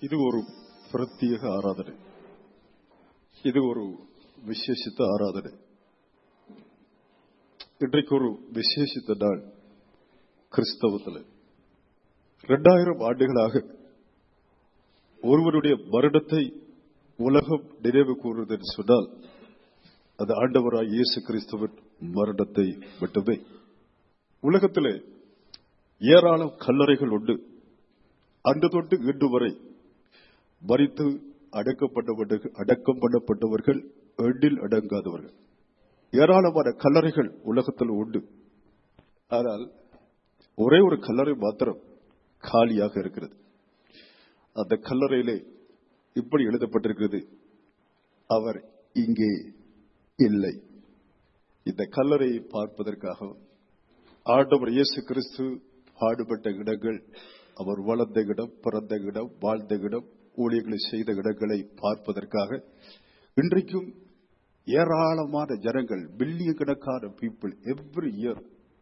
இது ஒரு பிரத்யேக ஆராதனை இது ஒரு விசேஷித்த ஆராதனை இன்றைக்கு ஒரு விசேஷித்த நாள் கிறிஸ்தவத்தில் இரண்டாயிரம் ஆண்டுகளாக ஒருவருடைய வருடத்தை உலகம் நினைவு கூறுவது என்று சொன்னால் அது ஆண்டவராய் இயேசு கிறிஸ்துவின் மரணத்தை மட்டுமே உலகத்திலே ஏராளம் கல்லறைகள் உண்டு அன்று தொட்டு இன்று வரை மறித்து அடக்கப்பட்டவர்கள் அடக்கம் பண்ணப்பட்டவர்கள் எண்ணில் அடங்காதவர்கள் ஏராளமான கல்லறைகள் உலகத்தில் உண்டு ஆனால் ஒரே ஒரு கல்லறை மாத்திரம் காலியாக இருக்கிறது அந்த கல்லறையிலே இப்படி எழுதப்பட்டிருக்கிறது அவர் இங்கே இல்லை இந்த கல்லறையை பார்ப்பதற்காக ஆண்டவர் இயேசு கிறிஸ்து பாடுபட்ட இடங்கள் அவர் வளர்ந்த இடம் பிறந்த இடம் வாழ்ந்த இடம் ஊழியர்களை செய்த இடங்களை பார்ப்பதற்காக இன்றைக்கும் ஏராளமான ஜனங்கள் பில்லியன் கணக்கான பீப்புள் எவ்ரி இயர்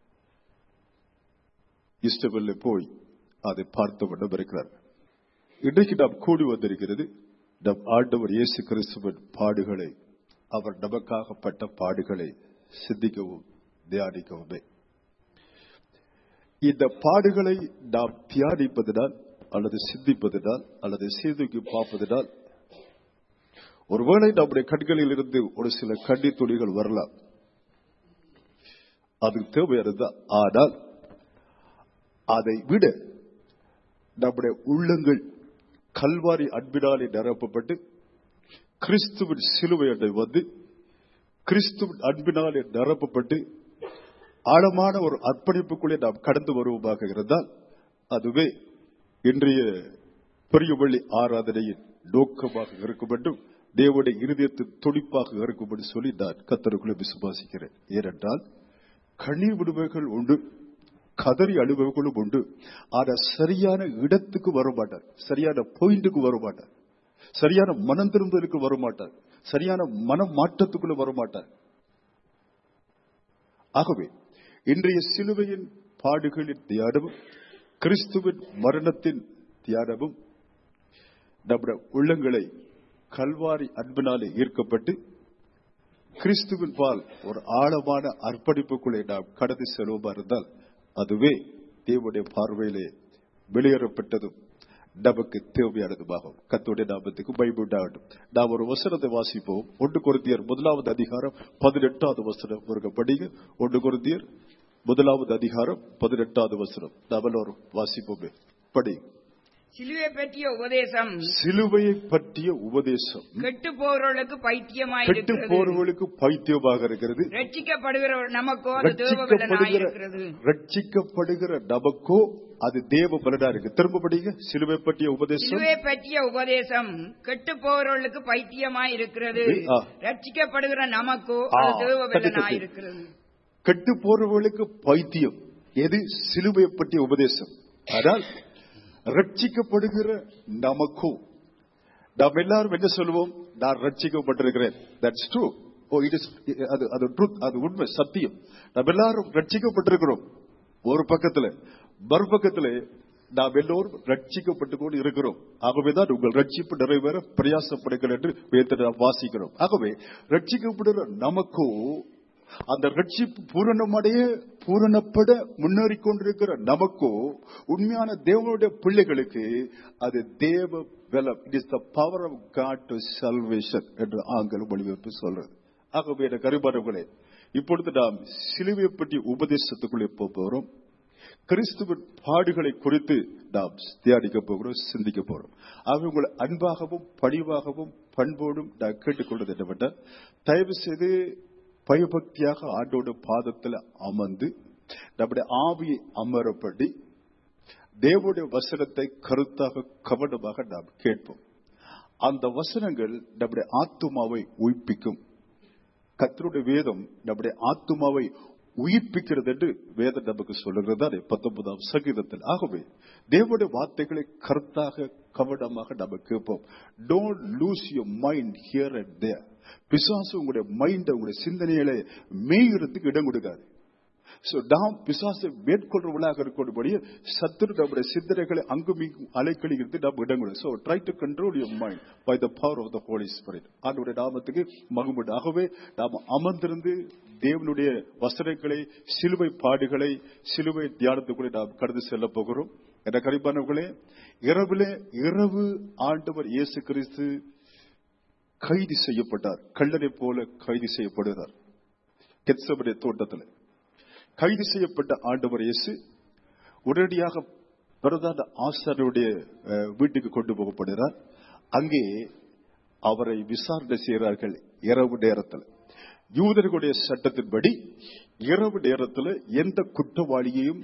இஸ்டபெல்ல போய் அதை பார்த்து கொண்டும் இருக்கிறார்கள் இன்றைக்கு நாம் கூடி வந்திருக்கிறது நம் ஆண்டவர் இயேசு கிறிஸ்துவின் பாடுகளை அவர் நமக்காக பட்ட பாடுகளை சிந்திக்கவும் தியானிக்கவுமே இந்த பாடுகளை நாம் தியானிப்பதனால் அல்லது சிந்திப்பதனால் அல்லது சீதுக்கி பார்ப்பதனால் ஒருவேளை நம்முடைய கண்களில் இருந்து ஒரு சில கண்ணீர் துளிகள் வரலாம் அது தேவையானதுதான் ஆனால் அதை விட நம்முடைய உள்ளங்கள் கல்வாரி அன்பினாலே நிரப்பப்பட்டு கிறிஸ்துவின் சிலுவை அண்டை வந்து கிறிஸ்துவின் அன்பினாலே நிரப்பப்பட்டு ஆழமான ஒரு அர்ப்பணிப்புக்குள்ளே நாம் கடந்து வருவோமாக இருந்தால் அதுவே இன்றைய பெரியவள்ளி ஆராதனையின் நோக்கமாக இருக்கும் என்றும் தேவனுடைய இருதயத்தின் துடிப்பாக இருக்கும் என்று சொல்லி நான் கத்தருக்குள்ளே விசுவாசிக்கிறேன் ஏனென்றால் கண்ணீர் விடுமைகள் உண்டு கதறி அழுபவர்களும் உண்டு ஆனா சரியான இடத்துக்கு வர மாட்டார் சரியான பாயிண்ட்டுக்கு வர மாட்டார் சரியான மனம் திரும்பலுக்கு வர மாட்டார் சரியான மன மாற்றத்துக்குள்ள வர மாட்டார் ஆகவே இன்றைய சிலுவையின் பாடுகளின் தியானமும் கிறிஸ்துவின் மரணத்தின் தியானமும் நம்முடைய உள்ளங்களை கல்வாரி அன்பினாலே ஈர்க்கப்பட்டு கிறிஸ்துவின் பால் ஒரு ஆழமான அர்ப்பணிப்புக்குள்ளே நாம் கடந்து செல்வோமா இருந்தால் அதுவே தேவனுடைய பார்வையிலே வெளியேறப்பட்டதும் நமக்கு தேவையானதுமாகும் கத்தோடைய நாமத்துக்கு பயமுண்டாகட்டும் நாம் ஒரு வசனத்தை வாசிப்போம் ஒன்று குருந்தியர் முதலாவது அதிகாரம் பதினெட்டாவது வசனம் ஒரு படிங்க ஒன்று குருந்தியர் முதலாவது அதிகாரம் பதினெட்டாவது வசனம் நாம் எல்லோரும் வாசிப்போமே படி சிலுவை பற்றிய உபதேசம் சிலுவையை பற்றிய உபதேசம் கெட்டு போறவர்களுக்கு பைத்தியமாய் கெட்டு இருக்கிறது போறவர்களுக்கு பைத்தியமாக இருக்கிறது ரட்சிக்கப்படுகிற நமக்கோ அது தேவபலனாய் ரட்சிக்கப்படுகிற இருக்கிறது ரட்சிக்கப்படுகிற நமக்கோ அது தேவ பலனா இருக்கு திரும்ப படிங்க சிலுவை பற்றிய உபதேசம் சிலுவை பற்றிய உபதேசம் கெட்டு போறவர்களுக்கு பைத்தியமாய் இருக்கிறது ஆ. ரட்சிக்கப்படுகிற நமக்கோ ஆ, அது தேவபலனாய் கட்டு, இருக்கிறது கெட்டு போறவர்களுக்கு பைத்தியம் எது சிலுவை பற்றிய உபதேசம் ஆனால் ரட்சிக்கப்படுகிற நமக்கோ நாம் எல்லாரும் என்ன சொல்லுவோம் நான் ரட்சிக்கப்பட்டிருக்கிறேன் that's true oh it is அது அது ட்ரூத் அது உண்மை சத்தியம் நாம் எல்லாரும் ரட்சிக்கப்பட்டிருக்கிறோம் ஒரு பக்கத்துல மறுபக்கத்துல நாம் எல்லோரும் ரட்சிக்கப்பட்டு கொண்டு இருக்கிறோம் ஆகவேதான் உங்கள் ரட்சிப்பு நிறைவேற பிரயாசப்படுங்கள் என்று வேதத்தை நாம் வாசிக்கிறோம் ஆகவே ரட்சிக்கப்படுகிற நமக்கோ அந்த ரட்சிப்பு பூரணமடைய பூரணப்பட முன்னேறி கொண்டிருக்கிற நமக்கோ உண்மையான தேவனுடைய பிள்ளைகளுக்கு அது தேவ பலம் it is the power of God to salvation என்று ஆங்கில மொழிபெயர்ப்பு சொல்றது ஆகவே எனக்கு அறிவானவர்களே இப்பொழுது நாம் சிலுவை பற்றி உபதேசத்துக்குள்ளே போக போகிறோம் கிறிஸ்துவின் பாடுகளை குறித்து நாம் தியானிக்க போகிறோம் சிந்திக்க போறோம் ஆக உங்களை அன்பாகவும் பணிவாகவும் பண்போடும் நான் கேட்டுக்கொள்வது என்னவென்றால் தயவு செய்து பயபக்தியாக ஆண்டோட பாதத்தில் அமர்ந்து நம்முடைய ஆவியை அமரப்படி தேவனுடைய வசனத்தை கருத்தாக கவனமாக நாம் கேட்போம் அந்த வசனங்கள் நம்முடைய ஆத்துமாவை உயிர்ப்பிக்கும் கத்தருடைய வேதம் நம்முடைய ஆத்துமாவை உயிர்ப்பிக்கிறது என்று வேதம் நமக்கு சொல்லுகிறது பத்தொன்பதாம் சங்கீதத்தில் ஆகவே தேவனுடைய வார்த்தைகளை கருத்தாக கவனமாக நம்ம கேட்போம் don't lose your mind here and there பிசாசு உங்களுடைய மைண்ட் உங்களுடைய சிந்தனைகளை மேய்கிறதுக்கு இடம் கொடுக்காது So, நாம் பிசாசை மேற்கொள்றவர்களாக இருக்கபடி சத்துரு நம்முடைய சிந்தனைகளை அங்கும் இங்கும் அலைக்கழிக்கிறது நாம் இடங்கள் so try to control your mind by the power of the holy spirit ஆண்டவருடைய நாமத்துக்கு மகிமுண்டு ஆகவே நாம் அமர்ந்திருந்து தேவனுடைய வசனங்களை சிலுவை பாடுகளை சிலுவை தியானத்துக்குள்ளே நாம் கடந்து செல்ல போகிறோம் என கரிப்பானவர்களே இரவிலே இரவு ஆண்டவர் இயேசு கிறிஸ்து கைது செய்யப்பட்டார் கள்ளனை போல கைது செய்யப்படுகிறார் கெத்சபடைய தோட்டத்தில் கைது செய்யப்பட்ட ஆண்டவர் இயேசு உடனடியாக பிரதான ஆசாரியருடைய அஹ், வீட்டுக்கு கொண்டு போகப்படுகிறார் அங்கே அவரை விசாரணை செய்கிறார்கள் இரவு நேரத்தில் யூதர்களுடைய சட்டத்தின்படி இரவு நேரத்தில் எந்த குற்றவாளியையும்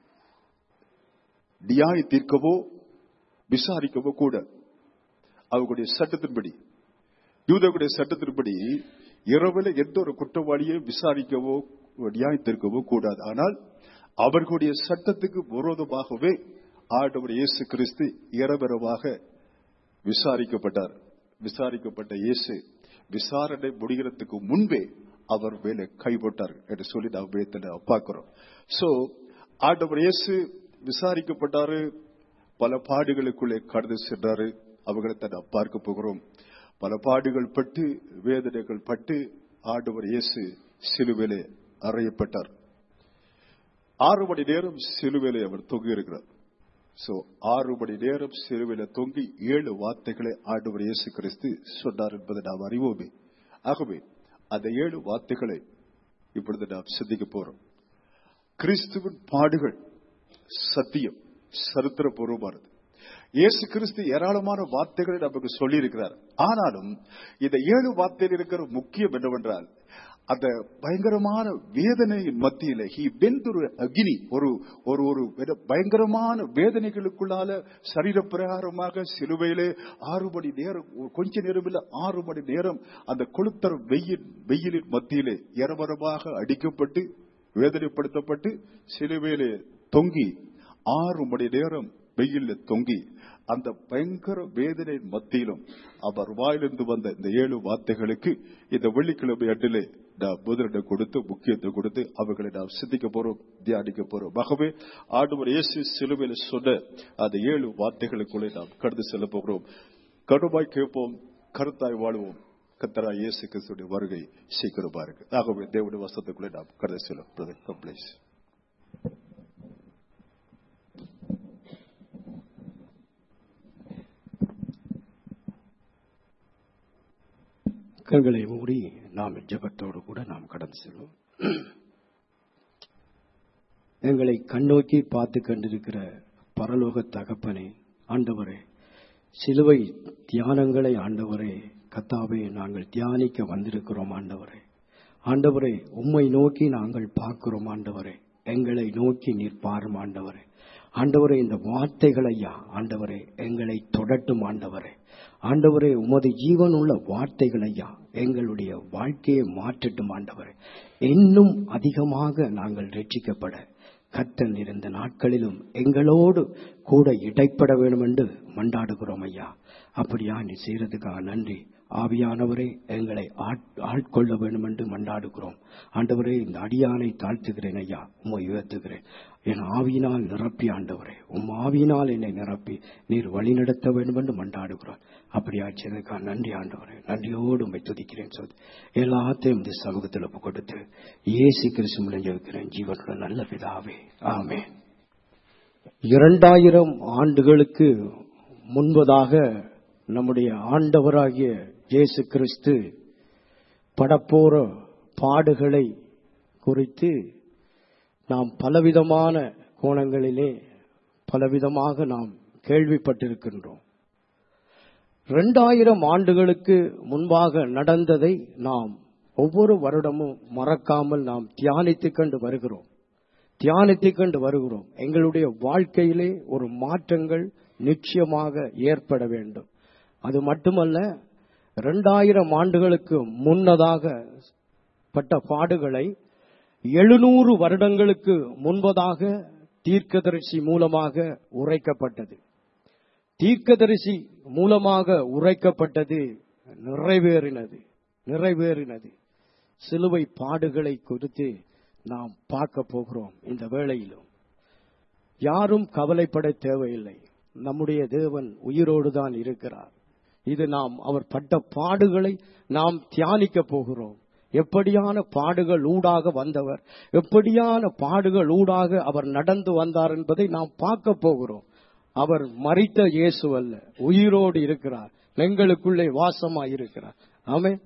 நியாய தீர்க்கவோ விசாரிக்கவோ கூட அவர்களுடைய சட்டத்தின்படி யூதர்களுடைய சட்டத்தின்படி இரவில் எந்த ஒரு குற்றவாளியையும் விசாரிக்கவோ நியாயத்திற்கவோ கூடாது ஆனால் அவர்களுடைய சட்டத்துக்கு விரோதமாகவே ஆண்டவர் இயேசு கிறிஸ்து இரவிரவாக விசாரிக்கப்பட்டார் விசாரிக்கப்பட்ட இயேசு விசாரணை முடிகிறதுக்கு முன்பே அவர் மேலே கைப்பட்டார் என்று சொல்லி நாம் வேதனை பார்க்கிறோம் சோ ஆண்டவர் இயேசு விசாரிக்கப்பட்டாரு பல பாடுகளுக்குள்ளே கடந்து சென்றாரு அவங்களை நாம் பார்க்க போகிறோம் பல பாடுகள் பட்டு வேதனைகள் பட்டு ஆண்டவர் இயேசு சிலுவிலே அறையப்பட்டார் ஆறு மணி நேரம் சிலுவிலே அவர் தொங்கி இருக்கிறார் சோ ஆறு மணி நேரம் சிலுவில தொங்கி ஏழு வார்த்தைகளை ஆண்டவர் இயேசு கிறிஸ்து சொன்னார் என்பதை நாம் அறிவோமே ஆகவே அந்த ஏழு வார்த்தைகளை இப்பொழுது நாம் சிந்திக்க போறோம் கிறிஸ்துவின் பாடுகள் சத்தியம் சரித்திரபூர்வமானது இயேசு கிறிஸ்து ஏராளமான வார்த்தைகளை நமக்கு சொல்லி இருக்கிறார் ஆனாலும் இந்த ஏழு வார்த்தையில் இருக்கிற முக்கியம் என்னவென்றால் அந்த பயங்கரமான வேதனையின் மத்தியில ஹி வெந்துரு அக்னி ஒரு ஒரு ஒரு வெத- பயங்கரமான வேதனைகளுக்குள்ளால சரீர பிரகாரமாக சிலுவையிலே ஆறு மணி நேரம் ஒரு கொஞ்ச நேரம் இல்ல ஆறு மணி நேரம் அந்த கொளுத்தர வெயில் வெயிலின் மத்தியிலே இரவரமாக அடிக்கப்பட்டு வேதனைப்படுத்தப்பட்டு சிலுவையிலே தொங்கி ஆறு மணி நேரம் வெயில்ல தொங்கி அந்த பயங்கர வேதனை மத்தியிலும் அவர் வாயிலிருந்து வந்த இந்த ஏழு வார்த்தைகளுக்கு இந்த வெள்ளிக்கிழமை அட்டிலே நாம் முதலிடம் கொடுத்து முக்கியத்துவம் கொடுத்து அவர்களை நாம் சிந்திக்க போறோம் தியானிக்க போறோம் ஆகவே ஆண்டவர் இயேசு சிலுவையில் சொன்ன அந்த ஏழு வார்த்தைகளுக்குள்ளே நாம் கடந்து செல்ல போகிறோம் கருமாய் கேட்போம் கருத்தாய் வாழ்வோம் கத்தரா இயேசு கிறிஸ்துடைய வருகை சீக்கிரமா இருக்கு ஆகவே தேவனுடைய வசத்துக்குள்ளே நாம் கடந்து செல்லும் பிரதர் கம்ப்ளைஸ் கண்களை மூடி நாம் ஜெபத்தோடு கூட நாம் கடந்து செல்வோம் எங்களை கண்ணோக்கி பார்த்து கொண்டிருக்கிற பரலோக தகப்பனே ஆண்டவரே சிலுவை தியானங்களை ஆண்டவரே கத்தாவே நாங்கள் தியானிக்க வந்திருக்கிறோம் ஆண்டவரே ஆண்டவரே உம்மை நோக்கி நாங்கள் பார்க்கிறோம் ஆண்டவரே எங்களை நோக்கி நீர் பாரும் ஆண்டவரே ஆண்டவரே இந்த வார்த்தைகள் ஐயா ஆண்டவரே எங்களை தொடட்டும் ஆண்டவரே ஆண்டவரே உமது ஜீவனுள்ள வார்த்தைகள் ஐயா எங்களுடைய வாழ்க்கையை மாற்றட்டும் ஆண்டவரே இன்னும் அதிகமாக நாங்கள் ரட்சிக்கப்பட கத்தன் இருந்த நாட்களிலும் எங்களோடு கூட இடைப்பட வேண்டும் என்று மண்டாடுகிறோம் ஐயா அப்படியா நீ செய்யறதுக்காக நன்றி ஆவியானவரே எங்களை ஆட்- ஆட்கொள்ள வேண்டும் என்று மண்டாடுகிறோம் ஆண்டவரே இந்த அடியானை தாழ்த்துகிறேன் ஐயா உம்மை உயர்த்துகிறேன் என் ஆவியினால் நிரப்பி ஆண்டவரே உம் ஆவியினால் என்னை நிரப்பி நீர் வழிநடத்த வேண்டும் என்று மண்டாடுகிறோம் அப்படியா செய்ததுக்காக நன்றி ஆண்டவரே நன்றியோடு உம்மை துதிக்கிறேன் சொல் எல்லாத்தையும் இந்த சமூகத்தில் ஒப்பு கொடுத்து இயேசு கிறிஸ்து முடிஞ்சிருக்கிறேன் ஜீவனுள்ள நல்ல பிதாவே ஆமென் இரண்டாயிரம் ஆண்டுகளுக்கு முன்பதாக நம்முடைய ஆண்டவராகிய இயேசு கிறிஸ்து படப்போற பாடுகளை குறித்து நாம் பலவிதமான கோணங்களிலே பலவிதமாக நாம் கேள்விப்பட்டிருக்கின்றோம் இரண்டாயிரம் ஆண்டுகளுக்கு முன்பாக நடந்ததை நாம் ஒவ்வொரு வருடமும் மறக்காமல் நாம் தியானித்துக் கொண்டு வருகிறோம் தியானித்துக் கொண்டு வருகிறோம் எங்களுடைய வாழ்க்கையிலே ஒரு மாற்றங்கள் நிச்சயமாக ஏற்பட வேண்டும் அது மட்டுமல்ல இரண்டாயிரம் ஆண்டுகளுக்கு முன்னதாக பட்ட பாடுகளை எழுநூறு வருடங்களுக்கு முன்பதாக தீர்க்கதரிசி மூலமாக உரைக்கப்பட்டது தீர்க்கதரிசி மூலமாக உரைக்கப்பட்டது நிறைவேறினது நிறைவேறினது சிலுவை பாடுகளை குறித்து நாம் பார்க்க போகிறோம் இந்த வேளையிலும் யாரும் கவலைப்பட தேவையில்லை நம்முடைய தேவன் உயிரோடு தான் இருக்கிறார் இது நாம் அவர் பட்ட பாடுகளை நாம் தியானிக்க போகிறோம் எப்படியான பாடுகள் ஊடாக வந்தவர் எப்படியான பாடுகள் ஊடாக அவர் நடந்து வந்தார் என்பதை நாம் பார்க்க போகிறோம் அவர் மறித்த இயேசு அல்ல உயிரோடு இருக்கிறார் எங்களுக்குள்ளே வாசமாய் இருக்கிறார் ஆமென்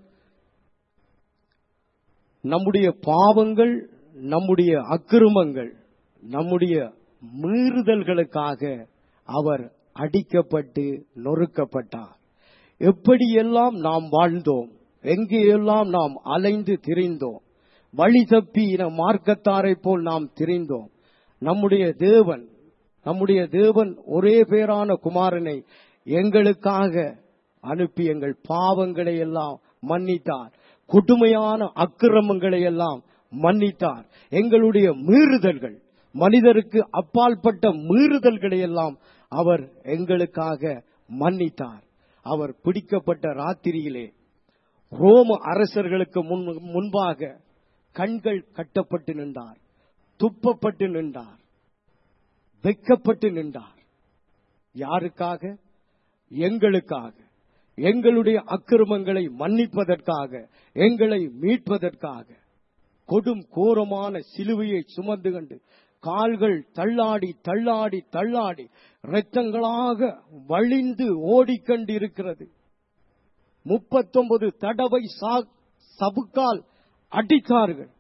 நம்முடைய பாவங்கள் நம்முடைய அக்கிரமங்கள் நம்முடைய மீறுதல்களுக்காக அவர் அடிக்கப்பட்டு நொறுக்கப்பட்டார் எப்படியெல்லாம் நாம் வாழ்ந்தோம் எங்கேயெல்லாம் நாம் அலைந்து திரிந்தோம் வழி தப்பின மார்க்கத்தாரை போல் நாம் திரிந்தோம் நம்முடைய தேவன் நம்முடைய தேவன் ஒரே பேரான குமாரனை எங்களுக்காக அனுப்பி எங்கள் பாவங்களை எல்லாம் மன்னித்தார் கொடுமையான அக்கிரமங்களை எல்லாம் மன்னித்தார் எங்களுடைய மீறுதல்கள் மனிதருக்கு அப்பாற்பட்ட மீறுதல்களை எல்லாம் அவர் எங்களுக்காக மன்னித்தார் அவர் பிடிக்கப்பட்ட ராத்திரியிலே ரோம அரசர்களுக்கு முன் முன்பாக கண்கள் கட்டப்பட்டு நின்றார் துப்பப்பட்டு நின்றார் வெக்கப்பட்டு நின்றார் யாருக்காக எங்களுக்காக எங்களுடைய அக்கிரமங்களை மன்னிப்பதற்காக எங்களை மீட்பதற்காக கொடும் கோரமான சிலுவையை சுமந்து கண்டு கால்கள் தள்ளாடி தள்ளாடி தள்ளாடி இரத்தங்களாக வழிந்து ஓடிக்கொண்டிருக்கிறது முப்பத்தொன்பது தடவை சா- சவுக்கால் அடித்தார்கள்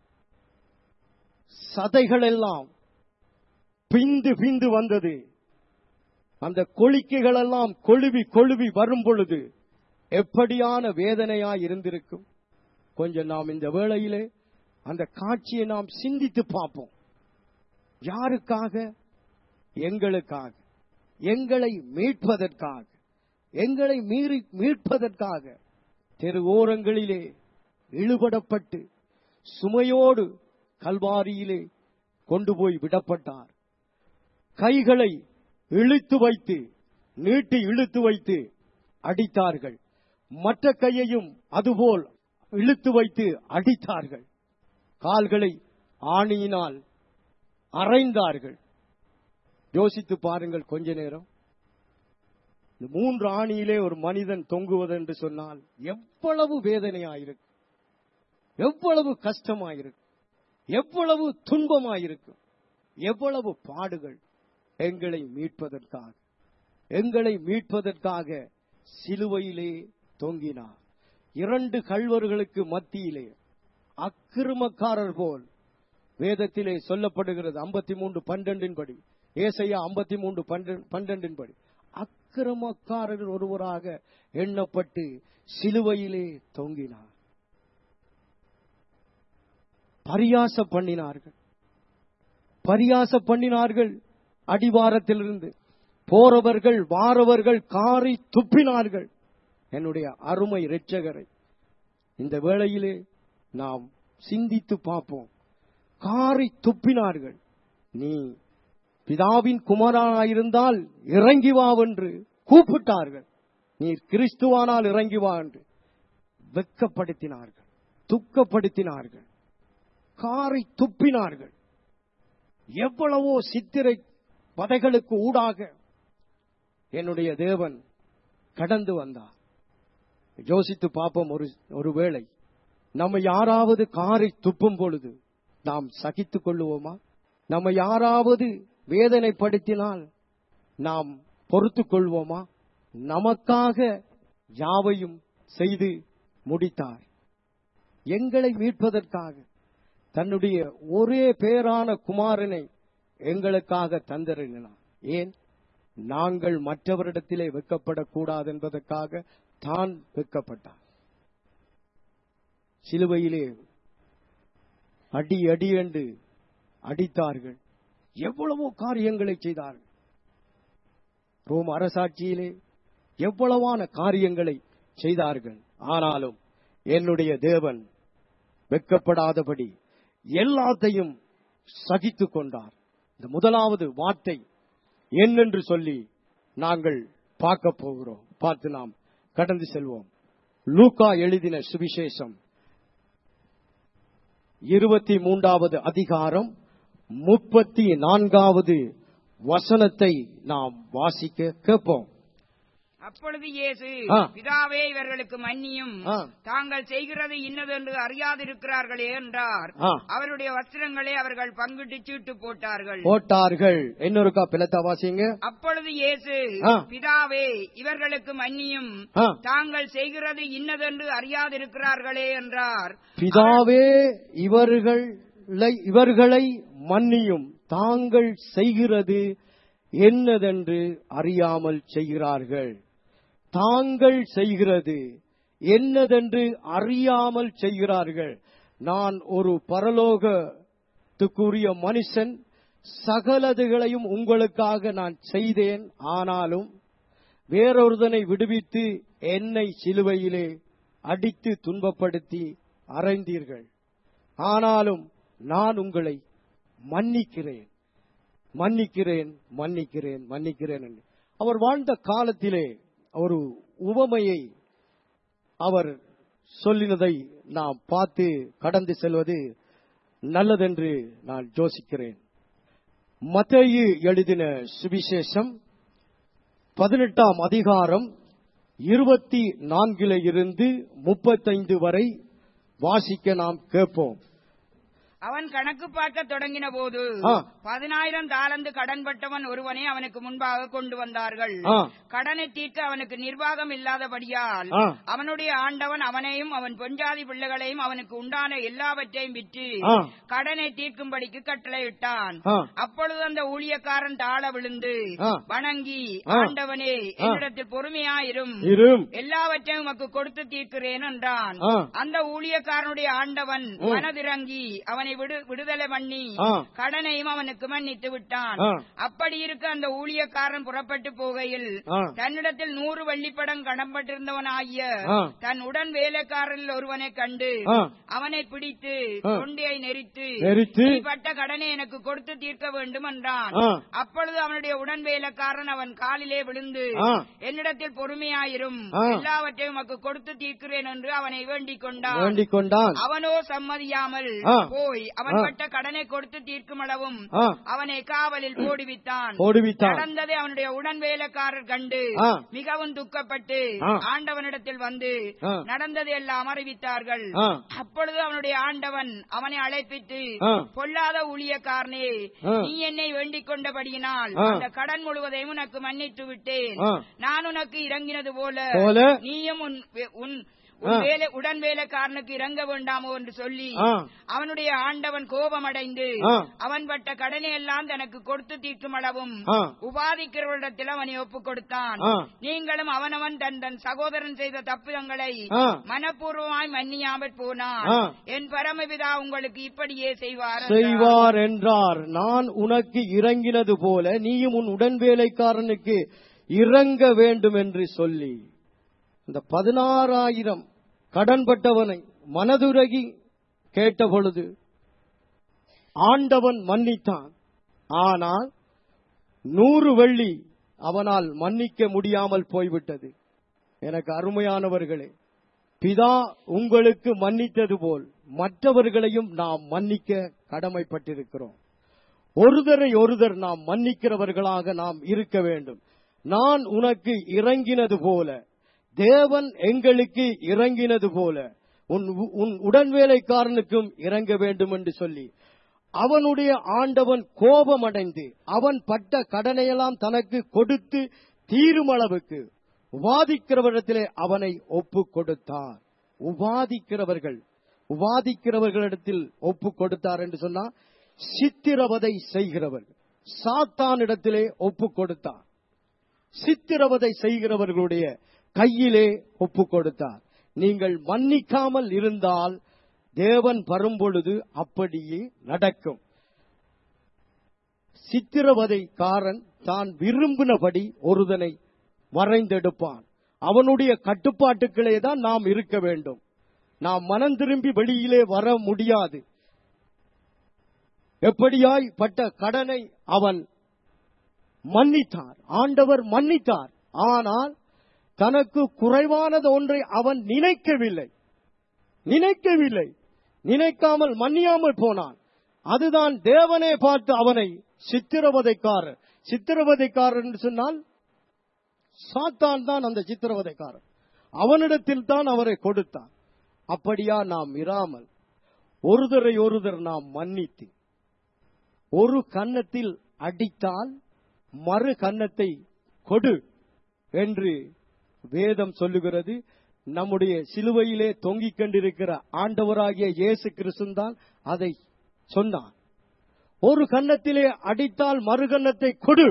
சதைகள் எல்லாம் பிந்து பிந்து வந்தது அந்த கொளிக்கைகள் எல்லாம் கொழுவி கொழுவி வரும் பொழுது எப்படியான வேதனையாய் இருந்திருக்கும் கொஞ்சம் நாம் இந்த வேளையிலே அந்த காட்சியை நாம் சிந்தித்து பார்ப்போம் யாருக்காக எங்களுக்காக எங்களை மீட்பதற்காக எங்களை மீறி மீட்பதற்காக தெரு ஓரங்களிலே இழுபடப்பட்டு சுமையோடு கல்வாரியிலே கொண்டு போய் விடப்பட்டார் கைகளை இழுத்து வைத்து நீட்டி இழுத்து வைத்து அடித்தார்கள் மற்ற கையையும் அதுபோல் இழுத்து வைத்து அடித்தார்கள் கால்களை ஆணியினால் அரைந்தார்கள் யோசித்து பாருங்கள் கொஞ்ச நேரம் இந்த மூன்று ஆணியிலே ஒரு மனிதன் தொங்குவது என்று சொன்னால் எவ்வளவு வேதனையாயிருக்கும் எவ்வளவு கஷ்டமாயிருக்கும் எவ்வளவு துன்பமாயிருக்கும் எவ்வளவு பாடுகள் எங்களை மீட்பதற்காக எங்களை மீட்பதற்காக சிலுவையிலே தொங்கினார் இரண்டு கள்வர்களுக்கு மத்தியிலே அக்கிரமக்காரர் போல் வேதத்திலே சொல்லப்படுகிறது ஐம்பத்தி மூன்று பன்னெண்டின் படி ஏசையா ஐம்பத்தி மூன்று பன்னெண்டின் படி அக்கிரமக்காரர் ஒருவராக எண்ணப்பட்டு சிலுவையிலே தொங்கினார் பரியாச பண்ணினார்கள் பரியாச பண்ணினார்கள் அடிவாரத்திலிருந்து போறவர்கள் வாரவர்கள் காரி துப்பினார்கள் என்னுடைய அருமை இரட்சகரை இந்த வேளையிலே நாம் சிந்தித்து பார்ப்போம் காரி துப்பினார்கள் நீ பிதாவின் குமாரனாயிருந்தால் இறங்கி வா என்று கூப்பிட்டார்கள் நீர் கிறிஸ்துவானால் இறங்கி வா என்று வெக்கப்படுத்தினார்கள் துக்கப்படுத்தினார்கள் காரை துப்பினார்கள் எவ்வளவோ சித்திரை பதைகளுக்கு ஊடாக என்னுடைய தேவன் கடந்து வந்தார் யோசித்து பார்ப்போம் ஒரு ஒருவேளை நம்ம யாராவது காரை துப்பும் பொழுது நாம் சகித்துக் கொள்ளுவோமா நம்ம யாராவது வேதனைப்படுத்தினால் நாம் பொறுத்துக் கொள்வோமா நமக்காக யாவையும் செய்து முடித்தார் எங்களை மீட்பதற்காக தன்னுடைய ஒரே பேரான குமாரனை எங்களுக்காக தந்தறினார் ஏன் நாங்கள் மற்றவரிடத்திலே வெக்கப்படக்கூடாது என்பதற்காக தான் வெக்கப்பட்டார் சிலுவையிலே அடி அடி என்று அடித்தார்கள் எவ்வளவோ காரியங்களை செய்தார்கள் ரோம் அரசாட்சியிலே எவ்வளவான காரியங்களை செய்தார்கள் ஆனாலும் என்னுடைய தேவன் வெக்கப்படாதபடி எல்லாத்தையும் சகித்துக் கொண்டார் இந்த முதலாவது வார்த்தை என்னென்று சொல்லி நாங்கள் பார்க்க போகிறோம் பார்த்து நாம் கடந்து செல்வோம் லூக்கா எழுதின சுவிசேஷம் இருபத்தி மூன்றாவது அதிகாரம் முப்பத்தி நான்காவது வசனத்தை நாம் வாசிக்க கேட்போம் அப்பொழுது இயேசு ஆ. பிதாவே இவர்களுக்கு மன்னியும் ஆ. தாங்கள் செய்கிறது இன்னதென்று அறியாதிருக்கிறார்களே என்றார் ஆ. அவருடைய வஸ்திரங்களை அவர்கள் பங்கிட்டு சீட்டு போட்டார்கள் போட்டார்கள் இன்னொருக்கா பிளத்தா வாசிங்க அப்பொழுது இயேசு ஆ. பிதாவே இவர்களுக்கு மன்னியும் ஆ. தாங்கள் செய்கிறது இன்னதென்று அறியாதிருக்கிறார்களே என்றார் பிதாவே இவர்களை இவர்களை மன்னியும் தாங்கள் செய்கிறது என்னதென்று அறியாமல் செய்கிறார்கள் தாங்கள் செய்கிறது என்னதென்று அறியாமல் செய்கிறார்கள் நான் ஒரு பரலோகத்துக்குரிய மனுஷன் சகலதுகளையும் உங்களுக்காக நான் செய்தேன் ஆனாலும் வேறொருதனை விடுவித்து என்னை சிலுவையிலே அடித்து துன்பப்படுத்தி அறைந்தீர்கள் ஆனாலும் நான் உங்களை மன்னிக்கிறேன் மன்னிக்கிறேன் மன்னிக்கிறேன் மன்னிக்கிறேன் என்று அவர் வாழ்ந்த காலத்திலே ஒரு உவமையை அவர் சொல்லினதை நாம் பார்த்து கடந்து செல்வது நல்லதென்று நான் யோசிக்கிறேன் மத்தேயு எழுதின சுவிசேஷம் பதினெட்டாம் அதிகாரம் இருபத்தி நான்கில இருந்து முப்பத்தைந்து வரை வாசிக்க நாம் கேட்போம் அவன் கணக்கு பார்க்க தொடங்கின போது ஆ. பதினாயிரம் தாளந்து கடன்பட்டவன் ஒருவனை அவனுக்கு முன்பாக கொண்டு வந்தார்கள் ஆ. கடனை தீர்க்க அவனுக்கு நிர்வாகம் இல்லாதபடியால் ஆ. அவனுடைய ஆண்டவன் அவனையும் அவன் பொஞ்சாதி பிள்ளைகளையும் அவனுக்கு உண்டான எல்லாவற்றையும் விற்று ஆ. கடனை தீர்க்கும்படிக்கு கட்டளையிட்டான் ஆ. அப்பொழுது அந்த ஊழியக்காரன் தாழ விழுந்து ஆ. வணங்கி ஆ. ஆண்டவனே என்னிடத்தில் பொறுமையாயிரும் இரும் எல்லாவற்றையும் உமக்கு கொடுத்து தீர்க்கிறேன் என்றான் ஆ. அந்த ஊழியக்காரனுடைய ஆண்டவன் மனதிறங்கி அவனை விடு- விடுதலை பண்ணி ஆ. கடனையும் அவனுக்கு மன்னித்து விட்டான் ஆ. அப்படி இருக்க அந்த ஊழியக்காரன் புறப்பட்டு போகையில் ஆ. தன்னிடத்தில் நூறு வெள்ளிப்படம் கடன்பட்டிருந்தவனாகிய ஆ. தன் உடன் வேலைக்காரரில் ஒருவனை கண்டு ஆ. அவனை பிடித்து ஆ. தொண்டையை நெரித்து நெரித்து நீ பட்ட கடனை எனக்கு கொடுத்து தீர்க்க வேண்டும் என்றான் ஆ. அப்பொழுது அவனுடைய உடன் வேலைக்காரன் அவன் காலிலே விழுந்து ஆ. என்னிடத்தில் பொறுமையாயிரும் ஆ. எல்லாவற்றையும் உமக்கு கொடுத்து தீர்க்கிறேன் என்று அவனை வேண்டிக் கொண்டான் வேண்டிக் கொண்டான் அவனோ சம்மதியாமல் ஆ. போய் அவன் ஆ. பட்ட கடனை கொடுத்து தீர்க்கும் அளவும் ஆ. அவனை காவலில் போடுவித்தான் போடுவித்தான் நடந்ததை அவனுடைய உடன் வேலைக்காரர் கண்டு ஆ. மிகவும் துக்கப்பட்டு ஆ. ஆண்டவனிடத்தில் வந்து ஆ. நடந்ததை எல்லாம் அறிவித்தார்கள் ஆ. அப்பொழுது அவனுடைய ஆண்டவன் அவனை அழைப்பித்து ஆ. பொல்லாத ஊழியக்காரனே ஆ. நீ என்னை வேண்டிக் கொண்டபடியினால் ஆ. அந்த கடன் முழுவதையும் உனக்கு மன்னித்து விட்டேன் ஆ. நான் உனக்கு இறங்கினது போல போல நீயும் உன் வே- உன் ஆ. உன் வேலை உடன் வேலைக்காரனுக்கு இறங்க வேண்டாமோ என்று சொல்லி ஆ. அவனுடைய ஆண்டவன் கோபமடைந்து ஆ. அவன் பட்ட கடனை எல்லாம் தனக்கு கொடுத்து தீர்க்கும் அளவும் ஆ. உபாதிக்கிறவரிடத்தில் அவனை ஒப்புக் கொடுத்தான் ஆ. நீங்களும் அவனவன் தன் தன் சகோதரன் செய்த தப்புதங்களை ஆ. மனப்பூர்வமாய் மன்னியாமற் போனான் ஆ. என் பரமபிதா உங்களுக்கு இப்படியே செய்வார் என்றார். செய்வார் என்றார் நான் உனக்கு இறங்கினது போல நீயும் உன் உடன் வேலைக்காரனுக்கு இறங்க வேண்டும் என்று சொல்லி இந்த பதினாறாயிரம் கடன்பட்டவனை மனதுருகி கேட்ட பொழுது ஆண்டவன் மன்னித்தான் ஆனால் நூறு வெள்ளி அவனால் மன்னிக்க முடியாமல் போய்விட்டது எனக்கு அருமையானவர்களே பிதா உங்களுக்கு மன்னித்தது போல் மற்றவர்களையும் நாம் மன்னிக்க கடமைப்பட்டிருக்கிறோம் ஒருதரை ஒருதர் நாம் மன்னிக்கிறவர்களாக நாம் இருக்க வேண்டும் நான் உனக்கு இறங்கினது போல தேவன் எங்களுக்கு இறங்கினது போல உன் உன் உடன் வேலைக்காரனுக்கும் இறங்க வேண்டும் என்று சொல்லி அவனுடைய ஆண்டவன் கோபமடைந்து அவன் பட்ட கடனையெல்லாம் தனக்கு கொடுத்து தீரும் அளவுக்கு உபாதிக்கிறவரிடத்திலே அவனை ஒப்பு கொடுத்தார் உபாதிக்கிறவர்கள் உபாதிக்கிறவர்களிடத்தில் ஒப்பு கொடுத்தார் என்று சொன்னா சித்திரவதை செய்கிறவர்கள் சாத்தானிடத்திலே ஒப்பு கொடுத்தார் சித்திரவதை செய்கிறவர்களுடைய கையிலே ஒப்பு கொடுத்தார் நீங்கள் மன்னிக்காமல் இருந்தால் தேவன் வரும்பொழுது அப்படியே நடக்கும் சித்திரவதைக்காரன் தான் விரும்பினபடி ஒருதனை வரைந்தெடுப்பான் அவனுடைய கட்டுப்பாட்டுக்களே தான் நாம் இருக்க வேண்டும் நாம் மனம் திரும்பி வெளியிலே வர முடியாது எப்படியாய் பட்ட கடனை அவன் மன்னித்தார் ஆண்டவர் மன்னித்தார் ஆனால் தனக்கு குறைவானது ஒன்றை அவன் நினைக்கவில்லை நினைக்கவில்லை நினைக்காமல் மன்னியாமல் போனான் அதுதான் தேவனே பார்த்து அவனை சித்திரவதைக்காரர் சித்திரவதைக்காரர் என்று சொன்னால் சாத்தான் தான் அந்த சித்திரவதைக்காரன் அவனிடத்தில் தான் அவரை கொடுத்தான் அப்படியா நாம் இராமல் ஒருதரை ஒருதர் நாம் மன்னித்து ஒரு கன்னத்தில் அடித்தால் மறு கன்னத்தை கொடு என்று வேதம் சொல்லுகிறது நம்முடைய சிலுவையிலே தொங்கிக் கொண்டிருக்கிற ஆண்டவராகிய இயேசு கிறிஸ்துதான் அதை சொன்னான் ஒரு கன்னத்திலே அடித்தால் மறு கன்னத்தை கொடு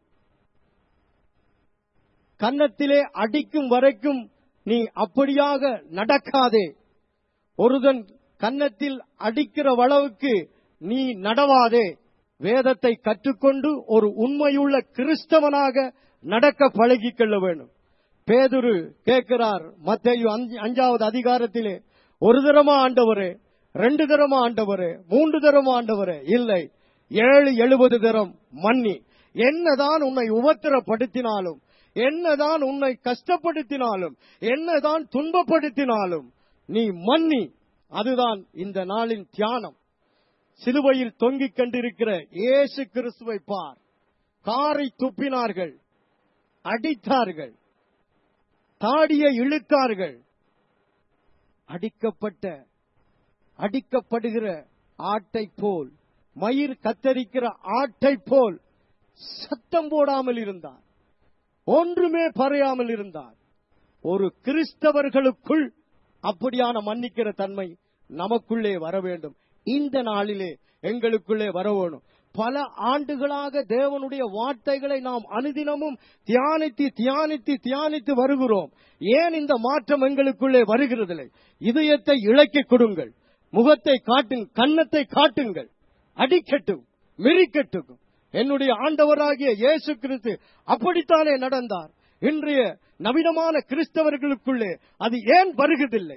கன்னத்திலே அடிக்கும் வரைக்கும் நீ அப்படியாக நடக்காதே ஒருதன் கன்னத்தில் அடிக்கிற அளவுக்கு நீ நடவாதே வேதத்தை கற்றுக்கொண்டு ஒரு உண்மையுள்ள கிறிஸ்தவனாக நடக்க பழகிக் கொள்ள வேண்டும் பேதுரு கேட்கிறார் மத்தேயு அஞ்சு- அஞ்சாவது அதிகாரத்திலே ஒரு தரமா ஆண்டவரே ரெண்டு தரமா ஆண்டவரே மூன்று தரமா ஆண்டவரே இல்லை ஏழு எழுபது தரம் மன்னி என்னதான் உன்னை உபத்திரப்படுத்தினாலும் என்னதான் உன்னை கஷ்டப்படுத்தினாலும் என்னதான் துன்பப்படுத்தினாலும் நீ மன்னி அதுதான் இந்த நாளின் தியானம் சிலுவையில் தொங்கிக் கொண்டிருக்கிற இயேசு கிறிஸ்துவை பார் காரை துப்பினார்கள் அடித்தார்கள் தாடியை இழுத்தார்கள் அடிக்கப்பட்ட அடிக்கப்படுகிற ஆட்டை போல் மயிர் கத்தரிக்கிற ஆட்டை போல் சத்தம் போடாமல் இருந்தார் ஒன்றுமே பறையாமல் இருந்தார் ஒரு கிறிஸ்தவர்களுக்குள் அப்படியான மன்னிக்கிற தன்மை நமக்குள்ளே வர வேண்டும் இந்த நாளிலே எங்களுக்குள்ளே வர வேணும் பல ஆண்டுகளாக தேவனுடைய வார்த்தைகளை நாம் அனுதினமும் தியானித்து தியானித்து தியானித்து வருகிறோம் ஏன் இந்த மாற்றம் எங்களுக்குள்ளே வருகிறதில்லை இதயத்தை இழக்கிக் கொடுங்கள் முகத்தை காட்டுங்க கன்னத்தை காட்டுங்கள் அடிக்கட்டும் மிரிக்கட்டும் என்னுடைய ஆண்டவராகிய இயேசு கிறிஸ்து அப்படித்தானே நடந்தார் இன்றைய நவீனமான கிறிஸ்தவர்களுக்குள்ளே அது ஏன் வருகிறதில்லை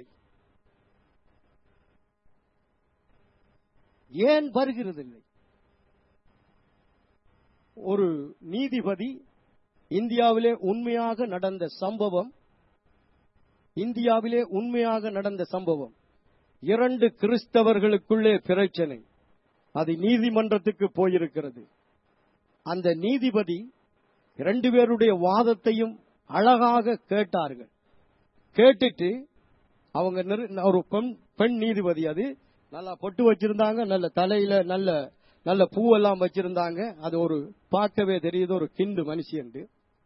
ஏன் வருகிறதில்லை ஒரு நீதிபதி இந்தியாவிலே உண்மையாக நடந்த சம்பவம் இந்தியாவிலே உண்மையாக நடந்த சம்பவம் இரண்டு கிறிஸ்தவர்களுக்குள்ளே பிரச்சனை அது நீதிமன்றத்துக்கு போயிருக்கிறது அந்த நீதிபதி இரண்டு பேருடைய வாதத்தையும் அழகாக கேட்டார்கள் கேட்டுட்டு அவங்க நிறு- ஒரு பெண் பெண் நீதிபதி அது நல்லா பொட்டு வச்சிருந்தாங்க நல்ல தலையில நல்ல நல்ல பூவெல்லாம் வச்சிருந்தாங்க அது ஒரு பார்க்கவே தெரியுது ஒரு கிண்டு மனுஷியண்டு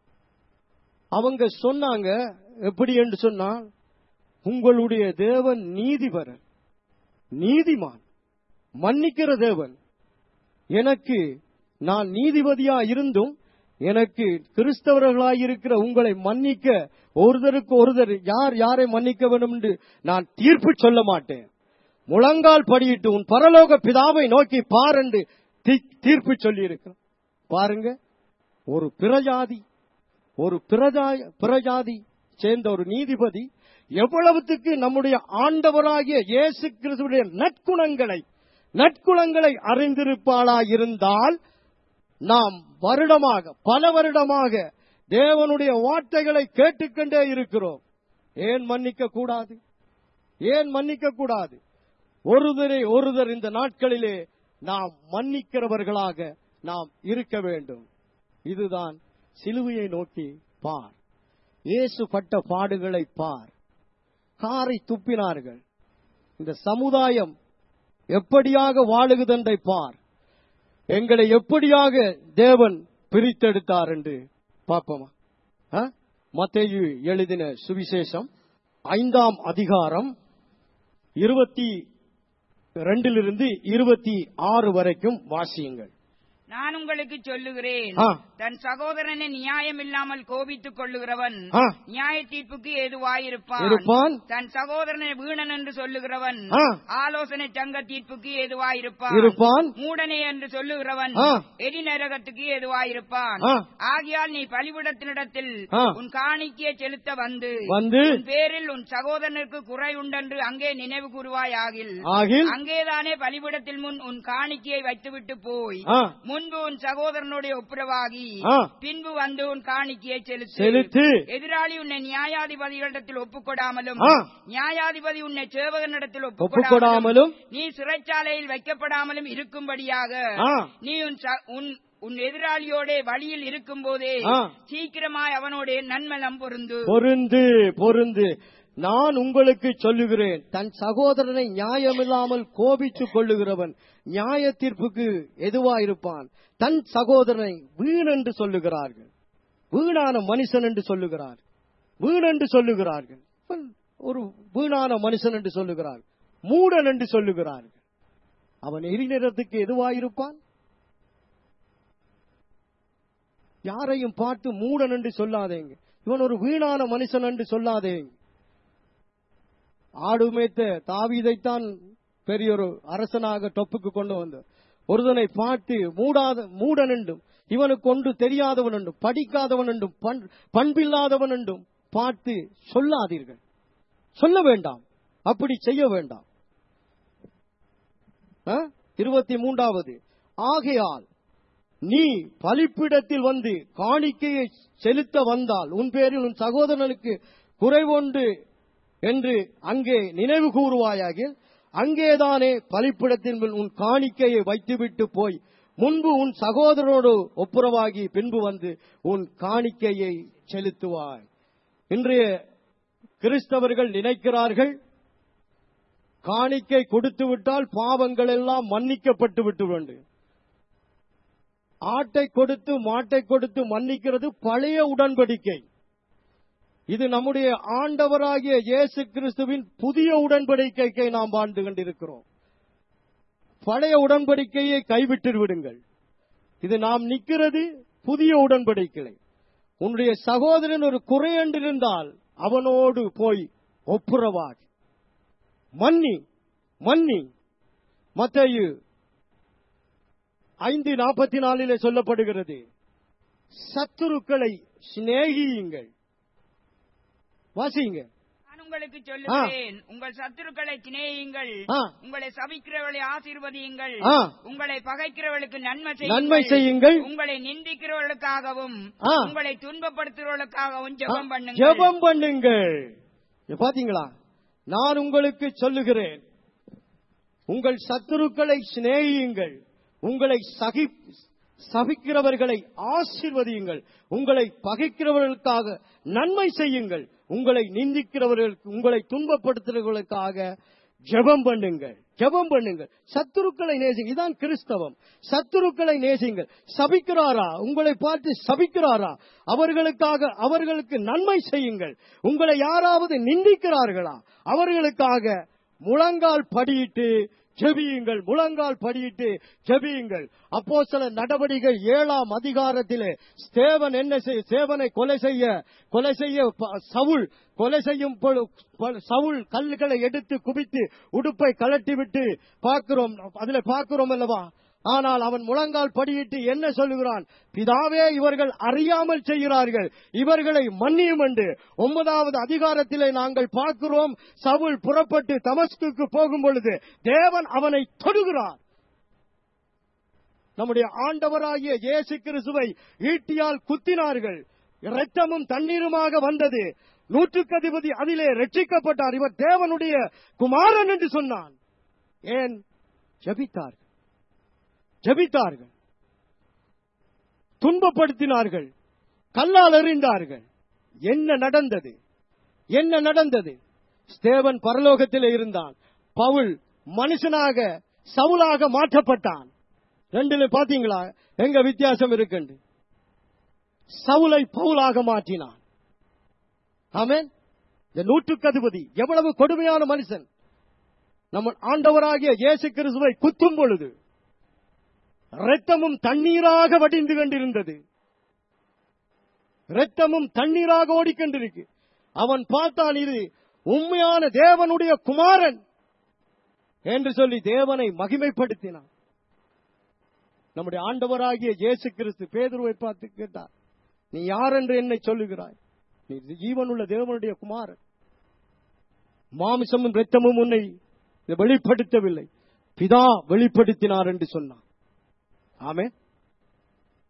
அவங்க சொன்னாங்க எப்படி என்று சொன்னா உங்களுடைய தேவன் நீதிபரர் நீதிமான் மன்னிக்கிற தேவன் எனக்கு நான் நீதிபதியா இருந்தும் எனக்கு கிறிஸ்தவர்களாயிருக்கிற உங்களை மன்னிக்க ஒருதருக்கு ஒருதர் யார் யாரை மன்னிக்க வேண்டும் என்று நான் தீர்ப்பு சொல்ல மாட்டேன் முழங்கால் படியிட்டு உன் பரலோக பிதாவை நோக்கி பார் என்று தீ- தீர்ப்பு சொல்லி பாருங்க ஒரு பிரஜாதி ஒரு பிரஜா- பிரஜாதி சேர்ந்த ஒரு நீதிபதி எவ்வளவுத்துக்கு நம்முடைய ஆண்டவராகிய இயேசு கிறிஸ்துடைய நற்குணங்களை நற்குணங்களை அறிந்திருப்பாளா இருந்தால் நாம் வருடமாக பல வருடமாக தேவனுடைய வார்த்தைகளை கேட்டுக்கொண்டே இருக்கிறோம் ஏன் மன்னிக்க கூடாது ஏன் மன்னிக்க கூடாது ஒருதரை ஒருதர் இந்த நாட்களிலே நாம் மன்னிக்கிறவர்களாக நாம் இருக்க வேண்டும் இதுதான் சிலுவையை நோக்கி பார் இயேசு பட்ட பாடுகளை பார் காரை துப்பினார்கள் இந்த சமுதாயம் எப்படியாக வாழுகுதென்றை பார் எங்களை எப்படியாக தேவன் பிரித்தெடுத்தார் என்று பார்ப்போமா ஆ? மத்தேயு எழுதின சுவிசேஷம் ஐந்தாம் அதிகாரம் இருபத்தி ரெண்டிலிருந்து இருபத்தி ஆறு வரைக்கும் வாசியுங்கள் நான் உங்களுக்கு சொல்லுகிறேன் ஆ. தன் சகோதரனை நியாயம் இல்லாமல் கோபித்துக் கொள்ளுகிறவன் ஆ. நியாய தீர்ப்புக்கு ஏதுவாயிருப்பான் இருப்பான். தன் சகோதரனை வீணன் என்று சொல்லுகிறவன் ஆ. ஆலோசனை சங்க தீர்ப்புக்கு ஏதுவாயிருப்பான் இருப்பான். மூடனே என்று சொல்லுகிறவன் ஆ. எரி நரகத்துக்கு ஏதுவாயிருப்பான் ஆ. ஆகையால் நீ பலிபிடத்தினிடத்தில் ஆ. உன் காணிக்கையை செலுத்த வந்து வந்து உன் பேரில் உன் சகோதரனுக்கு குறை உண்டென்று அங்கே நினைவு கூறுவாயாகில் ஆகில் அங்கேதானே பலிபிடத்தில் முன் உன் காணிக்கையை வைத்துவிட்டு போய் ஆ. முன் முன்பு உன் சகோதரனுடைய ஒப்புரவாகி ஆ. பின்பு வந்து உன் காணிக்கையை செலுத்து செலுத்து எதிராளி உன்னை நியாயாதிபதிகளிடத்தில் ஒப்புக்கொடாமலும் ஆ. நியாயாதிபதி உன்னை சேவகனிடத்தில் ஒப்புக்கொடாமலும் நீ சிறைச்சாலையில் வைக்கப்படாமலும் இருக்கும்படியாக ஆ. நீ உன் ச- உன் உன் எதிராளியோட வழியில் இருக்கும் போதே ஆ. சீக்கிரமாய் அவனோட நன்மலம் பொருந்து பொருந்து பொருந்து நான் உங்களுக்கு சொல்லுகிறேன் தன் சகோதரனை நியாயமில்லாமல் கோபித்துக் கொள்ளுகிறவன் நியாய தீர்ப்புக்கு எதுவாயிருப்பான் தன் சகோதரனை வீண் என்று சொல்லுகிறார்கள் வீணான மனுஷன் என்று சொல்லுகிறார் வீண் என்று சொல்லுகிறார்கள் இவன் ஒரு வீணான மனுஷன் என்று சொல்லுகிறார் மூடன் என்று சொல்லுகிறார்கள் அவன் எரிநிறத்துக்கு எதுவாயிருப்பான் யாரையும் பார்த்து மூடன் என்று சொல்லாதேங்க இவன் ஒரு வீணான மனுஷன் என்று சொல்லாதேங்க ஆடு மேய்த்த தாவீதைத்தான் பெரிய ஒரு அரசனாக டொப்புக்கு கொண்டு வந்தார் ஒருதனை பார்த்து மூடாத மூடன் என்றும் இவனுக்கு ஒன்று தெரியாதவன் என்றும் படிக்காதவன் என்றும் பண்- பண்பில்லாதவன் என்றும் பார்த்து சொல்லாதீர்கள் சொல்ல வேண்டாம் அப்படி செய்ய வேண்டாம் ஆ? இருபத்தி மூன்றாவது ஆகையால் நீ பலிப்பிடத்தில் வந்து காணிக்கையை செலுத்த வந்தால் உன் பேரில் உன் சகோதரனுக்கு குறைவொன்று என்று அங்கே நினைவு கூறுவாயாக அங்கேதானே பலிப்பிடத்தின் மேல் உன் காணிக்கையை வைத்துவிட்டு போய் முன்பு உன் சகோதரனோடு ஒப்புரவாகி பின்பு வந்து உன் காணிக்கையை செலுத்துவாய் இன்றைய கிறிஸ்தவர்கள் நினைக்கிறார்கள் காணிக்கை கொடுத்து விட்டால் பாவங்கள் எல்லாம் மன்னிக்கப்பட்டு விட்டு வேண்டும் ஆட்டை கொடுத்து மாட்டை கொடுத்து மன்னிக்கிறது பழைய உடன்படிக்கை இது நம்முடைய ஆண்டவராகிய இயேசு கிறிஸ்துவின் புதிய உடன்படிக்கைக்கு நாம் வாழ்ந்து கொண்டிருக்கிறோம் பழைய உடன்படிக்கையை கைவிட்டு விடுங்கள் இது நாம் நிற்கிறது புதிய உடன்படிக்கை உன்னுடைய சகோதரன் ஒரு குறையண்டிருந்தால் அவனோடு போய் ஒப்புரவாகி மன்னி மன்னி மத்தேயு ஐந்து நாற்பத்தி நாலிலே சொல்லப்படுகிறது சத்துருக்களை சிநேகியுங்கள் வாசிங்க நான் உங்களுக்கு சொல்லுகிறேன் உங்கள் சத்துருக்களை சிநேகியுங்கள் ஆ. உங்களை சபிக்கிறவர்களை ஆசீர்வதியுங்கள் ஆ. உங்களை பகைக்கிறவர்களுக்கு நன்மை நன்மை செய்யுங்கள். உங்களை நிந்திக்கிறவர்களுக்காகவும் ஆ. உங்களை துன்பப்படுத்துகிறவர்களுக்காகவும் ஜெபம் பண்ணுங்கள் ஜெபம் பண்ணுங்கள் இங்க பாத்தீங்களா நான் உங்களுக்கு சொல்லுகிறேன் உங்கள் சத்துருக்களை சிநேகியுங்கள் உங்களை சகி சபிக்கிறவர்களை ஆசீர்வதியுங்கள் உங்களை பகைக்கிறவர்களுக்காக நன்மை செய்யுங்கள் உங்களை நிந்திக்கிறவர்களுக்கு உங்களை துன்பப்படுத்துகிறவர்களுக்காக ஜெபம் பண்ணுங்கள் ஜெபம் பண்ணுங்கள் சத்துருக்களை நேசிங்க இதான் கிறிஸ்தவம் சத்துருக்களை நேசிங்கள் சபிக்கிறாரா உங்களை பார்த்து சபிக்கிறாரா அவர்களுக்காக அவர்களுக்கு நன்மை செய்யுங்கள் உங்களை யாராவது நிந்திக்கிறார்களா அவர்களுக்காக முழங்கால் படியிட்டு ஜெபியுங்கள் முழங்கால் படியிட்டு ஜெபியுங்கள் அப்போ சில நடவடிக்கை ஏழாம் அதிகாரத்திலே ஸ்தேவன் என்ன செய் சேவனை கொலை செய்ய கொலை செய்ய ப- சவுல் கொலை செய்யும் பொழு- ப- சவுல் கல்லுகளை எடுத்து குவித்து உடுப்பை கலட்டிவிட்டு பார்க்கிறோம் அதுல பார்க்கிறோம் அல்லவா ஆனால் அவன் முழங்கால் படியிட்டு என்ன சொல்லுகிறான் பிதாவே இவர்கள் அறியாமல் செய்கிறார்கள் இவர்களை மன்னியும் என்று ஒன்பதாவது அதிகாரத்திலே நாங்கள் பார்க்கிறோம் சவுல் புறப்பட்டு தமஸ்குக்கு போகும் பொழுது தேவன் அவனை தொடுகிறார் நம்முடைய ஆண்டவராகிய இயேசு கிறிஸ்துவை ஈட்டியால் குத்தினார்கள் இரத்தமும் தண்ணீருமாக வந்தது நூற்றுக்கு அதிபதி அதிலே ரட்சிக்கப்பட்டார் இவர் தேவனுடைய குமாரன் என்று சொன்னான் ஏன் ஜபித்தார்கள் ஜபித்தார்கள் துன்பப்படுத்தினார்கள் கல்லால் எறிந்தார்கள் என்ன நடந்தது என்ன நடந்தது ஸ்தேவன் பரலோகத்தில் இருந்தான் பவுல் மனுஷனாக சவுலாக மாற்றப்பட்டான் ரெண்டுல பாத்தீங்களா எங்க வித்தியாசம் இருக்குண்டு சவுலை பவுலாக மாற்றினான் ஆமென் இந்த நூற்றுக்கு அதிபதி எவ்வளவு கொடுமையான மனுஷன் நம்ம ஆண்டவராகிய இயேசு கிறிஸ்துவை குத்தும் பொழுது இரத்தமும் தண்ணீராக வடிந்து கொண்டிருந்தது இரத்தமும் தண்ணீராக ஓடிக்கொண்டிருக்கு அவன் பார்த்தான் இது உண்மையான தேவனுடைய குமாரன் என்று சொல்லி தேவனை மகிமைப்படுத்தினான் நம்முடைய ஆண்டவராகிய இயேசு கிறிஸ்து பேதுருவை பார்த்து கேட்டார் நீ யார் என்று என்னை சொல்லுகிறாய் நீ ஜீவனுள்ள தேவனுடைய குமாரன் மாமிசமும் இரத்தமும் உன்னை வெளிப்படுத்தவில்லை பிதா வெளிப்படுத்தினார் என்று சொன்னான் ஆமே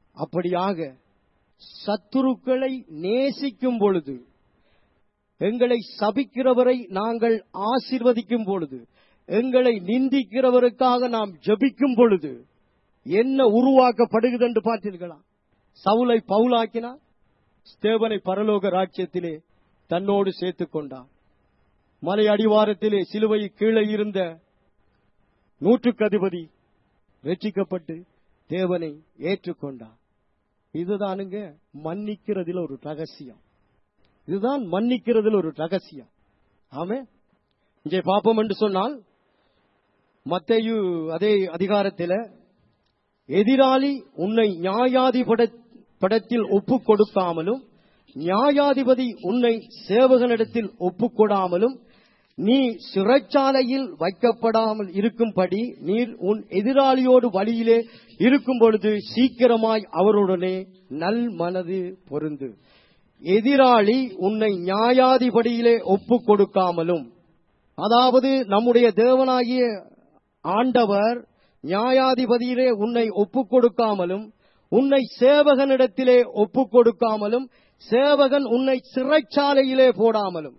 அப்படியாக சத்துருக்களை நேசிக்கும் பொழுது எங்களை சபிக்கிறவரை நாங்கள் ஆசீர்வதிக்கும் பொழுது எங்களை நிந்திக்கிறவருக்காக நாம் ஜெபிக்கும் பொழுது என்ன உருவாக்கப்படுகிறது என்று பார்த்தீர்களா சவுலை பவுலாக்கினார் ஸ்தேவனை பரலோக ராஜ்யத்திலே தன்னோடு சேர்த்துக் கொண்டார் மலை அடிவாரத்திலே சிலுவை கீழே இருந்த நூற்றுக்கு அதிபதி வெற்றிக்கப்பட்டு தேவனை ஏற்றுக்கொண்டார் இதுதானுங்க மன்னிக்கிறதில் ஒரு ரகசியம் இதுதான் மன்னிக்கிறதில் ஒரு ரகசியம் ஆமே இங்கே பாப்போம் என்று சொன்னால் மத்தேயு அதே அதிகாரத்தில் எதிராளி உன்னை நியாயாதிபட படத்தில் ஒப்பு கொடுக்காமலும் நியாயாதிபதி உன்னை சேவகனிடத்தில் ஒப்புக் கொடாமலும் நீ சிறைச்சாலையில் வைக்கப்படாமல் இருக்கும்படி நீர் உன் எதிராளியோடு வழியிலே இருக்கும் பொழுது சீக்கிரமாய் அவருடனே நல் மனது பொருந்து எதிராளி உன்னை நியாயாதிபதியிலே ஒப்புக் கொடுக்காமலும் அதாவது நம்முடைய தேவனாகிய ஆண்டவர் நியாயாதிபதியிலே உன்னை ஒப்புக் கொடுக்காமலும் உன்னை சேவகனிடத்திலே ஒப்புக் கொடுக்காமலும் சேவகன் உன்னை சிறைச்சாலையிலே போடாமலும்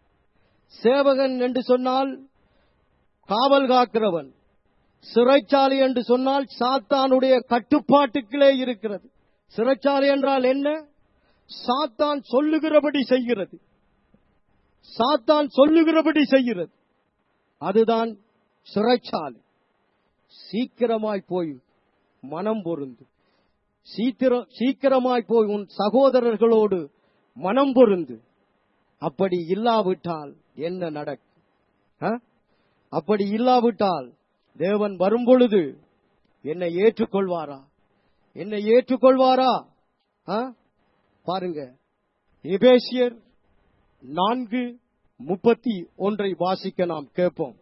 சேவகன் என்று சொன்னால் காவல் காக்கிறவன் சிறைச்சாலை என்று சொன்னால் சாத்தானுடைய கட்டுப்பாட்டுக்குள்ளே இருக்கிறது சிறைச்சாலை என்றால் என்ன சாத்தான் சொல்லுகிறபடி செய்கிறது சாத்தான் சொல்லுகிறபடி செய்கிறது அதுதான் சிறைச்சாலை சீக்கிரமாய் போய் மனம் பொருந்து சீக்கிரம் சீக்கிரமாய் போய் உன் சகோதரர்களோடு மனம் பொருந்து அப்படி இல்லாவிட்டால் என்ன நடக்கும் ஆ? அப்படி இல்லாவிட்டால் தேவன் வரும்பொழுது என்னை ஏற்றுக்கொள்வாரா என்னை ஏற்றுக்கொள்வாரா ஆ? பாருங்க எபேசியர் நான்கு முப்பத்தி ஒன்றை வாசிக்க நாம் கேட்போம்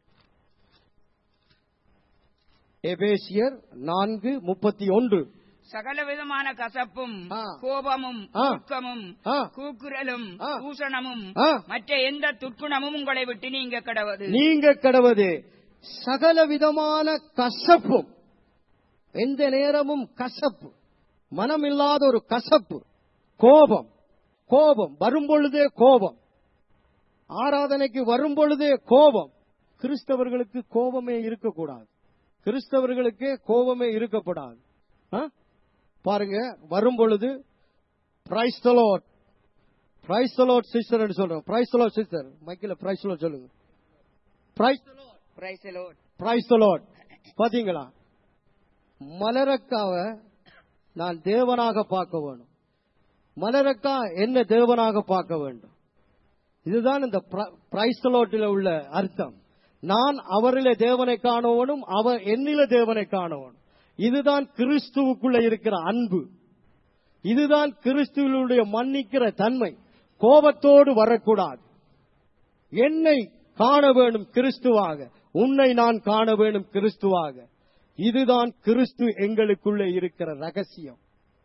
எபேசியர் நான்கு முப்பத்தி ஒன்று சகல விதமான கசப்பும் ஆ. கோபமும் ஆ. துக்கமும் ஆ. கூக்குரலும் ஆ. தூஷணமும் ஆ. மற்ற எந்த துர்க்குணமும் உங்களை விட்டு நீங்க கடவது நீங்க கடவது சகல விதமான கசப்பும் எந்த நேரமும் கசப்பு மனமில்லாத ஒரு கசப்பு கோபம் கோபம் வரும் பொழுதே கோபம் ஆராதனைக்கு வரும் பொழுதே கோபம் கிறிஸ்தவர்களுக்கு கோபமே இருக்கக்கூடாது கிறிஸ்தவர்களுக்கு கோபமே இருக்கக்கூடாது ஆ? பாருங்க வரும் பொழுது praise the Lord praise the Lord sister சொல்றோம் பிரைஸ் தலோட் சிஸ்டர் மைக்கில் பிரைஸ் தலோட் சொல்லுங்க praise Praise the Lord. Praise Lord பாத்தீங்களா மலரக்காவை நான் தேவனாக பார்க்க வேணும் மலரக்கா என்ன தேவனாக பார்க்க வேண்டும் இதுதான் இந்த பிரைஸ் லார்ட்டில் உள்ள அர்த்தம் நான் அவரிலே தேவனை காணவனும் அவர் என்னில தேவனை காணவனும் இதுதான் கிறிஸ்துவுக்குள்ள இருக்கிற அன்பு இதுதான் கிறிஸ்துவனுடைய மன்னிக்கிற தன்மை கோபத்தோடு வரக்கூடாது என்னை காண வேணும் கிறிஸ்துவாக உன்னை நான் காண வேணும் கிறிஸ்துவாக இதுதான் கிறிஸ்து எங்களுக்குள்ளே இருக்கிற ரகசியம்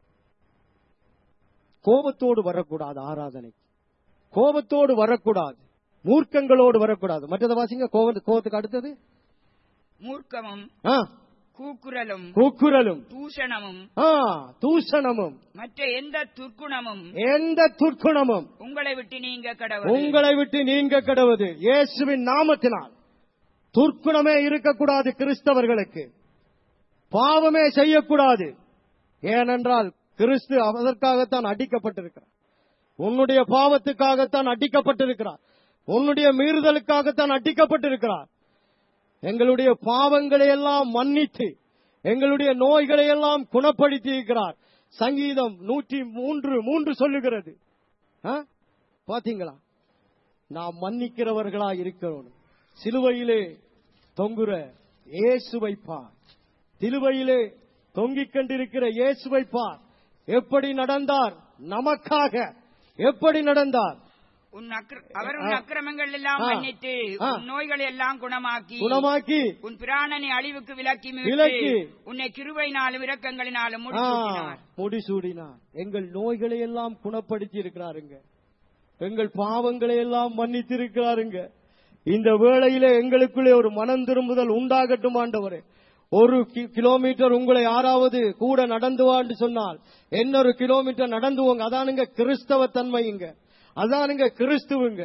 கோபத்தோடு வரக்கூடாது ஆராதனை கோபத்தோடு வரக்கூடாது மூர்க்கங்களோடு வரக்கூடாது மற்றதை வாசிங்க கோபத்து- கோபத்துக்கு அடுத்தது மூர்க்கமும் ஆ, கூக்குரலும் கூக்குரலும் தூஷணமும் ஆ, தூஷணமும் மற்ற எந்த துர்க்குணமும் எந்த துர்க்குணமும் உங்களை விட்டு நீங்க கடவது உங்களை விட்டு நீங்க கடவுது இயேசுவின் நாமத்தினால் துர்க்குணமே இருக்கக்கூடாது கிறிஸ்தவர்களுக்கு பாவமே செய்யக்கூடாது ஏனென்றால் கிறிஸ்து அதற்காகத்தான் அடிக்கப்பட்டிருக்கிறார் உன்னுடைய பாவத்துக்காகத்தான் அடிக்கப்பட்டிருக்கிறார் உன்னுடைய மீறுதலுக்காகத்தான் அடிக்கப்பட்டிருக்கிறார் எங்களுடைய பாவங்களை எல்லாம் மன்னித்து எங்களுடைய நோய்களை எல்லாம் குணப்படுத்தி இருக்கிறார் சங்கீதம் நூற்றி மூன்று மூன்று சொல்லுகிறது ஆ? பாத்தீங்களா நாம் மன்னிக்கிறவர்களா இருக்கிறோம் சிலுவையிலே தொங்குற இயேசுவை பார் சிலுவையிலே தொங்கிக் கொண்டிருக்கிற இயேசுவை பார் எப்படி நடந்தார் நமக்காக எப்படி நடந்தார் உன் அக்கிர- அவர் உன் ஆ. அக்கிரமங்கள் எல்லாம் ஆ. மன்னித்து ஆ. உன் நோய்களை எல்லாம் குணமாக்கி குணமாக்கி உன் பிராணனை அழிவுக்கு விலக்கி மீட்டு விலக்கி. உன்னை கிருபையினாலும் இரக்கங்களினாலும் ஆ, முடிசூட்டினார் முடிசூடினார் எங்கள் நோய்களை எல்லாம் குணப்படுத்தி இருக்கிறாருங்க எங்கள் பாவங்களை எல்லாம் மன்னித்து இருக்கிறாருங்க இந்த வேளையிலே எங்களுக்குள்ளே ஒரு மனம் திரும்புதல் உண்டாகட்டும் ஆண்டவரே ஒரு கி- கிலோமீட்டர் உங்களை யாராவது கூட நடந்து வான்னு சொன்னால் இன்னொரு கிலோமீட்டர் நடந்து போங்க அதானுங்க கிறிஸ்தவ தன்மைங்க அதானுங்க கிறிஸ்துவுங்க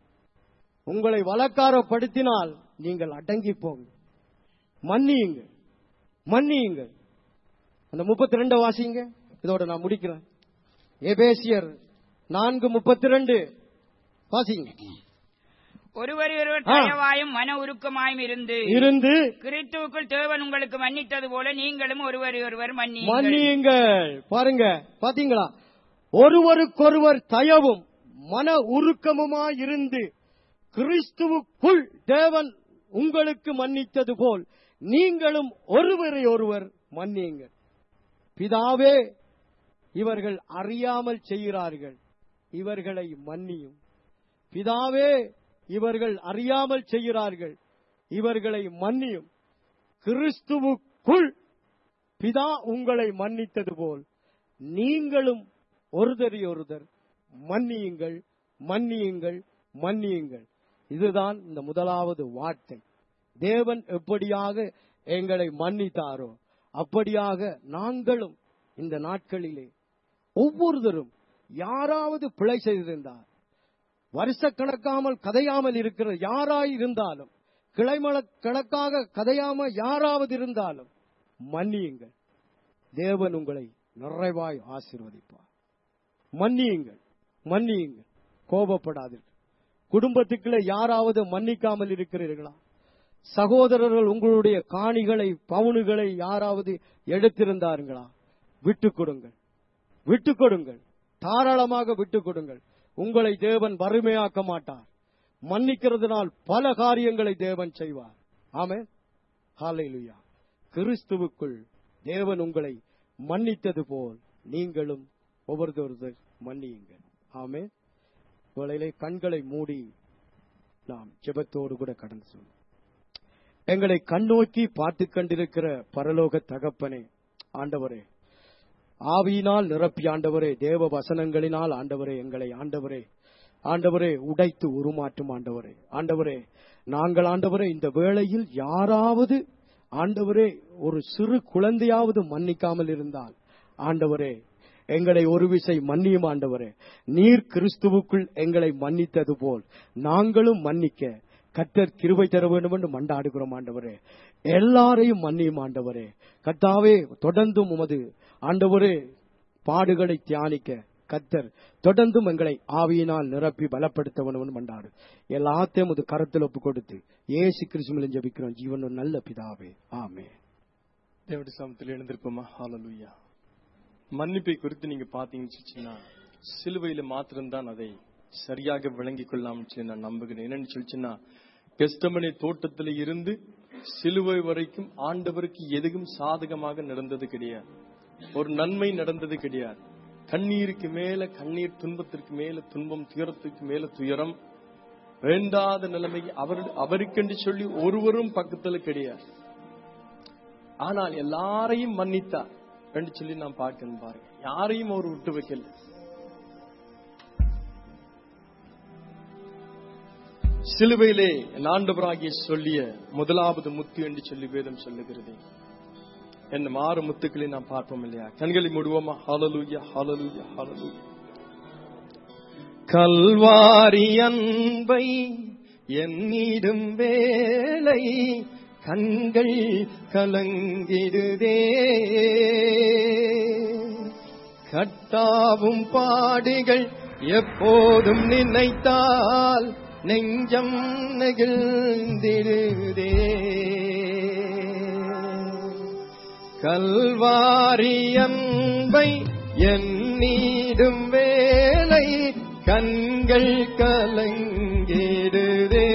உங்களை வழக்காரப்படுத்தினால் நீங்கள் அடங்கி போங்க மன்னியுங்க மன்னியுங்க அந்த முப்பத்தி ரெண்டு வாசிங்க இதோட நான் முடிக்கிறேன் எபேசியர் நான்கு முப்பத்தி ரெண்டு வாசிங்க ஒருவர் ஒருவர் ஆ. தயவாயும் மன உருக்கமாயும் இருந்து இருந்து கிறிஸ்துவுக்குள் தேவன் உங்களுக்கு மன்னித்தது போல நீங்களும் ஒருவர் ஒருவர் மன்னியுங்கள் மன்னியுங்கள் பாருங்க பாத்தீங்களா ஒருவருக்கொருவர் தயவும் மன உருக்கமுமாய் இருந்து கிறிஸ்துவுக்குள் தேவன் உங்களுக்கு மன்னித்தது போல் நீங்களும் ஒருவரை ஒருவர் மன்னியுங்கள் பிதாவே இவர்கள் அறியாமல் செய்கிறார்கள் இவர்களை மன்னியும் பிதாவே இவர்கள் அறியாமல் செய்கிறார்கள் இவர்களை மன்னியும் கிறிஸ்துவுக்குள் பிதா உங்களை மன்னித்தது போல் நீங்களும் ஒருதரி ஒருதர் மன்னியுங்கள் மன்னியுங்கள் மன்னியுங்கள் இதுதான் இந்த முதலாவது வார்த்தை தேவன் எப்படியாக எங்களை மன்னித்தாரோ அப்படியாக நாங்களும் இந்த நாட்களிலே ஒவ்வொருத்தரும் யாராவது பிழை செய்திருந்தார் வருஷக்கணக்காமல் கதையாமல் இருக்கிற யாராய் இருந்தாலும் கிளைமல கணக்காக கதையாம யாராவது இருந்தாலும் மன்னியுங்கள் தேவன் உங்களை நிறைவாய் ஆசீர்வதிப்பார் மன்னியுங்கள் மன்னியுங்கள் கோபப்படாதீர்கள் குடும்பத்துக்குள்ள யாராவது மன்னிக்காமல் இருக்கிறீர்களா சகோதரர்கள் உங்களுடைய காணிகளை பவுனுகளை யாராவது எடுத்திருந்தார்களா விட்டுக் கொடுங்கள் விட்டுக் கொடுங்கள் தாராளமாக விட்டுக் கொடுங்கள் உங்களை தேவன் வறுமையாக்க மாட்டார் மன்னிக்கிறதுனால் பல காரியங்களை தேவன் செய்வார் ஆமே ஹalleluya கிறிஸ்துவுக்குள் தேவன் உங்களை மன்னித்தது போல் நீங்களும் ஒவ்வொருத்தொருத்தர் மன்னியுங்கள் ஆமே வேளையிலே கண்களை மூடி நாம் ஜெபத்தோடு கூட கடந்து செல்வோம் எங்களை கண்ணோக்கி பார்த்து கண்டிருக்கிற பரலோக தகப்பனே ஆண்டவரே ஆவியினால் நிரப்பி ஆண்டவரே தேவ வசனங்களினால் ஆண்டவரே எங்களை ஆண்டவரே ஆண்டவரே உடைத்து உருமாற்றும் ஆண்டவரே ஆண்டவரே நாங்கள் ஆண்டவரே இந்த வேளையில் யாராவது ஆண்டவரே ஒரு சிறு குழந்தையாவது மன்னிக்காமல் இருந்தால் ஆண்டவரே எங்களை ஒரு விசை மன்னியும் ஆண்டவரே நீர் கிறிஸ்துவுக்குள் எங்களை மன்னித்தது போல் நாங்களும் மன்னிக்க கர்த்தர் கிருபை தர வேண்டும் என்று மண்டாடுகிறோம் ஆண்டவரே எல்லாரையும் மன்னியும் ஆண்டவரே கர்த்தாவே தொடர்ந்தும் உமது ஆண்டவரே பாடுகளை தியானிக்க கத்தர் தொடர்ந்தும் எங்களை ஆவியினால் நிரப்பி பலப்படுத்த வேண்டும் மண்டாடு எல்லாத்தையும் அது கரத்தில் ஒப்பு கொடுத்து ஏசு கிறிஸ்துவிலும் ஜெபிக்கிறோம் ஜீவன் நல்ல பிதாவே ஆமே தேவடி சாமத்தில் எழுந்திருப்போமா ஹalleluya மன்னிப்பை குறித்து நீங்க பாத்தீங்கன்னு சொல்லிச்சுன்னா சிலுவையில மாத்திரம்தான் அதை சரியாக விளங்கிக் கொள்ளலாம்னு சொல்லி நான் நம்புகிறேன் என்னன்னு சொல்லிச்சுன்னா கெஸ்டமனை தோட்டத்தில் இருந்து சிலுவை வரைக்கும் ஆண்டவருக்கு எதுவும் சாதகமாக நடந்தது கிடையாது ஒரு நன்மை நடந்தது கிடையாது கண்ணீருக்கு மேல கண்ணீர் துன்பத்திற்கு மேல துன்பம் துயரத்துக்கு மேல துயரம் வேண்டாத நிலைமை அவர் அவருக்கென்று சொல்லி ஒருவரும் பக்கத்துல கிடையாது ஆனால் எல்லாரையும் மன்னித்தார் என்று சொல்லி நான் பார்க்கணும் பாருங்க யாரையும் அவர் விட்டு வைக்கல சிலுவையிலே என் ஆண்டவராகிய சொல்லிய முதலாவது முத்து என்று சொல்லி வேதம் சொல்லுகிறது என்ன மாறு முத்துக்களை நாம் பார்ப்போம் இல்லையா கண்களை மூடுவோமா ஹalleluya ஹalleluya ஹalleluya கல்வாரி அன்பை என்னிடும் வேலை கண்கள் கலங்கிடுதே கட்டாவும் பாடுகள் எப்போதும் நினைத்தால் நெஞ்சம் நெகிழ்ந்திடுதே கல்வாரி அன்பை எண்ணீடும் வேலை கண்கள் கலங்கிடுதே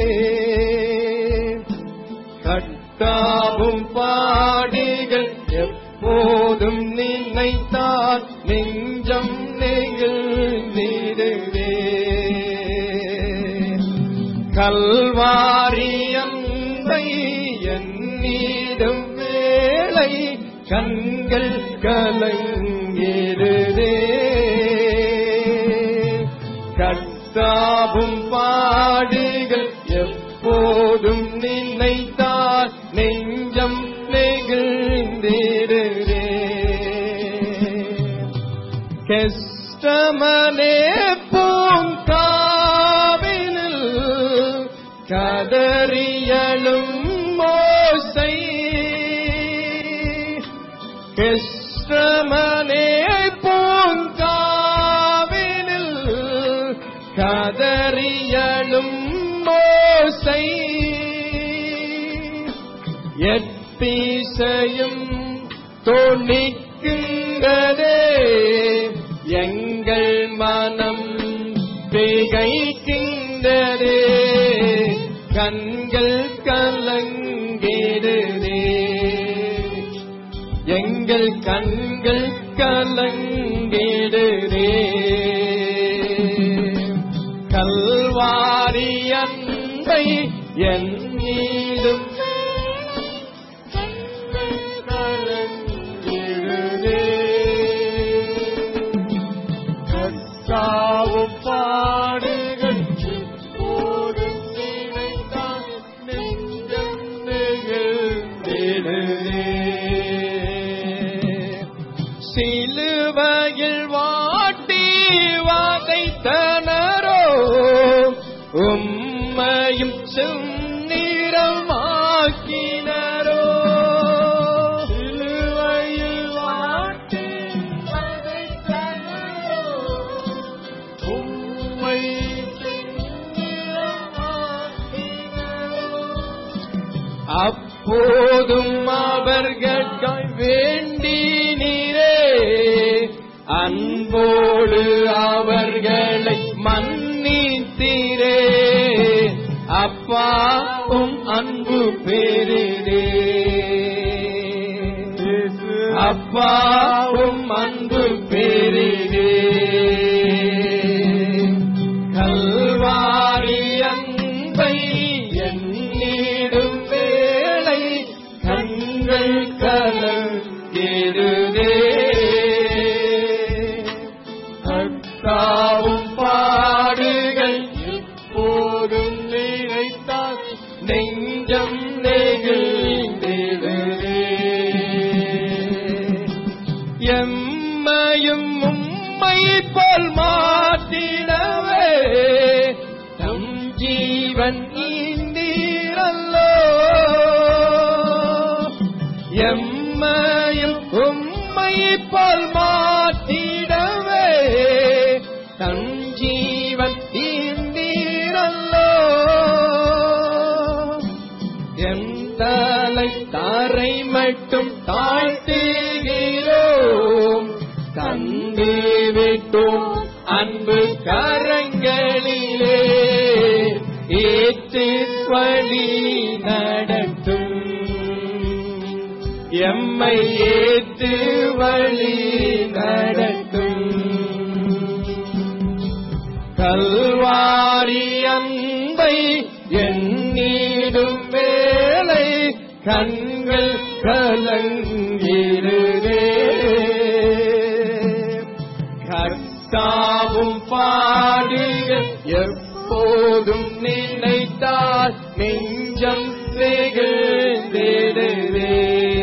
கட்டாவும் பாடிகள் எப்போதும் நினைத்தால் நெஞ்சம் நெகிழ்ந்திடுவே கல்வாரி அன்பை எண்ணீடும் வேளை கண்கள் கலங்கிடுதே கத்தாவும் பாடுகள் எப்போதும் நினைத்தால் நெஞ்சம் நெகிழ்ந்திடுதே கதறியலும் மோசை எத்தீசையும் தோணிக்கின்றதே எங்கள் மனம் திகைக்கின்றதே கண்கள் கலங்கிடுதே எங்கள் கண்கள் கலங்கிடுதே கல்வாரி அன்பை என்னிடும் கலங்கிடுதே கத்தாவும் பாடுகள் இப்போதும் நினைத்தான் நெஞ்சம் நெகிழ்ந்திடுதே. சிலுவையில் வாட்டி வாதைத்தனரோ உம்மையும் செந்நிறமாக்கினரோ சிலுவையில் வாட்டி உம்மை அப்போதும் அவர்கள் வேண்டினீரே அன்போடு அவர்களை மன்னித்தீரே அப்பாவும் அன்பு பெரிரே அப்பாவும் அன்பு பெரிரே கல்வாரி அன்பை எண்ணிடும் வேளை கண்கள் கலங்கிடுதே கத்தாவும் பாடுகள் எப்போதும் நினைத்தால் நெஞ்சம் நெகிழ்ந்திடுதே எம்மையும் உம்மை போல் மாற்றிடவே நம் ஜீவன் ஈந்தீரல்லோ எம்மையும் உம்மை போல் மாற்றிடவே தன் ஜீவன் ஈந்தீரல்லோ என் தலை தாரை மட்டும் தாழ்த்துகிறோம் தந்து விட்டோம் அன்பு கரங்களிலே ஏற்று வழி நடத்தும் எம்மை ஏற்று வழி நடத்தும் கல்வாரி அன்பை எண்ணிடும் வேளை கண்கள் கலங்கிடுதே கர்த்தாவும் பாடுகள் எப்போதும் நினைத்தால் நெஞ்சம் நெகிழ்ந்திடுதே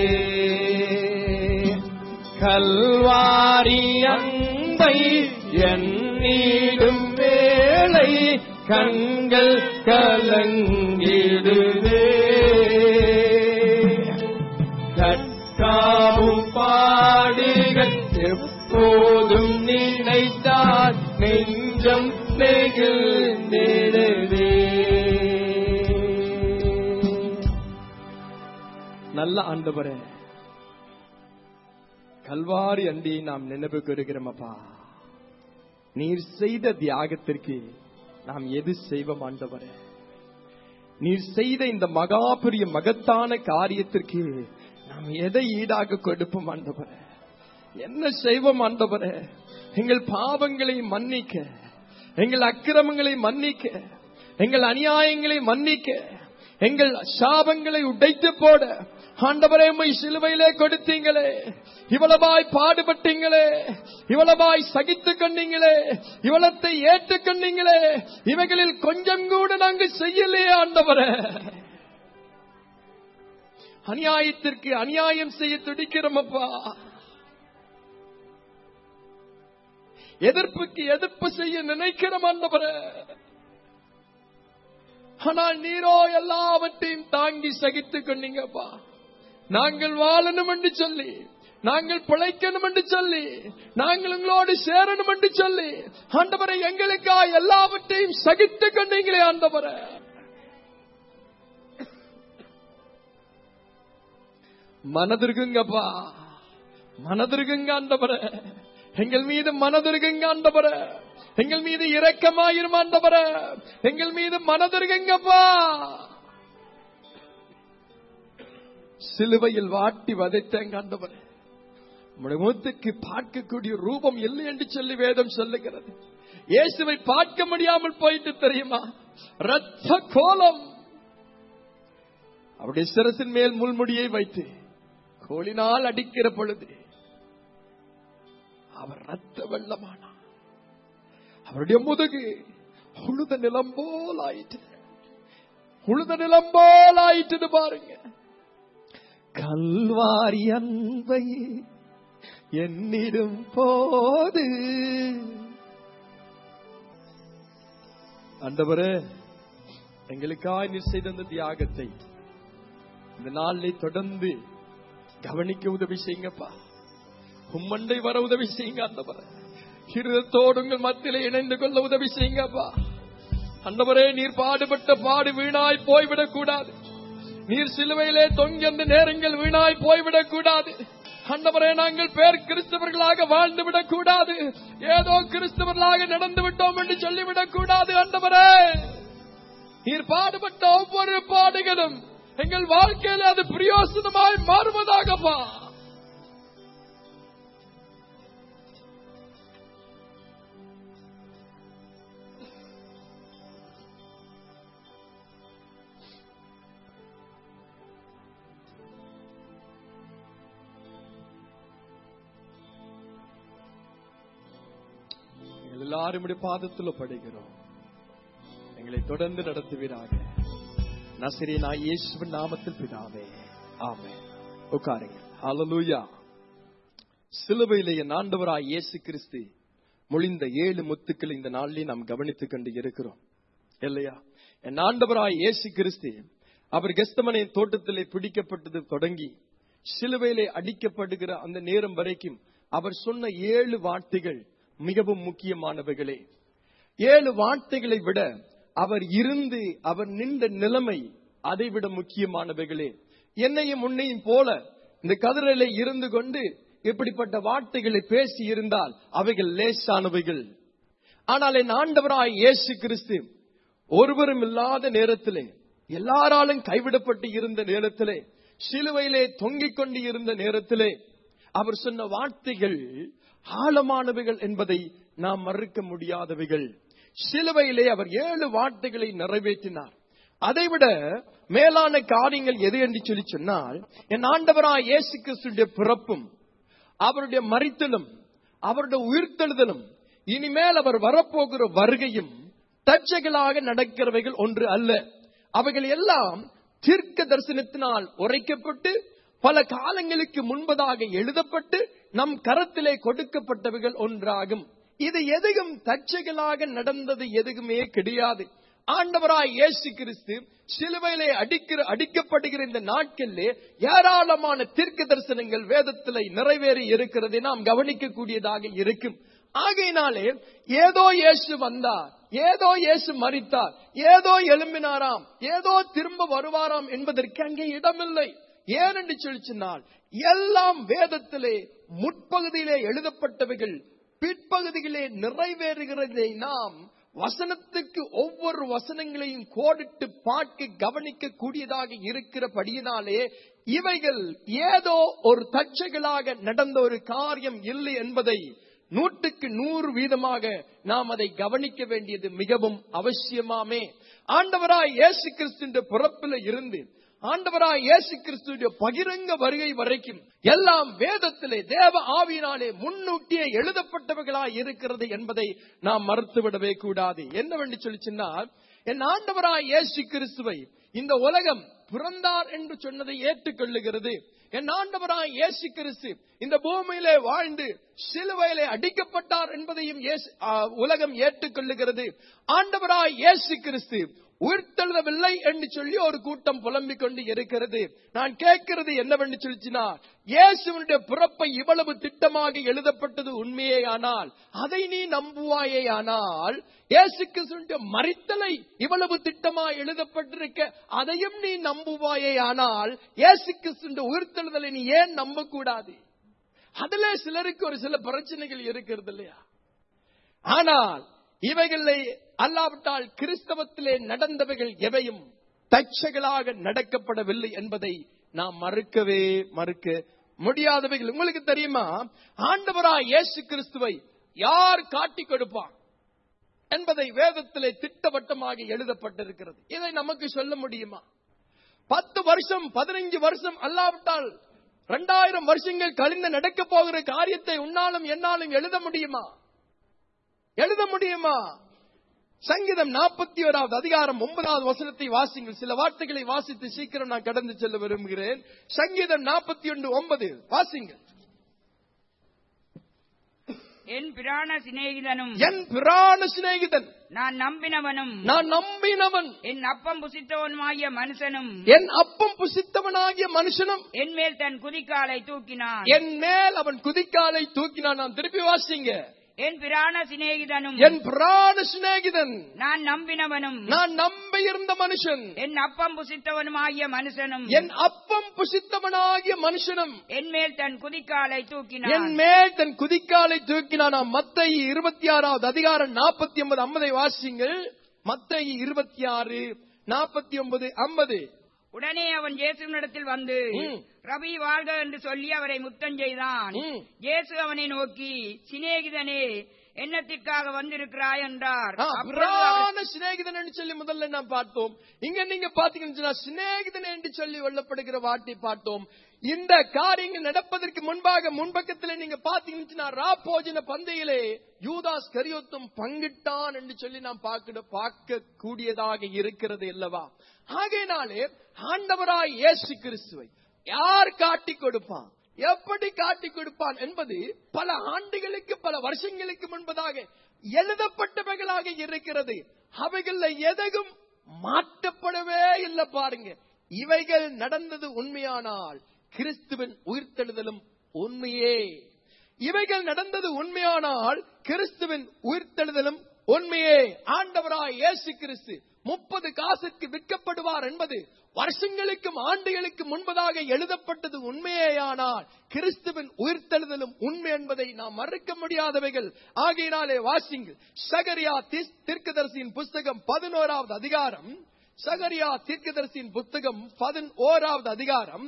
கல்வாரி அன்பை எண்ணிடும் வேளை கண்கள் கலங்கிடுதே கற்காவும் பாடுகள் எப்போதும் நினைத்தால் நெஞ்சம் நெகிழ்ந்திடுதே நல்ல ஆண்டவரே கல்வாரி அண்டியை நாம் நினைவு கூறுகிறோமப்பா நீர் செய்த தியாகத்திற்கு நாம் எது செய்வோம் ஆண்டவரே நீர் செய்த இந்த மகா பெரிய மகத்தான காரியத்திற்கு நாம் எதை ஈடாக கொடுப்போம் ஆண்டவரே என்ன செய்வோம் ஆண்டவரே எங்கள் பாவங்களை மன்னிக்க எங்கள் அக்கிரமங்களை மன்னிக்க எங்கள் அநியாயங்களை மன்னிக்க எங்கள் சாபங்களை உடைத்து போட ஆண்டவரே உம்மை சிலுவையிலே கொடுத்தீங்களே இவ்வளவாய் பாடுபட்டீங்களே இவ்வளவாய் சகித்துக் கொண்டீங்களே இவ்வளத்தை ஏற்றுக் கொண்டீங்களே இவைகளில் கொஞ்சம் கூட நாங்க செய்யலையே ஆண்டவரே அநியாயத்திற்கு அநியாயம் செய்ய துடிக்கிறோமப்பா எதிர்ப்புக்கு எதிர்ப்பு செய்ய நினைக்கிறோம் ஆண்டவரே ஆனால் நீரோ எல்லாவற்றையும் தாங்கி சகித்துக் கொண்டீங்கப்பா நாங்கள் வாழணும் என்று சொல்லி நாங்கள் பிழைக்கணும் என்று சொல்லி நாங்கள் உங்களோடு சேரணும் என்று சொல்லி ஆண்டவரை எங்களுக்காக எல்லாவற்றையும் சகித்து கொண்டீங்களே ஆண்டவரை மனதிருக்குங்கப்பா மனதிருக்குங்க ஆண்டவர எங்கள் மீது மனதிருக்குங்க ஆண்டவர எங்கள் மீது இரக்கமாயிரும் ஆண்டவர எங்கள் மீது மனதிருக்குங்கப்பா சிலுவையில் வாட்டி வதைத்தேங்க ஆண்டவர உம்முடைய முகத்துக்கு பார்க்கக்கூடிய ரூபம் இல்லை என்று சொல்லி வேதம் சொல்லுகிறது இயேசுவை பார்க்க முடியாமல் போயிட்டு தெரியுமா ரத்த கோலம் அவருடைய சிரசின் மேல் முள்முடியை வைத்து கோலினால் அடிக்கிற பொழுது அவர் ரத்த வெள்ளமானார் அவருடைய முதுகு உழுத நிலம் போல் ஆயிட்டு உழுத நிலம் போல் ஆயிட்டு பாருங்க கல்வாரி அன்பை என்னிடும் போது ஆண்டவரே எங்களுக்காக நீர் செய்த அந்த தியாகத்தை இந்த நாளை தொடர்ந்து கவனிக்க உதவி செய்யுங்கப்பா உம்மண்டை வர உதவி செய்யுங்க ஆண்டவரே இருதத்தோடு உங்கள் மத்தியில இணைந்து கொள்ள உதவி செய்யுங்கப்பா அண்டவரே நீர் பாடுபட்ட பாடு வீணாய் போய்விடக் கூடாது நீர் சிலுவையிலே தொங்கி அந்த நேரங்கள் வீணாய் போய்விடக் கூடாது அண்டவரே நாங்கள் பேர் கிறிஸ்தவர்களாக வாழ்ந்து விடக் கூடாது ஏதோ கிறிஸ்தவர்களாக நடந்து விட்டோம் என்று சொல்லிவிடக் கூடாது அண்டவரே நீர் பாடுபட்ட ஒவ்வொரு பாடுகளும் எங்கள் வாழ்க்கையில அது பிரயோசனமாய் மாறுவதாகப்பா எங்கள் எல்லாரும் உடைய பாதத்துல படுகிறோம் எங்களை தொடர்ந்து நடத்துவீராக நசிரே நான் இயேசுவின் நாமத்தில் பிதாவே ஆமே உட்காருங்க ஹalleluya சிலுவையிலே என் ஆண்டவராய் இயேசு கிறிஸ்து மொழிந்த ஏழு முத்துக்கள் இந்த நாளிலே நாம் கவனித்துக் கொண்டு இருக்கிறோம் இல்லையா என் ஆண்டவராய் இயேசு கிறிஸ்து அவர் கெஸ்தமனை தோட்டத்திலே பிடிக்கப்பட்டது தொடங்கி சிலுவையிலே அடிக்கப்படுகிற அந்த நேரம் வரைக்கும் அவர் சொன்ன ஏழு வார்த்தைகள் மிகவும் முக்கியமானவைகளே ஏழு வார்த்தைகளை விட அவர் இருந்து அவர் நின்ற நிலைமை அதைவிட முக்கியமானவைகளே என்னையும் உன்னையும் போல இந்த கதிரலை இருந்து கொண்டு இப்படிப்பட்ட வார்த்தைகளை பேசி இருந்தால் அவைகள் லேசானவைகள் ஆனால் என் ஆண்டவராய் இயேசு கிறிஸ்து ஒருவரும் இல்லாத நேரத்திலே எல்லாராலும் கைவிடப்பட்டு இருந்த நேரத்திலே சிலுவையிலே தொங்கிக் கொண்டு இருந்த நேரத்திலே அவர் சொன்ன வார்த்தைகள் ஆழமானவைகள் என்பதை நாம் மறுக்க முடியாதவைகள் சிலுவையிலே அவர் ஏழு வார்த்தைகளை நிறைவேற்றினார் அதைவிட மேலான காரியங்கள் எது என்று சொல்லி சொன்னால் என் ஆண்டவராய் இயேசு கிறிஸ்துடைய பிறப்பும் அவருடைய மறித்தலும் அவருடைய உயிர்த்தெழுதலும் இனிமேல் அவர் வரப்போகிற வருகையும் தற்செயலாக நடக்கிறவைகள் ஒன்று அல்ல அவைகள் எல்லாம் தீர்க்க தரிசனத்தினால் உரைக்கப்பட்டு பல காலங்களுக்கு முன்பதாக எழுதப்பட்டு நம் கரத்திலே கொடுக்கப்பட்டவைகள் ஒன்றாகும் இது எதுவும் தற்செயலாக நடந்தது எதுவுமே கிடையாது ஆண்டவராய் இயேசு கிறிஸ்து சிலுவையிலே அடிக்கிற அடிக்கப்படுகிற இந்த நாட்களிலே ஏராளமான தீர்க்க தரிசனங்கள் வேதத்திலே நிறைவேறி இருக்கிறதை நாம் கவனிக்க கூடியதாக இருக்கும் ஆகையினாலே ஏதோ இயேசு வந்தார் ஏதோ இயேசு மரித்தார் ஏதோ எழும்பினாராம் ஏதோ திரும்ப வருவாராம் என்பதற்கு அங்கே இடமில்லை ஏனென்று சொல்லி சொன்னால் எல்லாம் வேதத்திலே முற்பகுதியிலே எழுதப்பட்டவைகள் பிற்பகுதியிலே நிறைவேறுகிறதை நாம் வசனத்துக்கு ஒவ்வொரு வசனங்களையும் கோடிட்டு பார்க்க கவனிக்க கூடியதாக இருக்கிறபடியினாலே இவைகள் ஏதோ ஒரு தற்செயலாக நடந்த ஒரு காரியம் இல்லை என்பதை நூற்றுக்கு நூறு வீதமாக நாம் அதை கவனிக்க வேண்டியது மிகவும் அவசியமாமே ஆண்டவராய் இயேசு கிறிஸ்துவின் பிறப்பில் இருந்து ஆண்டவராய் இயேசு கிறிஸ்துடைய பகிரங்க வருகை வரைக்கும் எல்லாம் வேதத்திலே தேவ ஆவியினாலே முன்னூட்டியே எழுதப்பட்டவைகளாய் இருக்கிறது என்பதை நாம் மறுத்துவிடவே கூடாது என்னவென்று சொல்லி சொன்னால் என் ஆண்டவராய் இயேசு கிறிஸ்துவை இந்த உலகம் பிறந்தார் என்று சொன்னதை ஏற்றுக்கொள்ளுகிறது என் ஆண்டவராய் இயேசு கிறிஸ்து இந்த பூமியிலே வாழ்ந்து சிலுவையிலே அடிக்கப்பட்டார் என்பதையும் இயேசு- ஆ, உலகம் ஏற்றுக்கொள்ளுகிறது ஆண்டவராய் இயேசு கிறிஸ்து உயிர்த்தெழுதவில்லை என்று சொல்லி ஒரு கூட்டம் புலம்பிக் கொண்டு இருக்கிறது நான் கேட்கிறது என்னவென்று சொல்லிச்சினா இயேசுவனுடைய பிறப்பை இவ்வளவு திட்டமாக எழுதப்பட்டது உண்மையே ஆனால் அதை நீ நம்புவாயே ஆனால் இயேசு கிறிஸ்துவினுடைய மறித்தலை இவ்வளவு திட்டமாக எழுதப்பட்டிருக்க அதையும் நீ நம்புவாயே ஆனால் இயேசு கிறிஸ்துவினுடைய உயிர்த்தெழுதலை நீ ஏன் நம்பக்கூடாது அதுல சிலருக்கு ஒரு சில பிரச்சனைகள் இருக்கிறது இல்லையா ஆனால் இவைகளை அல்லாவிட்டால் கிறிஸ்தவத்திலே நடந்தவைகள் எவையும் தச்சைகளாக நடக்கப்படவில்லை என்பதை நாம் மறுக்கவே மறுக்க முடியாதவைகள் உங்களுக்கு தெரியுமா ஆண்டவரா இயேசு கிறிஸ்துவை யார் காட்டிக் கொடுப்பான் என்பதை வேதத்திலே திட்டவட்டமாக எழுதப்பட்டிருக்கிறது இதை நமக்கு சொல்ல முடியுமா பத்து வருஷம் பதினைஞ்சு வருஷம் அல்லாவிட்டால் இரண்டாயிரம் வருஷங்கள் கழிந்து நடக்க போகிற காரியத்தை உன்னாலும் என்னாலும் எழுத முடியுமா எழுத முடியுமா சங்கீதம் நாற்பத்தி ஓராவது அதிகாரம் ஒன்பதாவது வசனத்தை வாசிங்கள் சில வார்த்தைகளை வாசித்து சீக்கிரம் நான் கடந்து செல்ல விரும்புகிறேன் சங்கீதம் நாற்பத்தி ஒன்று ஒன்பது வாசிங்கள் என் பிராண சிநேகிதனும் என் பிராண சிநேகிதன் நான் நம்பினவனும் நான் நம்பினவன் என் அப்பம் புசித்தவனுமாகிய மனுஷனும் என் அப்பம் புசித்தவனாகிய மனுஷனும் என் மேல் தன் குதிக்காலை தூக்கினான் என் மேல் அவன் குதிக்காலை தூக்கினான் நான் திருப்பி வாசிங்க என் பிராண சிநேகிதனும் என் பிராண சிநேகிதன் நான் நம்பினவனும் நான் நம்பியிருந்த மனுஷன் என் அப்பம் புசித்தவனுமாகிய மனுஷனும் என் அப்பம் புசித்தவனாகிய மனுஷனும் என் மேல் தன் குதிக்காலை என் தூக்கினான் மேல் தன் குதிக்காலை தூக்கினான் மத்தை இருபத்தி ஆறாவது அதிகாரம் நாற்பத்தி ஒன்பது ஐம்பதை வாசிங்கள் மத்தை இருபத்தி ஆறு நாற்பத்தி ஒன்பது ஐம்பது உடனே அவன் இயேசுவினிடத்தில் வந்து ம். ரவி வாழ்க என்று சொல்லி அவரை முத்தம் செய்தான் ம். இயேசு அவனை நோக்கி சிநேகிதனே என்னத்திற்காக வந்திருக்கிறாய் என்றார் ஆ, அப்பொழுது அவர், பிராண சிநேகிதன் என்று சொல்லி முதல்ல நாம் பார்த்தோம் இங்க நீங்க பாத்தீங்கன்னா சிநேகிதன் என்று சொல்லி வெல்லப்படுகிற வார்த்தை பார்த்தோம் இந்த காரியங்கள் நடப்பதற்கு முன்பாக முன்பக்கத்தில் நீங்க பாத்தீங்கன்னா ரா போஜன பந்தையிலே யூதாஸ் கரியோத்தும் பங்கிட்டான் என்று சொல்லி நாம் பார்க்க பார்க்க கூடியதாக இருக்கிறது அல்லவா ஆகையினாலே ஆண்டவராய் இயேசு கிறிஸ்துவை யார் காட்டிக் கொடுப்பான் எப்படி காட்டிக் கொடுப்பான் என்பது பல ஆண்டுகளுக்கு பல வருஷங்களுக்கு முன்பதாக எழுதப்பட்டவைகளாக இருக்கிறது அவைகள்ல எதையும் மாற்றப்படவே இல்லை பாருங்க இவைகள் நடந்தது உண்மையானால் கிறிஸ்துவின் உயிர்த்தெழுதலும் உண்மையே இவைகள் நடந்தது உண்மையானால் கிறிஸ்துவின் உயிர்த்தெழுதலும் உண்மையே ஆண்டவராய் இயேசு கிறிஸ்து முப்பது காசுக்கு விற்கப்படுவார் என்பது வருஷங்களுக்கும் ஆண்டுகளுக்கு முன்பதாக எழுதப்பட்டது உண்மையேயானால் கிறிஸ்துவின் உயிர்த்தெழுதலும் உண்மை என்பதை நாம் மறுக்க முடியாதவைகள் ஆகையினாலே வாசிங்கள் சகரியா தீஸ்- தீர்க்கதரிசியின் புஸ்தகம் பதினோராவது அதிகாரம் சகரியா தீர்க்கதரிசியின் புத்தகம் பதினோராவது அதிகாரம்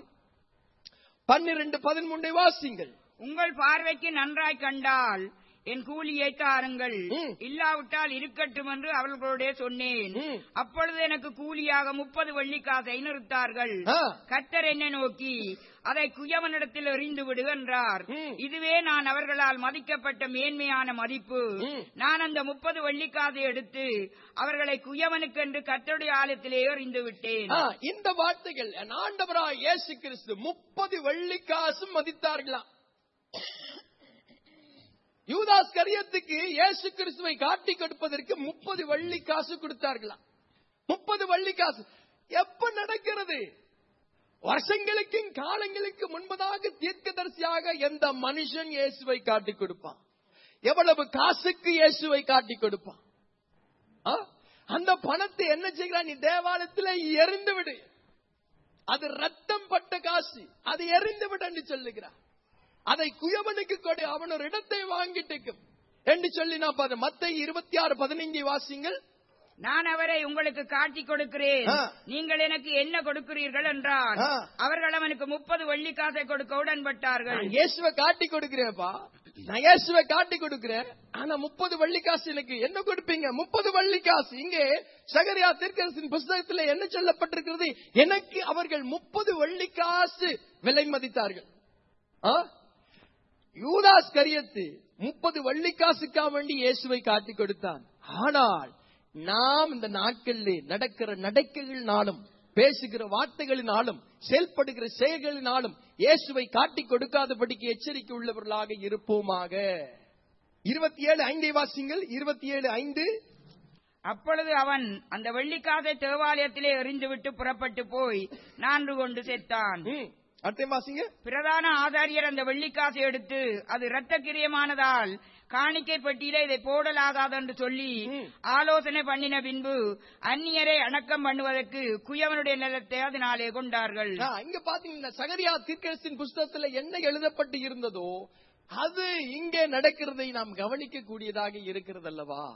பன்னிரண்டு பதிமூன்றை வாசிங்கள் உங்கள் பார்வைக்கு நன்றாய் கண்டால் என் கூலியை தாருங்கள் ம். இல்லாவிட்டால் இருக்கட்டும் என்று அவர்களோடே சொன்னேன் ம். அப்பொழுது எனக்கு கூலியாக முப்பது வெள்ளிக்காசை நிறுத்தார்கள் ஆ. கர்த்தர் என்னை நோக்கி அதை குயவனிடத்தில் எறிந்து விடு என்றார் ம். இதுவே நான் அவர்களால் மதிக்கப்பட்ட மேன்மையான மதிப்பு ம். நான் அந்த முப்பது வெள்ளிக்காசை எடுத்து அவர்களை குயவனுக்கென்று கர்த்தருடைய ஆலயத்திலே எறிந்து விட்டேன் ஆ, இந்த வார்த்தைகள் என் ஆண்டவராய் இயேசு கிறிஸ்து முப்பது வெள்ளிக்காசும் மதித்தார்களாம் யூதாஸ் கரியத்துக்கு இயேசு கிறிஸ்துவை காட்டி கொடுப்பதற்கு முப்பது வெள்ளி காசு கொடுத்தார்களாம் முப்பது வெள்ளி காசு எப்ப நடக்கிறது வருஷங்களுக்கும் காலங்களுக்கு முன்பதாக தீர்க்கதரிசியாக எந்த மனுஷன் இயேசுவை காட்டி கொடுப்பான் எவ்வளவு காசுக்கு இயேசுவை காட்டி கொடுப்பான் ஆ? அந்த பணத்தை என்ன செய்கிறான் நீ தேவாலயத்தில் எறிந்து விடு அது ரத்தம் பட்ட காசு அது எறிந்து விடு என்று சொல்லுகிறான் அதை குயவனுக்கு கொடு அவன் ஒரு இடத்தை வாங்கிட்டு என்று சொல்லி நான் பாரு மத்த இருபத்தி ஆறு பதினைஞ்சு வாசிங்கள் நான் அவரை உங்களுக்கு காட்டி கொடுக்கிறேன் ஆ. நீங்கள் எனக்கு என்ன கொடுக்கிறீர்கள் என்றார் ஆ. அவர்கள் அவனுக்கு முப்பது வெள்ளிக்காசை கொடுக்க உடன்பட்டார்கள் நான் இயேசுவை காட்டி கொடுக்கிறேன்ப்பா நான் இயேசுவை காட்டி கொடுக்கிறேன் ஆனா முப்பது வெள்ளிக்காசு எனக்கு என்ன கொடுப்பீங்க முப்பது வெள்ளிக்காசு இங்கே சகரியா தீர்க்கரசின் புஸ்தகத்தில் என்ன சொல்லப்பட்டிருக்கிறது எனக்கு அவர்கள் முப்பது வெள்ளிக்காசு விலை மதித்தார்கள் ஆ? யூதாஸ் கரியத்து முப்பது வெள்ளிக்காசுக்காக வேண்டி இயேசுவை காட்டி கொடுத்தான் ஆனால் நாம் இந்த நாட்களில் நடக்கிற நடக்கைகள்னாலும் பேசுகிற வார்த்தைகளினாலும் செயல்படுகிற செயல்களினாலும் இயேசுவை காட்டிக் கொடுக்காதபடிக்கு எச்சரிக்கை உள்ளவர்களாக இருப்போமாக இருபத்தி ஏழு ஐந்தை வாசிங்கள் இருபத்தி ஏழு ஐந்து அப்பொழுது அவன் அந்த வெள்ளிக்காசை தேவாலயத்திலே எறிந்துவிட்டு புறப்பட்டு போய் நான்கு கொண்டு செத்தான் ம், அடுத்த வாசிங்க பிரதான ஆசாரியர் அந்த வெள்ளிக்காசை எடுத்து அது இரத்த கிரியமானதால் காணிக்கை பெட்டியிலே இதை போடலாகாது என்று சொல்லி ம். ஆலோசனை பண்ணின பின்பு அந்நியரை அடக்கம் பண்ணுவதற்கு குயவனுடைய நிலத்தை அதனாலே கொண்டார்கள் ஆ, இங்க பாத்தீங்கன்னா சகரியா தீர்க்கதரிசியின் புஸ்தகத்துல என்ன எழுதப்பட்டு இருந்ததோ அது இங்கே நடக்கிறதை நாம் கவனிக்க கூடியதாக இருக்கிறது அல்லவா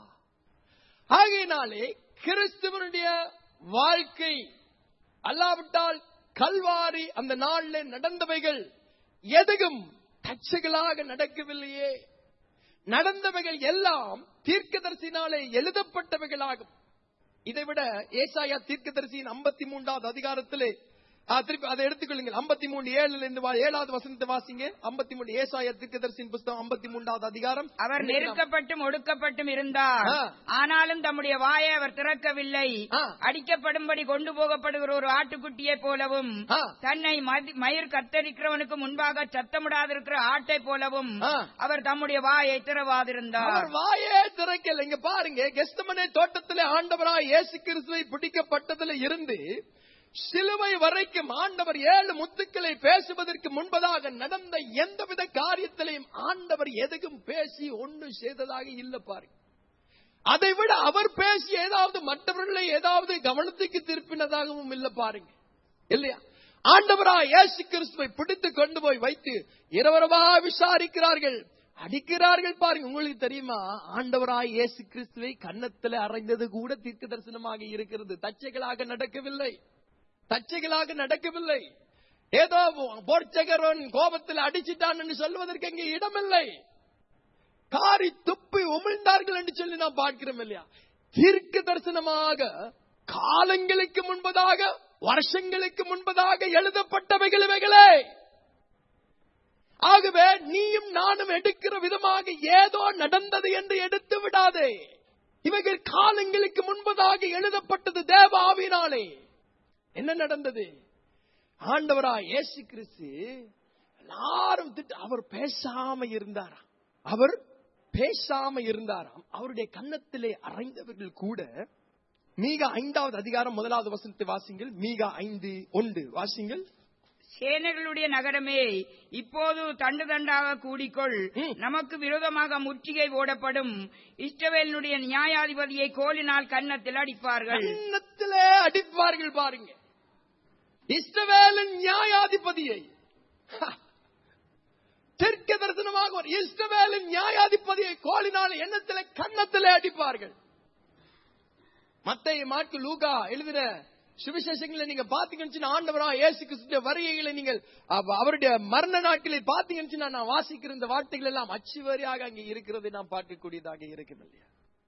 ஆகையினாலே கிறிஸ்துவனுடைய வாழ்க்கை அல்லாவிட்டால் கல்வாரி அந்த நாளில் நடந்தவைகள் எதுவும் தச்சைகளாக நடக்கவில்லையே நடந்தவைகள் எல்லாம் தீர்க்கதரிசினாலே எழுதப்பட்டவைகளாகும் இதைவிட ஏசாயா தீர்க்கதரிசியின் ஐம்பத்தி மூன்றாவது அதிகாரத்திலே ஆ, திருப்பி அதை எடுத்துக்கொள்ளுங்கள் ஐம்பத்தி மூணு ஏழுல இருந்து வா- ஏழாவது வசனத்தை வாசிங்க ஐம்பத்தி மூணு ஏசாயா தீர்க்கதரிசியின் புஸ்தகம் ஐம்பத்தி மூன்றாவது அதிகாரம் அவர் இன்னைக்கு நாம்- நெருக்கப்பட்டும் ஒடுக்கப்பட்டும் இருந்தார் ஆ. ஆனாலும் தம்முடைய வாயை அவர் திறக்கவில்லை ஆ. அடிக்கப்படும்படி கொண்டு போகப்படுகிற ஒரு ஆட்டுக்குட்டியைப் போலவும் ஆ. தன்னை மதி- மயிர் கத்தரிக்கிறவனுக்கு முன்பாக சத்தமிடாதிருக்கிற ஆட்டை போலவும் ஆ. அவர் தம்முடைய வாயை திறவாதிருந்தார் அவர் வாயே திறக்கல இங்க பாருங்க கெஸ்தமனே தோட்டத்திலே ஆண்டவராய் இயேசு கிறிஸ்துவை பிடிக்கப்பட்டதுல இருந்து சிலுவை வரைக்கும் ஆண்டவர் ஏழு முத்துக்களை பேசுவதற்கு முன்பதாக நடந்த எந்தவித காரியத்திலையும் ஆண்டவர் எதுக்கும் பேசி ஒன்று செய்ததாக இல்ல பாருங்க அதை விட அவர் பேசி ஏதாவது மற்றவர்களை ஏதாவது கவனத்துக்கு திருப்பினதாகவும் இல்ல பாருங்க இல்லையா ஆண்டவரா இயேசு கிறிஸ்துவை பிடித்து கொண்டு போய் வைத்து இரவரவா விசாரிக்கிறார்கள் அடிக்கிறார்கள் பாருங்க உங்களுக்கு தெரியுமா ஆண்டவராய் இயேசு கிறிஸ்துவை கன்னத்துல அறைந்தது கூட தீர்க்க தரிசனமாக இருக்கிறது தச்சைகளாக நடக்கவில்லை தச்சைகளாக நடக்கவில்லை ஏதோ போர்ச்சகரன் கோபத்தில் அடிச்சிட்டான் சொல்வதற்கு அங்கே இடமில்லை காரி துப்பி உமிழ்ந்தார்கள் என்று சொல்லி நாம் பார்க்கிறோம் இல்லையா தீர்க்க தரிசனமாக காலங்களுக்கு முன்பதாக வருஷங்களுக்கு முன்பதாக எழுதப்பட்டவைகள் இவைகளே ஆகவே நீயும் நானும் எடுக்கிற விதமாக ஏதோ நடந்தது என்று எடுத்து விடாதே இவைகள் காலங்களுக்கு முன்பதாக எழுதப்பட்டது தேவ ஆவியினாலே என்ன நடந்தது ஆண்டவரா இயேசு கிறிஸ்து எல்லாரும் திட்டு அவர் பேசாம இருந்தாராம் அவர் பேசாம இருந்தாராம் அவருடைய கன்னத்திலே அறைந்தவர்கள் கூட மீக ஐந்தாவது அதிகாரம் முதலாவது வசனத்தை வாசிங்கள் மீக ஐந்து ஒன்று வாசிங்கள் சேனைகளுடைய நகரமே இப்போது தண்டு தண்டாக கூடிக்கொள் ம். நமக்கு விரோதமாக முற்றுகை போடப்படும் இஸ்ரவேலினுடைய நியாயாதிபதியை கோலினால் கன்னத்தில் அடிப்பார்கள் கன்னத்திலே அடிப்பார்கள் பாருங்க இஸ்ரவேலின் நியாயாதிபதியை ஹ! தெற்க தரிசனமாக ஒரு இஸ்ரவேலின் நியாயாதிபதியை கோலினால் எண்ணத்திலே கன்னத்திலே அடிப்பார்கள் மத்திய மாற்கு லூகா எழுதின சுவிசேஷங்களை நீங்க பாத்தீங்கன்னு ஆண்டவரா இயேசு கிறிஸ்துடைய வருகைகளை நீங்கள் அவ- அவருடைய மரண நாட்களை பாத்தீங்கன்னு நான் வாசிக்கிற இந்த வார்த்தைகள் எல்லாம் அச்சுவரியாக அங்கே இருக்கிறதை நாம் பார்க்கக்கூடியதாக இருக்கும் இல்லையா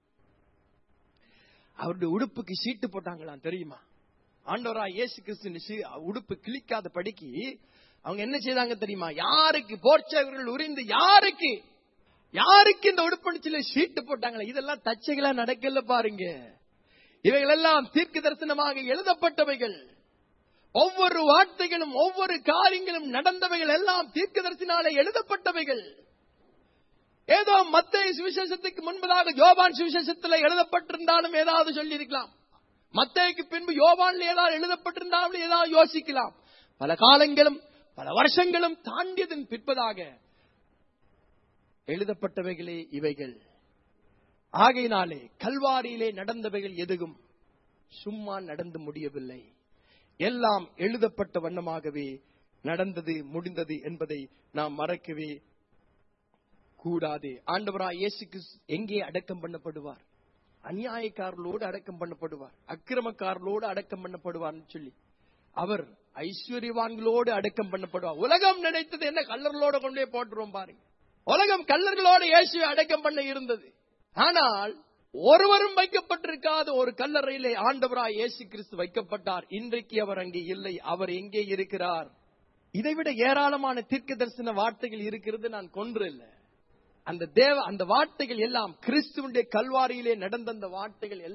அவருடைய உடுப்புக்கு சீட்டு போட்டாங்களாம் தெரியுமா ஆண்டவரா இயேசு கிறிஸ்து உடுப்பு கிழிக்காத படிக்கு அவங்க என்ன செய்தாங்க தெரியுமா யாருக்கு போர்ச்சவர்கள் உரிந்து யாருக்கு யாருக்கு இந்த உடுப்பணிச்சில சீட்டு போட்டாங்களே இதெல்லாம் தச்சைகளா நடக்கல பாருங்க இவைகள் எல்லாம் தீர்க்க தரிசனமாக எழுதப்பட்டவைகள் ஒவ்வொரு வார்த்தைகளும் ஒவ்வொரு காரியங்களும் நடந்தவைகள் எல்லாம் தீர்க்க தரிசனாலே எழுதப்பட்டவைகள் ஏதோ மத்திய சுவிசேஷத்துக்கு முன்பதாக யோபான் சுவிசேஷத்தில் எழுதப்பட்டிருந்தாலும் ஏதாவது சொல்லியிருக்கலாம் மத்தேயுக்கு பின்பு யோவான்ல ஏதாவது எழுதப்பட்டிருந்தாலும் ஏதாவது யோசிக்கலாம் பல காலங்களும் பல வருஷங்களும் தாண்டியதன் பிற்பதாக எழுதப்பட்டவைகளே இவைகள் ஆகையினாலே கல்வாரியிலே நடந்தவைகள் எதுவும் சும்மா நடந்து முடியவில்லை எல்லாம் எழுதப்பட்ட வண்ணமாகவே நடந்தது முடிந்தது என்பதை நாம் மறக்கவே கூடாது ஆண்டவராய் இயேசு கிறிஸ்து எங்கே அடக்கம் பண்ணப்படுவார் அநியாயக்காரர்களோடு அடக்கம் பண்ணப்படுவார் அக்கிரமக்காரர்களோடு அடக்கம் பண்ணப்படுவார்னு சொல்லி அவர் ஐஸ்வர்யவான்களோடு அடக்கம் பண்ணப்படுவார் உலகம் நினைத்தது என்ன கல்லர்களோட கொண்டு போய் போட்டுருவோம் பாருங்க உலகம் கல்லர்களோடு இயேசுவை அடக்கம் பண்ண இருந்தது ஆனால் ஒருவரும் வைக்கப்பட்டிருக்காத ஒரு கல்லறையிலே ஆண்டவராய் இயேசு கிறிஸ்து வைக்கப்பட்டார் இன்றைக்கு அவர் அங்கே இல்லை அவர் எங்கே இருக்கிறார் இதைவிட ஏராளமான தீர்க்க தரிசன வார்த்தைகள் இருக்கிறது நான் கொன்று இல்லை அந்த தேவ அந்த வார்த்தைகள் எல்லாம் கிறிஸ்துவனுடைய கல்வாரியிலே நடந்த அந்த வார்த்தைகள் எல்லாம்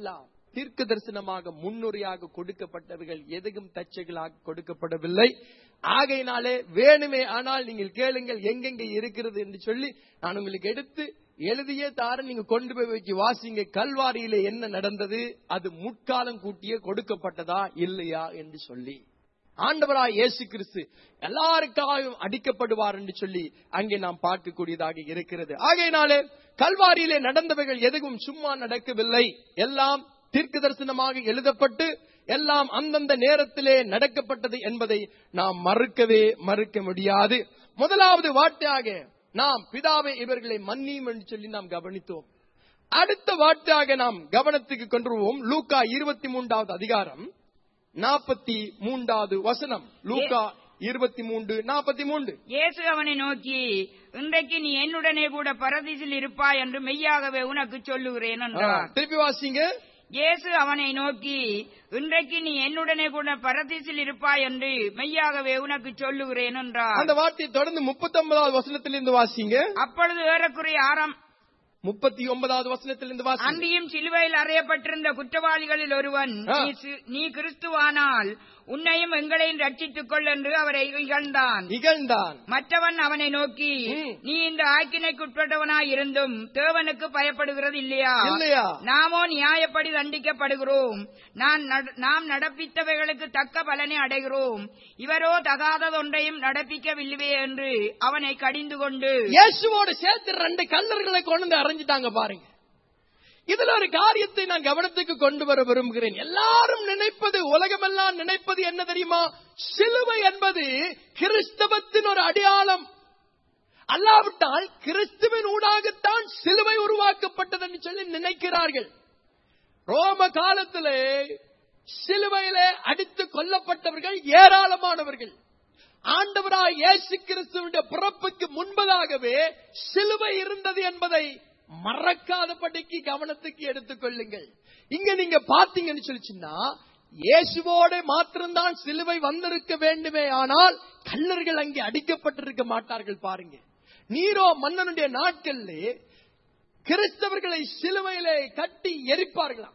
தீர்க்க தரிசனமாக முன்னுரையாக கொடுக்கப்பட்டவர்கள் எதுவும் தச்சைகளாக கொடுக்கப்படவில்லை ஆகையினாலே வேணுமே ஆனால் நீங்கள் கேளுங்கள் எங்கெங்க இருக்கிறது என்று சொல்லி நான் உங்களுக்கு எடுத்து எழுதியே தார நீங்க கொண்டு போய் வச்சு வாசிங்க கல்வாரியில என்ன நடந்தது அது முற்காலம் கூட்டியே கொடுக்கப்பட்டதா இல்லையா என்று சொல்லி ஆண்டவராய் இயேசு கிறிஸ்து எல்லாருக்காகவும் அடிக்கப்படுவார் என்று சொல்லி அங்கே நாம் பார்க்கக்கூடியதாக இருக்கிறது ஆகையினாலே கல்வாரியிலே நடந்தவைகள் எதுவும் சும்மா நடக்கவில்லை எல்லாம் தீர்க்க தரிசனமாக எழுதப்பட்டு எல்லாம் அந்தந்த நேரத்திலே நடக்கப்பட்டது என்பதை நாம் மறுக்கவே மறுக்க முடியாது முதலாவது வார்த்தையாக நாம் பிதாவை இவர்களை மன்னியும் என்று சொல்லி நாம் கவனித்தோம் அடுத்த வார்த்தையாக நாம் கவனத்துக்கு கொண்டு வருவோம் லூக்கா இருபத்தி மூன்றாவது அதிகாரம் நாற்பத்தி மூன்றாவது வசனம் லூக்கா இருபத்தி மூன்று நாற்பத்தி மூன்று இயேசு அவனை நோக்கி இன்றைக்கு நீ என்னுடனே கூட பரதீசில் இருப்பாய் என்று மெய்யாகவே உனக்கு சொல்லுகிறேன் என்றார் திருப்பி வாசிங்க இயேசு அவனை நோக்கி இன்றைக்கு நீ என்னுடனே கூட பரதீசில் இருப்பாய் என்று மெய்யாகவே உனக்கு சொல்லுகிறேன் என்றார் அந்த வார்த்தையை தொடர்ந்து முப்பத்தி ஒன்பதாவது வசனத்திலிருந்து வாசிங்க அப்பொழுது ஏறக்குறைய ஆறாம் முப்பத்தி ஒன்பதாவது வசனத்திலிருந்து வாசிங்க அன்றியும் சிலுவையில் அறையப்பட்டிருந்த குற்றவாளிகளில் ஒருவன் ஆ. நீ சி- நீ கிறிஸ்துவானால் உன்னையும் எங்களையும் ரட்சித்துக் கொள் என்று அவரை இகழ்ந்தான் இகழ்ந்தான் மற்றவன் அவனை நோக்கி ம். நீ இந்த ஆக்கினைக்குட்பட்டவனாய் இருந்தும் தேவனுக்கு பயப்படுகிறது இல்லையா இல்லையா? நாமோ நியாயப்படி தண்டிக்கப்படுகிறோம் நான் நட- நாம் நடப்பித்தவைகளுக்கு தக்க பலனை அடைகிறோம் இவரோ தகாததொன்றையும் நடப்பிக்கவில்லையே என்று அவனை கடிந்து கொண்டு இயேசுவோட சேர்த்து ரெண்டு கல்லர்களை கொண்டு வந்து அரைஞ்சிட்டாங்க பாருங்க இதுல ஒரு காரியத்தை நான் கவனத்துக்கு கொண்டு வர விரும்புகிறேன் எல்லாரும் நினைப்பது உலகமெல்லாம் நினைப்பது என்ன தெரியுமா சிலுவை என்பது கிறிஸ்தவத்தின் ஒரு அடையாளம் அல்லாவிட்டால் கிறிஸ்துவின் ஊடாகத்தான் சிலுவை உருவாக்கப்பட்டது என்று சொல்லி நினைக்கிறார்கள் ரோம காலத்திலே சிலுவையிலே அடித்து கொல்லப்பட்டவர்கள் ஏராளமானவர்கள் ஆண்டவராய் இயேசு கிறிஸ்துவின் பிறப்புக்கு முன்பதாகவே சிலுவை இருந்தது என்பதை மறக்காதபடிக்கு கவனத்துக்கு எடுத்துக் கொள்ளுங்கள் இங்க நீங்க பாத்தீங்கன்னு சொல்லிச்சுன்னா இயேசுவோட மாத்திரம்தான் சிலுவை வந்திருக்க வேண்டுமே ஆனால் கல்லர்கள் அங்கே அடிக்கப்பட்டிருக்க மாட்டார்கள் பாருங்க நீரோ மன்னனுடைய நாட்களிலே கிறிஸ்தவர்களை சிலுவையிலே கட்டி எரிப்பார்களாம்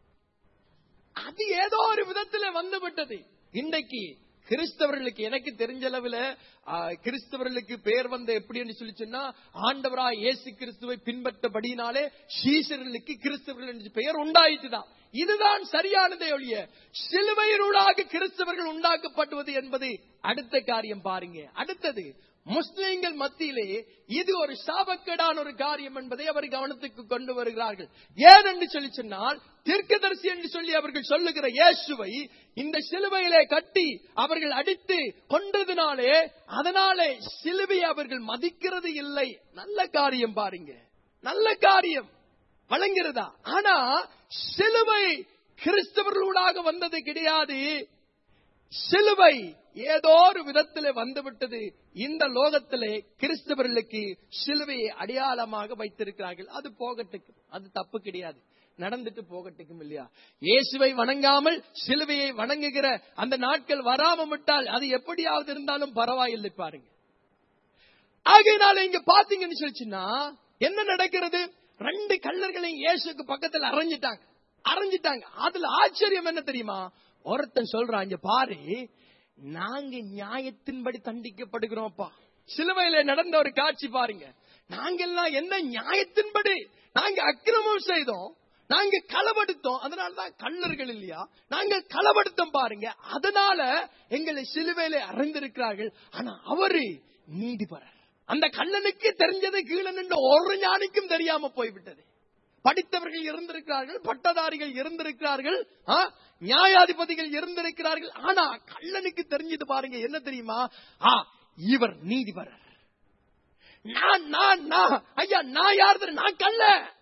அது ஏதோ ஒரு விதத்துல வந்து விட்டது இன்றைக்கு கிறிஸ்தவர்களுக்கு எனக்கு தெரிஞ்ச அளவுல ஆ, கிறிஸ்தவர்களுக்கு பேர் வந்த எப்படின்னு சொல்லி சொன்னா ஆண்டவரா இயேசு கிறிஸ்துவை பின்பற்றபடினாலே சீசர்களுக்கு கிறிஸ்தவர்கள் என்று பெயர் உண்டாயிட்டுதான் இதுதான் சரியானதே ஒழிய சிலுவையினூடாக கிறிஸ்தவர்கள் உண்டாக்கப்படுவது என்பது அடுத்த காரியம் பாருங்க அடுத்தது முஸ்லிம்கள் மத்தியிலே இது ஒரு சாபக்கேடான ஒரு காரியம் என்பதை அவர் கவனத்துக்கு கொண்டு வருகிறார்கள் ஏன் என்று சொல்லி சொன்னால் தீர்க்கதரிசி என்று சொல்லி அவர்கள் சொல்லுகிற இயேசுவை இந்த சிலுவையிலே கட்டி அவர்கள் அடித்து கொண்டதினாலே அதனாலே சிலுவை அவர்கள் மதிக்கிறது இல்லை நல்ல காரியம் பாருங்க நல்ல காரியம் வழங்குகிறதா ஆனா சிலுவை கிறிஸ்தவர்களூடாக வந்தது கிடையாது சிலுவை ஏதோ ஒரு விதத்திலே வந்துவிட்டது இந்த லோகத்திலே கிறிஸ்தவர்களுக்கு சிலுவையை அடையாளமாக வைத்திருக்கிறார்கள் அது போகட்டுக்கும் அது தப்பு கிடையாது நடந்துட்டு போகட்டுக்கும் இல்லையா இயேசுவை வணங்காமல் சிலுவையை வணங்குகிற அந்த நாட்கள் வராம விட்டால் அது எப்படியாவது இருந்தாலும் பரவாயில்லை பாருங்க ஆகையினால இங்க பாத்தீங்கன்னு சொல்லிச்சுன்னா என்ன நடக்கிறது ரெண்டு கல்லர்களையும் இயேசுக்கு பக்கத்துல அரைஞ்சிட்டாங்க அரைஞ்சிட்டாங்க அதுல ஆச்சரியம் என்ன தெரியுமா ஒருத்தன் சொல்றான் இங்க பாரு நாங்க நியாயத்தின்படி தண்டிக்கப்படுகிறோம்ப்பா சிலுவையில நடந்த ஒரு காட்சி பாருங்க நாங்கெல்லாம் என்ன நியாயத்தின்படி நாங்க அக்கிரமம் செய்தோம் நாங்க களவெடுத்தோம் அதனாலதான் கல்லர்கள் இல்லையா நாங்க களவெடுத்தோம் பாருங்க அதனால எங்களை சிலுவையில அறைந்திருக்கிறார்கள் ஆனா அவரு நீதிபரர் அந்த கல்லனுக்கு தெரிஞ்சது கீழே நின்ற ஒரு ஞானிக்கும் தெரியாம போய்விட்டது படித்தவர்கள் இருந்திருக்கிறார்கள் பட்டதாரிகள் இருந்திருக்கிறார்கள் ஆ, நியாயாதிபதிகள் இருந்திருக்கிறார்கள் ஆனா கள்ளனுக்கு தெரிஞ்சது பாருங்க என்ன தெரியுமா ஆ இவர் நீதிபரர் நான் நான் நான் ஐயா நான் யார் தெரியும்? நான் கல்ல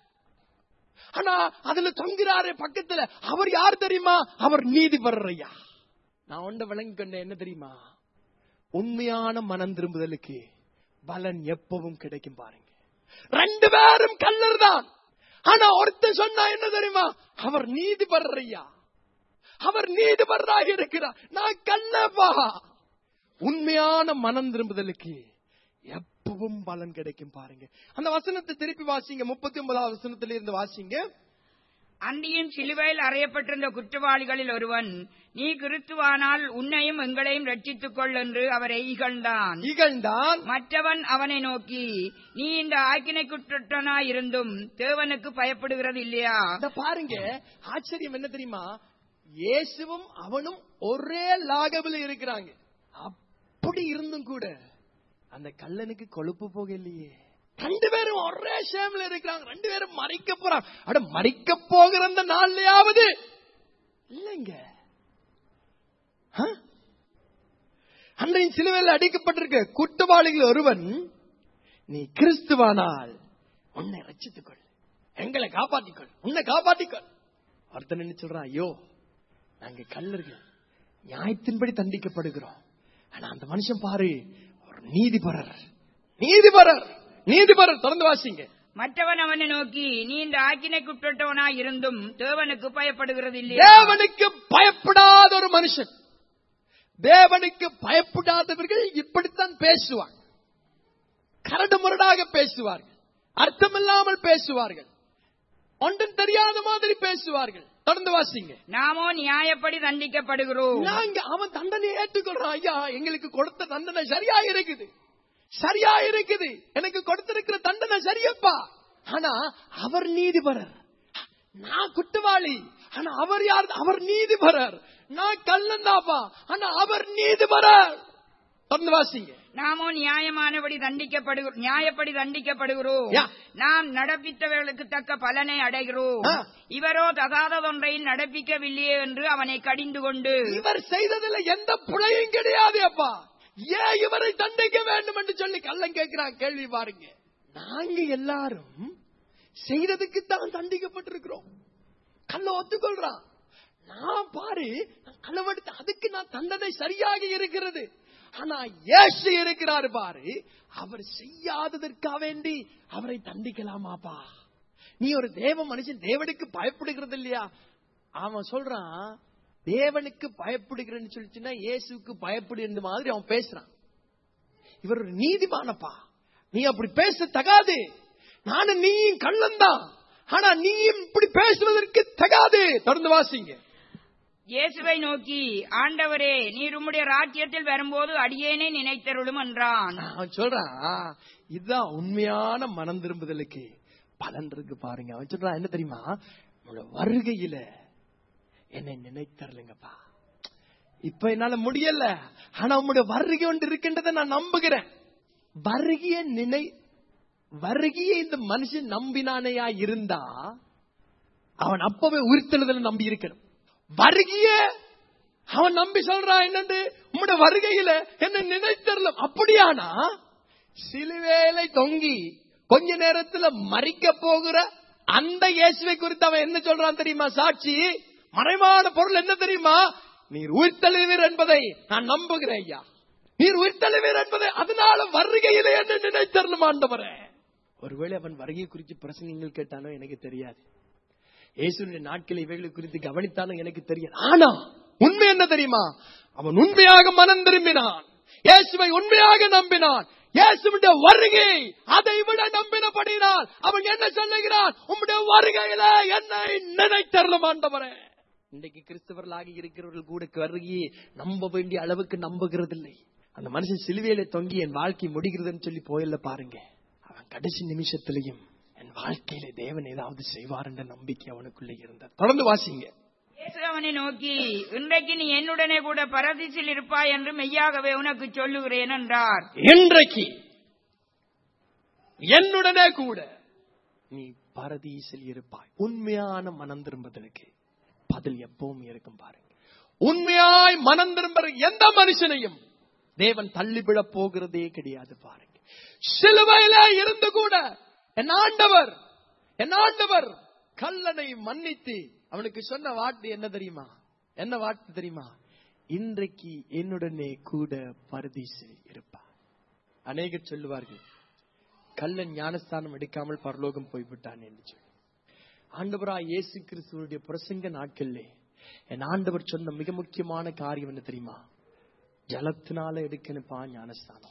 ஆனா அதுல தொங்குறாரு பக்கத்துல அவர் யார் தெரியுமா அவர் நீதிபரர் ஐயா நான் ஒன்றை விளங்கி கொண்டேன் என்ன தெரியுமா உண்மையான மனம் திரும்புதலுக்கு பலன் எப்பவும் கிடைக்கும் பாருங்க ரெண்டு பேரும் கல்லர் தான் ஆனா ஒருத்தன் சொன்னா என்ன தெரியுமா அவர் நீதிபரர் ஐயா அவர் நீதிபரராக இருக்கிறார் நான் கல்லப்பா உண்மையான மனம் திரும்புதலுக்கு எப்பவும் பலன் கிடைக்கும் பாருங்க அந்த வசனத்தை திருப்பி வாசிங்க முப்பத்தி ஒன்பதாவது வசனத்தில இருந்து வாசிங்க அன்றியும் சிலுவையில் அறையப்பட்டிருந்த குற்றவாளிகளில் ஒருவன் நீ கிறிஸ்துவானால் உன்னையும் எங்களையும் ரட்சித்துக் கொள் என்று அவரை இகழ்ந்தான் இகழ்ந்தான் மற்றவன் அவனை நோக்கி நீ இந்த ஆக்கினைக்குற்றனாய் இருந்தும் தேவனுக்கு பயப்படுகிறது இல்லையா இந்த பாருங்க ஆச்சரியம் என்ன தெரியுமா இயேசுவும் அவனும் ஒரே லாகவில் இருக்கிறாங்க அப்படி இருந்தும் கூட அந்த கல்லனுக்கு கொழுப்பு போக இல்லையே ரெண்டு பேரும் ஒரே ஷேம்ல இருக்கிறாங்க ரெண்டு பேரும் மறிக்க போறாங்க அட மறிக்க போகிற அந்த நாள்லயாவது இல்லைங்க ஆ? அன்றைய சிலுவையில் அடிக்கப்பட்டிருக்க குற்றவாளிகள் ஒருவன் நீ கிறிஸ்துவானால் உன்னை ரட்சித்துக்கொள் எங்களை காப்பாற்றிக்கொள் உன்னை காப்பாற்றிக்கொள் ஒருத்தன் என்ன சொல்றான் ஐயோ நாங்க கல்லர்கள் நியாயத்தின்படி தண்டிக்கப்படுகிறோம் ஆனா அந்த மனுஷன் பாரு ஒரு நீதிபரர் நீதிபரர் நீதிபரர் திறந்து வாசிங்க மற்றவன் அவனை நோக்கி நீ இந்த ஆக்கினைக்குற்றவனாய் இருந்தும் தேவனுக்கு பயப்படுகிறது இல்லையா தேவனுக்கு பயப்படாத ஒரு மனுஷன் தேவனுக்கு பயப்படாதவர்கள் இப்படித்தான் பேசுவாங்க கரடு முரடாக பேசுவார்கள் அர்த்தமில்லாமல் பேசுவார்கள் ஒன்றும் தெரியாத மாதிரி பேசுவார்கள் தொடர்ந்து வாசிங்க நாமோ நியாயப்படி தண்டிக்கப்படுகிறோம் நாங்க அவன் தண்டனை ஏற்றுக்கொள்றான் ஐயா எங்களுக்கு கொடுத்த தண்டனை சரியா இருக்குது சரியா இருக்குது எனக்கு கொடுத்திருக்கிற தண்டனை சரியப்பா ஆனா அவர் நீதிபரர் நான் குற்றவாளி ஆனா அவர் யார் அவர் நீதிபரர் நான் கல்லந்தாப்பா ஆனா அவர் நீதிபரர் தொடர்ந்து வாசிங்க நாமோ நியாயமானபடி தண்டிக்கப்படுகிறோம் நியாயப்படி தண்டிக்கப்படுகிறோம் யா. நாம் நடப்பித்தவர்களுக்கு தக்க பலனை அடைகிறோம் ஆ. இவரோ தகாததொன்றையும் நடப்பிக்கவில்லையே என்று அவனை கடிந்து கொண்டு இவர் செய்ததுல எந்த புழையும் கிடையாது அப்பா ஏன் இவரை தண்டிக்க வேண்டும் என்று சொல்லி கள்ளம் கேட்கிறான் கேள்வி பாருங்க நாங்க எல்லாரும் செய்ததுக்கு தான் தண்டிக்கப்பட்டிருக்கிறோம் கள்ள ஒத்துக்கொள்றான் நான் பாரு களவெடுத்து அதுக்கு நான் தண்டனை சரியாக இருக்கிறது ஆனா ஏசு இருக்கிறாரு பாரு அவர் செய்யாததற்காக வேண்டி அவரை தண்டிக்கலாமாப்பா நீ ஒரு தேவ மனுஷன் தேவனுக்கு பயப்படுகிறது இல்லையா அவன் சொல்றான் தேவனுக்கு பயப்படுகிறேன்னு சொல்லிச்சுன்னா இயேசுக்கு பயப்படுகிற மாதிரி அவன் பேசுறான் இவர் ஒரு நீதிமானப்பா நீ அப்படி பேச தகாது நானும் நீயும் கள்ளந்தான் ஆனா நீயும் இப்படி பேசுவதற்கு தகாது தொடர்ந்து வாசிங்க இயேசுவை நோக்கி ஆண்டவரே நீர் உம்முடைய ராஜ்யத்தில் வரும்போது அடியேனே நினைத்தருளும் என்றான் அவன் சொல்றான் இதுதான் உண்மையான மனம் திரும்புதலுக்கு பலன் இருக்கு பாருங்க அவன் சொல்றான் என்ன தெரியுமா உங்களோட வருகையில என்னை நினைத்தரலுங்கப்பா இப்ப என்னால முடியல ஆனா உங்களுடைய வருகை ஒன்று இருக்கின்றதை நான் நம்புகிறேன் வருகைய நினை வருகைய இந்த மனுஷன் நம்பினானையா இருந்தா அவன் அப்பவே உயிர்த்தெழுதல் நம்பி இருக்கணும் வருகைய அவன் நம்பி சொல்றான் என்னண்டு உம்முடைய வருகையில என்ன நினைத்தரலாம் அப்படியானா சிலுவேலை தொங்கி கொஞ்ச நேரத்துல மறிக்க போகிற அந்த இயேசுவை குறித்து அவன் என்ன சொல்றான் தெரியுமா சாட்சி மறைவான பொருள் என்ன தெரியுமா நீர் உயிர்த்தெழுவீர் என்பதை நான் நம்புகிறேன் ஐயா நீர் உயிர்த்தெழுவீர் என்பதை அதனால வருகையில என்ன நினைத்தரலும் ஆண்டவரே ஒருவேளை அவன் வருகை குறித்து பிரசங்கங்கள் கேட்டானோ எனக்கு தெரியாது இயேசுடைய நாட்களை இவைகளை குறித்து கவனித்தாலும் எனக்கு தெரியாது ஆனா உண்மை என்ன தெரியுமா அவன் உண்மையாக மனம் திரும்பினான் இயேசுவை உண்மையாக நம்பினான் இயேசுடைய வருகை அதை விட நம்பினபடினால் அவன் என்ன சொல்லுகிறான் உம்முடைய வருகையில என்னை நினைத்தரலும் ஆண்டவரே இன்றைக்கு கிறிஸ்தவர்களாக இருக்கிறவர்கள் கூட வருகையை நம்ப வேண்டிய அளவுக்கு நம்புகிறதில்லை அந்த மனுஷன் சிலுவையில தொங்கி என் வாழ்க்கை முடிகிறதுன்னு சொல்லி போயில்ல பாருங்க அவன் கடைசி நிமிஷத்திலையும் என் வாழ்க்கையில தேவன் ஏதாவது செய்வார் என்ற நம்பிக்கை அவனுக்குள்ளே இருந்தது தொடர்ந்து வாசிங்க இயேசு அவனை நோக்கி இன்றைக்கு நீ என்னுடனே கூட பரதீசில் இருப்பாய் என்று மெய்யாகவே உனக்கு சொல்லுகிறேன் என்றார் இன்றைக்கு என்னுடனே கூட நீ பரதீசில் இருப்பாய் உண்மையான மனம் திரும்புதலுக்கு பதில் எப்பவும் இருக்கும் பாருங்க உண்மையாய் மனம் திரும்புற எந்த மனுஷனையும் தேவன் தள்ளிவிட போகிறதே கிடையாது பாருங்க சிலுவையில இருந்து கூட என் ஆண்டவர் என் ஆண்டவர் கல்லனை மன்னித்து அவனுக்கு சொன்ன வார்த்தை என்ன தெரியுமா என்ன வார்த்தை தெரியுமா இன்றைக்கு என்னுடனே கூட பரதீசில் இருப்பார் அநேகர் சொல்லுவார்கள் கல்லன் ஞானஸ்தானம் எடுக்காமல் பரலோகம் போய்விட்டான் என்று சொல்லி ஆண்டவரா இயேசு கிறிஸ்துவனுடைய பிரசங்க நாட்களிலே என் ஆண்டவர் சொன்ன மிக முக்கியமான காரியம் என்ன தெரியுமா ஜலத்தினால எடுக்கணுப்பா ஞானஸ்தானம்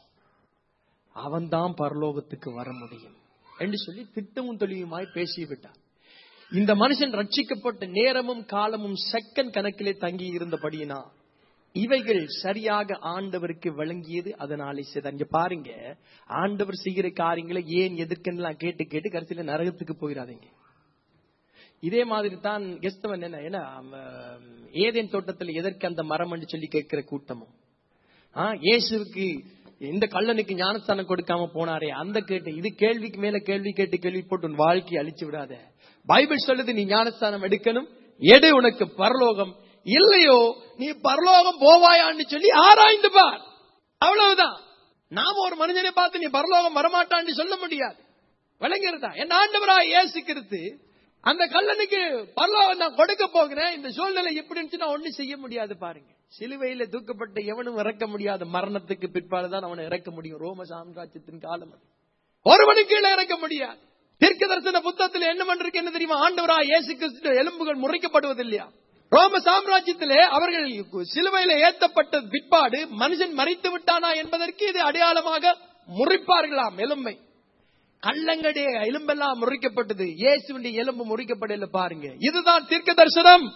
அவன்தான் பரலோகத்துக்கு வர முடியும் என்று சொல்லி திட்டமும் தெளிவுமாய் பேசிவிட்டார் இந்த மனுஷன் ரட்சிக்கப்பட்ட நேரமும் காலமும் செகண்ட் கணக்கிலே தங்கி இருந்தபடியினா இவைகள் சரியாக ஆண்டவருக்கு வழங்கியது அதனாலே செய்தார் இங்க பாருங்க ஆண்டவர் செய்கிற காரியங்களை ஏன் எதிர்க்கெல்லாம் கேட்டு கேட்டு கடைசியில நரகத்துக்கு போயிடாதீங்க இதே மாதிரி தான் கெஸ்தவன் என்ன ஏன்னா அவன் ஏதேன் தோட்டத்தில் எதற்கு அந்த மரம் என்று சொல்லி கேட்கிற கூட்டமும் ஆ, இயேசுவுக்கு இந்த கள்ளனுக்கு ஞானஸ்தானம் கொடுக்காம போனாரே அந்த கேட்டு இது கேள்விக்கு மேல கேள்வி கேட்டு கேள்வி போட்டு உன் வாழ்க்கையை அழிச்சு விடாத பைபிள் சொல்லுது நீ ஞானஸ்தானம் எடுக்கணும் எடு உனக்கு பரலோகம் இல்லையோ நீ பரலோகம் போவாயான்னு சொல்லி ஆராய்ந்து பார் அவ்வளவுதான் நாம ஒரு மனிதனை பார்த்து நீ பரலோகம் வரமாட்டான்னு சொல்ல முடியாது விளங்குறதா என் ஆண்டவராய் இயேசு கிறிஸ்து அந்த கல்லனுக்கு பரலோகம் நான் கொடுக்க போகிறேன் இந்த சூழ்நிலை எப்படி இருந்துச்சுன்னா ஒண்ணு செய்ய முடியாது பாருங்க சிலுவையில தூக்கப்பட்ட எவனும் இறக்க முடியாத மரணத்துக்கு பிற்பாடுதான் அவனை இறக்க முடியும் ரோம சாம்ராஜ்யத்தின் காலம் அது. ஒருவனுக்கு கீழே இறக்க முடியாது தீர்க்க தரிசன புத்தகத்தில் என்ன பண்றது என்ன தெரியுமா ஆண்டவரா இயேசு கிறிஸ்து எலும்புகள் முறைக்கப்படுவது இல்லையா ரோம சாம்ராஜ்யத்திலே அவர்கள் சிலுவையில ஏத்தப்பட்ட பிற்பாடு மனுஷன் மறித்து விட்டானா என்பதற்கு இது அடையாளமாக முறிப்பார்களாம் எலும்பை கள்ளங்களுடைய எலும்பெல்லாம் முறிக்கப்பட்டது இயேசுவின் எலும்பு முறிக்கப்படல பாருங்க இதுதான் தீர்க்க தரிசனம்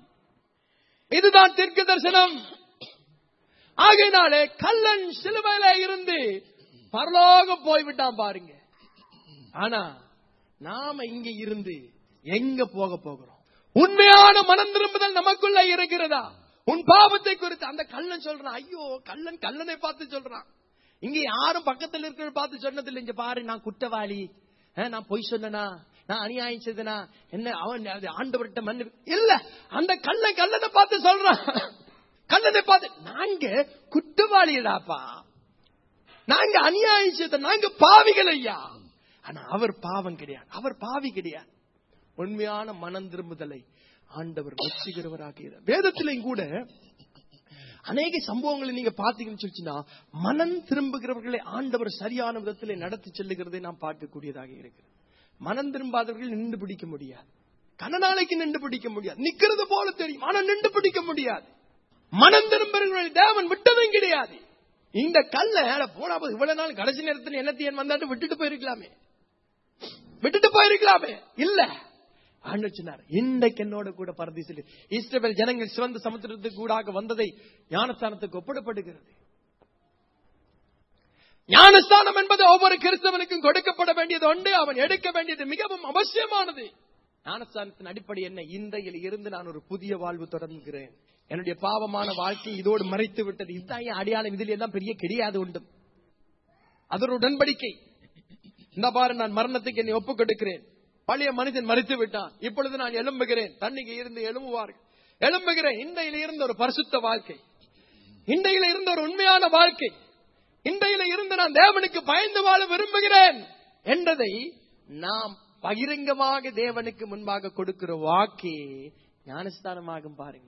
இதுதான் தீர்க்க தரிசனம் ஆகையினாலே கள்ளன் சிலுவையில இருந்து பரலோகம் போய்விட்டான் பாருங்க ஆனா நாம இங்க இருந்து எங்க போக போகிறோம் உண்மையான மனம் திரும்புதல் நமக்குள்ள இருக்கிறதா உன் பாவத்தை குறித்து அந்த கள்ளன் சொல்றான் ஐயோ கள்ளன் கள்ளனை பார்த்து சொல்றான் இங்க யாரும் பக்கத்துல இருக்கிற பார்த்து சொன்னதில்லை இங்க பாரு நான் குற்றவாளி அஹ், நான் பொய் சொன்னனா நான் அநியாயம் செய்தனா என்ன அவன் அது ஆண்டவர்கிட்ட மன்னு இல்ல அந்த கள்ளன் கள்ளனை பார்த்து சொல்றான் கள்ளனை பார்த்து நாங்க குற்றவாளிகளாப்பா நாங்க அநியாயம் செய்த நாங்க பாவிகள் ஐயா ஆனா அவர் பாவம் கிடையாது அவர் பாவி கிடையாது உண்மையான மனம் திரும்புதலை ஆண்டவர் ரட்சிக்கிறவராக இருக்கிறார். வேதத்திலையும் கூட அநேக சம்பவங்களை நீங்க பாத்தீங்கன்னு சொல்லிச்சுன்னா மனம் திரும்புகிறவர்களை ஆண்டவர் சரியான விதத்திலே நடத்தி செல்லுகிறதை நாம் பார்க்கக்கூடியதாக இருக்கிறது மனம் திரும்பாதவர்கள் நின்று பிடிக்க முடியாது கனநாளைக்கு நின்று பிடிக்க முடியாது நிக்கிறது போல தெரியும் ஆனா நின்று பிடிக்க முடியாது மனம் திரும்புகிறவர்களை தேவன் விட்டதும் கிடையாது இந்த கல்ல அட போனா போது இவ்வளவு நாள் கடைசி நேரத்தில் என்னத்தையன் வந்தாட்டு விட்டுட்டு போயிருக்கலாமே விட்டுட்டு போயிருக்கலாமே இல்ல ஆண்டவர் சொன்னார் இன்றைக்கு என்னோட கூட பரதீசில் இஸ்ரவேல் ஜனங்கள் சிவந்த சமுத்திரத்துக்கு கூடாக வந்ததை ஞானஸ்தானத்துக்கு ஒப்பிடப்படுகிறது ஞானஸ்தானம் என்பது ஒவ்வொரு கிறிஸ்தவனுக்கும் கொடுக்கப்பட வேண்டியது உண்டு அவன் எடுக்க வேண்டியது மிகவும் அவசியமானது ஞானஸ்தானத்தின் அடிப்படை என்ன இன்றையில் இருந்து நான் ஒரு புதிய வாழ்வு தொடங்குகிறேன் என்னுடைய பாவமான வாழ்க்கை இதோடு மறைத்து விட்டது இதுதான் என் அடையாளம் இதில் எல்லாம் பெரிய கிடையாது உண்டு அது ஒரு உடன்படிக்கை இந்த பாரு நான் மரணத்துக்கு என்னை ஒப்புக் கொடுக்கிறேன் பழைய மனிதன் மறித்து விட்டான் இப்பொழுது நான் எழும்புகிறேன் தண்ணிக்கு இருந்து எழும்புவார்கள் எழும்புகிறேன் இன்றையில இருந்த ஒரு பரிசுத்த வாழ்க்கை இன்றையில இருந்த ஒரு உண்மையான வாழ்க்கை இன்றையில இருந்து நான் தேவனுக்கு பயந்து வாழ விரும்புகிறேன் என்றதை நாம் பகிரங்கமாக தேவனுக்கு முன்பாக கொடுக்கிற வாக்கே ஞானஸ்தானமாகும் பாருங்க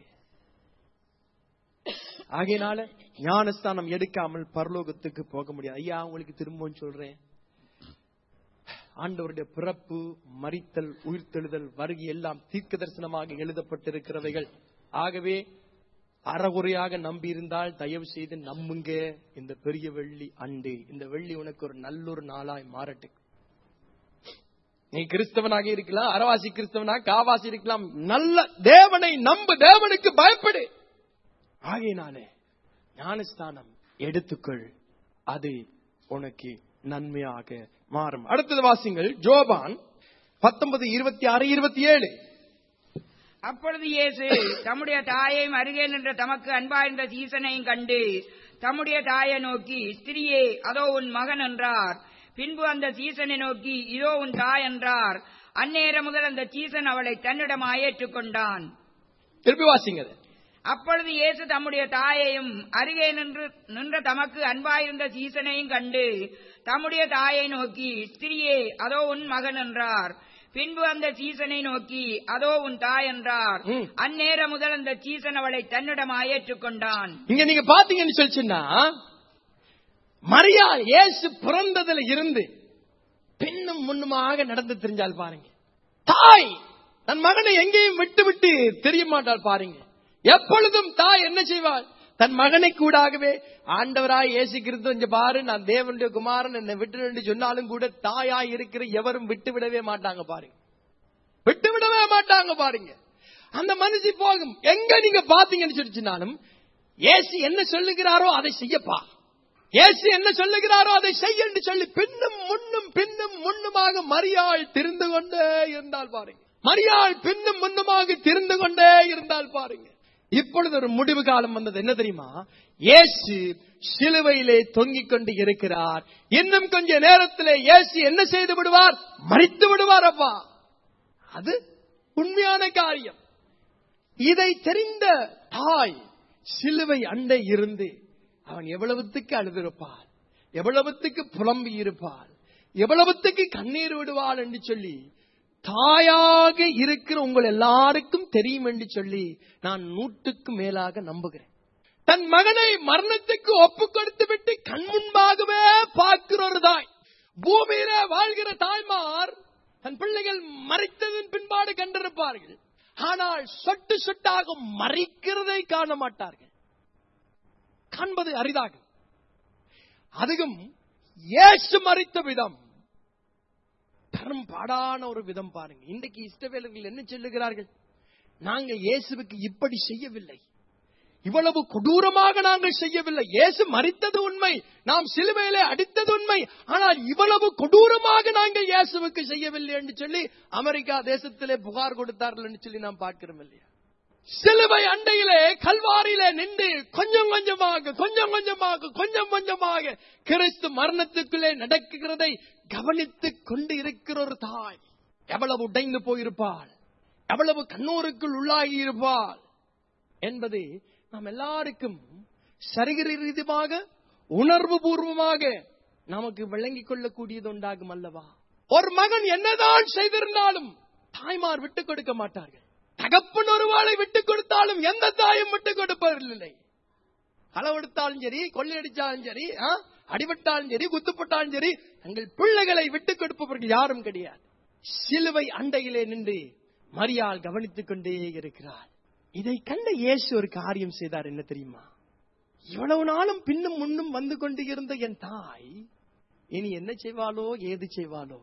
ஆகையினால ஞானஸ்தானம் எடுக்காமல் பரலோகத்துக்கு போக முடியாது ஐயா உங்களுக்கு திரும்பவும் சொல்றேன் ஆண்டவருடைய பிறப்பு மரித்தல் உயிர்த்தெழுதல் வருகை எல்லாம் தீர்க்க தரிசனமாக எழுதப்பட்டிருக்கிறவைகள் ஆகவே அறகுறையாக நம்பியிருந்தால் தயவு செய்து நம்புங்க இந்த பெரிய வெள்ளி அண்டு இந்த வெள்ளி உனக்கு ஒரு நல்லொரு நாளாய் மாறட்டு நீ கிறிஸ்தவனாக இருக்கலாம் அரவாசி கிறிஸ்தவனாக காவாசி இருக்கலாம் நல்ல தேவனை நம்பு தேவனுக்கு பயப்படு ஆகையினாலே ஞானஸ்தானம் எடுத்துக்கொள் அது உனக்கு நன்மையாக மாறும் அடுத்தது வாசிங்கள் ஜோபான் பத்தொன்பது இருபத்தி ஆறு இருபத்தி ஏழு அப்பொழுது இயேசு தம்முடைய தாயையும் அருகே நின்ற தமக்கு அன்பாயிருந்த சீசனையும் கண்டு தம்முடைய தாயை நோக்கி ஸ்திரியே அதோ உன் மகன் என்றார் பின்பு அந்த சீசனை நோக்கி இதோ உன் தாய் என்றார் அந்நேரம் முதல் அந்த சீசன் அவளை தன்னிடம் ஏற்றுக் கொண்டான் திருப்பி வாசிங்க அதை. அப்பொழுது இயேசு தம்முடைய தாயையும் அருகே நின்று நின்ற தமக்கு அன்பாயிருந்த சீசனையும் கண்டு தம்முடைய தாயை நோக்கி ஸ்திரியே அதோ உன் மகன் என்றார் பின்பு அந்த சீசனை நோக்கி அதோ உன் தாய் என்றார் ம். அந்நேரம் முதல் அந்த சீசன் அவளை தன்னிடம் ஏற்றுக் கொண்டான் இங்க நீங்க பாத்தீங்கன்னு சொல்லிச்சுன்னா மரியாள் இயேசு பிறந்ததுல இருந்து பின்னும் முன்னுமாக நடந்து தெரிஞ்சால் பாருங்க தாய் தன் மகனை எங்கேயும் விட்டு விட்டு தெரிய மாட்டாள் பாருங்க எப்பொழுதும் தாய் என்ன செய்வாள் தன் மகனை கூடாகவே ஆண்டவராய் இயேசு கிறிஸ்து இங்க பாரு நான் தேவனுடைய குமாரன் என்னை விட்டு சொன்னாலும் கூட தாயாய் இருக்கிற எவரும் விட்டு விடவே மாட்டாங்க பாருங்க விட்டு விடவே மாட்டாங்க பாருங்க அந்த மனுஷி போகும் எங்க நீங்க பாத்தீங்கன்னு சொல்லிச்சுனாலும் ஏசு என்ன சொல்லுகிறாரோ அதை செய்யப்பா ஏசு என்ன சொல்லுகிறாரோ அதை செய்ய என்று சொல்லி பின்னும் முன்னும் பின்னும் முன்னுமாக மரியாள் திரிந்து கொண்டே இருந்தால் பாருங்க மரியாள் பின்னும் முன்னுமாக திரிந்து கொண்டே இருந்தால் பாருங்க இப்பொழுது ஒரு முடிவு காலம் வந்தது என்ன தெரியுமா இயேசு சிலுவையிலே தொங்கிக் கொண்டு இருக்கிறார் இன்னும் கொஞ்ச நேரத்திலே இயேசு என்ன செய்து விடுவார் மறித்து விடுவார் அப்பா அது உண்மையான காரியம் இதை தெரிந்த தாய் சிலுவை அண்டை இருந்து அவன் எவ்வளவுத்துக்கு அழுதிருப்பாள் எவ்வளவுத்துக்கு புலம்பி இருப்பாள் எவ்வளவுத்துக்கு கண்ணீர் விடுவாள் என்று சொல்லி தாயாக இருக்கிற உங்கள் எல்லாருக்கும் தெரியும் என்று சொல்லி நான் நூற்றுக்கு மேலாக நம்புகிறேன் தன் மகனை மரணத்துக்கு ஒப்பு கொடுத்து விட்டு கண் முன்பாகவே பார்க்கிற ஒரு தாய் பூமியில வாழ்கிற தாய்மார் தன் பிள்ளைகள் மறைத்ததன் பின்பாடு கண்டிருப்பார்கள் ஆனால் சொட்டு சொட்டாக மறிக்கிறதை காண மாட்டார்கள் காண்பது அரிதாகும் அதுவும் இயேசு மறித்த விதம் தரம் பாடான ஒரு விதம் பாருங்க இன்றைக்கு இஷ்டவேலர்கள் என்ன சொல்லுகிறார்கள் நாங்க இயேசுவுக்கு இப்படி செய்யவில்லை இவ்வளவு கொடூரமாக நாங்கள் செய்யவில்லை இயேசு மறித்தது உண்மை நாம் சிலுவையிலே அடித்தது உண்மை ஆனால் இவ்வளவு கொடூரமாக நாங்கள் இயேசுவுக்கு செய்யவில்லை என்று சொல்லி அமெரிக்கா தேசத்திலே புகார் கொடுத்தார்கள் என்று சொல்லி நாம் பார்க்கிறோம் இல்லையா சிலுவை அண்டையிலே கல்வாரியிலே நின்று கொஞ்சம் கொஞ்சமாக கொஞ்சம் கொஞ்சமாக கொஞ்சம் கொஞ்சமாக கிறிஸ்து மரணத்துக்குள்ளே நடக்குகிறதை கவனித்துக் கொண்டு இருக்கிற ஒரு தாய் எவ்வளவு உடைந்து போயிருப்பாள் எவ்வளவு கண்ணூருக்குள் உள்ளாகி இருப்பாள் என்பது நாம் எல்லாருக்கும் சரீர ரீதியாக உணர்வு பூர்வமாக நமக்கு விளங்கிக் கொள்ளக்கூடியது உண்டாகும் அல்லவா ஒரு மகன் என்னதான் செய்திருந்தாலும் தாய்மார் விட்டுக் கொடுக்க மாட்டார்கள் தகப்பன் ஒருவாளை விட்டுக் கொடுத்தாலும் எந்த தாயும் விட்டுக் கொடுப்பதில்லை களவெடுத்தாலும் சரி கொள்ளையடிச்சாலும் சரி ஆ, அடிபட்டாலும் சரி குத்துப்பட்டாலும் சரி தங்கள் பிள்ளைகளை விட்டுக் கொடுப்பவர்கள் யாரும் கிடையாது சிலுவை அண்டையிலே நின்று மரியாள் கவனித்துக் கொண்டே இருக்கிறார் இதை கண்ட இயேசு ஒரு காரியம் செய்தார் என்ன தெரியுமா இவ்வளவு நாளும் பின்னும் முன்னும் வந்து கொண்டு இருந்த என் தாய் இனி என்ன செய்வாளோ ஏது செய்வாளோ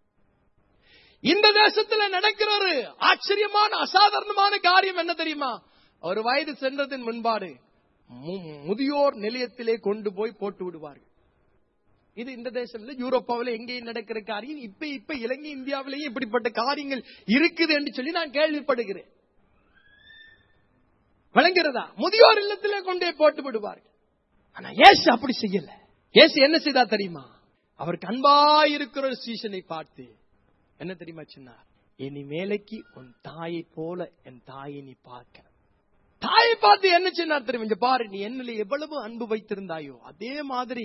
இந்த தேசத்துல நடக்கிற ஒரு ஆச்சரியமான அசாதாரணமான காரியம் என்ன தெரியுமா ஒரு வயது சென்றதன் முன்பாடு மு- முதியோர் நிலையத்திலே கொண்டு போய் போட்டு விடுவார்கள் இது இந்த தேசத்துல யூரோப்பாவில் எங்கேயும் நடக்கிற காரியம் இப்ப இப்ப இலங்கை இந்தியாவிலேயும் இப்படிப்பட்ட காரியங்கள் இருக்குது என்று சொல்லி நான் கேள்விப்படுகிறேன் விளங்குறதா முதியோர் இல்லத்திலே கொண்டே போட்டு விடுவார்கள் ஆனா இயேசு அப்படி செய்யல இயேசு என்ன செய்தா தெரியுமா அவருக்கு அன்பாயிருக்கிற ஒரு சீசனை பார்த்து என்ன தெரியுமா சொன்னார் இனி மேலைக்கு உன் தாயை போல என் தாயை நீ பார்க்க தாயை பார்த்து என்ன சொன்னார் தெரியுமா இங்க பாரு நீ என்னில எவ்வளவு அன்பு வைத்திருந்தாயோ அதே மாதிரி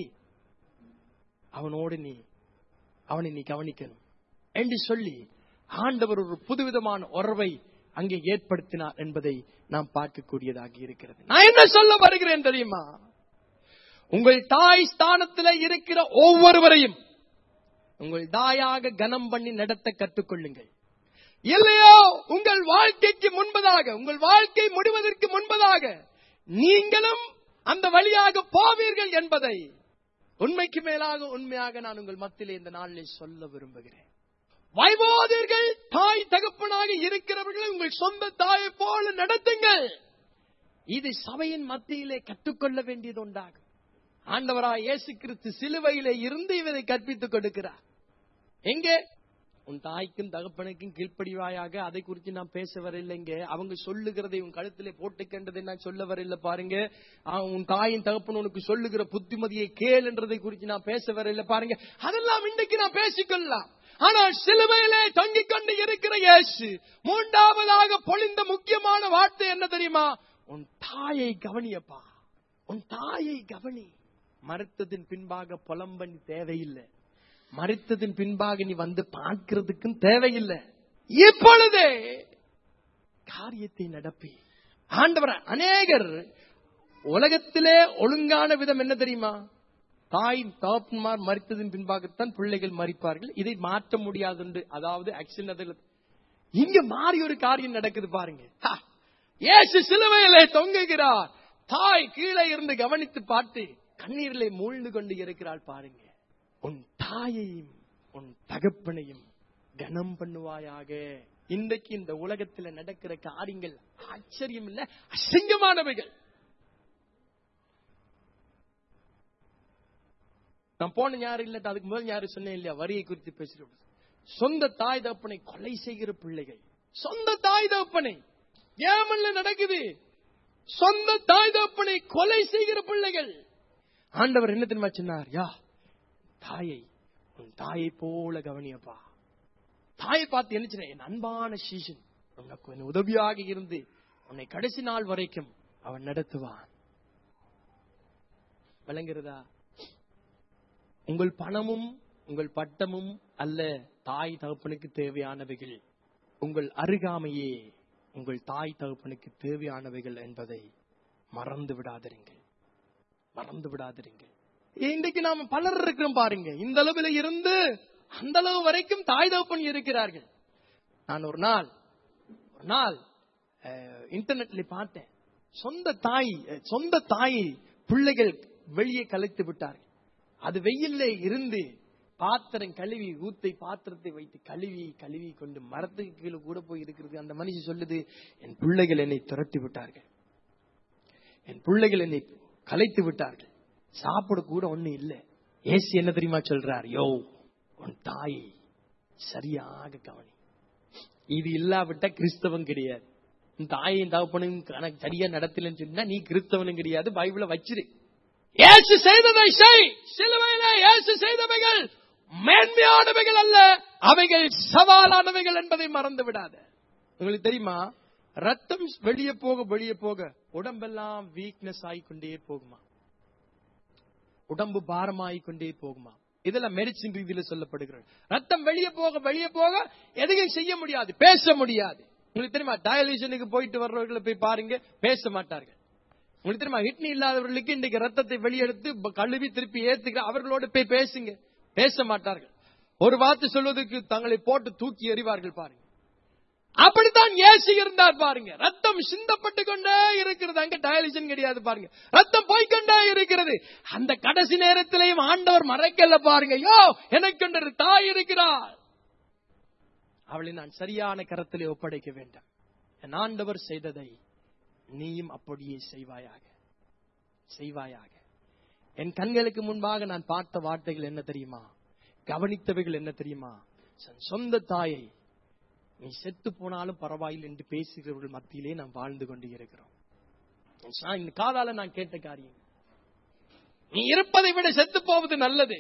அவனோடு நீ அவனை நீ கவனிக்கணும் என்று சொல்லி ஆண்டவர் ஒரு புதுவிதமான உறவை அங்கே ஏற்படுத்தினார் என்பதை நாம் பார்க்கக்கூடியதாக இருக்கிறது நான் என்ன சொல்ல வருகிறேன் தெரியுமா உங்கள் தாய் ஸ்தானத்தில் இருக்கிற ஒவ்வொருவரையும் உங்கள் தாயாக கனம் பண்ணி நடத்த கற்றுக்கொள்ளுங்கள் இல்லையோ உங்கள் வாழ்க்கைக்கு முன்பதாக உங்கள் வாழ்க்கை முடிவதற்கு முன்பதாக நீங்களும் அந்த வழியாக போவீர்கள் என்பதை உண்மைக்கு மேலாக உண்மையாக நான் உங்கள் மத்தியிலே இந்த நாளில் சொல்ல விரும்புகிறேன் வைவாதீர்கள் தாய் தகப்பனாக இருக்கிறவர்களை உங்கள் சொந்த தாயை போல நடத்துங்கள் இது சபையின் மத்தியிலே கற்றுக்கொள்ள வேண்டியது உண்டாகும் ஆண்டவராய் இயேசு கிறிஸ்து சிலுவையிலே இருந்து இவரை கற்பித்துக் கொடுக்கிறார் எங்கே உன் தாய்க்கும் தகப்பனுக்கும் கீழ்ப்படிவாயாக அதை குறித்து நான் பேச வரலைங்க அவங்க சொல்லுகிறதை உன் கழுத்திலே போட்டுக்கின்றதை நான் சொல்ல வரல பாருங்க ஆ, உன் தாயின் தகப்பன் உனக்கு சொல்லுகிற புத்திமதியை கேள் என்றதை குறித்து நான் பேச வரல பாருங்க அதெல்லாம் இன்றைக்கு நான் பேசிக்கொள்ளலாம் ஆனால் சிலுவையிலே தொங்கிக் கொண்டு இருக்கிற இயேசு மூன்றாவதாக பொழிந்த முக்கியமான வார்த்தை என்ன தெரியுமா உன் தாயை கவனியப்பா உன் தாயை கவனி மறுத்ததின் பின்பாக புலம்பணி தேவையில்லை மறித்ததின் பின்பாக நீ வந்து பார்க்கிறதுக்கும் தேவையில்லை இப்பொழுதே காரியத்தை நடப்பி ஆண்டவர் அநேகர் உலகத்திலே ஒழுங்கான விதம் என்ன தெரியுமா தாய் தகப்பன்மார் மறித்ததின் பின்பாகத்தான் பிள்ளைகள் மறிப்பார்கள் இதை மாற்ற முடியாது என்று அதாவது ஆக்சுவல் அதில் இங்க மாறி ஒரு காரியம் நடக்குது பாருங்க ஹா! இயேசு சிலுவையிலே தொங்குகிறார் தாய் கீழே இருந்து கவனித்து பார்த்து கண்ணீரிலே மூழ்ந்து கொண்டு இருக்கிறாள் பாருங்க உன் தாயையும் உன் தகப்பனையும் கனம் பண்ணுவாயாக இன்றைக்கு இந்த உலகத்துல நடக்கிற காரியங்கள் ஆச்சரியம் இல்ல அசிங்கமானவைகள் நான் போன ஞாயிறு இல்ல அதுக்கு முதல் ஞாயிறு சொன்னேன் இல்லையா வரியை குறித்து பேசுறேன் சொந்த தாய் தகப்பனை கொலை செய்கிற பிள்ளைகள் சொந்த தாய் தகப்பனை ஏமல்ல நடக்குது சொந்த தாய் தகப்பனை கொலை செய்கிற பிள்ளைகள் ஆண்டவர் என்ன தெரியுமா சொன்னார் யா தாயை உன் தாயை போல கவனியப்பா தாயை பார்த்து என்ன சொன்ன, என் அன்பான சீசன் உனக்கு என் உதவியாக இருந்து உன்னை கடைசி நாள் வரைக்கும் அவன் நடத்துவான் விளங்குறதா உங்கள் பணமும் உங்கள் பட்டமும் அல்ல தாய் தகப்பனுக்கு தேவையானவைகள் உங்கள் அருகாமையே உங்கள் தாய் தகப்பனுக்கு தேவையானவைகள் என்பதை மறந்து விடாதிருங்கள் மறந்து விடாதிருங்கள் இன்றைக்கு நாம பலர் இருக்கிறோம் பாருங்க இந்த அளவுல இருந்து அந்த அளவு வரைக்கும் தாய் தகப்பன் இருக்கிறார்கள் நான் ஒரு நாள் ஒரு நாள் அஹ், இன்டர்நெட்ல பார்த்தேன் சொந்த தாய் அஹ், சொந்த தாய் பிள்ளைகள் வெளியே கலைத்து விட்டார்கள் அது வெயில்ல இருந்து பாத்திரம் கழுவி ஊத்தை பாத்திரத்தை வைத்து கழுவி கழுவி கொண்டு மரத்துக்கு கீழே கூட போய் இருக்கிறது அந்த மனுஷன் சொல்லுது என் பிள்ளைகள் என்னை துரத்தி விட்டார்கள் என் பிள்ளைகள் என்னை கலைத்து விட்டார்கள் சாப்பிட கூட ஒண்ணு இல்ல ஏசி என்ன தெரியுமா சொல்றார் யோ உன் தாயை சரியாக கவனி இது இல்லாவிட்டா கிறிஸ்தவன் கிடையாது உன் தாயையும் தகப்பனும் கணக்கு சரியா நடத்தலன்னு சொன்னா நீ கிறிஸ்தவனும் கிடையாது பைபிள வச்சிரு இயேசு செய்ததை செய் சிலுவையில இயேசு செய்தவைகள் மேன்மையானவைகள் அல்ல அவைகள் சவாலானவைகள் என்பதை மறந்து விடாத உங்களுக்கு தெரியுமா ரத்தம் வெளியே போக வெளியே போக உடம்பெல்லாம் வீக்னஸ் ஆகிக்கொண்டே போகுமா உடம்பு பாரமாகிக் கொண்டே போகுமா இதெல்லாம் மெடிசின் ரீதியில சொல்லப்படுகிறது ரத்தம் வெளியே போக வெளியே போக எதையும் செய்ய முடியாது பேச முடியாது உங்களுக்கு தெரியுமா டயலிஷனுக்கு போயிட்டு வர்றவர்களை போய் பாருங்க பேச மாட்டார்கள் உங்களுக்கு தெரியுமா கிட்னி இல்லாதவர்களுக்கு இன்றைக்கு ரத்தத்தை வெளியெடுத்து ப- கழுவி திருப்பி ஏத்துக்கிற அவர்களோடு போய் பேசுங்க பேச மாட்டார்கள் ஒரு வார்த்தை சொல்வதற்கு தங்களை போட்டு தூக்கி எறிவார்கள் பாருங்க அப்படித்தான் இயேசு இருந்தார் பாருங்க ரத்தம் சிந்தப்பட்டு கொண்டே இருக்கிறது அங்க டயாலிசன் கிடையாது பாருங்க ரத்தம் போய்க்கொண்டே இருக்கிறது அந்த கடைசி நேரத்திலேயும் ஆண்டவர் மறைக்கல பாருங்க யோ எனக்கு ஒரு தாய் இருக்கிறார் அவளை நான் சரியான கரத்திலே ஒப்படைக்க வேண்டும் என் ஆண்டவர் செய்ததை நீயும் அப்படியே செய்வாயாக செய்வாயாக என் கண்களுக்கு முன்பாக நான் பார்த்த வார்த்தைகள் என்ன தெரியுமா கவனித்தவைகள் என்ன தெரியுமா என் சொந்த தாயை நீ செத்து போனாலும் பரவாயில்லை என்று பேசுகிறவர்கள் மத்தியிலே நாம் வாழ்ந்து கொண்டு இருக்கிறோம் நான் இந்த காதால நான் கேட்ட காரியம் நீ இருப்பதை விட செத்து போவது நல்லது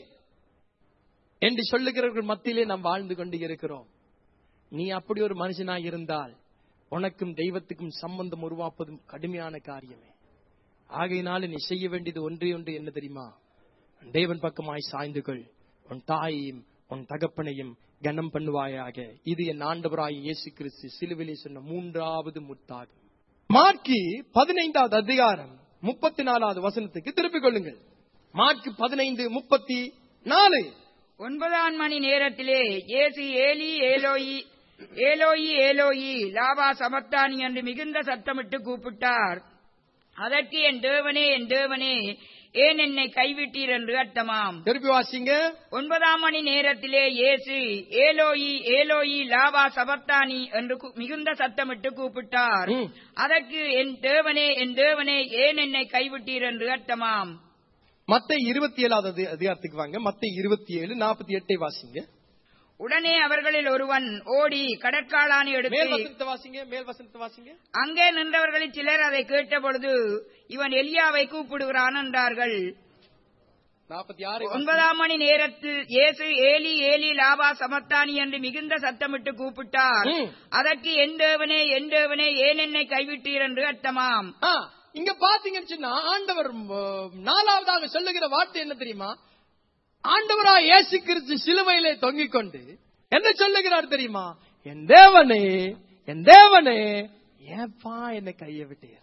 என்று சொல்லுகிறவர்கள் மத்தியிலே நாம் வாழ்ந்து கொண்டு இருக்கிறோம் நீ அப்படி ஒரு மனுஷனாய் இருந்தால் உனக்கும் தெய்வத்துக்கும் சம்பந்தம் உருவாப்பதும் கடுமையான காரியமே ஆகையினால நீ செய்ய வேண்டியது ஒன்றே ஒன்று என்ன தெரியுமா தேவன் பக்கமாய் சாய்ந்து கொள் உன் தாயையும் உன் தகப்பனையும் கனம் பண்ணுவாயாக இது என் ஆண்டவராய் இயேசு கிறிஸ்து சிலுவிலே சொன்ன மூன்றாவது முத்தாகும் மார்க்கு பதினைந்தாவது அதிகாரம் முப்பத்தி நாலாவது வசனத்துக்கு திருப்பிக் கொள்ளுங்கள் மார்க்கு பதினைந்து முப்பத்தி நாலு ஒன்பதாம் மணி நேரத்திலே இயேசு ஏலி ஏலோயி ஏலோயி ஏலோயி லாபா சமத்தானி என்று மிகுந்த சத்தமிட்டு கூப்பிட்டார் அதற்கு என் தேவனே என் தேவனே ஏன் என்னை கைவிட்டீர் என்று அர்த்தமாம் திருப்பி வாசிங்க ஒன்பதாம் மணி நேரத்திலே இயேசு ஏலோயி ஏலோயி லாபா சபத்தானி என்று கூ- மிகுந்த சத்தமிட்டு கூப்பிட்டார் ம். அதற்கு என் தேவனே என் தேவனே ஏன் என்னை கைவிட்டீர் என்று அர்த்தமாம் மத்த இருபத்தி ஏழாவது அதி- அதிகாரத்துக்கு வாங்க மத்த இருபத்தி ஏழு நாற்பத்தி எட்டை வாசிங்க உடனே அவர்களில் ஒருவன் ஓடி கடற்காளானை மேல் எடுத்து வசனத்தை வாசிங்க மேல் வசனத்தை வாசிங்க அங்கே நின்றவர்களில் சிலர் அதை கேட்டபொழுது இவன் எலியாவை கூப்பிடுகிறான் என்றார்கள் நாற்பத்தி ஆறு ஒன்பதாம் மணி நேரத்தில் இயேசு ஏலி ஏலி லாபா சமத்தானி என்று மிகுந்த சத்தமிட்டு கூப்பிட்டார் ம். அதற்கு என் தேவனே என் தேவனே ஏன் என்னை கைவிட்டீர் என்று அர்த்தமாம் ஆ, இங்க பாத்தீங்கன்னு சொன்னா ஆண்டவர் ம், நாலாவதாக சொல்லுகிற வார்த்தை என்ன தெரியுமா ஆண்டவரா இயேசு கிறிஸ்து சிலுவையிலே தொங்கிக் கொண்டு என்ன சொல்லுகிறார் தெரியுமா என் தேவனே என் தேவனே ஏப்பா என்னை கையை விட்டீர்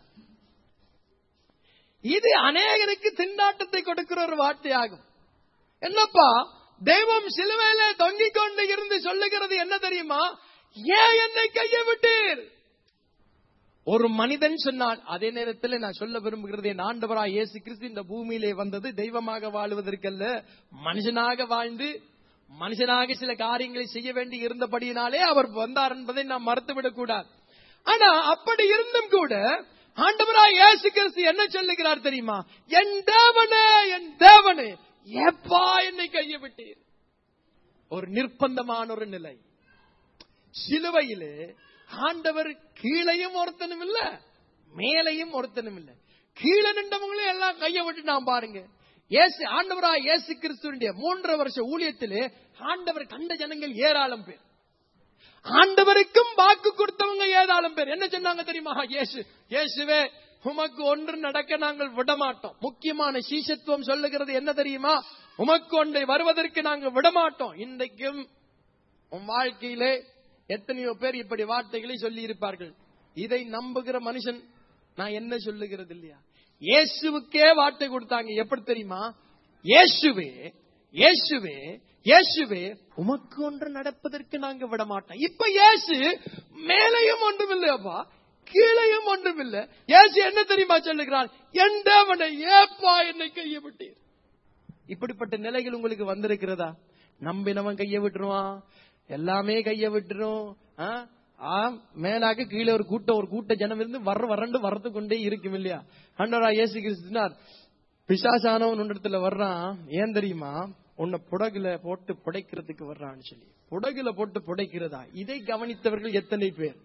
இது அநேகருக்கு திண்டாட்டத்தை கொடுக்கிற ஒரு வார்த்தையாகும் என்னப்பா தெய்வம் சிலுவையிலே தொங்கிக் கொண்டு இருந்து சொல்லுகிறது என்ன தெரியுமா ஏன் என்னை கையை விட்டீர் ஒரு மனிதன் சொன்னான் அதே நேரத்தில் நான் சொல்ல விரும்புகிறது என் ஆண்டவராய் இயேசு கிறிஸ்து இந்த பூமியிலே வந்தது தெய்வமாக வாழுவதற்கல்ல மனுஷனாக வாழ்ந்து மனுஷனாக சில காரியங்களை செய்ய வேண்டி இருந்தபடியினாலே அவர் வந்தார் என்பதை நாம் மறுத்துவிடக் கூடாது ஆனா அப்படி இருந்தும் கூட ஆண்டவராய் இயேசு கிறிஸ்து என்ன சொல்லுகிறார் தெரியுமா என் தேவனே என் தேவனே எப்பா என்னை கையை விட்டீர் ஒரு நிர்பந்தமான ஒரு நிலை சிலுவையிலே ஆண்டவர் கீழையும் ஒருத்தனும் இல்ல மேலையும் ஒருத்தனும் இல்ல கீழே நின்றவங்களும் எல்லாம் கையை விட்டு நான் பாருங்க இயேசு ஆண்டவரா இயேசு கிறிஸ்துவனுடைய மூன்றரை வருஷ ஊழியத்திலே ஆண்டவர் கண்ட ஜனங்கள் ஏராளம் பேர் ஆண்டவருக்கும் வாக்கு கொடுத்தவங்க ஏதாளும் பேர் என்ன சொன்னாங்க தெரியுமா இயேசு இயேசுவே உமக்கு ஒன்று நடக்க நாங்கள் விடமாட்டோம் முக்கியமான சீசத்துவம் சொல்லுகிறது என்ன தெரியுமா உமக்கு ஒன்றை வருவதற்கு நாங்கள் விடமாட்டோம் இன்றைக்கும் உன் வாழ்க்கையிலே எத்தனையோ பேர் இப்படி வார்த்தைகளை சொல்லி இருப்பார்கள் இதை நம்புகிற மனுஷன் நான் என்ன சொல்லுகிறது இல்லையா இயேசுவுக்கே வார்த்தை கொடுத்தாங்க எப்படி தெரியுமா இயேசுவே இயேசுவே இயேசுவே உமக்கு ஒன்று நடப்பதற்கு நாங்க விட மாட்டோம் இப்ப இயேசு மேலையும் ஒன்றும் இல்லையாப்பா கீழையும் ஒன்றும் இல்ல இயேசு என்ன தெரியுமா சொல்லுகிறார் என் தேவனை ஏப்பா என்னை கையை விட்டீர் இப்படிப்பட்ட நிலைகள் உங்களுக்கு வந்திருக்கிறதா நம்பினவன் கையை விட்டுருவான் எல்லாமே கையை விட்டுரும் ஆ? ஆ, மேலாக கீழே ஒரு கூட்டம் ஒரு கூட்ட ஜனம் இருந்து வர வறண்டு வரத்து கொண்டே இருக்கும் இல்லையா அண்டரா இயேசு கிறிஸ்துனார் பிசாசானவன் உன்னிடத்துல வர்றான் ஏன் தெரியுமா உன்னை புடகுல போட்டு புடைக்கிறதுக்கு வர்றான்னு சொல்லி புடகுல போட்டு புடைக்கிறதா இதை கவனித்தவர்கள் எத்தனை பேர்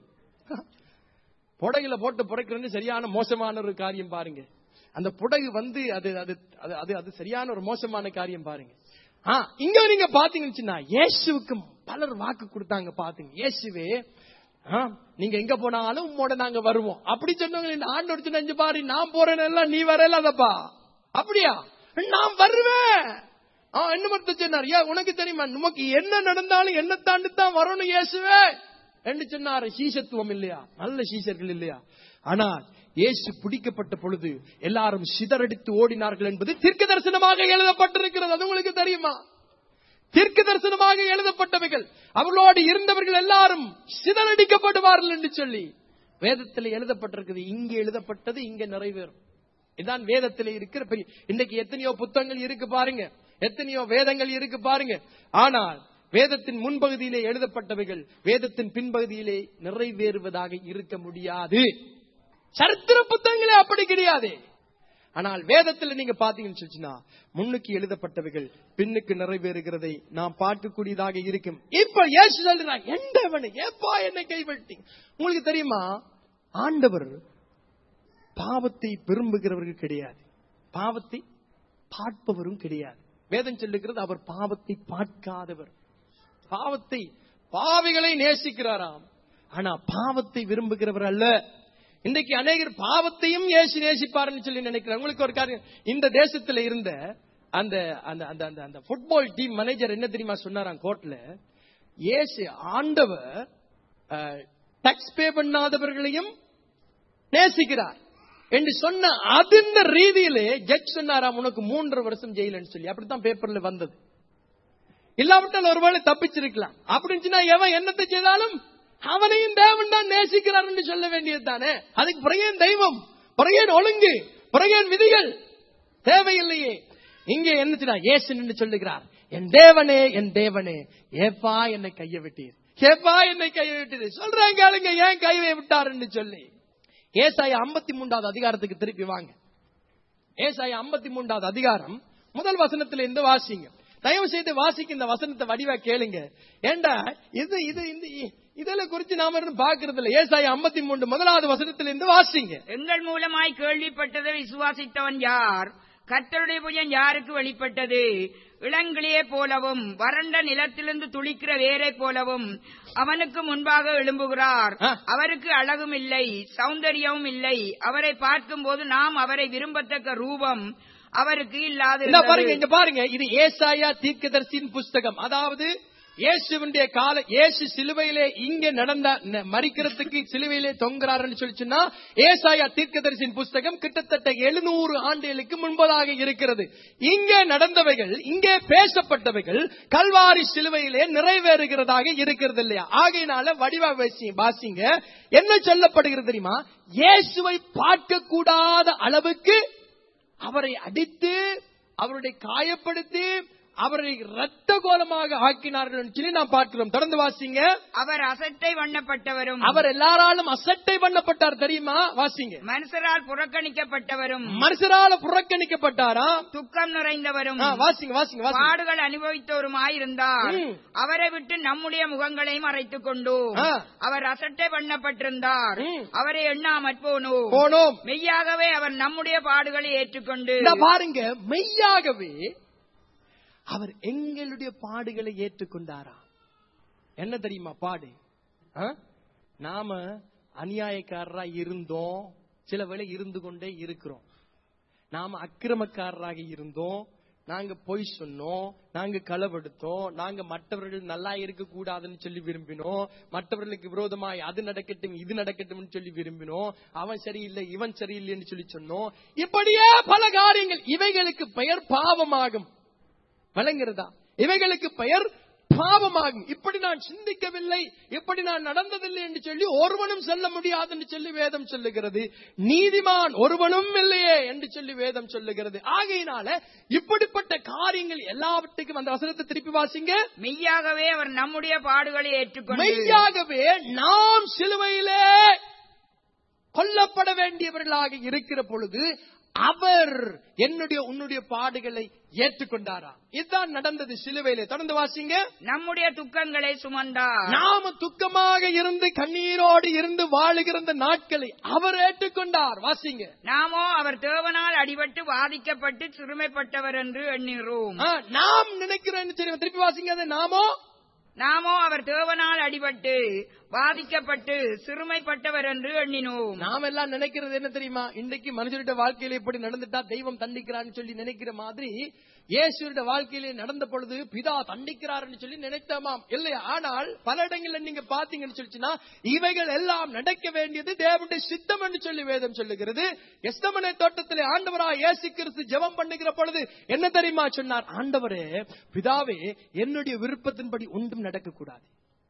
புடகுல போட்டு புடைக்கிறது சரியான மோசமான ஒரு காரியம் பாருங்க அந்த புடகு வந்து அது அது அது அது அது சரியான ஒரு மோசமான காரியம் பாருங்க ஆ இங்க நீங்க பாத்தீங்கன்னா இயேசுவுக்கு பலர் வாக்கு கொடுத்தாங்க பாத்துங்க இயேசுவே ஆ, நீங்க எங்க போனாலும் உம்மோட நாங்க வருவோம் அப்படி சொன்னவங்க இந்த ஆண்டோட சொன்ன பாரு நான் போறேன் எல்லாம் நீ வரல அதப்பா அப்படியா நான் வருவேன் ஆ, என்ன மட்டும் சொன்னார் ஏன் உனக்கு தெரியுமா நமக்கு என்ன நடந்தாலும் என்ன தாண்டி தான் வரணும் இயேசுவே என்று சொன்னாரு சீசத்துவம் இல்லையா நல்ல சீசர்கள் இல்லையா ஆனால் இயேசு பிடிக்கப்பட்ட பொழுது எல்லாரும் சிதறடித்து ஓடினார்கள் என்பது தீர்க்க தரிசனமாக எழுதப்பட்டிருக்கிறது அது உங்களுக்கு தெரியுமா தீர்க்க தரிசனமாக எழுதப்பட்டவைகள் அவர்களோடு இருந்தவர்கள் எல்லாரும் சிதறடிக்கப்படுவார்கள் என்று சொல்லி வேதத்தில் எழுதப்பட்டிருக்குது இங்கே எழுதப்பட்டது இங்கே நிறைவேறும் இதான் வேதத்தில் இருக்கிற பெரிய இன்னைக்கு எத்தனையோ புத்தகங்கள் இருக்கு பாருங்க எத்தனையோ வேதங்கள் இருக்கு பாருங்க ஆனால் வேதத்தின் முன்பகுதியிலே எழுதப்பட்டவைகள் வேதத்தின் பின்பகுதியிலே நிறைவேறுவதாக இருக்க முடியாது சரித்திர புத்தகங்களே அப்படி கிடையாது ஆனால் வேதத்துல நீங்க பாத்தீங்கன்னு சொல்லிச்சுன்னா முன்னுக்கு எழுதப்பட்டவைகள் பின்னுக்கு நிறைவேறுகிறதை நாம் பார்க்கக்கூடியதாக இருக்கும் இப்ப இயேசு சொல்றான் எந்தவனை ஏப்பா என்னை கைவிட்டி உங்களுக்கு தெரியுமா ஆண்டவர் பாவத்தை விரும்புகிறவர்கள் கிடையாது பாவத்தை பார்ப்பவரும் கிடையாது வேதம் சொல்லுகிறது அவர் பாவத்தை பார்க்காதவர் பாவத்தை பாவிகளை நேசிக்கிறாராம் ஆனா பாவத்தை விரும்புகிறவர் அல்ல இன்றைக்கு அநேகர் பாவத்தையும் ஏசி நேசிப்பாருன்னு சொல்லி நினைக்கிறார் உங்களுக்கு ஒரு காரியம் இந்த தேசத்துல இருந்த அந்த அந்த அந்த அந்த அந்த ஃபுட்பால் டீம் மேனேஜர் என்ன தெரியுமா சொன்னாராம் கோர்ட்ல ஏசு ஆண்டவர் டாக்ஸ் பே பண்ணாதவர்களையும் நேசிக்கிறார் என்று சொன்ன அந்த ரீதியிலே ஜட்ஜ் சொன்னாராம் உனக்கு மூன்று வருஷம் ஜெயிலன்னு சொல்லி அப்படித்தான் பேப்பர்ல வந்தது இல்லாவிட்டால் ஒருவேளை தப்பிச்சிருக்கலாம் அப்படின்னா எவன் என்னத்தை செய்தாலும் அவனையும் தேவன் தான் நேசிக்கிறார் என்று சொல்ல வேண்டியது தானே அதுக்கு பிறகேன் தெய்வம் பிறகேன் ஒழுங்கு பிறகேன் விதிகள் தேவையில்லையே இங்கே என்ன ஏசு என்று சொல்லுகிறார் என் தேவனே என் தேவனே ஏப்பா என்னை கையை விட்டீர் ஏப்பா என்னை கையை விட்டீர் சொல்றேன் கேளுங்க ஏன் கையை விட்டார் என்று சொல்லி ஏசாய ஐம்பத்தி மூன்றாவது அதிகாரத்துக்கு திருப்பி வாங்க ஏசாய ஐம்பத்தி மூன்றாவது அதிகாரம் முதல் வசனத்துல இருந்து வாசிங்க தயவு செய்து வாசிக்க இந்த வசனத்தை வடிவா கேளுங்க ஏண்டா இது இது இந்த இதெல்லாம் குறித்து நாம இன்னும் பாக்குறது இல்ல ஏசாய ஐம்பத்தி மூன்று முதலாவது வசனத்துல இருந்து வாசிங்க எங்கள் மூலமாய் கேள்விப்பட்டதை விசுவாசித்தவன் யார் கர்த்தருடைய புயன் யாருக்கு வெளிப்பட்டது இளங்கிளியே போலவும் வறண்ட நிலத்திலிருந்து துளிக்கிற வேரை போலவும் அவனுக்கு முன்பாக எழும்புகிறார் ஆ. அவருக்கு அழகும் இல்லை சௌந்தரியமும் இல்லை அவரை பார்க்கும்போது நாம் அவரை விரும்பத்தக்க ரூபம் அவருக்கு இல்லாது இந்த பாருங்க இங்க பாருங்க இது ஏசாயா தீர்க்கதரிசியின் புஸ்தகம் அதாவது இயேசுவினுடைய கால இயேசு சிலுவையிலே இங்க நடந்த ந- மரிக்கிறதுக்கு சிலுவையிலே தொங்குறாருன்னு சொல்லி சொன்னா ஏசாயா தீர்க்கதரிசியின் புஸ்தகம் கிட்டத்தட்ட எழுநூறு ஆண்டுகளுக்கு முன்பதாக இருக்கிறது இங்கே நடந்தவைகள் இங்கே பேசப்பட்டவைகள் கல்வாரி சிலுவையிலே நிறைவேறுகிறதாக இருக்கிறது இல்லையா ஆகையினால வடிவா வாசி- வாசிங்க என்ன சொல்லப்படுகிறது தெரியுமா இயேசுவை பார்க்க கூடாத அளவுக்கு அவரை அடித்து அவருடைய காயப்படுத்தி அவரை இரத்த கோலமாக ஆக்கினார்கள் என்று சொல்லி நாம் பார்க்கிறோம் தொடர்ந்து வாசிங்க அவர் அசட்டை வண்ணப்பட்டவரும் அவர் எல்லாராலும் அசட்டை பண்ணப்பட்டார் தெரியுமா வாசிங்க மனுஷரால் புறக்கணிக்கப்பட்டவரும் மனுஷரால புறக்கணிக்கப்பட்டாரா துக்கம் நிறைந்தவரும் ஆ, வாசிங்க வாசிங்க வாசிங்க பாடுகள் அனுபவித்தோருமாயிருந்தார் ம். அவரை விட்டு நம்முடைய முகங்களை மறைத்துக் கொண்டோம் ஆ. அவர் அசட்டை பண்ணப்பட்டிருந்தார் ம். அவரை எண்ணாமற் போனோம் போனோம் மெய்யாகவே அவர் நம்முடைய பாடுகளை ஏற்றுக்கொண்டு இந்த பாருங்க மெய்யாகவே அவர் எங்களுடைய பாடுகளை ஏற்றுக்கொண்டாரா என்ன தெரியுமா பாடு ஆ? நாம அநியாயக்காரரா இருந்தோம் சில வேளை இருந்து கொண்டே இருக்கிறோம் நாம அக்கிரமக்காரராக இருந்தோம் நாங்க பொய் சொன்னோம் நாங்க களவெடுத்தோம் நாங்க மற்றவர்கள் நல்லா இருக்க கூடாதுன்னு சொல்லி விரும்பினோம் மற்றவர்களுக்கு விரோதமாய் அது நடக்கட்டும் இது நடக்கட்டும் சொல்லி விரும்பினோம் அவன் சரியில்லை இவன் சரியில்லைன்னு சொல்லி சொன்னோம் இப்படியே பல காரியங்கள் இவைகளுக்கு பெயர் பாவமாகும் விளங்குறதா இவைகளுக்கு பெயர் பாவமாகும் இப்படி நான் சிந்திக்கவில்லை இப்படி நான் நடந்ததில்லை என்று சொல்லி ஒருவனும் சொல்ல முடியாது என்று சொல்லி வேதம் சொல்லுகிறது நீதிமான் ஒருவனும் இல்லையே என்று சொல்லி வேதம் சொல்லுகிறது ஆகையினால இப்படிப்பட்ட காரியங்கள் எல்லாவற்றுக்கும் அந்த வசனத்தை திருப்பி வாசிங்க மெய்யாகவே அவர் நம்முடைய பாடுகளை ஏற்றுக்கொண்டு மெய்யாகவே நாம் சிலுவையிலே கொல்லப்பட வேண்டியவர்களாக இருக்கிற பொழுது அவர் என்னுடைய உன்னுடைய பாடுகளை ஏற்றுக்கொண்டாரா இதுதான் நடந்தது சிலுவையிலே தொடர்ந்து வாசிங்க நம்முடைய துக்கங்களை சுமந்தார் நாம துக்கமாக இருந்து கண்ணீரோடு இருந்து வாழுகிற இந்த நாட்களை அவர் ஏற்றுக்கொண்டார் வாசிங்க நாமோ அவர் தேவனால் அடிபட்டு வாதிக்கப்பட்டு சிறுமைப்பட்டவர் என்று எண்ணுகிறோம் ஆ, நாம் நினைக்கிறோம் தெரியும் திருப்பி வாசிங்க அது நாமோ நாமோ அவர் தேவனால் அடிபட்டு பாதிக்கப்பட்டு சிறுமைப்பட்டவர் என்று எண்ணினோம் நாம எல்லாம் நினைக்கிறது என்ன தெரியுமா இன்னைக்கு மனுஷருடைய வாழ்க்கையில இப்படி நடந்துட்டா தெய்வம் தண்டிக்கிறான்னு சொல்லி நினைக்கிற மாதிரி இயேசுடைய வாழ்க்கையிலே நடந்த பொழுது பிதா தண்டிக்கிறார்னு சொல்லி நினைத்தமாம் இல்லையா ஆனால் பல இடங்கள்ல நீங்க பாத்தீங்கன்னு சொல்லிச்சுன்னா இவைகள் எல்லாம் நடக்க வேண்டியது தேவனுடைய சித்தம் என்று சொல்லி வேதம் சொல்லுகிறது எஸ்தமனை தோட்டத்திலே ஆண்டவராய் இயேசு கிறிஸ்து ஜெபம் பண்ணுகிற பொழுது என்ன தெரியுமா சொன்னார் ஆண்டவரே பிதாவே என்னுடைய விருப்பத்தின்படி ஒன்றும் நடக்கக்கூடாது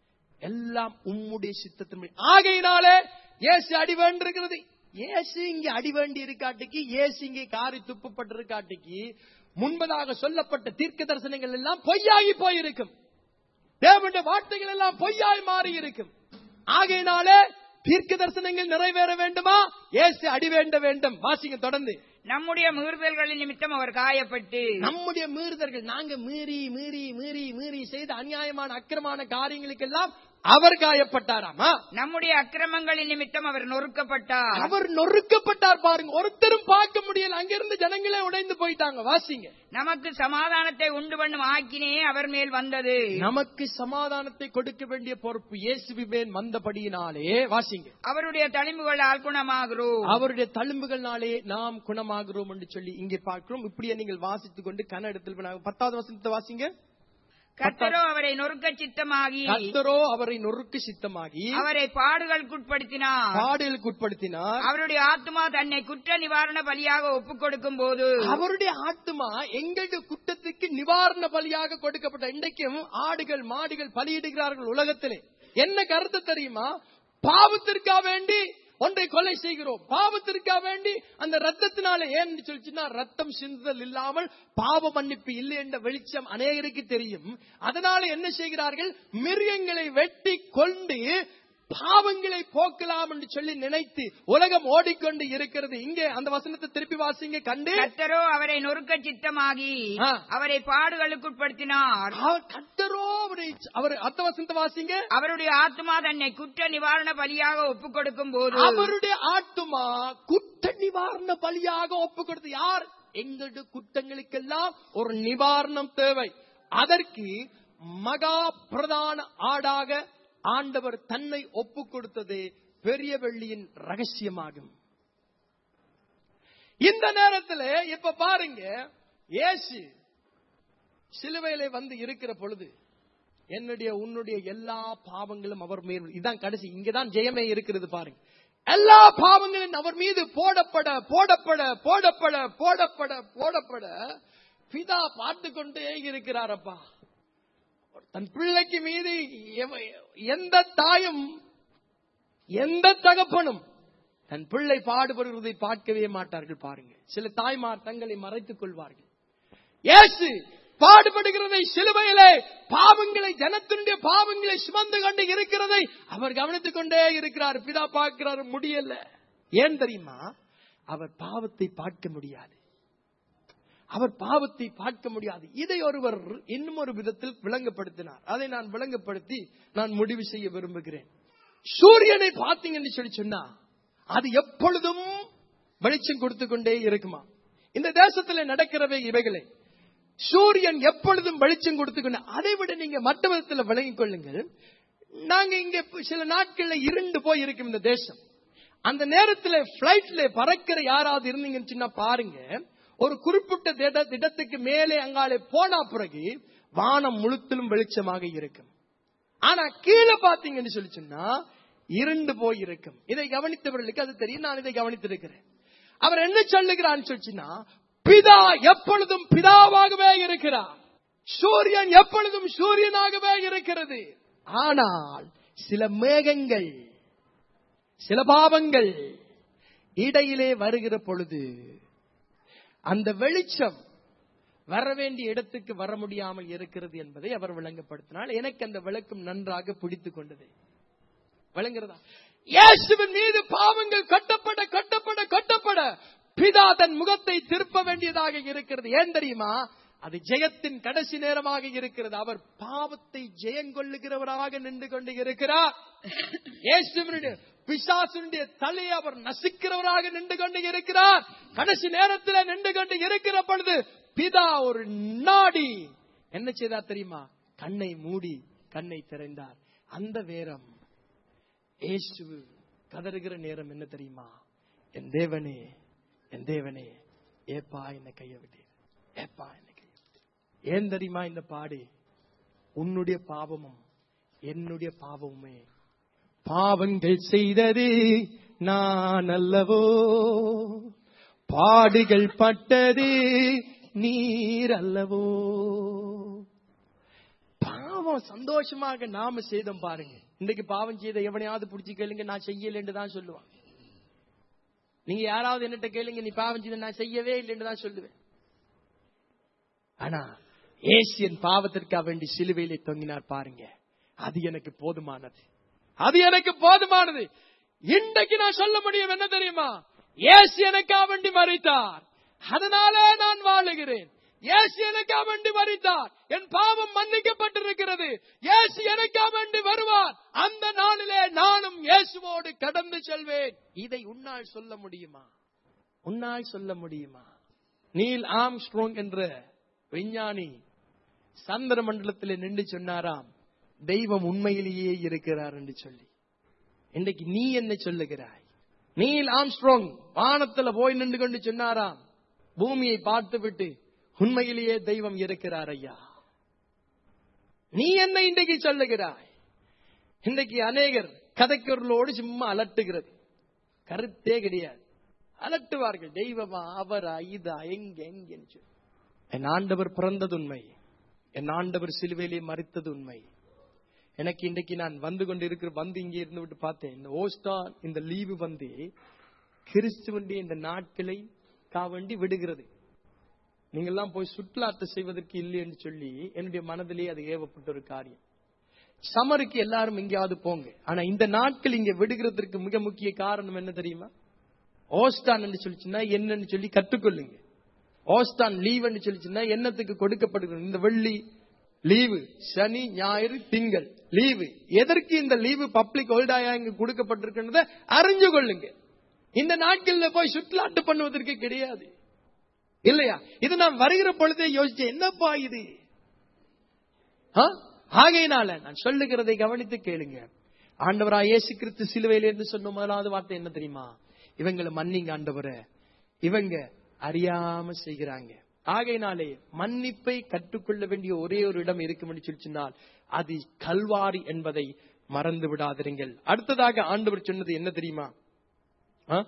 எல்லாம் உம்முடைய சித்தத்தின்படி ஆகையினாலே இயேசு அடி வேண்டிருக்கிறது இயேசு இங்க அடி வேண்டி இருக்காட்டிக்கு இயேசு இங்கே காரி துப்பப்பட்டிருக்காட்டிக்கு முன்பதாக சொல்லப்பட்ட தீர்க்க தரிசனங்கள் எல்லாம் பொய்யாகி போயிருக்கும் தேவனுடைய வார்த்தைகள் எல்லாம் பொய்யாய் மாறி இருக்கும் ஆகையினாலே தீர்க்க தரிசனங்கள் நிறைவேற வேண்டுமா இயேசு அடி வேண்ட வேண்டும் வாசிங்க தொடர்ந்து நம்முடைய மீறுதல்களின் நிமித்தம் அவர் காயப்பட்டு நம்முடைய மீறுதல்கள் நாங்க மீறி மீறி மீறி மீறி செய்த அநியாயமான அக்கிரமான காரியங்களுக்கெல்லாம் அவர் காயப்பட்டாராமா நம்முடைய அக்கிரமங்களின் நிமித்தம் அவர் நொறுக்கப்பட்டார் அவர் நொறுக்கப்பட்டார் பாருங்க ஒருத்தரும் பார்க்க முடியல அங்கிருந்து ஜனங்களே உடைந்து போயிட்டாங்க வாசிங்க நமக்கு சமாதானத்தை உண்டு பண்ணும் ஆக்கினே அவர் மேல் வந்தது நமக்கு சமாதானத்தை கொடுக்க வேண்டிய பொறுப்பு இயேசுவின் வந்தபடியினாலே வாசிங்க அவருடைய தளிம்புகளால் குணமாகிறோம் அவருடைய தழும்புகள்னாலே நாம் குணமாகிறோம் என்று சொல்லி இங்கே பார்க்கிறோம் இப்படியே நீங்கள் வாசித்துக் கொண்டு கன இடத்தில் பத்தாவது வசனத்தை வாசிங்க கர்த்தரோ அவரை நொறுக்க சித்தமாகி கர்த்தரோ அவரை நொறுக்கு சித்தமாகி அவரை பாடுகளுக்குட்படுத்தினார் பாடலுக்கு உட்படுத்தினார் அவருடைய ஆத்மா தன்னை குற்ற நிவாரண பலியாக ஒப்புக் கொடுக்கும் போது அவருடைய ஆத்மா எங்களுடைய குற்றத்துக்கு நிவாரண பலியாக கொடுக்கப்பட்ட இன்றைக்கும் ஆடுகள் மாடுகள் பலியிடுகிறார்கள் உலகத்திலே என்ன கருத்து தெரியுமா பாவத்திற்கா வேண்டி ஒன்றை கொலை செய்கிறோம் பாவத்திற்கா வேண்டி அந்த ரத்தத்தினால ஏன்னு சொல்லிச்சுன்னா ரத்தம் சிந்துதல் இல்லாமல் பாவ மன்னிப்பு இல்லை என்ற வெளிச்சம் அநேகருக்கு தெரியும் அதனால என்ன செய்கிறார்கள் மிருகங்களை வெட்டி கொண்டு பாவங்களை போக்கலாம் என்று சொல்லி நினைத்து உலகம் ஓடிக்கொண்டு இருக்கிறது இங்கே அந்த வசனத்தை திருப்பி வாசிங்க கண்டு கர்த்தரோ அவரை நொறுக்க சித்தமாகி ஆ. அவரை பாடுகளுக்குட்படுத்தினார் அவர் கர்த்தரோ அவரை அவர் அத்த வசனத்தை வாசிங்க அவருடைய ஆத்மா தன்னை குற்ற நிவாரண பலியாக ஒப்புக் கொடுக்கும் போது அவருடைய ஆத்துமா குற்ற நிவாரண பலியாக ஒப்பு கொடுத்து யார் எங்களுடைய குற்றங்களுக்கெல்லாம் ஒரு நிவாரணம் தேவை அதற்கு மகா பிரதான ஆடாக ஆண்டவர் தன்னை ஒப்பு கொடுத்தது பெரிய வெள்ளியின் ரகசியமாகும் இந்த நேரத்தில் இப்ப பாருங்க இயேசு சிலுவையிலே வந்து இருக்கிற பொழுது என்னுடைய உன்னுடைய எல்லா பாவங்களும் அவர் மேல் இதான் கடைசி இங்கதான் ஜெயமே இருக்கிறது பாருங்க எல்லா பாவங்களும் அவர் மீது போடப்பட போடப்பட போடப்பட போடப்பட போடப்பட பிதா பார்த்து கொண்டே இருக்கிறாரப்பா தன் பிள்ளைக்கு மீது எவ- எந்த தாயும் எந்த தகப்பனும் தன் பிள்ளை பாடுபடுவதை பார்க்கவே மாட்டார்கள் பாருங்க சில தாய்மார் தங்களை மறைத்துக் கொள்வார்கள் இயேசு பாடுபடுகிறதை சிலுவையிலே பாவங்களை ஜனத்தினுடைய பாவங்களை சுமந்து கொண்டு இருக்கிறதை அவர் கவனித்துக் கொண்டே இருக்கிறார் பிதா பார்க்கிறார் முடியல ஏன் தெரியுமா அவர் பாவத்தை பார்க்க முடியாது அவர் பாவத்தை பார்க்க முடியாது இதை ஒருவர் இன்னும் ஒரு விதத்தில் விளங்கப்படுத்தினார் அதை நான் விளங்கப்படுத்தி நான் முடிவு செய்ய விரும்புகிறேன் சூரியனை பார்த்தீங்கன்னு சொல்லி சொன்னா அது எப்பொழுதும் வெளிச்சம் கொடுத்து கொண்டே இருக்குமா இந்த தேசத்துல நடக்கிறவை இவைகளே சூரியன் எப்பொழுதும் வெளிச்சம் கொடுத்து கொண்டு அதை விட நீங்க மற்ற விதத்துல விளங்கிக் கொள்ளுங்கள் நாங்க இங்க சில நாட்கள்ல இருண்டு போய் இருக்கும் இந்த தேசம் அந்த நேரத்துல பிளைட்ல பறக்கிற யாராவது இருந்தீங்கன்னு சொன்னா பாருங்க ஒரு குறிப்பிட்ட திட- இடத்துக்கு மேலே அங்காலே போனா பிறகு வானம் முழுத்திலும் வெளிச்சமாக இருக்கும் ஆனா கீழே பாத்தீங்கன்னு சொல்லி சொன்னா இருண்டு போய் இருக்கும் இதை கவனித்தவர்களுக்கு அது தெரியும் நான் இதை கவனித்திருக்கிறேன் அவர் என்ன சொல்லுகிறான்னு சொல்லிச்சுன்னா பிதா எப்பொழுதும் பிதாவாகவே இருக்கிறார் சூரியன் எப்பொழுதும் சூரியனாகவே இருக்கிறது ஆனால் சில மேகங்கள் சில பாவங்கள் இடையிலே வருகிற பொழுது அந்த வெளிச்சம் வர வேண்டிய இடத்துக்கு வர முடியாமல் இருக்கிறது என்பதை அவர் விளங்கப்படுத்தினால் எனக்கு அந்த விளக்கம் நன்றாக பிடித்துக் கொண்டது விளங்குறதா இயேசுவின் மீது பாவங்கள் கட்டப்பட கட்டப்பட கட்டப்பட பிதா தன் முகத்தை திருப்ப வேண்டியதாக இருக்கிறது ஏன் தெரியுமா அது ஜெயத்தின் கடைசி நேரமாக இருக்கிறது அவர் பாவத்தை ஜெயங்கொள்ளுகிறவராக நின்று கொண்டு இருக்கிறார் இயேசுவினுடைய பிசாசுடைய தலையை அவர் நசுக்கிறவராக நின்று கொண்டு இருக்கிறார் கடைசி நேரத்தில் நின்று கொண்டு இருக்கிற பொழுது பிதா ஒரு நாடி என்ன செய்தார் தெரியுமா கண்ணை மூடி கண்ணை திறந்தார் அந்த வேரம் இயேசு கதறுகிற நேரம் என்ன தெரியுமா என் தேவனே என் தேவனே ஏப்பா என்ன கைய விட்டீர் ஏப்பா என்ன கைய விட்டீர் ஏன் தெரியுமா இந்த பாடு உன்னுடைய பாவமும் என்னுடைய பாவமுமே பாவங்கள் செய்தது நான் அல்லவோ பாடுகள் பட்டது நீர் அல்லவோ பாவம் சந்தோஷமாக நாம செய்தோம் பாருங்க இன்னைக்கு பாவம் செய்த எவனையாவது பிடிச்சி கேளுங்க நான் செய்யலன்னு தான் சொல்லுவான் நீங்க யாராவது என்னட்ட கேளுங்க நீ பாவம் செய்த நான் செய்யவே இல்லைன்னு தான் சொல்லுவேன் ஆனா ஏசியன் பாவத்திற்காக வேண்டி சிலுவையிலே தொங்கினார் பாருங்க அது எனக்கு போதுமானது அது எனக்கு போதுமானது இன்றைக்கு நான் சொல்ல முடியும் என்ன தெரியுமா ஏசு எனக்காக வேண்டி மறித்தார் அதனாலே நான் வாழுகிறேன் இயேசு எனக்காக வேண்டி மறித்தார் என் பாவம் மன்னிக்கப்பட்டிருக்கிறது இயேசு எனக்காக வேண்டி வருவார் அந்த நாளிலே நானும் இயேசுவோடு கடந்து செல்வேன் இதை உன்னால் சொல்ல முடியுமா உன்னால் சொல்ல முடியுமா நீல் ஆம் ஸ்ட்ரோங் என்ற விஞ்ஞானி சந்திர மண்டலத்திலே நின்று சொன்னாராம் தெய்வம் உண்மையிலேயே இருக்கிறார் என்று சொல்லி இன்றைக்கு நீ என்ன சொல்லுகிறாய் நீல் ஆம்ஸ்ட்ராங் வானத்துல போய் நின்று கொண்டு சொன்னாராம் பூமியை பார்த்து விட்டு உண்மையிலேயே தெய்வம் இருக்கிறார் ஐயா நீ என்ன இன்றைக்கு சொல்லுகிறாய் இன்றைக்கு அநேகர் கதைக்குரலோடு சும்மா அலட்டுகிறது கருத்தே கிடையாது அலட்டுவார்கள் தெய்வமா அவரா இதா எங்க எங்கன்னு சொல்லி என் ஆண்டவர் பிறந்தது உண்மை என் ஆண்டவர் சிலுவையிலே மறித்தது உண்மை எனக்கு இன்றைக்கு நான் வந்து கொண்டு இருக்கிற வந்து இங்கே இருந்து விட்டு பார்த்தேன் இந்த ஓஸ்டார் இந்த லீவு வந்து கிறிஸ்துவனுடைய இந்த நாட்களை காவண்டி விடுகிறது நீங்கெல்லாம் போய் சுற்றுலாத்தை செய்வதற்கு இல்லை என்று சொல்லி என்னுடைய மனதிலே அது ஏவப்பட்ட ஒரு காரியம் சமருக்கு எல்லாரும் எங்கேயாவது போங்க ஆனா இந்த நாட்கள் இங்க விடுகிறதுக்கு மிக முக்கிய காரணம் என்ன தெரியுமா ஓஸ்டான் என்று சொல்லிச்சுன்னா என்னன்னு சொல்லி கற்றுக்கொள்ளுங்க ஓஸ்டான் லீவ் என்று சொல்லிச்சுன்னா என்னத்துக்கு கொடுக்கப்படுகிறது இந்த வெள்ளி லீவு சனி ஞாயிறு திங்கள் லீவு எதற்கு இந்த லீவு பப்ளிக் ஹோல்டாயா இங்க கொடுக்கப்பட்டிருக்கின்றத அறிஞ்சு கொள்ளுங்க இந்த நாட்கள்ல போய் சுற்றுலாட்டு பண்ணுவதற்கு கிடையாது இல்லையா இது நான் வருகிற பொழுதே யோசிச்சேன் என்னப்பா இது ஆ? ஆகையினால நான் சொல்லுகிறதை கவனித்து கேளுங்க ஆண்டவரா இயேசு கிறிஸ்து சிலுவையில இருந்து சொன்ன முதலாவது வார்த்தை என்ன தெரியுமா இவங்களை மன்னிங்க ஆண்டவரை இவங்க அறியாம செய்கிறாங்க ஆகையினாலே மன்னிப்பை கற்றுக்கொள்ள வேண்டிய ஒரே ஒரு இடம் இருக்கும்னு சொல்லி சொன்னால் அது கல்வாரி என்பதை மறந்து விடாதிருங்கள் அடுத்ததாக ஆண்டவர் சொன்னது என்ன தெரியுமா ஆ?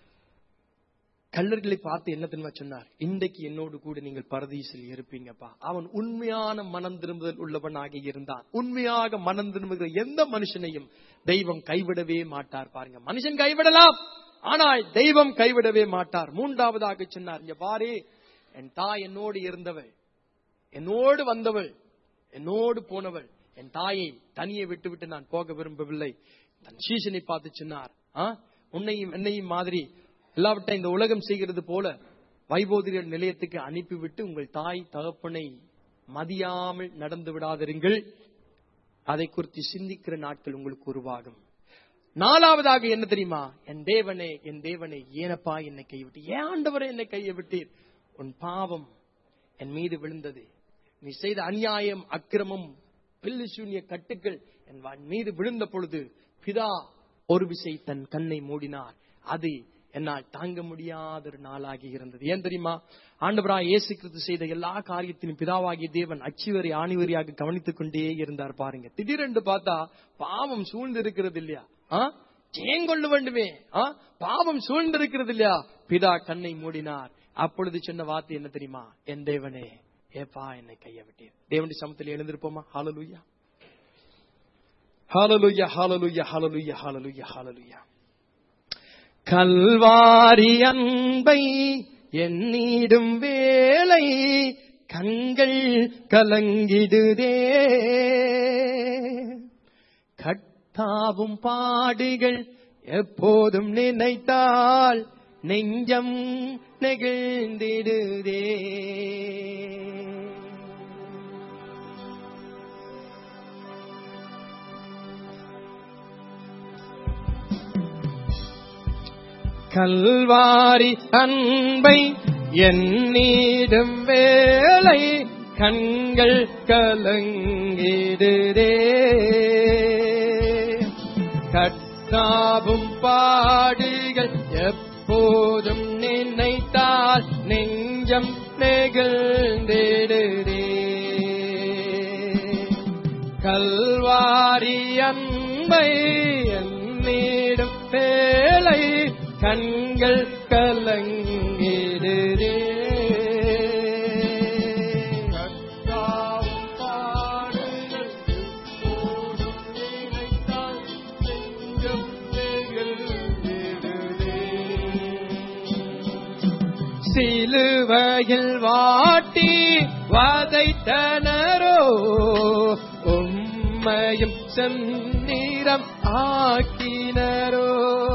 கல்லர்களை பார்த்து என்ன தெரியுமா சொன்னார் இன்றைக்கு என்னோடு கூட நீங்கள் பரதீசில் இருப்பீங்கப்பா அவன் உண்மையான மனம் திரும்புதல் உள்ளவனாக இருந்தான் உண்மையாக மனம் திரும்புகிற எந்த மனுஷனையும் தெய்வம் கைவிடவே மாட்டார் பாருங்க மனுஷன் கைவிடலாம் ஆனால் தெய்வம் கைவிடவே மாட்டார் மூன்றாவதாக சொன்னார் இங்க பாரு என் தாய் என்னோடு இருந்தவள் என்னோடு வந்தவள் என்னோடு போனவள் என் தாயை தனியே விட்டு விட்டு நான் போக விரும்பவில்லை தன் சீசனை பார்த்து சொன்னார் ஆ? உன்னையும் என்னையும் மாதிரி எல்லாவற்றையும் இந்த உலகம் செய்கிறது போல வைபோதிரியர் நிலையத்துக்கு அனுப்பிவிட்டு உங்கள் தாய் தகப்பனை மதியாமல் நடந்து விடாதிருங்கள் அதை குறித்து சிந்திக்கிற நாட்கள் உங்களுக்கு உருவாகும் நாலாவதாக என்ன தெரியுமா என் தேவனே என் தேவனே ஏனப்பா என்னை கைவிட்டு ஏன் ஆண்டவரே என்னை கையை விட்டீர் உன் பாவம் என் மீது விழுந்தது நீ செய்த அநியாயம் அக்கிரமம் பில்லு சூன்ய கட்டுக்கள் என் வா- மீது விழுந்த பொழுது பிதா ஒரு விசை தன் கண்ணை மூடினார் அது என்னால் தாங்க முடியாத ஒரு நாளாகி இருந்தது ஏன் தெரியுமா ஆண்டவராய் இயேசு கிறிஸ்து செய்த எல்லா காரியத்திலும் பிதாவாகிய தேவன் அச்சுவரை ஆணிவரியாக கவனித்துக் கொண்டே இருந்தார் பாருங்க திடீரென்று பார்த்தா பாவம் சூழ்ந்து இருக்கிறது இல்லையா ஆ? ஜெயங்கொள்ள வேண்டுமே ஆ? பாவம் சூழ்ந்து இருக்கிறது இல்லையா பிதா கண்ணை மூடினார் அப்பொழுது சொன்ன வார்த்தை என்ன தெரியுமா என் தேவனே ஏப்பா என்னை கைய விட்டீர் தேவனுடைய சமத்தில் எழுந்திருப்போமா ஹalleluya ஹalleluya ஹalleluya ஹalleluya ஹalleluya ஹalleluya கல்வாரி அன்பை எண்ணிடும் வேளை கண்கள் கலங்கிடுதே கட்டாவும் பாடுகள் எப்போதும் நினைத்தால் நெஞ்சம் நெகிழ்ந்திடுதே கல்வாரி அன்பை எண்ணிடும் வேளை கண்கள் கலங்கிடுதே கட்டாவும் பாடுகள் எப்போதும் நினைத்தால் நெஞ்சம் நெகிழ்ந்திடுதே கல்வாரி அன்பை எண்ணிடும் வேலை கண்கள் கலங்கிடுதே கத்தாவும் பாடுகள் எப்போதும் நினைத்தால் நெஞ்சம் நெகிழ்ந்திடுதே. சிலுவையில் வாட்டி வதைத்தனரோ உம்மையும் செந்நீரம் ஆக்கினரோ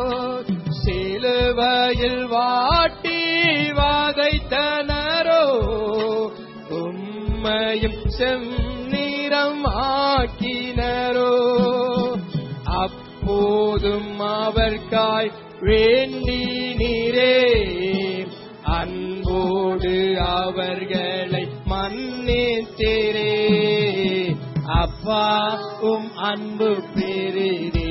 சிலுவையில் வாட்டி வதைத்தனரோ உம்மையும் செந்நீரம் ஆக்கினரோ அப்போதும் அவர்காய் வேண்டி நீரே அன்போடு அவர்களை மன்னித்தீரே அப்பா உம் அன்பு பெரிதே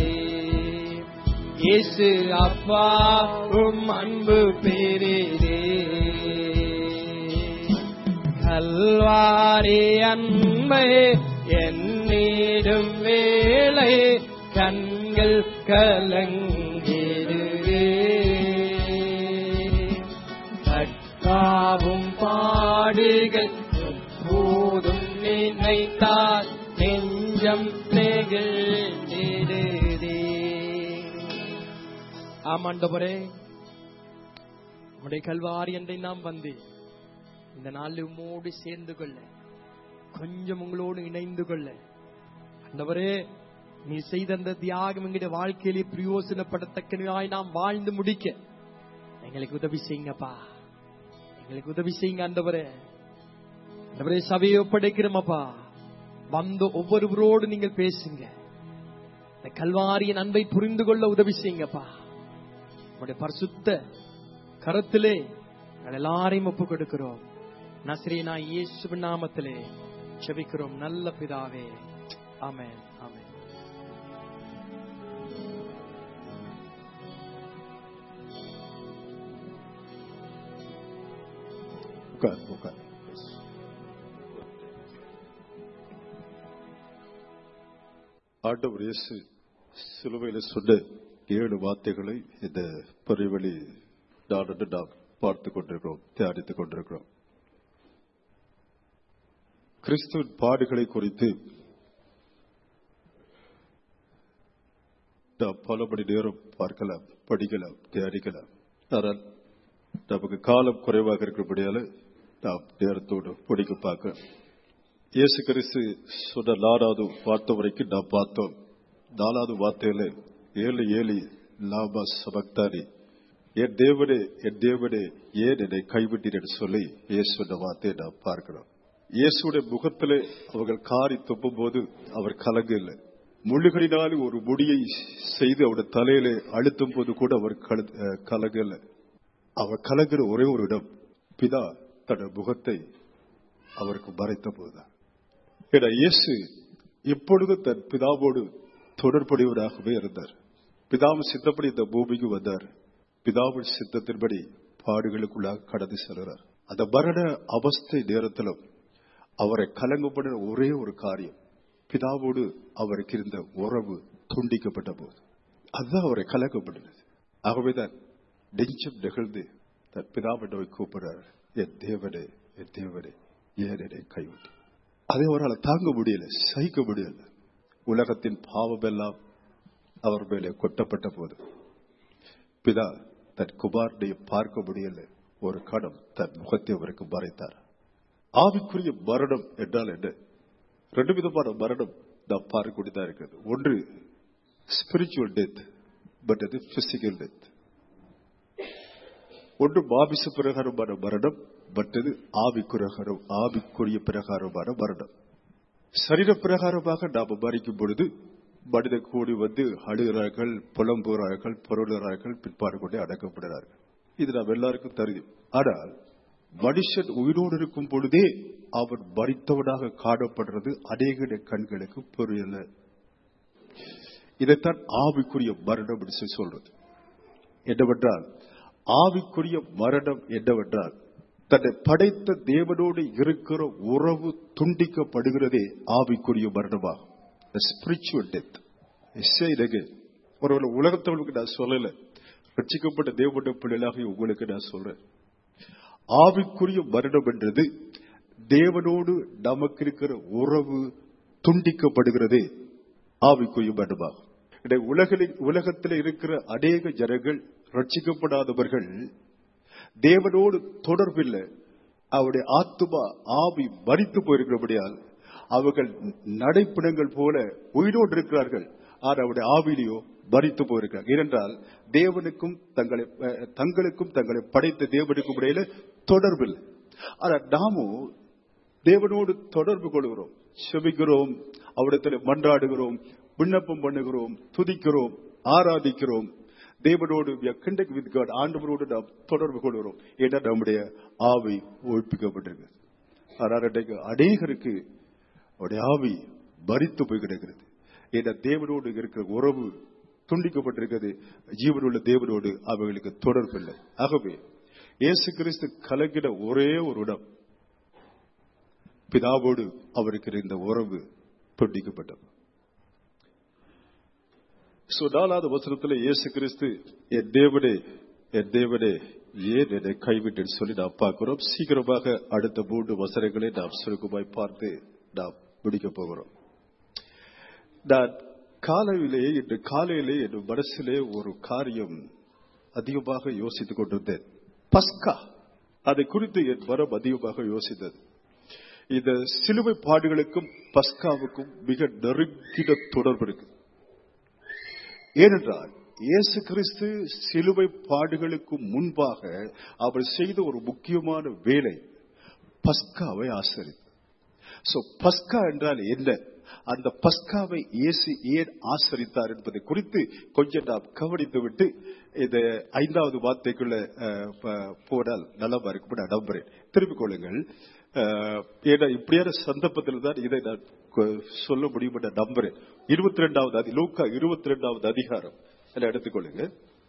இயேசு அப்பா உம் அன்பு பெரிதே கல்வாரி அன்பை என்னிடும் வேளை கண்கள் கலங்கிடுவே கட்டாவும் பாடுகள் எப்போதும் நினைத்தால் நெஞ்சம் நெகிழ்ந்திடுதே ஆமாண்டவரே உடைய கல்வாரி என்றை நாம் வந்து இந்த நாளில் உம்மோடு சேர்ந்து கொள்ள கொஞ்சம் உங்களோடு இணைந்து கொள்ள ஆண்டவரே நீ செய்த அந்த தியாகம் எங்களுடைய வாழ்க்கையிலே பிரயோசனப்படத்தக்கனாய் நாம் வாழ்ந்து முடிக்க எங்களுக்கு உதவி செய்யுங்கப்பா எங்களுக்கு உதவி செய்யுங்க ஆண்டவரே ஆண்டவரே சபையை ஒப்படைக்கிறோமப்பா வந்து ஒவ்வொருவரோடு நீங்கள் பேசுங்க இந்த கல்வாரியின் அன்பை புரிந்து கொள்ள உதவி செய்யுங்கப்பா உங்களுடைய பரிசுத்த கரத்திலே நாங்கள் எல்லாரையும் ஒப்பு கொடுக்கிறோம் நஸ்ரீனா இயேசு நாமத்திலே செபிக்கிறோம் நல்ல பிதாவே ஆமென் ஆமென் உட்கார் உட்கார் ஆண்டவர் இயேசு சிலுவையில சொன்ன ஏழு வார்த்தைகளை இந்த பரிவழி நான் நாம் பார்த்துக் கொண்டிருக்கிறோம் தியானித்துக் கொண்டிருக்கிறோம் கிறிஸ்துவின் பாடுகளை குறித்து நாம் பல மணி நேரம் பார்க்கலாம் படிக்கலாம் தியானிக்கலாம் ஆனால் நமக்கு காலம் குறைவாக இருக்கிறபடியால நாம் நேரத்தோடு பிடிக்க பார்க்க இயேசு கிறிஸ்து சொன்ன நாலாவது வார்த்தை வரைக்கும் நாம் பார்த்தோம் நாலாவது வார்த்தையில ஏழு ஏழு லாபா சபக்தாரி என் தேவனே என் தேவனே ஏன் என்னை கைவிட்டீர் என்று சொல்லி இயேசு சொன்ன வார்த்தையை நாம் பார்க்கிறோம் இயேசுடைய முகத்திலே அவர்கள் காரி துப்பும் போது அவர் கலங்கவில்லை முள்ளுகளினால் ஒரு முடியை செய்து அவருடைய தலையிலே அழுத்தும் போது கூட அவர் கலு- அஹ் கலங்கவில்லை அவர் கலங்குற ஒரே ஒரு இடம் பிதா தன் முகத்தை அவருக்கு மறைத்த போதுதான் ஏன்னா இயேசு எப்பொழுது தன் பிதாவோடு தொடர்புடையவராகவே இருந்தார் பிதாவின் சித்தப்படி இந்த பூமிக்கு வந்தார் பிதாவின் சித்தத்தின்படி பாடுகளுக்குள்ளாக கடந்து செல்கிறார் அந்த மரண அவஸ்தை நேரத்திலும் அவரை கலங்கப்பட ஒரே ஒரு காரியம் பிதாவோடு அவருக்கு இருந்த உறவு துண்டிக்கப்பட்ட போது அதுதான் அவரை கலங்கப்படுகிறது ஆகவேதான் நெஞ்சம் நிகழ்ந்து தன் பிதாவை நோய் கூப்பிடுறார் என் தேவனே என் தேவனே ஏன் என்னை கைவிட்டு அதை அவரால் தாங்க முடியல சகிக்க முடியல உலகத்தின் பாவமெல்லாம் அவர் மேலே கொட்டப்பட்ட போது பிதா தன் குமாரனை பார்க்க முடியல ஒரு கணம் தன் முகத்தை அவருக்கு மறைத்தார் ஆவிக்குரிய மரணம் என்றால் என்ன ரெண்டு விதமான மரணம் நாம் பார்க்கக்கூடியதா இருக்கிறது ஒன்று ஸ்பிரிச்சுவல் டெத் பட் அது பிசிக்கல் டெத் ஒன்று மாமிச பிரகாரமான மரணம் மற்றது ஆவிக்குரிய ஆவிக்குரிய பிரகாரமான மரணம் சரீர பிரகாரமாக நாம மறிக்கும் பொழுது மனித கூடி வந்து அழுகிறார்கள் புலம்புகிறார்கள் பொருளுகிறார்கள் பிற்பாடு கொண்டே அடக்கப்படுகிறார்கள் இது நாம் எல்லாருக்கும் தெரியும் ஆனால் மனுஷன் உயிரோடு இருக்கும் பொழுதே அவன் மறித்தவனாக காணப்படுறது அநேக கண்களுக்கு புரியல இதைத்தான் ஆவிக்குரிய மரணம் என்று சொல்லி சொல்றது என்னவென்றால் ஆவிக்குரிய மரணம் என்னவென்றால் தன்னை படைத்த தேவனோடு இருக்கிற உறவு துண்டிக்கப்படுகிறதே ஆவிக்குரிய மரணமாகும் ஸ்பிரிச்சுவல் டெத் ஒருவேளை உலகத்தவர்களுக்கு நான் சொல்லல ரட்சிக்கப்பட்ட தேவனுடைய பிள்ளைகளாக உங்களுக்கு நான் சொல்றேன் ஆவிக்குரிய மரணம் என்றது தேவனோடு நமக்கு இருக்கிற உறவு துண்டிக்கப்படுகிறதே ஆவிக்குரிய மரணமாகும் இன்றைய உலகில் உலகத்தில் இருக்கிற அநேக ஜனங்கள் ரட்சிக்கப்படாதவர்கள் தேவனோடு தொடர்பில்லை அவருடைய ஆத்துமா ஆவி மறித்து போயிருக்கிறபடியால் அவர்கள் நடைப்பிணங்கள் போல உயிரோடு இருக்கிறார்கள் ஆனால் அவருடைய ஆவியிலேயோ மறித்து போயிருக்கிறார் ஏனென்றால் தேவனுக்கும் தங்களை அஹ், தங்களுக்கும் தங்களை படைத்த தேவனுக்கும் இடையில தொடர்பில்லை ஆனால் நாமும் தேவனோடு தொடர்பு கொள்கிறோம் செபிக்கிறோம் அவரிடத்தில் மன்றாடுகிறோம் விண்ணப்பம் பண்ணுகிறோம் துதிக்கிறோம் ஆராதிக்கிறோம் தேவனோடு கண்டக்ட் வித் காட் ஆண்டவரோடு நாம் தொடர்பு கொள்கிறோம் ஏன்னா நம்முடைய ஆவி ஒழிப்பிக்கப்பட்டிருக்கு ஆனால் இன்றைக்கு அநேகருக்கு அவருடைய ஆவி மறித்து போய் கிடக்கிறது ஏன்னா தேவனோடு இருக்கிற உறவு துண்டிக்கப்பட்டிருக்கிறது ஜீவனுள்ள தேவனோடு அவர்களுக்கு தொடர்பு இல்லை ஆகவே இயேசு கிறிஸ்து கலங்கின ஒரே ஒரு இடம் பிதாவோடு அவருக்கு இருந்த உறவு துண்டிக்கப்பட்டது சோ நாலாவது வசனத்துல இயேசு கிறிஸ்து என் தேவனே என் தேவனே ஏன் என்னை கைவிட்டு சொல்லி நாம் பார்க்கிறோம் சீக்கிரமாக அடுத்த மூன்று வசனங்களை நாம் சுருக்கமாய் பார்த்து நாம் முடிக்க போகிறோம் நான் காலையிலே இன்று காலையிலே என் மனசிலே ஒரு காரியம் அதிகமாக யோசித்துக் கொண்டிருந்தேன் பஸ்கா அதை குறித்து என் மனம் அதிகமாக யோசித்தது இந்த சிலுவை பாடுகளுக்கும் பஸ்காவுக்கும் மிக நெருங்கின தொடர்பு இருக்கு ஏனென்றால் இயேசு கிறிஸ்து சிலுவை பாடுகளுக்கு முன்பாக அவர் செய்த ஒரு முக்கியமான வேலை பஸ்காவை ஆசரித்தார் சோ பஸ்கா என்றால் என்ன அந்த பஸ்காவை இயேசு ஏன் ஆசரித்தார் என்பதை குறித்து கொஞ்சம் நாம் கவனித்து விட்டு இந்த ஐந்தாவது வார்த்தைக்குள்ள அஹ், ப- போனால் நலமா இருக்கும் நான் நம்புறேன் திருப்பிக் கொள்ளுங்கள் அஹ், ஏன்னா இப்படியான சந்தர்ப்பத்தில் தான் இதை நான் கொ- சொல்ல முடியும் என்று நம்புறேன் இருபத்தி ரெண்டாவது அதி லூக்கா இருபத்தி ரெண்டாவது அதிகாரம் அதில் எடுத்துக்கொள்ளுங்க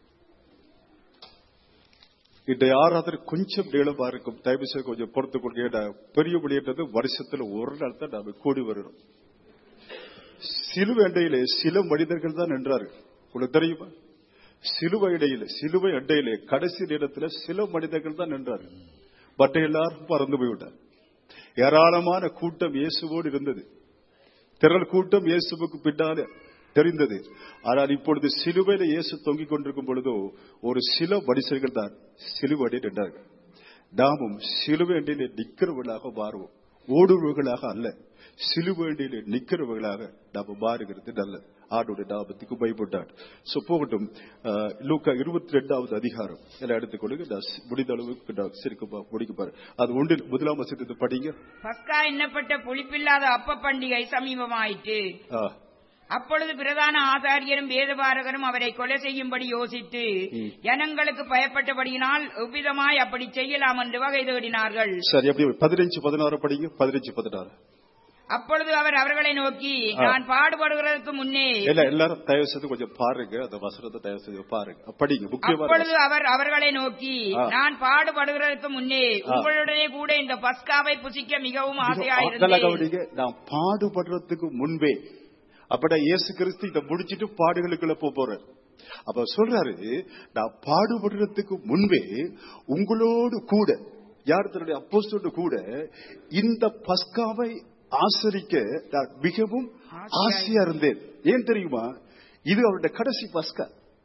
இன்றைய ஆராதனை கொஞ்சம் நீளமா இருக்கும் தயவு செய்து கொஞ்சம் பொறுத்து கொள்க பெரிய முடியன்றது வருஷத்துல ஒரு நாள் தான் நாம கூடி வருகிறோம் சிலுவை அண்டையிலே சில மனிதர்கள் தான் நின்றார்கள் உங்களுக்கு தெரியுமா சிலுவை இடையில சிலுவை அண்டையிலே கடைசி நேரத்துல சில மனிதர்கள் தான் நின்றார்கள் மற்ற எல்லாரும் பறந்து போய்விட்டார் ஏராளமான கூட்டம் இயேசுவோடு இருந்தது திரள் கூட்டம் இயேசுவுக்கு பின்னாலே தெரிந்தது ஆனால் இப்பொழுது சிலுவையில இயேசு தொங்கிக் கொண்டிருக்கும் பொழுதோ ஒரு சில மனுஷர்கள் தான் சிலுவடி நின்றார்கள் நாமும் சிலுவேண்டிலே நிக்கிறவர்களாக மாறுவோம் ஓடுவர்களாக அல்ல சிலுவேண்டிலே நிக்கிறவர்களாக நாம மாறுகிறது நல்லது ஆண்டோட நாமத்துக்கு பயப்பட்டார் சோ போகட்டும் அஹ், லூக்கா இருபத்தி ரெண்டாவது அதிகாரம் எல்லாம் எடுத்துக்கொள்ளுங்க நான் சி- முடிந்த அளவுக்கு நான் சிறுக்கமா முடிக்க பாரு அது ஒன்றில் முதலாம் வசனத்தை படிங்க பஸ்கா எண்ணப்பட்ட புளிப்பில்லாத அப்ப பண்டிகை சமீபமாயிற்று ஆ, அப்பொழுது பிரதான ஆசாரியரும் வேதபாரகரும் அவரை கொலை செய்யும்படி யோசித்து ஜனங்களுக்கு பயப்பட்டபடியினால் எவ்விதமாய் அப்படி செய்யலாம் என்று வகை தேடினார்கள் சரி அப்படி பதினஞ்சு பதினாறு படிங்க பதினஞ்சு பதினாறு அப்பொழுது அவர் அவர்களை நோக்கி நான் பாடுபடுகிறதுக்கு முன்னே இல்ல எல்லாரும் தயவு செய்து கொஞ்சம் பாருங்க அந்த வசனத்தை தயவு செய்து பாருங்க படிங்க முக்கியமான அப்பொழுது அவர் அவர்களை நோக்கி ஆ. நான் பாடுபடுகிறதுக்கு முன்னே உங்களுடனே கூட இந்த பஸ்காவை புசிக்க மிகவும் நல்லா ஆசையாயிருந்தேன் கவனிங்க நான் பாடுபடுறதுக்கு முன்பே அப்படா இயேசு கிறிஸ்து இதை முடிச்சிட்டு பாடுகளுக்குள்ள போக போறார் அப்ப சொல்றாரு நான் பாடுபடுறதுக்கு முன்பே உங்களோடு கூட யார் தன்னுடைய அப்போஸ்தலோடு கூட இந்த பஸ்காவை ஆசரிக்க நான் மிகவும் ஆசையா இருந்தேன் ஏன் தெரியுமா இது அவருடைய கடைசி பஸ்கா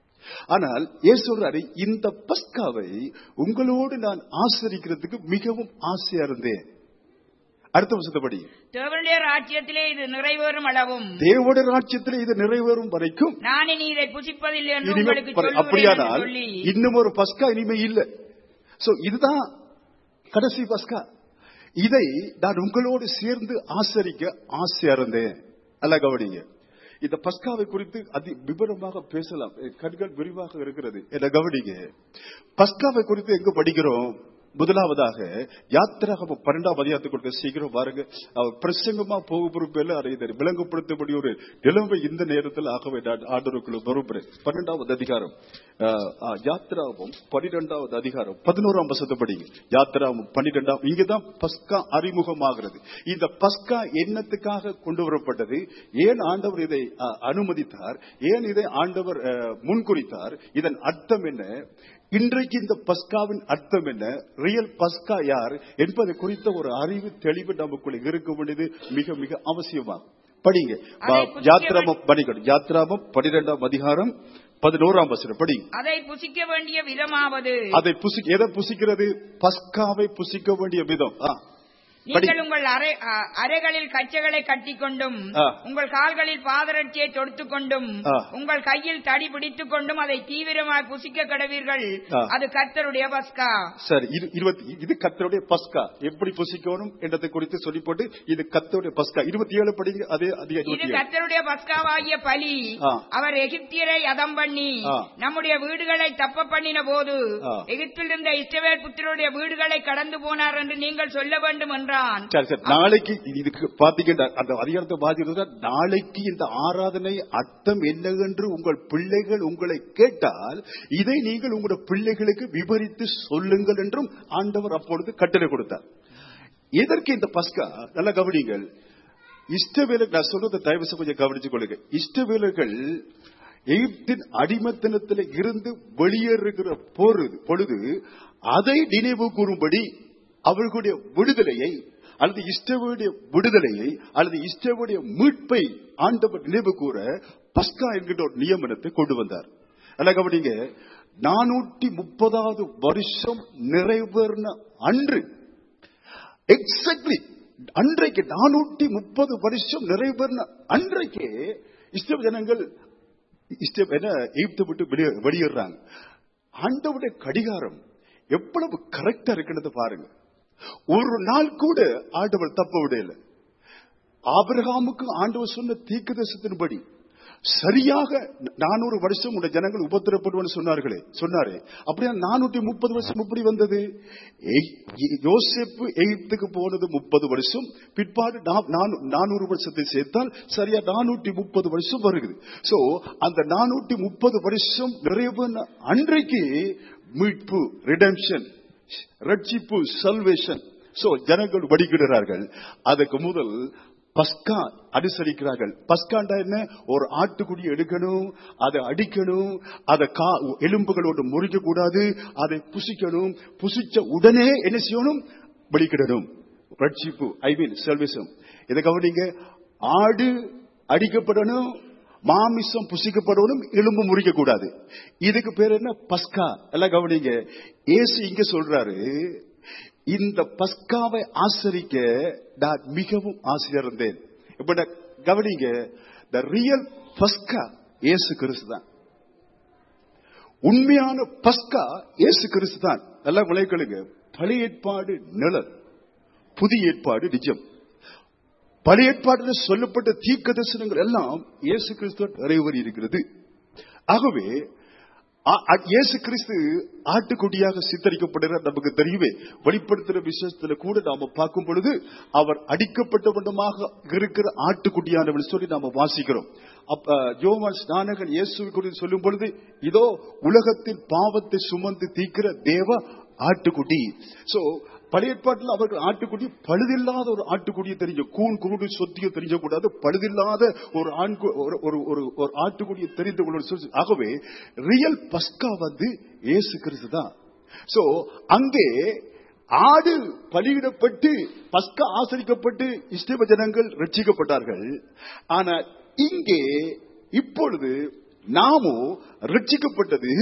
ஆனால் ஏன் சொல்றாரு இந்த பஸ்காவை உங்களோடு நான் ஆசரிக்கிறதுக்கு மிகவும் ஆசையா இருந்தேன் அடுத்த வருஷத்தபடி தேவனுடைய ராஜ்யத்திலே இது நிறைவேறும் அளவும் தேவோட ராஜ்யத்தில் இது நிறைவேறும் வரைக்கும் நான் இனி இதை புசிப்பதில்லை என்று இனிமே உங்களுக்கு பாரு, சொல்லுகிறேன் என்று அப்படியானால் சொல்லி இன்னும் ஒரு பஸ்கா இனிமே இல்ல சோ இதுதான் கடைசி பஸ்கா இதை நான் உங்களோடு சேர்ந்து ஆசரிக்க ஆசையா இருந்தேன் அல்ல கவனிங்க இந்த பஸ்காவை குறித்து அதி விவரமாக பேசலாம் என் கண்கள் விரிவாக இருக்கிறது என்ன கவனிங்க பஸ்காவை குறித்து எங்க படிக்கிறோம் முதலாவதாக யாத்திராக பன்னெண்டாம் அதிகாரத்தை கொடுக்க சீக்கிரம் பாருங்க அவர் பிரசங்கமா போக பொறுப்பில் அதை இதை விளங்கப்படுத்தபடி ஒரு நிலைமை இந்த நேரத்தில் ஆகவே நான் ஆண்டவருக்குள்ள விரும்புகிறேன் பன்னெண்டாவது அதிகாரம் ஆஹ், ஆஹ், யாத்திராவும் பன்னிரெண்டாவது அதிகாரம் பதினோராம் வசத்தை படிங்க யாத்திராவும் பன்னிரெண்டாம் இங்கதான் பஸ்கா அறிமுகமாகிறது இந்த பஸ்கா என்னத்துக்காக கொண்டு வரப்பட்டது ஏன் ஆண்டவர் இதை ஆஹ், அனுமதித்தார் ஏன் இதை ஆண்டவர் ஆஹ், முன்குறித்தார் இதன் அர்த்தம் என்ன இன்றைக்கு இந்த பஸ்காவின் அர்த்தம் என்ன ரியல் பஸ்கா யார் என்பது குறித்த ஒரு அறிவு தெளிவு நமக்குள்ள இருக்க வேண்டியது மிக மிக அவசியமாகும் படிங்க அதை புசிக்க யாத்திராமம் படிக்கணும் யாத்திராமம் பனிரெண்டாம் அதிகாரம் பதினோராம் வசனம் படிங்க அதை புசிக்க வேண்டிய விதமாவது அதை புசி எதை புசிக்கிறது பஸ்காவை புசிக்க வேண்டிய விதம் ஆ, படி நீங்கள் உங்கள் அறை அ- அறைகளில் கச்சைகளை கட்டிக்கொண்டும் ஆ. உங்கள் கால்களில் பாதரட்சியை தொடுத்துக் கொண்டும் ஆ. உங்கள் கையில் தடி பிடித்துக் கொண்டும் அதை தீவிரமாய் புசிக்க கடவீர்கள் ஆ. அது கர்த்தருடைய பஸ்கா சரி இது இருபத்தி இது கத்தருடைய பஸ்கா எப்படி புசிக்கணும் என்றதை குறித்து சொல்லி போட்டு இது கத்தருடைய பஸ்கா இருபத்தி ஏழு படிங்க அதே அதிக இது இருபத்தி ஏழு கர்த்தருடைய பஸ்காவாகிய பலி ஆ. அவர் எகிப்தியரை அதம் பண்ணி ஆ. நம்முடைய வீடுகளை தப்ப பண்ணின போது ஆ. எகிப்தில் இருந்த இஸ்ரவேல் புத்திரருடைய வீடுகளை கடந்து போனார் என்று நீங்கள் சொல்ல வேண்டும் என்றான் சரி சரி நாளைக்கு இது- இதுக்கு பாத்தீங்கன்னா அந்த அதிகாரத்தை பாத்தீங்கன்னா நாளைக்கு இந்த ஆராதனை அர்த்தம் என்ன என்று உங்கள் பிள்ளைகள் உங்களை கேட்டால் இதை நீங்கள் உங்களுடைய பிள்ளைகளுக்கு விவரித்து சொல்லுங்கள் என்றும் ஆண்டவர் அப்பொழுது கட்டளை கொடுத்தார் எதற்கு இந்த பஸ்கா நல்ல கவனிங்கள் இஷ்டவேலர் நான் சொல்றதை தயவு செய்து கொஞ்சம் கவனிச்சுக் கொள்ளுங்க இஷ்டவேலர்கள் எகிப்தின் அடிமத்தனத்தில் இருந்து வெளியேறுகிற பொழுது பொழுது அதை நினைவு கூறும்படி அவர்களுடைய விடுதலையை அல்லது இஷ்டவுடைய விடுதலையை அல்லது இஷ்டவுடைய மீட்பை ஆண்டவர் நினைவு கூற பஸ்கா என்கின்ற ஒரு நியமனத்தை கொண்டு வந்தார் அல்ல கவனிங்க நானூற்றி முப்பதாவது வருஷம் நிறைவேறின அன்று எக்ஸாக்ட்லி அன்றைக்கு நானூற்றி முப்பது வருஷம் நிறைவேறின அன்றைக்கு இஸ்ரேல் ஜனங்கள் இஸ்ரேல் என்ன எகிப்தை விட்டு வெளியே- வெளியேறாங்க ஆண்டவுடைய கடிகாரம் எவ்வளவு கரெக்டா இருக்கிறது பாருங்க ஒரு நாள் கூட ஆண்டவர் தப்ப விடையில ஆபிரகாமுக்கு ஆண்டவர் சொன்ன தீர்க்கதரிசனத்தின்படி சரியாக நானூறு வருஷம் உடைய ஜனங்கள் உபத்திரப்படுவன்னு சொன்னார்களே சொன்னாரே அப்படியா நானூற்றி முப்பது வருஷம் எப்படி வந்தது எய்- யோசேப்பு எகிப்துக்கு போனது முப்பது வருஷம் பிற்பாடு நா- நானூ- நானூறு வருஷத்தை சேர்த்தால் சரியா நானூற்றி முப்பது வருஷம் வருகிறது சோ அந்த நானூற்றி முப்பது வருஷம் நிறைவு அன்றைக்கு மீட்பு ரிடம்ஷன் ரட்சிப்பு சல்வேஷன் சோ ஜனங்கள் வடிக்கிறார்கள் அதுக்கு முதல் பஸ்கா அனுசரிக்கிறார்கள் பஸ்காண்டா என்ன ஒரு ஆட்டுக்குடி எடுக்கணும் அதை அடிக்கணும் அதை கா எலும்புகளோடு முறிக்க கூடாது அதை புசிக்கணும் புசிச்ச உடனே என்ன செய்யணும் வெளிக்கிடணும் ரட்சிப்பு ஐ மீன் செல்வேஷம் இதை கவனிங்க ஆடு அடிக்கப்படணும் மாமிசம் புசிக்கப்படணும் எலும்பு முறிக்க கூடாது இதுக்கு பேர் என்ன பஸ்கா எல்லாம் கவனிங்க ஏசு இங்க சொல்றாரு இந்த பஸ்காவை ஆசரிக்க நான் மிகவும் ஆசையா இருந்தேன் இப்ப நான் கவனிங்க த ரியல் பஸ்கா இயேசு கிறிஸ்து தான் உண்மையான பஸ்கா இயேசு கிறிஸ்து தான் நல்லா விளைக்கலுங்க பழைய ஏற்பாடு நிழல் புதிய ஏற்பாடு நிஜம் பழைய ஏற்பாட்டில் சொல்லப்பட்ட தீர்க்க தரிசனங்கள் எல்லாம் இயேசு கிறிஸ்துவ நிறைவேறி இருக்கிறது ஆகவே ஆ- ஆ- இயேசு கிறிஸ்து ஆட்டுக்குட்டியாக சித்தரிக்கப்படுகிறார் நமக்கு தெரியுமே வெளிப்படுத்துற விசேஷத்துல கூட நாம பார்க்கும் பொழுது அவர் அடிக்கப்பட்ட வண்ணமாக இருக்கிற ஆட்டுக்குட்டியானவன் சொல்லி நாம வாசிக்கிறோம் அப்ப யோவான் ஸ்நானகன் இயேசுவை குறித்து சொல்லும் பொழுது இதோ உலகத்தின் பாவத்தை சுமந்து தீக்கிற தேவ ஆட்டுக்குட்டி சோ பழைய ஏற்பாட்டில் அவர்கள் ஆட்டுக்குட்டி பழுதில்லாத ஒரு ஆட்டுக்குடியை தெரிஞ்ச கூன் குருடு சொத்திய தெரிஞ்ச கூடாது பழுதில்லாத ஒரு ஆண் கு- ஒரு ஒரு ஒரு ஒரு ஆட்டுக்குடியை தெரிந்து கொள்ள சொல்லி ஆகவே ரியல் பஸ்கா வந்து இயேசு கிறிஸ்து தான் சோ அங்கே ஆடு பலியிடப்பட்டு பஸ்கா ஆசரிக்கப்பட்டு இஸ்தேப ஜனங்கள் ரட்சிக்கப்பட்டார்கள் ஆனா இங்கே இப்பொழுது நாமோ ரட்சிக்கப்பட்டது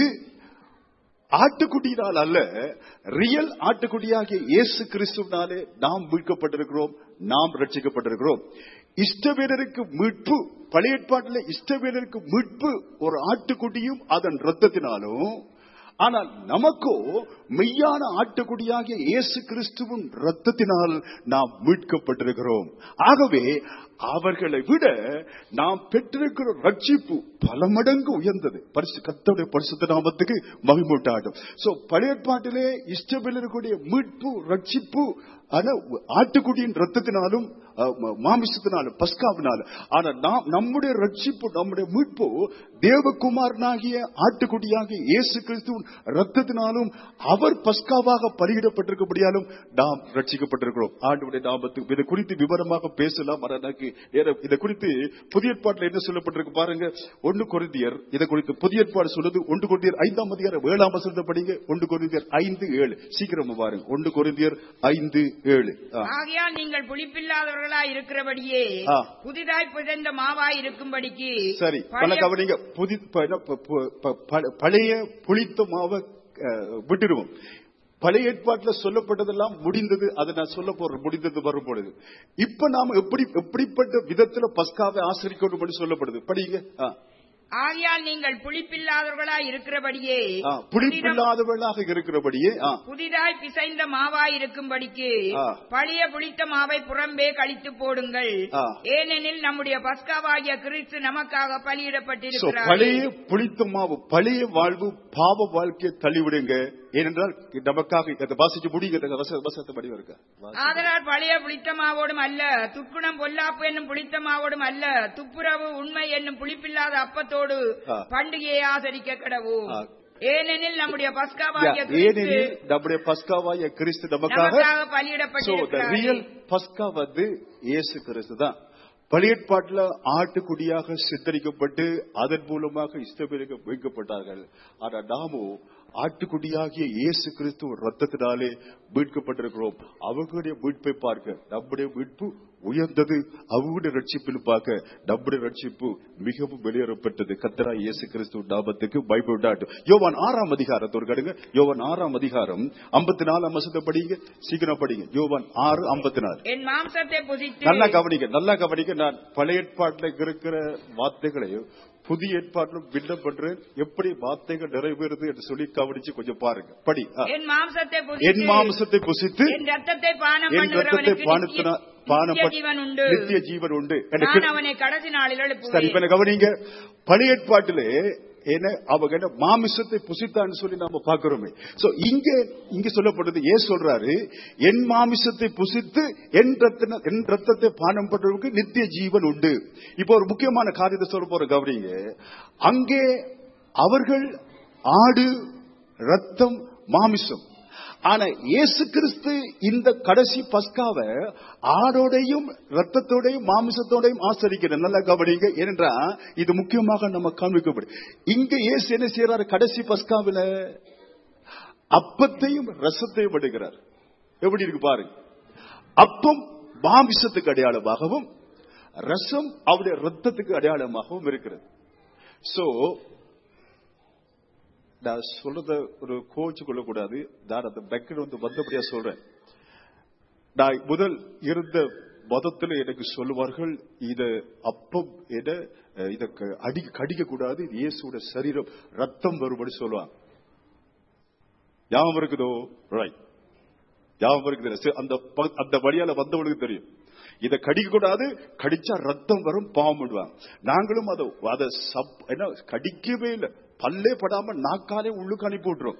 ஆட்டுக்குட்டியினால் அல்ல ரியல் ஆட்டுக்குட்டியாகிய இயேசு கிறிஸ்துவினாலே நாம் மீட்கப்பட்டிருக்கிறோம் நாம் ரட்சிக்கப்பட்டிருக்கிறோம் இஷ்டவேலருக்கு மீட்பு பழைய ஏற்பாட்டில் இஷ்டவேலருக்கு மீட்பு ஒரு ஆட்டுக்குட்டியும் அதன் ரத்தத்தினாலும் ஆனால் நமக்கோ மெய்யான ஆட்டுக்குடியாகிய இயேசு கிறிஸ்துவின் ரத்தத்தினால் நாம் மீட்கப்பட்டிருக்கிறோம் ஆகவே அவர்களை விட நாம் பெற்றிருக்கிற ரட்சிப்பு பல மடங்கு உயர்ந்தது பரிசு கத்தோடைய பரிசுத்த நாமத்துக்கு மகிமூட்டாடும் சோ பழைய ஏற்பாட்டிலே இஷ்டபெல்லருடைய மீட்பு ரட்சிப்பு ஆனா ஆட்டுக்குடியின் ரத்தத்தினாலும் அஹ், ம- மாமிசத்தினாலும் பஸ்காவினாலும் ஆனா நாம் நம்முடைய ரட்சிப்பு நம்முடைய மீட்பு தேவகுமாரனாகிய ஆட்டுக்குடியாகிய இயேசு கிறிஸ்துவின் ரத்தத்தினாலும் அவர் பஸ்காவாக பலியிடப்பட்டிருக்கபடியாலும் நாம் ரட்சிக்கப்பட்டிருக்கிறோம் ஆண்டுடைய நாமத்துக்கு இதை குறித்து விவரமாக பேசலாம் ஆனா எனக்கு நேரம் இதை குறித்து புதிய ஏற்பாட்டில் என்ன சொல்லப்பட்டிருக்கு பாருங்க ஒன்று கொரிந்தியர் இதை குறித்து புதிய ஏற்பாடு சொல்லுது ஒன்று கொரிந்தியர் ஐந்தாம் அதிகாரம் ஏழாம் வசனத்தை படிங்க ஒன்று கொரிந்தியர் ஐந்து ஏழு சீக்கிரமா பாருங்க ஒன்று கொரிந்தியர் ஐந்து ஏழு ஆ. ஆகையால் நீங்கள் புளிப்பில்லாதவர்களாய் இருக்கிறபடியே ஆ. புதிதாய் புதைந்த மாவாய் இருக்கும்படிக்கு சரி பல பழைய- கவனிங்க புதி ப- என்ன, ப- ப- ப- ப- பழைய புளித்த மாவை அஹ், விட்டுடுவோம் பழைய ஏற்பாட்டில் சொல்லப்பட்டதெல்லாம் முடிந்தது அதை நான் சொல்ல போறேன் முடிந்தது வரும் பொழுது இப்ப நாம எப்படி எப்படிப்பட்ட விதத்துல பஸ்காவை ஆசிரிக்கணும் சொல்லப்படுது படிங்க ஆ. ஆகையால் நீங்கள் புளிப்பில்லாதவர்களாய் இருக்கிறபடியே ஆ, புளிப்பில்லாதவர்களாக இருக்கிறபடியே ஆ, புதிதாய் பிசைந்த மாவாய் இருக்கும்படிக்கு ஆ. பழைய புளித்த மாவை புறம்பே கழித்து போடுங்கள் ஆ. ஏனெனில் நம்முடைய பஸ்காவாகிய கிறிஸ்து நமக்காக So, பலியிடப்பட்டிருக்கிறார் பழைய புளித்த மாவு பழைய வாழ்வு பாவ வாழ்க்கையை தள்ளிவிடுங்க ஏனென்றால் நமக்காக இதை வாசிச்சு முடியுங்க இந்த வச- வசனத்தை படி இருக்க ஆதலால் பழைய புளித்த மாவோடும் அல்ல துக்குணம் பொல்லாப்பு என்னும் புளித்த மாவோடும் அல்ல துப்புரவு உண்மை என்னும் புளிப்பில்லாத அப்பத்தோடு ஆ. பண்டிகையை ஆசரிக்க கடவும் ஆ. ஏனெனில் நம்முடைய பஸ்காவாகிய Yeah, கிறிஸ்து ஏனெனில் நம்முடைய பஸ்காவாய கிறிஸ்து நமக்காக நமக்காக சோ த பலியிடப்பட்டிருக்கிறார் ரியல் பஸ்கா வந்து இயேசு கிறிஸ்து தான் பழையற்பாட்டில் ஆட்டுக்குடியாக சித்தரிக்கப்பட்டு அதன் மூலமாக இஸ்தபேலுக்கு மீட்கப்பட்டார்கள் ஆனா நாமோ ஆட்டுக்குடியாகிய இயேசு கிறிஸ்து ரத்தத்தினாலே மீட்கப்பட்டிருக்கிறோம் அவர்களுடைய மீட்பை பார்க்க நம்முடைய மீட்பு உயர்ந்தது அவங்களுடைய ரட்சிப்பில் பார்க்க நம்முடைய ரட்சிப்பு மிகவும் வெளியேறப்பட்டது கத்தரா இயேசு கிறிஸ்து நாமத்துக்கு பைபிள் டாட் யோவான் ஆறாம் அதிகாரத்தை ஒரு கடுங்க யோவான் ஆறாம் அதிகாரம் ஐம்பத்தி நாலாம் வசத்தை படிங்க சீக்கிரம் படிங்க யோவான் ஆறு ஐம்பத்தி நாலு என் மாம்சத்தை புசித்து நல்லா கவனிக்க நல்லா கவனிக்க நான் பழைய ஏற்பாட்டில் இருக்கிற வார்த்தைகளையும் புதிய ஏற்பாட்டிலும் விண்ணப்படுறேன் எப்படி வார்த்தைகள் நிறைவேறுது என்று சொல்லி கவனிச்சு கொஞ்சம் பாருங்க படி ஆ. என் மாம்சத்தை என் புசித்து மாம்சத்தை புசித்து என் ரத்தத்தை பானம் என் ரத்தத்தை பண்ணுகிறவனுக்கு பானத்தினா நித்திய- பானம் நித்திய ஜீவன் உண்டு நித்திய ஜீவன் உண்டு நான் எனக்கு அவனை கடைசி நாளில் சரி எழுப்புவேன் இப்ப என்ன கவனிங்க பழைய ஏற்பாட்டிலே என்ன அவங்க என்ன மாமிசத்தை புசித்தான்னு சொல்லி நாம பாக்குறோமே சோ இங்க இங்க சொல்லப்படுறது ஏன் சொல்றாரு என் மாமிசத்தை புசித்து என் ரத்தின என் ரத்தத்தை பானம் பண்றவங்களுக்கு நித்திய ஜீவன் உண்டு இப்போ ஒரு முக்கியமான காரியத்தை சொல்ல போற கவனிங்க அங்கே அவர்கள் ஆடு ரத்தம் மாமிசம் ஆனா இயேசு கிறிஸ்து இந்த கடைசி பஸ்காவை ஆடோடையும் ரத்தத்தோடையும் மாமிசத்தோடையும் ஆசரிக்கிறார் நல்லா கவனிங்க ஏனென்றா இது முக்கியமாக நம்ம காண்பிக்கப்படும் இங்க இயேசு என்ன செய்யறாரு கடைசி பஸ்காவில அப்பத்தையும் ரசத்தையும் எடுக்கிறார் எப்படி இருக்கு பாருங்க அப்பம் மாமிசத்துக்கு அடையாளமாகவும் ரசம் அவருடைய ரத்தத்துக்கு அடையாளமாகவும் இருக்கிறது சோ நான் சொல்றத ஒரு கோச்சு கொள்ளக்கூடாது நான் அந்த பேக்கெட் வந்து வந்தபடியா சொல்றேன் நான் முதல் இருந்த மதத்துல எனக்கு சொல்லுவார்கள் இத அப்பம் என அஹ், இத க- அடி கடிக்க கூடாது இது இயேசுவோட சரீரம் ரத்தம் வரும்படி சொல்லுவாங்க ஞாபகம் இருக்குதோ ரைட் ஞாபகம் இருக்குது சரி, அந்த ப- அந்த வழியால வந்தவனுக்கு தெரியும் இத கடிக்க கூடாது கடிச்சா ரத்தம் வரும் பாவம் விடுவாங்க நாங்களும் அதை அதை சப் என்ன கடிக்கவே இல்லை பல்லே படாம நாக்காலே உள்ளுக்கு அனுப்பி விட்டுரும்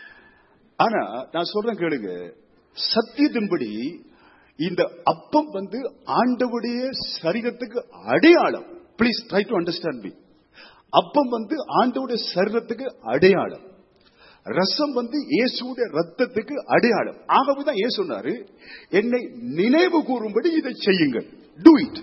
ஆனா நான் சொல்றேன் கேளுங்க சத்தியத்தின்படி இந்த அப்பம் வந்து ஆண்டவுடைய சரீரத்துக்கு அடையாளம் please try to understand me அப்பம் வந்து ஆண்டவுடைய சரீரத்துக்கு அடையாளம் ரசம் வந்து இயேசுடைய ரத்தத்துக்கு அடையாளம் ஆகவேதான் இயேசு சொன்னாரு என்னை நினைவு கூறும்படி இதை செய்யுங்கள் do it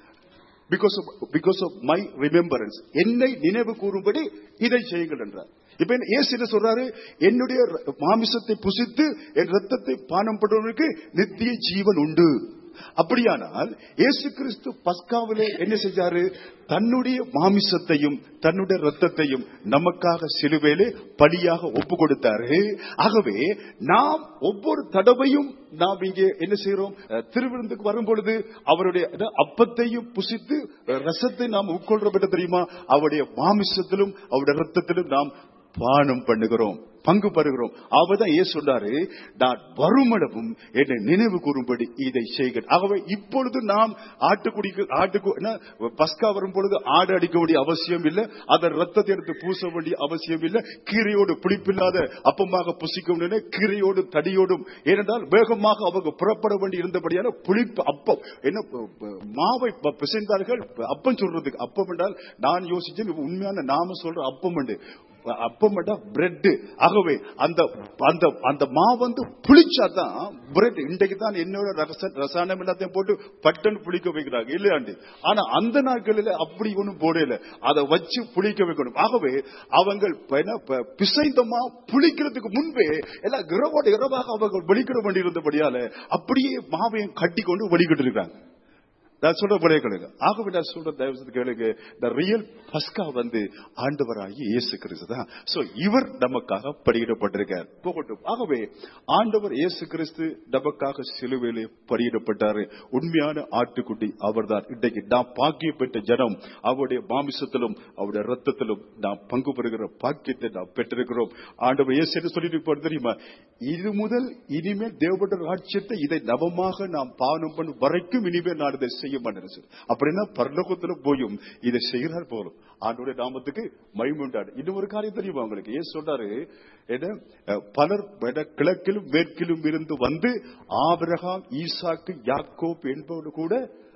because of because of my remembrance என்னை நினைவு கூறும்படி இதை செய்யுங்கள் என்றார் இப்ப என்ன- இயேசு என்ன சொல்றாரு என்னுடைய ர- மாமிசத்தை புசித்து என் ரத்தத்தை பானம் பண்ணுவதற்கு நித்திய ஜீவன் உண்டு அப்படியானால் இயேசு கிறிஸ்து பஸ்காவிலே என்ன செஞ்சாரு தன்னுடைய மாமிசத்தையும் தன்னுடைய ரத்தத்தையும் நமக்காக சிலுவையிலே பலியாக ஒப்பு கொடுத்தாரு ஆகவே நாம் ஒவ்வொரு தடவையும் நாம் இங்கே என்ன செய்யறோம் அஹ், திருவிருந்துக்கு வரும் பொழுது அவருடைய அஹ், அப்பத்தையும் புசித்து அஹ், ரசத்தை நாம் உட்கொள்றோம் என்ன தெரியுமா அவருடைய மாமிசத்திலும் அவருடைய ரத்தத்திலும் நாம் பானம் பண்ணுகிறோம் பங்கு பெறுகிறோம் அவதான் ஏன் சொன்னாரு நான் வருமளவும் என்னை நினைவு கூறும்படி இதை செய்க ஆகவே இப்பொழுது நாம் ஆட்டுக்குடி ஆட்டுக்கு என்ன, பஸ்கா வரும் பொழுது ஆடு அடிக்க வேண்டிய அவசியம் இல்லை அதன் ரத்தத்தை எடுத்து பூச வேண்டிய அவசியம் இல்லை கீரையோடு புளிப்பில்லாத அப்பமாக புசிக்க வேண்டிய கீரையோடு தடியோடும் ஏனென்றால் வேகமாக அவங்க புறப்பட வேண்டி இருந்தபடியான புளிப்பு அப்பம் என்ன ப- ப- மாவை ப- பிசைந்தார்கள் அப்பம் சொல்றதுக்கு அப்பம் என்றால் நான் யோசிச்சேன் இது உண்மையான நாம சொல்ற அப்பம் உண்டு அப்பம் பிரெட் ஆகவே அந்த அந்த அந்த மா வந்து புளிச்சாதான் பிரெட் இன்றைக்கு தான் என்னோட ரச- ரசாயனம் எல்லாத்தையும் போட்டு பட்டன் புளிக்க வைக்கிறாங்க இல்லையாண்டு ஆனா அந்த நாட்களில் அப்படி ஒண்ணும் போடல அதை வச்சு புளிக்க வைக்கணும் ஆகவே அவங்க ப- என்ன, ப- பிசைந்த மா புளிக்கிறதுக்கு முன்பே எல்லாம் இரவோட இரவாக அவங்க வெளிக்கிட வேண்டியிருந்தபடியால அப்படியே மாவையும் கட்டி கொண்டு வெளிக்கிட்டு இருக்காங்க நான் சொல்ற போலே கேளுங்க ஆகவே நான் சொல்ற தயவு செய்து கேளுங்க the real பஸ்கா வந்து ஆண்டவராகி இயேசு கிறிஸ்து தான் சோ இவர் நமக்காக படியிடப்பட்டிருக்கார் போகட்டும் ஆகவே ஆண்டவர் இயேசு கிறிஸ்து நமக்காக சிலுவையிலே படியிடப்பட்டாரு உண்மையான ஆட்டுக்குட்டி அவர்தான் இன்றைக்கு நாம் பாக்கியம் பெற்ற ஜனம் அவருடைய மாமிசத்திலும் அவருடைய ரத்தத்திலும் நாம் பங்கு பெறுகிற பாக்கியத்தை நாம் பெற்றிருக்கிறோம் ஆண்டவர் இயேசு என்ன சொல்லிட்டு இருப்பார் தெரியுமா இது முதல் இனிமேல் தேவபட்ட ராட்சியத்தை இதை நவமாக நாம் பாவனம் பண்ணும் வரைக்கும் இனிமேல் நான் இதை செய்ய மாட்டேன் சொல்லி. அப்படின்னா பரலோகத்துல போயும் இதை செய்கிறார் போலும் ஆண்டோட நாமத்துக்கு மகிமுண்டாடு இன்னும் ஒரு காரியம் தெரியுமா உங்களுக்கு ஏன் சொல்றாரு என்ன அஹ், பலர் என்ன, கிழக்கிலும் மேற்கிலும் இருந்து வந்து ஆபிரகாம் ஈசாக்கு யாக்கோப் என்பவரு கூட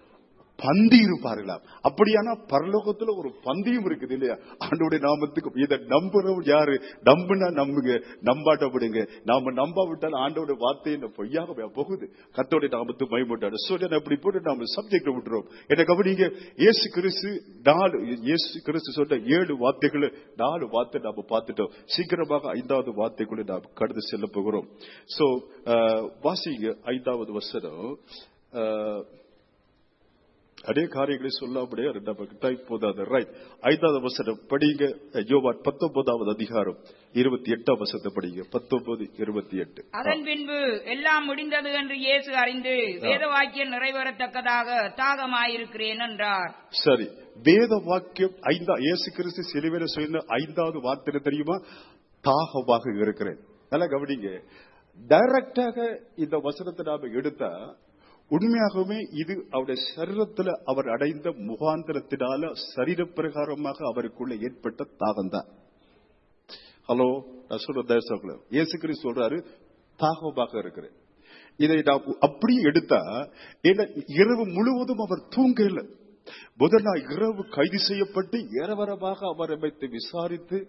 பந்தி இருப்பார்களாம் அப்படியானா பரலோகத்துல ஒரு பந்தியும் இருக்குது இல்லையா ஆண்டோடைய நாமத்துக்கு இதை நம்புறவங்க யாரு நம்புனா நம்புங்க நம்பாட்ட விடுங்க நாம நம்பாவிட்டால் ஆண்டோட வார்த்தை என்ன பொய்யாக போகுது கத்தோடைய நாமத்து மயமுட்டாரு சொல்லி அப்படி போட்டு நாம சப்ஜெக்ட் விட்டுறோம் என்ன கவனிங்க இயேசு கிறிஸ்து நாலு இயேசு கிறிஸ்து சொன்ன ஏழு வார்த்தைகளை நாலு வார்த்தை நாம பார்த்துட்டோம் சீக்கிரமாக ஐந்தாவது வார்த்தைக்குள்ள நாம் கடந்து செல்ல போகிறோம் சோ வாசிங்க ஐந்தாவது வசனம் அஹ், அதே காரியங்களை சொல்லாமலே நமக்கு டைம் போதாது ரைட் ஐந்தாவது வசனம் படிங்க யோவான் பத்தொன்பதாவது அதிகாரம் இருபத்தி எட்டாம் வசனத்தை படிங்க பத்தொன்பது இருபத்தி எட்டு அதன் பின்பு எல்லாம் முடிந்தது என்று இயேசு அறிந்து வேத வாக்கியம் நிறைவேறத்தக்கதாக தாகமாயிருக்கிறேன் என்றார் சரி வேத வாக்கியம் ஐந்தா இயேசு கிறிஸ்து சிலுவையில சொன்ன ஐந்தாவது வார்த்தை என்ன தெரியுமா தாகமாக இருக்கிறேன் நல்லா கவனிங்க டைரக்டாக இந்த வசனத்தை நாம எடுத்தா உண்மையாகவே இது அவருடைய சரீரத்துல அவர் அடைந்த முகாந்திரத்தினால சரீர பிரகாரமாக அவருக்குள்ள ஏற்பட்ட தாகம் தான் ஹலோ நான் சொல்ற தேசங்கள இயேசு கிறிஸ்து சொல்றாரு தாகமாக இருக்கிறேன் இதை நாம் அப்படியே எடுத்தா ஏன்னா இரவு முழுவதும் அவர் தூங்கல முதல் நாள் இரவு கைது செய்யப்பட்டு ஏறவரமாக அவர் அமைத்து விசாரித்து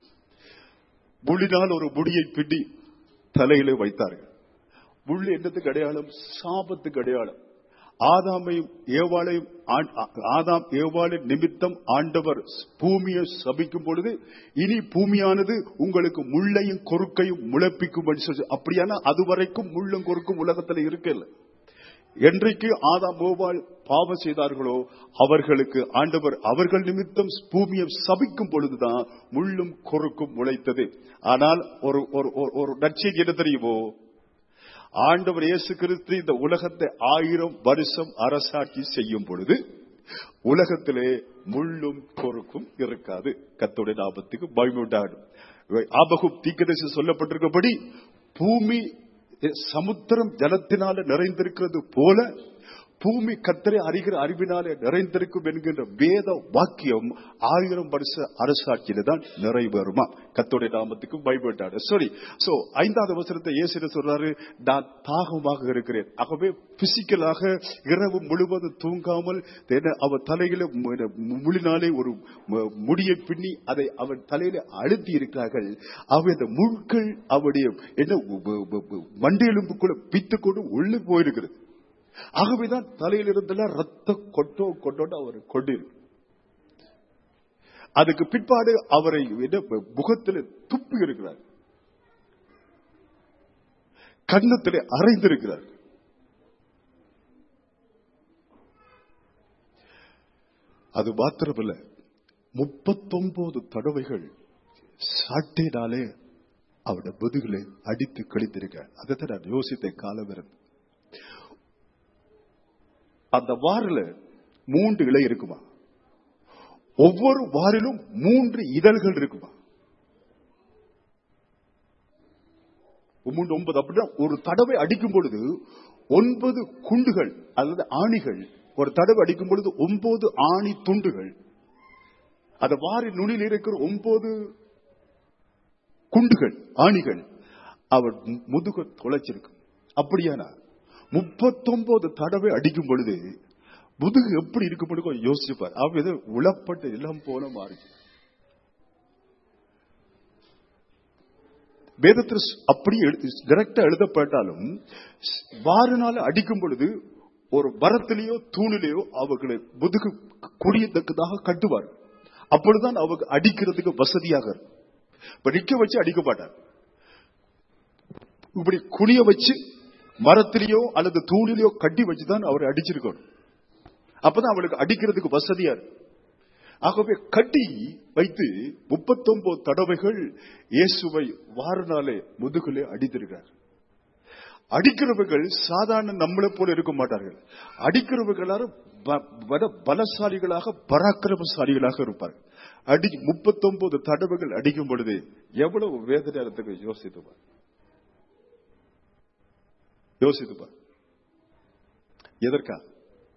முள்ளினால் ஒரு முடியை பிடி தலையிலே வைத்தார்கள் முள் என்னத்துக்கு அடையாளம் சாபத்துக்கு அடையாளம் ஆதாமையும் ஏவாளையும் ஆண்- ஆதாம் ஏவாளின் நிமித்தம் ஆண்டவர் பூமியை சபிக்கும் பொழுது இனி பூமியானது உங்களுக்கு முள்ளையும் கொறுக்கையும் முளைப்பிக்கும் சொல்லி அப்படியானா அதுவரைக்கும் முள்ளும் கொறுக்கும் உலகத்துல இருக்கல என்றைக்கு ஆதாம் மோபால் பாவம் செய்தார்களோ அவர்களுக்கு ஆண்டவர் அவர்கள் நிமித்தம் பூமியை சபிக்கும் பொழுதுதான் முள்ளும் கொறுக்கும் முளைத்தது ஆனால் ஒரு ஒரு ஒரு- ஒரு நற்செய்தி என்ன தெரியுமோ ஆண்டவர் இயேசு கிறிஸ்து இந்த உலகத்தை ஆயிரம் வருஷம் அரசாட்சி செய்யும் பொழுது உலகத்திலே முள்ளும் பொறுக்கும் இருக்காது கத்தோடைய லாபத்துக்கு பயமுண்டாடும் ஆபகும் தீக்கதரிசி சொல்லப்பட்டிருக்கபடி பூமி சமுத்திரம் ஜலத்தினால நிறைந்திருக்கிறது போல பூமி கத்தரை அறிகிற அறிவினாலே நிறைந்திருக்கும் என்கின்ற வேத வாக்கியம் ஆயிரம் வருஷ அரசாட்சியில தான் நிறைவேறுமா கத்தோடைய நாமத்துக்கு பயப்பட்டாரு சரி சோ ஐந்தாவது அவசரத்தை இயேசு சொல்றாரு நான் தாகமாக இருக்கிறேன் ஆகவே பிசிக்கலாக இரவு முழுவதும் தூங்காமல் என்ன, அவர் தலையில மு- முழினாலே ஒரு மு- முடியை பின்னி அதை அவர் தலையில அழுத்தி இருக்கிறார்கள் அவை அந்த முட்கள் அவருடைய என்ன உ- உ- உ- உ- மண்டையெலும்புக்குள்ள பித்து கொண்டு உள்ளே போயிருக்கிறது ஆகவேதான் தலையில் இருந்தெல்லாம் ரத்த கொட்டோ கொட்டோன்னு அவர் கொண்டிருக்கு அதுக்கு பிற்பாடு அவரை என்ன முகத்தில் துப்பி இருக்கிறார் கன்னத்திலே அரைந்திருக்கிறார் அது மாத்திரமல்ல முப்பத்தொன்பது தடவைகள் சாட்டையினாலே அவருடைய முதுகிலே அடித்து கழித்திருக்க அதைத்தான் நான் யோசித்த காலம் இருந்து அந்த வாரில் மூன்று இலை இருக்குமா ஒவ்வொரு வாரிலும் மூன்று இதழ்கள் இருக்குமா மூன்று ஒன்பது அப்படின்னா ஒரு தடவை அடிக்கும் பொழுது ஒன்பது குண்டுகள் அல்லது ஆணிகள் ஒரு தடவை அடிக்கும் பொழுது ஒன்பது ஆணி துண்டுகள் அந்த வாரி நுனியில் இருக்கிற ஒன்பது குண்டுகள் ஆணிகள் அவர் முதுக தொலைச்சிருக்கும் அப்படியானா முப்பத்தொன்பது தடவை அடிக்கும் பொழுது முதுகு எப்படி இருக்கும் பொழுது கொஞ்சம் யோசிப்பார் அவர் ஏதோ உளப்பட்ட இளம் போல மாறுச்சு வேதத்தில் அப்படி டைரக்டா எழுதப்பட்டாலும் வாரினால அடிக்கும் பொழுது ஒரு மரத்திலேயோ தூணிலேயோ அவர்களை முதுகு குடியத்தக்கதாக கட்டுவார் அப்பொழுதுதான் அவங்க அடிக்கிறதுக்கு வசதியாக இருக்கும் இப்ப நிக்க வச்சு அடிக்க மாட்டார் இப்படி குனிய வச்சு மரத்திலேயோ அல்லது தூணிலேயோ கட்டி வச்சுதான் அவரை அடிச்சிருக்கணும் அப்பதான் அவளுக்கு அடிக்கிறதுக்கு வசதியா இருக்கு ஆகவே கட்டி வைத்து முப்பத்தொன்பது தடவைகள் இயேசுவை வாரனாலே முதுகிலே அடித்திருக்கிறார் அடிக்கிறவர்கள் சாதாரண நம்மளை போல இருக்க மாட்டார்கள் அடிக்கிறவர்களாரும் ப- வட- பலசாலிகளாக பராக்கிரமசாலிகளாக இருப்பார்கள் அடி முப்பத்தொன்பது தடவைகள் அடிக்கும் பொழுது எவ்வளவு வேதனை யோசித்து பார் யோசித்து பார் எதற்கா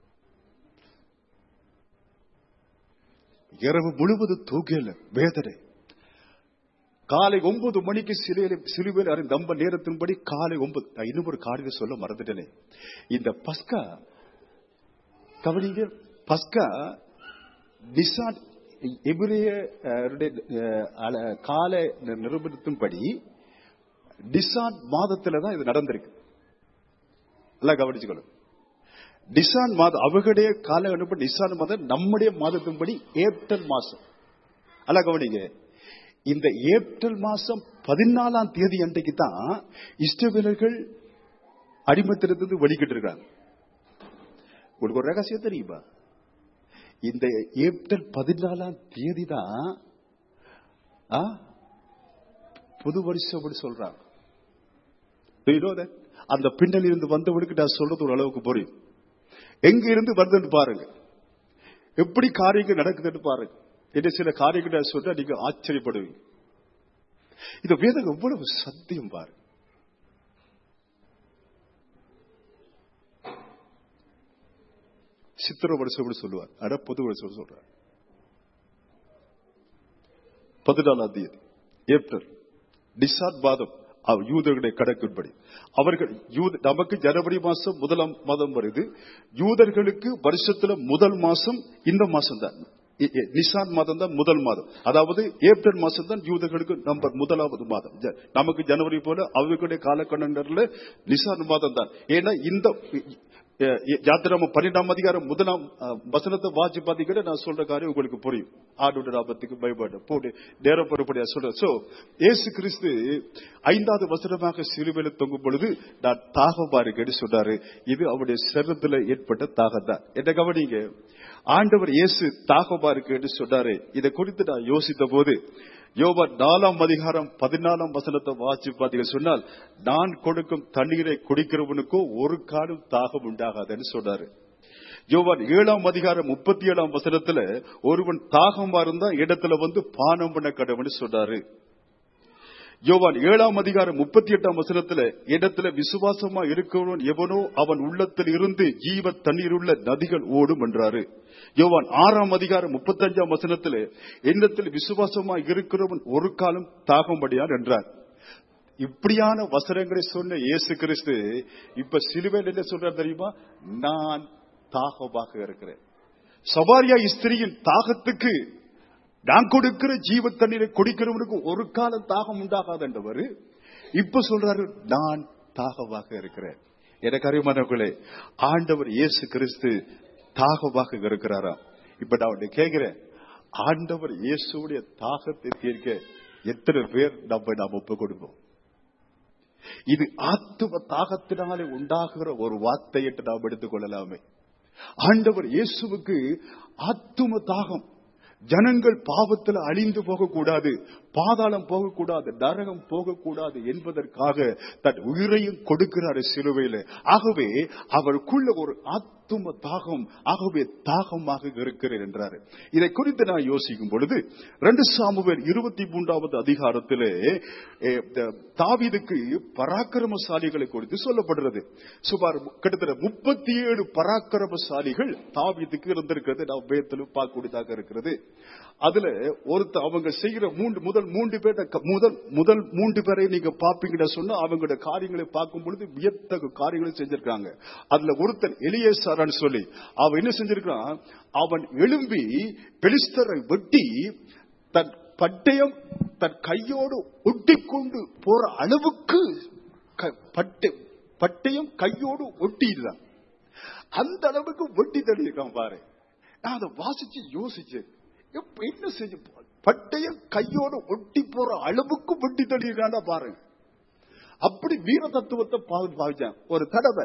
இரவு முழுவதும் தூங்கல வேதனை காலை ஒன்பது மணிக்கு சிலையில சிலுவையில் அறிந்த நம்ம நேரத்தின்படி காலை ஒன்பது நான் இன்னும் ஒரு காரியத்தை சொல்ல மறந்துட்டேனே இந்த பஸ்கா கவனிங்க பஸ்கா நிசான் எபிரேய அஹ், அஹ், அல- கால நிரூபணத்தின்படி டிசான் மாதத்துல தான் இது நடந்திருக்கு எல்லாம் கவனிச்சுக்கணும் டிசான் மாதம் அவர்களுடைய கால அனுப்ப நிசான் மாதம் நம்முடைய மாதத்தின்படி ஏப்ரல் மாசம் அல்ல கவனிங்க இந்த ஏப்ரல் மாசம் பதினாலாம் தேதி அன்றைக்கு தான் இஷ்டவீரர்கள் அடிமத்திலிருந்து வெளிக்கிட்டு இருக்காங்க உங்களுக்கு ஒரு ரகசியம் தெரியுமா இந்த ஏப்ரல் பதினாலாம் தேதி தான் ஆ, புது வருஷம் அப்படி சொல்றாங்க Do you know that? அந்த பின்னல் இருந்து வந்தவனுக்கு நான் சொல்றது ஒரு அளவுக்கு புரியும் எங்க இருந்து வருதுன்னு பாருங்க எப்படி காரியங்கள் நடக்குதுன்னு பாருங்க என்ன சில காரியங்கள் நான் சொன்னா நீங்க ஆச்சரியப்படுவீங்க இந்த வேதம் எவ்வளவு சத்தியம் பாருங்க சித்திர வருஷம் அப்படி சொல்லுவார் அட புது வருஷம் சொல்றார் பதினாலாம் தேதி ஏப்ரல் டிசாட் மாதம் அவ் யூதர்களுடைய கணக்கின்படி அவர்கள் யூத நமக்கு ஜனவரி மாசம் முதலாம் மாதம் வருது யூதர்களுக்கு வருஷத்துல முதல் மாசம் இந்த மாசம் தான் இ- இ- நிசான் மாதம் தான் முதல் மாதம் அதாவது ஏப்ரல் மாசம் தான் யூதர்களுக்கு நம்பர் முதலாவது மாதம் ஜ- நமக்கு ஜனவரி போல அவர்களுடைய காலக்கணண்டர்ல நிசான் மாதம் தான் ஏன்னா இந்த யாத்திராம பன்னெண்டாம் அதிகாரம் முதலாம் அஹ், வசனத்தை வாசி பாத்தீங்கன்னா நான் சொல்ற காரியம் உங்களுக்கு புரியும் ஆண்டோட லாபத்துக்கு பயப்பாடு போட்டு நேரம் பொறுப்படியா சொல்றேன் சோ இயேசு கிறிஸ்து ஐந்தாவது வசனமாக சிறுவையில் தொங்கும் பொழுது நான் தாகம் பாருங்கன்னு சொன்னாரு இது அவருடைய சரத்துல ஏற்பட்ட தாகம் தான் என்ன கவனிங்க ஆண்டவர் இயேசு தாகம் பாருங்கன்னு சொன்னாரு இதை குறித்து நான் யோசித்த போது யோவான் நாலாம் அதிகாரம் பதினாலாம் வசனத்தை வாசி பார்த்தீங்கன்னு சொன்னால் நான் கொடுக்கும் தண்ணீரை குடிக்கிறவனுக்கோ ஒரு காலம் தாகம் உண்டாகாதுன்னு சொன்னாரு யோவான் ஏழாம் அதிகாரம் முப்பத்தி ஏழாம் வசனத்துல ஒருவன் தாகமா இருந்தா இடத்துல வந்து பானம் பண்ண கடவுன்னு சொன்னாரு யோவான் ஏழாம் அதிகாரம் முப்பத்தி எட்டாம் வசனத்துல இடத்துல விசுவாசமா இருக்கிறவன் எவனோ அவன் உள்ளத்தில் இருந்து ஜீவ தண்ணீர் உள்ள நதிகள் ஓடும் என்றாரு யோவான் ஆறாம் அதிகாரம் முப்பத்தஞ்சாம் வசனத்துல எண்ணத்தில் விசுவாசமா இருக்கிறவன் ஒரு காலம் தாகம்படியான் என்றார் இப்படியான வசனங்களை சொன்ன இயேசு கிறிஸ்து இப்ப சிலுவையில் என்ன சொல்றார் தெரியுமா நான் தாகமாக இருக்கிறேன் சபாரியா ஸ்திரியின் தாகத்துக்கு நான் கொடுக்கிற ஜீவ தண்ணீரை குடிக்கிறவனுக்கு ஒரு காலம் தாகம் உண்டாகாது என்றவர் இப்ப சொல்றாரு நான் தாகமாக இருக்கிறேன் எனக்கு அறிவுமானவர்களே ஆண்டவர் இயேசு கிறிஸ்து தாகமாக இருக்கிறாரா இப்ப நான் உன்னை கேட்கிறேன் ஆண்டவர் இயேசுடைய தாகத்தை தீர்க்க எத்தனை பேர் நம்ம நாம் ஒப்பு கொடுப்போம் இது ஆத்தும தாகத்தினாலே உண்டாகிற ஒரு வார்த்தை என்று நாம் எடுத்துக் கொள்ளலாமே ஆண்டவர் இயேசுவுக்கு ஆத்தும தாகம் ஜனங்கள் பாவத்தில் அழிந்து போகக்கூடாது பாதாளம் போகக்கூடாது நரகம் போகக்கூடாது என்பதற்காக தன் உயிரையும் கொடுக்கிறாரு சிலுவையில ஆகவே அவருக்குள்ள ஒரு ஆத்தும தாகம் ஆகவே தாகமாக இருக்கிறேன் என்றாரு இதை குறித்து நான் யோசிக்கும் பொழுது ரெண்டு சாமுவேல் இருபத்தி மூன்றாவது அதிகாரத்திலே eh, the- தாவீதுக்கு பராக்கிரமசாலிகளை குறித்து சொல்லப்படுறது சுமார் கிட்டத்தட்ட முப்பத்தி ஏழு பராக்கிரமசாலிகள் தாவீதுக்கு இருந்திருக்கிறது நாம் வேதத்திலும் பார்க்கக்கூடியதாக இருக்கிறது அதுல ஒருத்த அவங்க செய்கிற மூன்று முதல் மூன்று பேர் முதல் முதல் மூன்று பேரை நீங்க பாப்பீங்கன்னு சொன்னா அவங்களோட காரியங்களை பார்க்கும் பொழுது வியத்தகு காரியங்களை செஞ்சிருக்காங்க அதுல ஒருத்தன் எலியேசாரான்னு சொல்லி அவன் என்ன செஞ்சிருக்கான் அவன் எழும்பி பெலிஸ்தரை வெட்டி தன் பட்டயம் தன் கையோடு ஒட்டிக்கொண்டு போற அளவுக்கு க- பட்டை- பட்டயம் கையோடு ஒட்டிடுதான் அந்த அளவுக்கு ஒட்டி தள்ளியிருக்கான் பாரு நான் அதை வாசிச்சு யோசிச்சேன் எப்ப என்ன செஞ்சு பட்டயம் கையோட ஒட்டி போற அளவுக்கு ஒட்டி தள்ளியிருக்காண்டா பாருங்க அப்படி வீர தத்துவத்தை பா- பாவிச்சான் ஒரு தடவை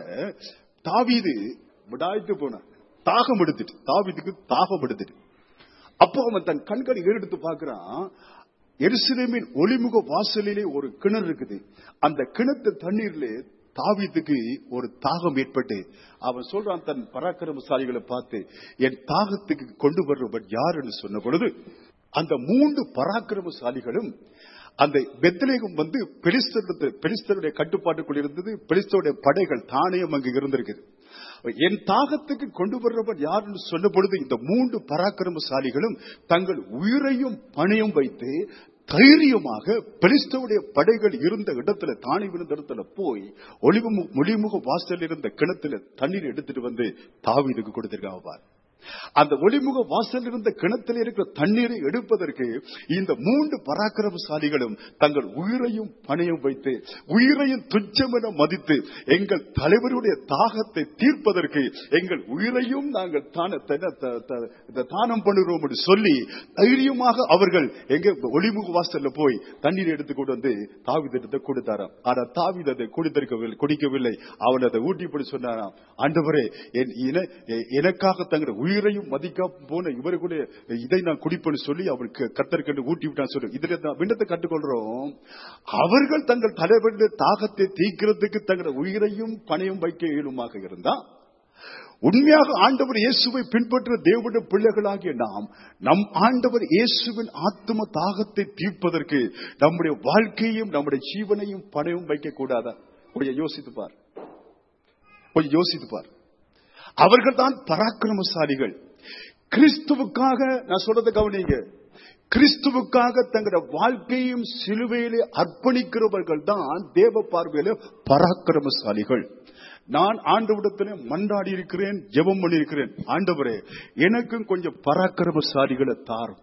தாவீது விடாய்த்து போனான் தாகம் எடுத்துட்டு தாவீதுக்கு தாகம் எடுத்துட்டு அப்போ அவன் தன் கண்களை ஏறெடுத்து பார்க்கிறான் எருசலேமின் ஒளிமுக வாசலிலே ஒரு கிணறு இருக்குது அந்த கிணத்து தண்ணீர்ல தாவீதுக்கு ஒரு தாகம் ஏற்பட்டு அவன் சொல்றான் தன் பராக்கிரமசாலிகளை பார்த்து என் தாகத்துக்கு கொண்டு வர்றவன் யாருன்னு சொன்ன பொழுது அந்த மூன்று பராக்கிரமசாலிகளும் அந்த பெத்லேகம் வந்து பெலிஸ்தருடைய பெலிஸ்தருடைய கட்டுப்பாட்டுக்குள் இருந்தது பெலிஸ்தருடைய படைகள் தானியம் அங்கு இருந்திருக்குது என் தாகத்துக்கு கொண்டு வர்றவன் யாருன்னு சொன்ன பொழுது இந்த மூன்று பராக்கிரமசாலிகளும் தங்கள் உயிரையும் பணியும் வைத்து தைரியமாக பெலிஸ்தவுடைய படைகள் இருந்த இடத்துல தானி விழுந்த இடத்துல போய் ஒளிவு ஒளிமுக வாசல் இருந்த கிணத்துல தண்ணீர் எடுத்துட்டு வந்து தாவீதுக்கு கொடுத்திருக்காங்க பாரு. அந்த ஒளிமுக வாசல் இருந்த கிணத்தில் இருக்கிற தண்ணீரை எடுப்பதற்கு இந்த மூன்று பராக்கிரமசாலிகளும் தங்கள் உயிரையும் பணையும் வைத்து உயிரையும் துச்சமென மதித்து எங்கள் தலைவருடைய தாகத்தை தீர்ப்பதற்கு எங்கள் உயிரையும் நாங்கள் தான- த- த- த- த- தானம் பண்ணுகிறோம் என்று சொல்லி தைரியமாக அவர்கள் எங்க ஒளிமுக வாசல்ல போய் தண்ணீர் எடுத்து கொண்டு வந்து தாவிதத்தை கொடுத்தாராம் ஆனா தாவித அதை குடித்திருக்கவில்லை குடிக்கவில்லை அவன் அதை ஊட்டி போட்டு சொன்னாராம் ஆண்டவரே என் இன- எ- எனக்காக தங்களுடைய உயிரையும் மதிக்க போன இவர்களுடைய இதை நான் குடிப்பேன்னு சொல்லி அவருக்கு கத்தருக்கு ஊட்டி விட்டான் சொல்லி இதுல நான் விண்ணத்தை கற்றுக்கொள்றோம் அவர்கள் தங்கள் தலைவருடைய தாகத்தை தீக்கிறதுக்கு தங்களுடைய உயிரையும் பணையும் வைக்க இயலுமாக இருந்தா உண்மையாக ஆண்டவர் இயேசுவை பின்பற்ற தேவனுடைய பிள்ளைகளாகிய நாம் நம் ஆண்டவர் இயேசுவின் ஆத்தும தாகத்தை தீர்ப்பதற்கு நம்முடைய வாழ்க்கையும் நம்முடைய ஜீவனையும் பணையும் வைக்க கூடாதா கொஞ்சம் யோசித்து பார் கொஞ்சம் யோசித்து பார் அவர்கள் தான் பராக்கிரமசாலிகள் கிறிஸ்துவுக்காக நான் சொல்றதை கவனிங்க கிறிஸ்துவுக்காக தங்களுடைய வாழ்க்கையும் சிலுவையிலே அர்ப்பணிக்கிறவர்கள் தான் தேவ பார்வையில பராக்கிரமசாலிகள் நான் ஆண்டவிடத்திலே மன்றாடி இருக்கிறேன் ஜெபம் பண்ணியிருக்கிறேன் ஆண்டவரே எனக்கும் கொஞ்சம் பராக்கிரமசாலிகளை தாரும்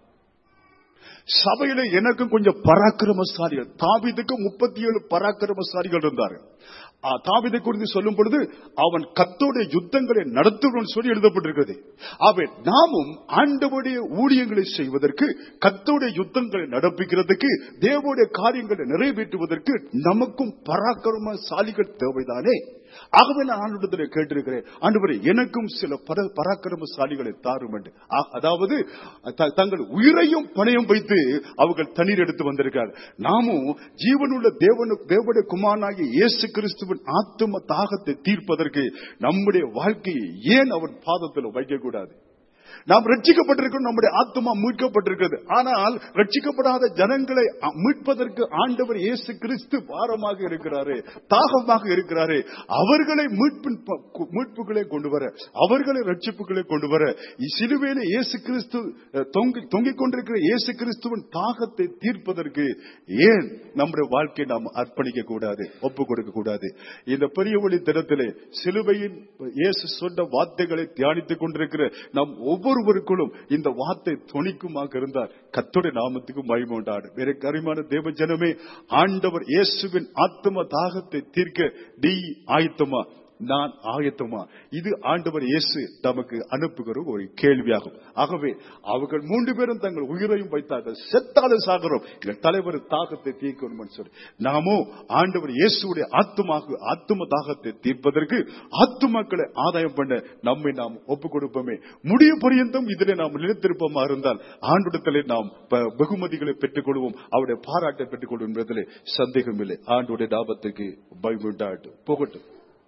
சபையில எனக்கும் கொஞ்சம் பராக்கிரமசாலிகள் தாவீதுக்கு முப்பத்தி ஏழு பராக்கிரமசாலிகள் இருந்தார்கள் ஆ, தாவீதை குறித்து சொல்லும் பொழுது அவன் கத்தோடைய யுத்தங்களை நடத்துவன் சொல்லி எழுதப்பட்டிருக்கிறது அவன் நாமும் ஆண்டவருடைய ஊழியங்களை செய்வதற்கு கத்தோடைய யுத்தங்களை நடப்பிக்கிறதுக்கு தேவனுடைய காரியங்களை நிறைவேற்றுவதற்கு நமக்கும் பராக்கிரமசாலிகள் தேவைதானே ஆகவே நான் ஆண்டவரிடத்தில் கேட்டிருக்கிறேன் ஆண்டவரே எனக்கும் சில பர பராக்கிரமசாலிகளை தாரும் என்று ஆ- அதாவது த- தங்கள் உயிரையும் பணையும் வைத்து அவர்கள் தண்ணீர் எடுத்து வந்திருக்கார் நாமும் ஜீவனுள்ள தேவனு தேவனுடைய குமாரனாகிய இயேசு கிறிஸ்துவின் ஆத்தும தாகத்தை தீர்ப்பதற்கு நம்முடைய வாழ்க்கையை ஏன் அவன் பாதத்தில் வைக்கக்கூடாது நாம் ரட்சிக்கப்பட்டிருக்கிறோம் நம்முடைய ஆத்மா மீட்கப்பட்டிருக்கிறது ஆனால் ரட்சிக்கப்படாத ஜனங்களை அ- மீட்பதற்கு ஆண்டவர் இயேசு கிறிஸ்து பாரமாக இருக்கிறாரு தாகமாக இருக்கிறாரு அவர்களை மீட்பின் ப- கு- மீட்புகளை கொண்டு வர அவர்களை ரட்சிப்புகளை கொண்டு வர சிலுவையில இயேசு கிறிஸ்து அஹ், தொங்கி தொங்கிக் கொண்டிருக்கிற இயேசு கிறிஸ்துவின் தாகத்தை தீர்ப்பதற்கு ஏன் நம்முடைய வாழ்க்கையை நாம் அர்ப்பணிக்க கூடாது ஒப்பு கொடுக்க கூடாது இந்த பெரிய ஒளி தினத்திலே சிலுவையின் இயேசு சொன்ன வார்த்தைகளை தியானித்துக் கொண்டிருக்கிற நம் ஒவ்வொருவருக்குள்ளும் இந்த வார்த்தை துணிக்குமாக இருந்தால் கத்தோடைய நாமத்துக்கு மகிமை உண்டாடும் வேற கரிமான தேவ ஜனமே ஆண்டவர் இயேசுவின் ஆத்ம தாகத்தை தீர்க்க நீ ஆயத்தமா நான் ஆயத்தமா இது ஆண்டவர் இயேசு நமக்கு அனுப்புகிற ஒரு கேள்வியாகும் ஆகவே அவர்கள் மூன்று பேரும் தங்கள் உயிரையும் வைத்தார்கள் செத்தாலும் சாகிறோம் எங்கள் தலைவர் தாகத்தை தீர்க்கணும் சொல்லி நாமோ ஆண்டவர் இயேசுடைய ஆத்துமாக ஆத்தும தாகத்தை தீர்ப்பதற்கு ஆத்துமாக்களை ஆதாயம் பண்ண நம்மை நாம் ஒப்பு கொடுப்போமே முடிய பரியந்தம் இதிலே நாம் நிலைத்திருப்போமா இருந்தால் ஆண்டுடத்திலே நாம் ப- வெகுமதிகளை பெற்றுக் கொள்வோம் அவருடைய பாராட்டை பெற்றுக் கொள்வோம் என்பதிலே சந்தேகம் இல்லை ஆண்டுடைய லாபத்துக்கு பயமுண்டாட்டும் போகட்டும்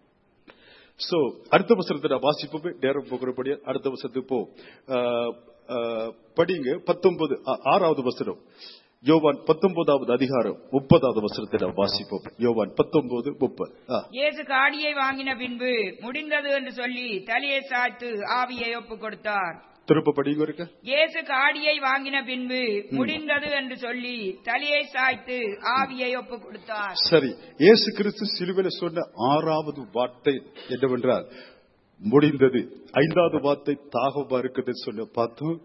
சோ அடுத்த வசனத்தை நான் வாசிப்போமே நேரம் போகிறபடியா அடுத்த வசனத்துக்கு போ அஹ், அஹ், படிங்க பத்தொன்பது ஆ- ஆறாவது வசனம் யோவான் பத்தொன்பதாவது அதிகாரம் முப்பதாவது வசனத்தை நான் வாசிப்போம் யோவான் பத்தொன்பது முப்பது ஆ. இயேசு காடியை வாங்கின பின்பு முடிந்தது என்று சொல்லி தலையை சாய்த்து ஆவியை ஒப்புக் கொடுத்தார் திரும்ப படிங்க இருக்க இயேசு காடியை வாங்கின பின்பு முடிந்தது என்று சொல்லி தலையை சாய்த்து ஆவியை ஒப்புக் கொடுத்தார் சரி இயேசு கிறிஸ்து சிலுவையில சொன்ன ஆறாவது வார்த்தை என்னவென்றால் முடிந்தது ஐந்தாவது வார்த்தை தாகமா இருக்குது சொல்ல பார்த்தோம்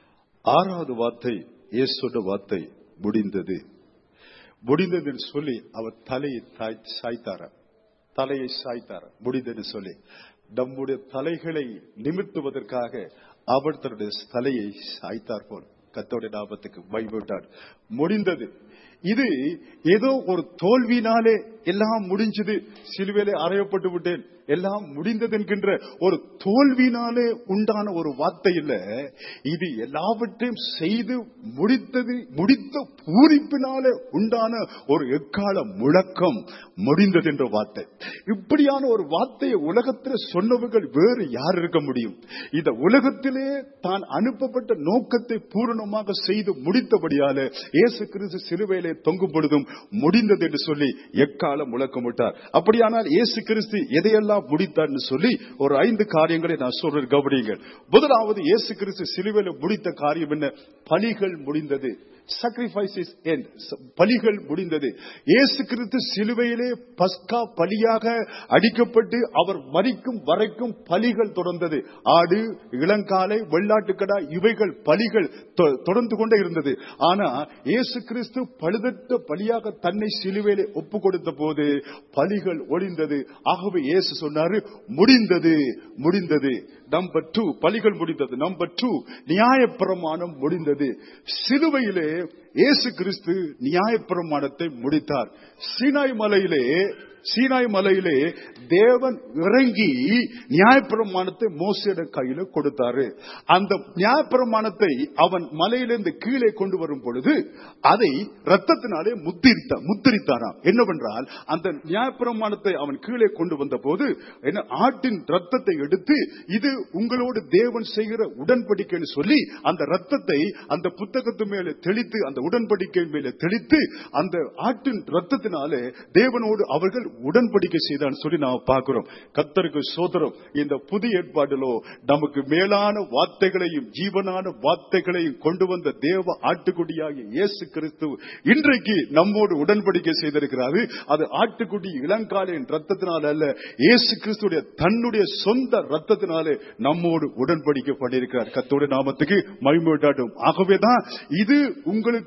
ஆறாவது வார்த்தை இயேசு சொன்ன வார்த்தை முடிந்தது முடிந்ததுன்னு சொல்லி அவர் தலையை தாய்- சாய்த்தாராம் தலையை சாய்த்தாராம் முடிந்ததுன்னு சொல்லி நம்முடைய தலைகளை நிமிர்த்துவதற்காக அவர் தன்னுடைய தலையை சாய்த்தார் போல் கத்தோடைய நாமத்துக்கு மைவிட்டார் முடிந்தது இது ஏதோ ஒரு தோல்வினாலே எல்லாம் முடிஞ்சது சிலுவையிலே அறையப்பட்டு விட்டேன் எல்லாம் முடிந்தது என்கின்ற ஒரு தோல்வினாலே உண்டான ஒரு வார்த்தை இல்ல இது எல்லாவற்றையும் செய்து முடித்தது முடித்த பூரிப்பினாலே உண்டான ஒரு எக்கால முழக்கம் முடிந்தது என்ற வார்த்தை இப்படியான ஒரு வார்த்தையை உலகத்தில் சொன்னவர்கள் வேறு யார் இருக்க முடியும் இந்த உலகத்திலே தான் அனுப்பப்பட்ட நோக்கத்தை பூரணமாக செய்து முடித்தபடியால இயேசு கிறிஸ்து சிலுவையிலே தொங்கும் பொழுதும் முடிந்தது என்று சொல்லி எக்காலம் முழக்கமிட்டார் அப்படியானால் இயேசு கிறிஸ்து எதையெல்லாம் முடித்தார்னு சொல்லி ஒரு ஐந்து காரியங்களை நான் சொல்றேன் கவனியுங்கள் முதலாவது இயேசு கிறிஸ்து சிலுவையில முடித்த காரியம் என்ன பலிகள் முடிந்தது சாக்ரிஃபைசஸ் end பலிகள் முடிந்தது இயேசு கிறிஸ்து சிலுவையிலே பஸ்கா பலியாக அடிக்கப்பட்டு அவர் மரிக்கும் வரைக்கும் பலிகள் தொடர்ந்தது ஆடு இளங்காலை வெள்ளாட்டுக்கடா இவைகள் பலிகள் தொ- தொடர்ந்து கொண்டே இருந்தது ஆனா இயேசு கிறிஸ்து பழுதற்ற பலியாக தன்னை சிலுவையிலே ஒப்பு கொடுத்த போது பலிகள் ஒளிந்தது ஆகவே இயேசு சொன்னாரு முடிந்தது முடிந்தது நம்பர் டூ பலிகள் முடிந்தது நம்பர் டூ நியாயப்பிரமாணம் முடிந்தது சிலுவையிலே இயேசு கிறிஸ்து நியாயப்பிரமாணத்தை முடித்தார் சீனாய் மலையிலே சீனாய் மலையிலே தேவன் இறங்கி நியாயப்பிரமாணத்தை மோசையோட கையில கொடுத்தாரு அந்த நியாயப்பிரமாணத்தை அவன் மலையிலிருந்து கீழே கொண்டு வரும் பொழுது அதை ரத்தத்தினாலே முத்திரித்தா முத்திரித்தாராம் என்னவென்றால் அந்த நியாயப்பிரமாணத்தை அவன் கீழே கொண்டு வந்த போது என்ன ஆட்டின் ரத்தத்தை எடுத்து இது உங்களோடு தேவன் செய்கிற உடன்படிக்கைன்னு சொல்லி அந்த ரத்தத்தை அந்த புத்தகத்து மேலே தெளித்து அந்த உடன்படிக்கை மேலே தெளித்து அந்த ஆட்டின் ரத்தத்தினாலே தேவனோடு அவர்கள் உடன்படிக்கை செய்தான்னு சொல்லி நாம் பார்க்கிறோம் கத்தருக்கு சோதரம் இந்த புதிய ஏற்பாட்டிலோ நமக்கு மேலான வார்த்தைகளையும் ஜீவனான வார்த்தைகளையும் கொண்டு வந்த தேவ ஆட்டுக்குடியாகிய இயேசு கிறிஸ்து இன்றைக்கு நம்மோடு உடன்படிக்கை செய்திருக்கிறாரு அது ஆட்டுக்குடி இளங்காலின் ரத்தத்தினால் அல்ல இயேசு கிறிஸ்துடைய தன்னுடைய சொந்த ரத்தத்தினாலே நம்மோடு உடன்படிக்கை பண்ணியிருக்கிறார் கத்தோட நாமத்துக்கு மகிமைட்டாட்டும் ஆகவேதான் இது உங்களுக்கு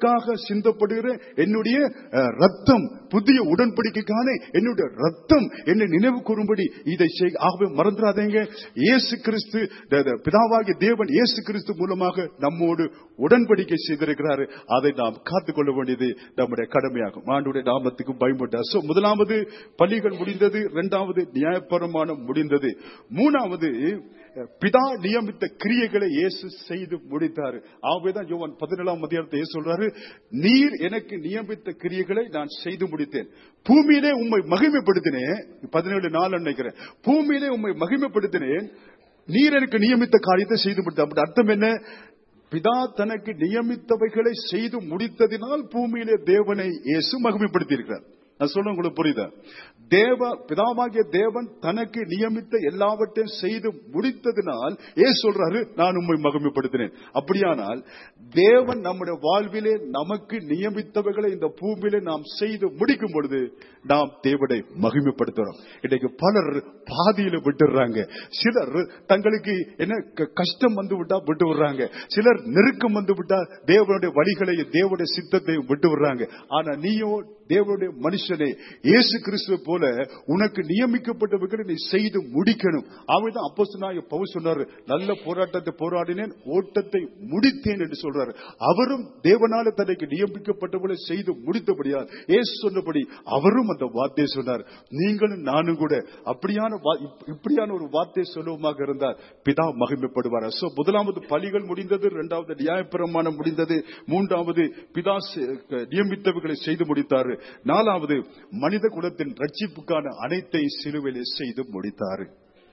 உனக்காக சிந்தப்படுகிற என்னுடைய அஹ், ரத்தம் புதிய உடன்படிக்கைக்கான என்னுடைய ரத்தம் என்னை நினைவு கூறும்படி இதை செய் ஆகவே மறந்துடாதீங்க இயேசு கிறிஸ்து த- த- பிதாவாகிய தேவன் இயேசு கிறிஸ்து மூலமாக நம்மோடு உடன்படிக்கை செய்திருக்கிறாரு அதை நாம் காத்துக்கொள்ள வேண்டியது நம்முடைய கடமையாகும் ஆண்டுடைய நாமத்துக்கு பயன்பட்டார் சோ முதலாவது பள்ளிகள் முடிந்தது இரண்டாவது நியாயப்பிரமாணம் முடிந்தது மூணாவது அஹ், பிதா நியமித்த கிரியைகளை இயேசு செய்து முடித்தார் ஆகவேதான் யோவான் பதினேழாம் அதிகாரத்தை இயேசு சொல்றாரு நீர் எனக்கு நியமித்த கிரியைகளை நான் செய்து முடித்தேன் பூமியிலே உம்மை மகிமைப்படுத்தினேன் பதினேழு நாள் நினைக்கிறேன் பூமியிலே உம்மை மகிமைப்படுத்தினேன் நீர் எனக்கு நியமித்த காரியத்தை செய்து முடித்த அப்படி அர்த்தம் என்ன பிதா தனக்கு நியமித்தவைகளை செய்து முடித்ததினால் பூமியிலே தேவனை இயேசு மகிமைப்படுத்தி இருக்கிறார் நான் சொல்ல உங்களுக்கு புரியுதா தேவ பிதாவாகிய தேவன் தனக்கு நியமித்த எல்லாவற்றையும் செய்து முடித்ததினால் ஏன் சொல்றாரு நான் உண்மை மகிமைப்படுத்தினேன் அப்படியானால் தேவன் நம்முடைய வாழ்விலே நமக்கு நியமித்தவைகளை இந்த பூமியிலே நாம் செய்து முடிக்கும் பொழுது நாம் தேவனை மகிமைப்படுத்துறோம் இன்னைக்கு பலர் பாதியில விட்டுறாங்க சிலர் தங்களுக்கு என்ன க- கஷ்டம் வந்து விட்டா விட்டு விடுறாங்க சிலர் நெருக்கம் வந்து விட்டா தேவனுடைய வழிகளை தேவனுடைய சித்தத்தை விட்டு விடுறாங்க ஆனா நீயோ தேவனுடைய மனுஷனே இயேசு கிறிஸ்துவ போல உனக்கு நியமிக்கப்பட்டவர்களை நீ செய்து முடிக்கணும் அவர்தான் அப்போ பவுல் சொன்னாரு நல்ல போராட்டத்தை போராடினேன் ஓட்டத்தை முடித்தேன் என்று சொல்றாரு அவரும் தேவனால தனக்கு நியமிக்கப்பட்டவர்களை செய்து முடித்தபடியால் இயேசு சொன்னபடி அவரும் அந்த வார்த்தையை சொன்னார் நீங்களும் நானும் கூட அப்படியான வா- இப்- இப்படியான ஒரு வார்த்தையை சொல்லுவமாக இருந்தால் பிதா மகிமைப்படுவார் சோ முதலாவது பலிகள் முடிந்தது இரண்டாவது நியாயப்பிரமாணம் முடிந்தது மூன்றாவது பிதா செ- க- நியமித்தவைகளை செய்து முடித்தாரு நாலாவது மனித குலத்தின் ரட்சிப்புக்கான அனைத்தை சிலுவையிலே செய்து முடித்தாரு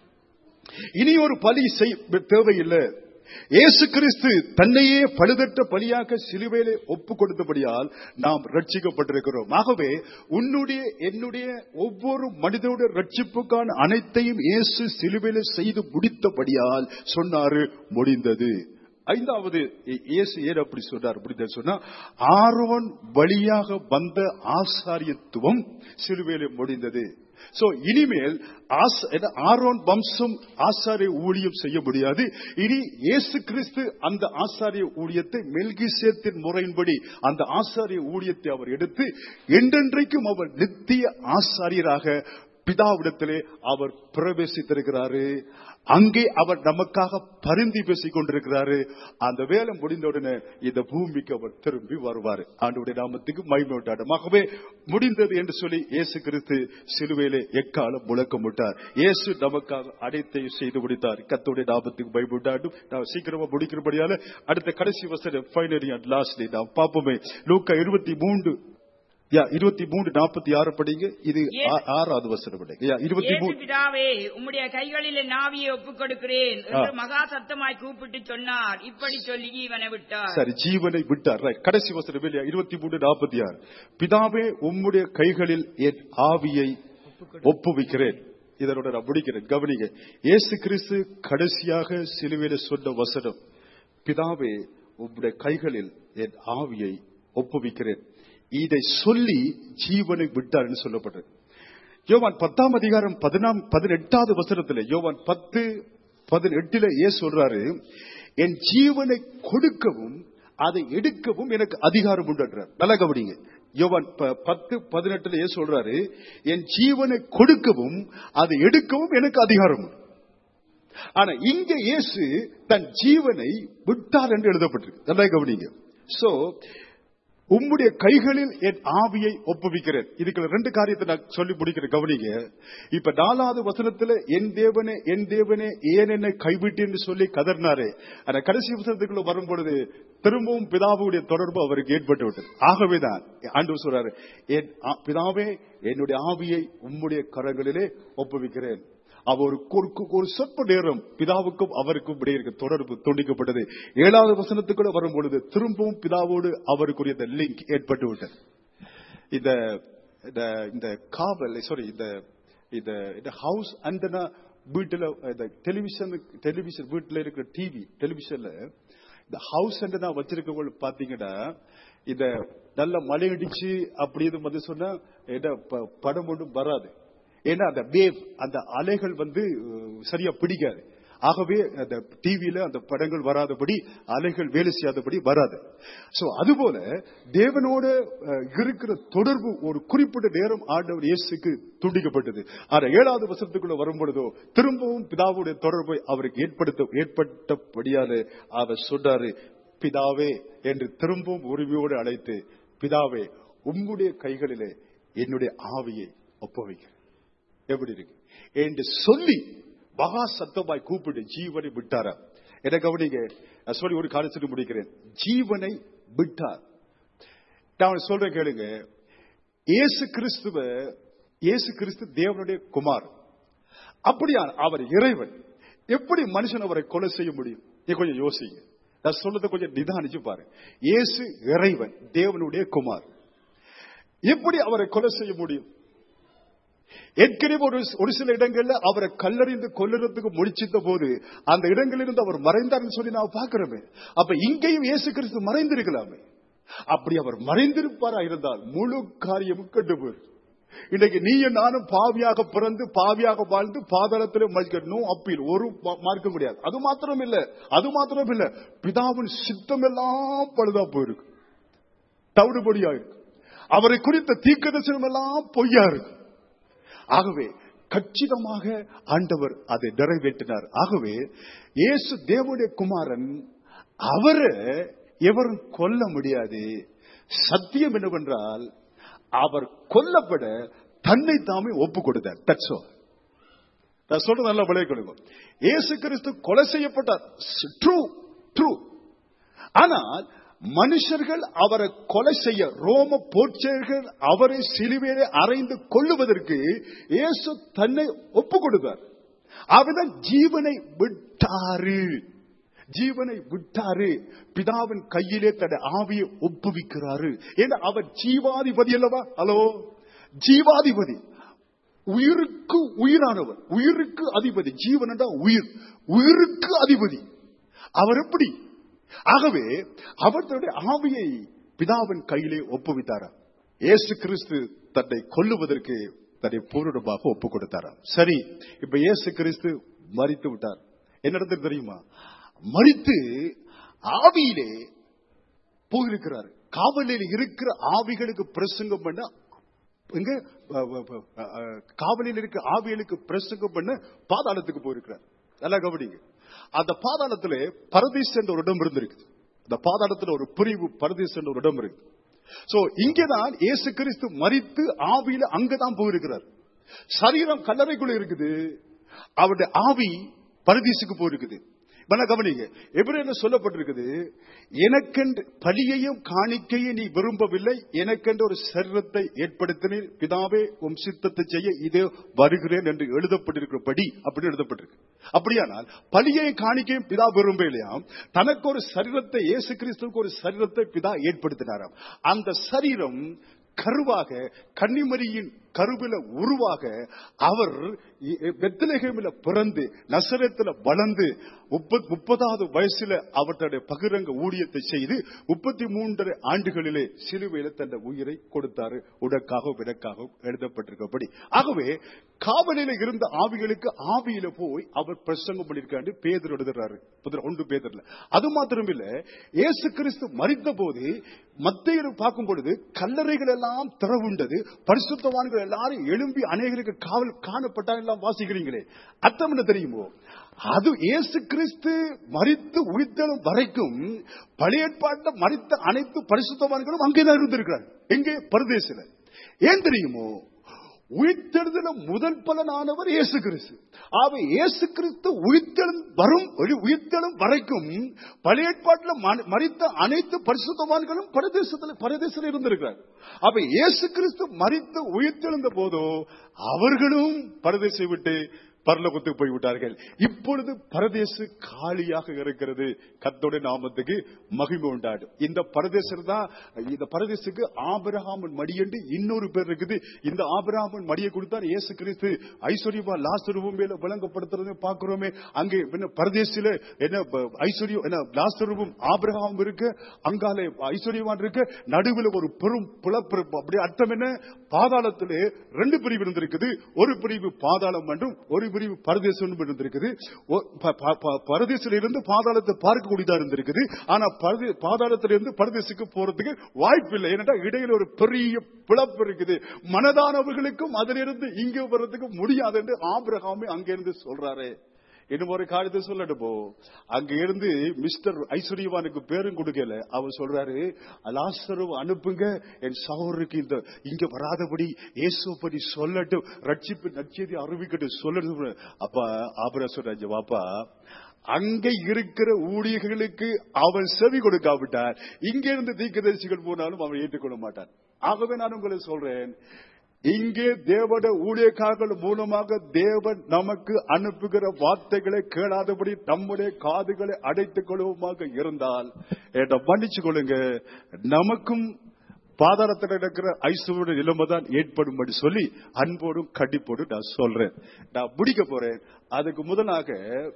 இனி ஒரு பலி செய் தேவையில்லை இயேசு கிறிஸ்து தன்னையே பழுதற்ற பலியாக சிலுவையிலே ஒப்பு கொடுத்தபடியால் நாம் ரட்சிக்கப்பட்டிருக்கிறோம் ஆகவே உன்னுடைய என்னுடைய ஒவ்வொரு மனிதனுடைய ரட்சிப்புக்கான அனைத்தையும் இயேசு சிலுவையிலே செய்து முடித்தபடியால் சொன்னாரு முடிந்தது ஐந்தாவது இ- இயேசு ஏன் அப்படி சொன்னார் அப்படின்னு சொன்னா ஆரோன் வழியாக வந்த ஆசாரியத்துவம் சிலுவையிலே முடிந்தது சோ இனிமேல் ஆஸ்- என்ன, ஆரோன் வம்சம் ஆசாரிய ஊழியம் செய்ய முடியாது இனி இயேசு கிறிஸ்து அந்த ஆசாரிய ஊழியத்தை மெல்கிசேத்தின் முறையின்படி அந்த ஆசாரிய ஊழியத்தை அவர் எடுத்து என்றென்றைக்கும் அவர் நித்திய ஆசாரியராக பிதாவிடத்திலே அவர் பிரவேசித்திருக்கிறாரு அங்கே அவர் நமக்காக பரிந்தி பேசிக் கொண்டிருக்கிறாரு அந்த வேலை முடிந்தவுடனே இந்த பூமிக்கு அவர் திரும்பி வருவார் ஆண்டுடைய நாமத்துக்கு மகிமை உண்டாடும் ஆகவே முடிந்தது என்று சொல்லி இயேசு கிறிஸ்து சிலுவையிலே எக்காலம் முழக்கமிட்டார் இயேசு நமக்காக அனைத்தையும் செய்து முடித்தார் கத்தோடைய நாமத்துக்கு மகிமை உண்டாடும் நான் சீக்கிரமா முடிக்கிறபடியால அடுத்த கடைசி வசனம் ஃபைனலி அண்ட் லாஸ்ட்லி நாம் பார்ப்போமே லூக்கா இருபத்தி மூன்று யா இருபத்தி மூன்று நாற்பத்தி ஆறு படிங்க இது ஆ- ஆறாவது வசனம் படிங்க யா இருபத்தி இயேசு மூணு பிதாவே உம்முடைய கைகளில் என் ஆவியை ஒப்புக் கொடுக்கிறேன் என்று மகா சத்தமாய் கூப்பிட்டு சொன்னார் இப்படி சொல்லி ஜீவனை விட்டார் சரி ஜீவனை விட்டார் ரைட் கடைசி வசனம் இல்லையா இருபத்தி மூணு நாற்பத்தி ஆறு பிதாவே உம்முடைய கைகளில் என் ஆவியை ஒப்புவிக்கிறேன் இதனோட நான் முடிக்கிறேன் கவனிங்க இயேசு கிறிஸ்து கடைசியாக சிலுவையில சொன்ன வசனம் பிதாவே உம்முடைய கைகளில் என் ஆவியை ஒப்புவிக்கிறேன் இதை சொல்லி ஜீவனை விட்டார் என்று சொல்லப்பட்டது யோவான் பத்தாம் அதிகாரம் பதினாம் பதினெட்டாவது வசனத்தில் யோவான் பத்து பதினெட்டுல ஏன் சொல்றாரு என் ஜீவனை கொடுக்கவும் அதை எடுக்கவும் எனக்கு அதிகாரம் உண்டுன்றார் நல்லா கவனிங்க யோவான் ப- பத்து பதினெட்டுல ஏன் சொல்றாரு என் ஜீவனை கொடுக்கவும் அதை எடுக்கவும் எனக்கு அதிகாரம் உண்டு ஆனா இங்க இயேசு தன் ஜீவனை விட்டார் என்று எழுதப்பட்டிருக்கு நல்லா கவனிங்க சோ உம்முடைய கைகளில் என் ஆவியை ஒப்புவிக்கிறேன் இதுக்கு ரெண்டு காரியத்தை நான் சொல்லி முடிக்கிறேன் கவனிங்க இப்ப நாலாவது வசனத்துல என் தேவனே என் தேவனே ஏன் என்னை கைவிட்டேன்னு சொல்லி கதர்னாரு ஆனா கடைசி வசனத்துக்குள்ள வரும்பொழுது திரும்பவும் பிதாவுடைய தொடர்பு அவருக்கு ஏற்பட்டு விட்டது ஆகவேதான் ஆண்டு சொல்றாரு என் ஆ- பிதாவே என்னுடைய ஆவியை உம்முடைய கரங்களிலே ஒப்புவிக்கிறேன் அவர் ஒரு ஒரு- ஒரு சொற்ப நேரம் பிதாவுக்கும் அவருக்கும் இடையே இருக்க தொடர்பு துண்டிக்கப்பட்டது ஏழாவது வசனத்துக்குள்ள வரும் பொழுது திரும்பவும் பிதாவோடு அவருக்குரிய இந்த லிங்க் ஏற்பட்டு விட்டது இந்த இந்த இந்த காவல் சாரி இந்த இந்த இந்த ஹவுஸ் அண்டனா வீட்டுல இந்த டெலிவிஷன் டெலிவிஷன் வீட்டுல இருக்கிற டிவி டெலிவிஷன்ல இந்த ஹவுஸ் அண்டனா வச்சிருக்கவங்க பாத்தீங்கன்னா இந்த நல்ல மழை அடிச்சு அப்படி இது வந்து சொன்னா என்ன ப- படம் ஒன்றும் வராது ஏன்னா அந்த வேவ் அந்த அலைகள் வந்து அஹ், சரியா பிடிக்காது ஆகவே அந்த டிவியில அந்த படங்கள் வராதபடி அலைகள் வேலை செய்யாதபடி வராது சோ அதுபோல தேவனோட அஹ், இருக்கிற தொடர்பு ஒரு குறிப்பிட்ட நேரம் ஆண்டவர் இயேசுக்கு துண்டிக்கப்பட்டது ஆனா ஏழாவது வசனத்துக்குள்ள வரும் பொழுதோ திரும்பவும் பிதாவுடைய தொடர்பை அவருக்கு ஏற்படுத்த ஏற்பட்டபடியாலே அவர் சொன்னாரு பிதாவே என்று திரும்பவும் உரிமையோடு அழைத்து பிதாவே உம்முடைய கைகளிலே என்னுடைய ஆவியை ஒப்புவிக்கிறேன் எப்படி இருக்கு என்று சொல்லி மகா சத்தமாய் கூப்பிட்டு ஜீவனை விட்டாரா என்ன கவனிங்க நான் சொல்லி ஒரு காலத்துக்கு முடிக்கிறேன் ஜீவனை விட்டார் நான் சொல்றேன் கேளுங்க இயேசு கிறிஸ்துவ இயேசு கிறிஸ்து தேவனுடைய குமார் அப்படியா அவர் இறைவன் எப்படி மனுஷன் அவரை கொலை செய்ய முடியும் நீ கொஞ்சம் யோசிங்க நான் சொல்றதை கொஞ்சம் நிதானிச்சு பாரு இயேசு இறைவன் தேவனுடைய குமார் எப்படி அவரை கொலை செய்ய முடியும் ஏற்கனவே ஒரு ஒரு சில இடங்கள்ல அவரை கல்லறிந்து கொல்லுறதுக்கு முடிச்சிட்ட போது அந்த இடங்களிலிருந்து அவர் மறைந்தார்னு சொல்லி நான் பார்க்கிறோமே அப்ப இங்கேயும் இயேசு கிறிஸ்து மறைந்திருக்கலாமே அப்படி அவர் மறைந்திருப்பாரா இருந்தால் முழு காரியமும் கண்டு போயிரு இன்னைக்கு நீயும் நானும் பாவியாக பிறந்து பாவியாக வாழ்ந்து பாதாளத்திலே மதிக்கணும் அப்பீல் ஒரு மா- மார்க்க முடியாது அது மாத்திரம் இல்ல அது மாத்திரம் இல்ல பிதாவின் சித்தம் எல்லாம் பழுதா போயிருக்கு தவிடுபடியா இருக்கு அவரை குறித்த தீர்க்கதரிசனம் எல்லாம் பொய்யா இருக்கு ஆகவே கச்சிதமாக ஆண்டவர் அதை நிறைவேற்றினார் ஆகவே இயேசு தேவனுடைய குமாரன் அவரை எவரும் கொல்ல முடியாது சத்தியம் என்னவென்றால் அவர் கொல்லப்பட தன்னை தாமே ஒப்பு கொடுத்தார் தட்சோ நான் சொல்றது நல்லா விளைய கொடுக்கும் இயேசு கிறிஸ்து கொலை செய்யப்பட்டார் ட்ரூ ட்ரூ ஆனால் மனுஷர்கள் அவரை கொலை செய்ய ரோம போர்ச்சர்கள் அவரை சிலுவையிலே அறைந்து கொள்ளுவதற்கு இயேசு தன்னை ஒப்பு கொடுத்தார் அவர்தான் ஜீவனை விட்டாரு ஜீவனை விட்டாரு பிதாவின் கையிலே தன்னை ஆவியை ஒப்புவிக்கிறாரு ஏன்னா அவர் ஜீவாதிபதி அல்லவா ஹலோ ஜீவாதிபதி உயிருக்கு உயிரானவர் உயிருக்கு அதிபதி ஜீவன் என்றால் உயிர் உயிருக்கு அதிபதி அவர் எப்படி ஆகவே அவர் தன்னுடைய ஆவியை பிதாவின் கையிலே ஒப்புவித்தாராம் இயேசு கிறிஸ்து தன்னை கொல்லுவதற்கு தன்னை பூரணமாக ஒப்பு கொடுத்தாராம் சரி இப்ப இயேசு கிறிஸ்து மறித்து விட்டார் என்ன நடந்தது தெரியுமா மறித்து ஆவியிலே போயிருக்கிறார் காவலில் இருக்கிற ஆவிகளுக்கு பிரசங்கம் பண்ண எங்க அ, அ, அ, அ, காவலில் இருக்க ஆவிகளுக்கு பிரசங்கம் பண்ண பாதாளத்துக்கு போயிருக்கிறார் நல்லா கவனிங்க அந்த பாதாளத்துல பரதீஸ் என்ற ஒரு இடம் இருந்திருக்கு அந்த பாதாளத்துல ஒரு பிரிவு பரதீஸ் என்ற ஒரு இடம் இருக்கு சோ இங்கதான் இயேசு கிறிஸ்து மறித்து ஆவியில அங்கதான் போயிருக்கிறார் சரீரம் கல்லறைக்குள்ள இருக்குது அவருடைய ஆவி பரதீசுக்கு போயிருக்குது இப்ப கவனிங்க எபிரேல சொல்லப்பட்டிருக்குது எனக்கென்று பலியையும் காணிக்கையும் நீ விரும்பவில்லை எனக்கென்று ஒரு சரீரத்தை ஏற்படுத்தினீர் பிதாவே உம் சித்தத்தை செய்ய இதே வருகிறேன் என்று எழுதப்பட்டிருக்கிறபடி அப்படி எழுதப்பட்டிருக்கு அப்படியானால் பலியையும் காணிக்கையும் பிதா விரும்ப இல்லையாம் தனக்கு ஒரு சரீரத்தை இயேசு கிறிஸ்துவுக்கு ஒரு சரீரத்தை பிதா ஏற்படுத்தினாராம் அந்த சரீரம் கருவாக கன்னிமரியின் கருவில உருவாக அவர் பெத்தலகேமில பிறந்து நசரத்துல வளர்ந்து முப்பத்- முப்பதாவது வயசுல அவருடைய பகிரங்க ஊழியத்தை செய்து முப்பத்தி மூன்றரை ஆண்டுகளிலே சிலுவையில தன் உயிரை கொடுத்தாரு உனக்காக வினக்காக எழுதப்பட்டிருக்கபடி ஆகவே காவலில இருந்த ஆவிகளுக்கு ஆவியில போய் அவர் பிரசங்கம் பண்ணிருக்காரு பேதர் எழுதுறாரு புதிர- ஒன்று பேதர்ல அது மாத்திரம் இல்ல இயேசு கிறிஸ்து மறித்த போது மத்தியில் பார்க்கும் பொழுது கல்லறைகள் எல்லாம் திறவுண்டது பரிசுத்தவான்கள் எல்லாரும் எழும்பி அநேகருக்கு காவல் காணப்பட்டா எல்லாம் வாசிக்கிறீங்களே அர்த்தம் என்ன தெரியுமோ அது இயேசு கிறிஸ்து மறித்து உயிர்த்தெழும் வரைக்கும் பழைய ஏற்பாட்டில் மறித்த அனைத்து பரிசுத்தவான்களும் அங்கேதான் இருந்திருக்கிறார் எங்கே பரதேசில ஏன் தெரியுமோ உயிர்த்தெழுதல முதல் பலனானவர் இயேசு கிறிஸ்து ஆக இயேசு கிறிஸ்து உயிர்த்தெழும் வரும் உயிர்த்தெழும் வரைக்கும் பழைய ஏற்பாட்டில் ம- மரித்த அனைத்து பரிசுத்தவான்களும் பரதேசத்தில் பரதேசத்தில் இருந்திருக்கிறார் அப்ப இயேசு கிறிஸ்து மரித்து உயிர்த்தெழுந்த போதோ அவர்களும் பரதேசை விட்டு பரலோகத்துக்கு போய்விட்டார்கள் இப்பொழுது பரதேசு காலியாக இருக்கிறது கத்தோட நாமத்துக்கு மகிமை உண்டாடும் இந்த பரதேசர் தான் இந்த பரதேசுக்கு ஆபிரகாமன் மடி என்று இன்னொரு பேர் இருக்குது இந்த ஆபிரகாமன் மடியை கொடுத்தார் இயேசு கிறிஸ்து ஐஸ்வர்யமா லாஸ்தருவும் மேல விளங்கப்படுத்துறதை பார்க்கிறோமே அங்கே என்ன பரதேசில என்ன ப- ஐஸ்வர்யம் என்ன லாஸ்தருவும் ஆபிரகாமும் இருக்கு அங்காலே ஐஸ்வர்யவான் இருக்கு நடுவில் ஒரு பெரும் பிளப்பு அப்படி அர்த்தம் என்ன பாதாளத்திலே ரெண்டு பிரிவு இருந்திருக்குது ஒரு பிரிவு பாதாளம் என்றும் ஒரு பிரிவு பரதேசம் இருந்திருக்குது ஒ- ப- ப- ப- பரதேசில இருந்து பாதாளத்தை பார்க்கக்கூடியதா இருந்திருக்குது ஆனா பரதே- பாதாளத்தில இருந்து பரதேசுக்கு போறதுக்கு வாய்ப்பு இல்லை ஏன்னா இடையில ஒரு பெரிய பிளப்பு இருக்குது மனதானவர்களுக்கும் அதிலிருந்து இங்க வர்றதுக்கு முடியாது என்று ஆபிரகாமே அங்கிருந்து சொல்றாரு இன்னும் ஒரு காரியத்தை சொல்லட்டு போ அங்க இருந்து மிஸ்டர் ஐஸ்வர்யவானுக்கு பேரும் கொடுக்கல அவர் சொல்றாரு லாசரு அனுப்புங்க என் சகோதரருக்கு இந்த இங்க வராதபடி இயேசுப்படி சொல்லட்டும் ரட்சிப்பு நற்செய்தி அறிவிக்கட்டும் சொல்லட்டும் அப்ப ஆபரா சொல்றாங்க வாப்பா அங்க இருக்கிற ஊழியர்களுக்கு அவன் செவி கொடுக்காவிட்டார் இங்க இருந்து தீர்க்கதரிசிகள் போனாலும் அவன் ஏற்றுக்கொள்ள மாட்டான் ஆகவே நான் உங்களை சொல்றேன் இங்கே தேவட ஊழியக்காரர்கள் மூலமாக தேவன் நமக்கு அனுப்புகிற வார்த்தைகளை கேளாதபடி நம்முடைய காதுகளை அடைத்துக் கொள்வோமாக இருந்தால் என்னை மன்னிச்சு கொள்ளுங்க நமக்கும் பாதாளத்தில் இருக்கிற ஐசுவோட நிலைமை தான் ஏற்படும்படி சொல்லி அன்போடும் கண்டிப்போடும் நான் சொல்றேன் நான் முடிக்க போறேன் அதுக்கு முதலாக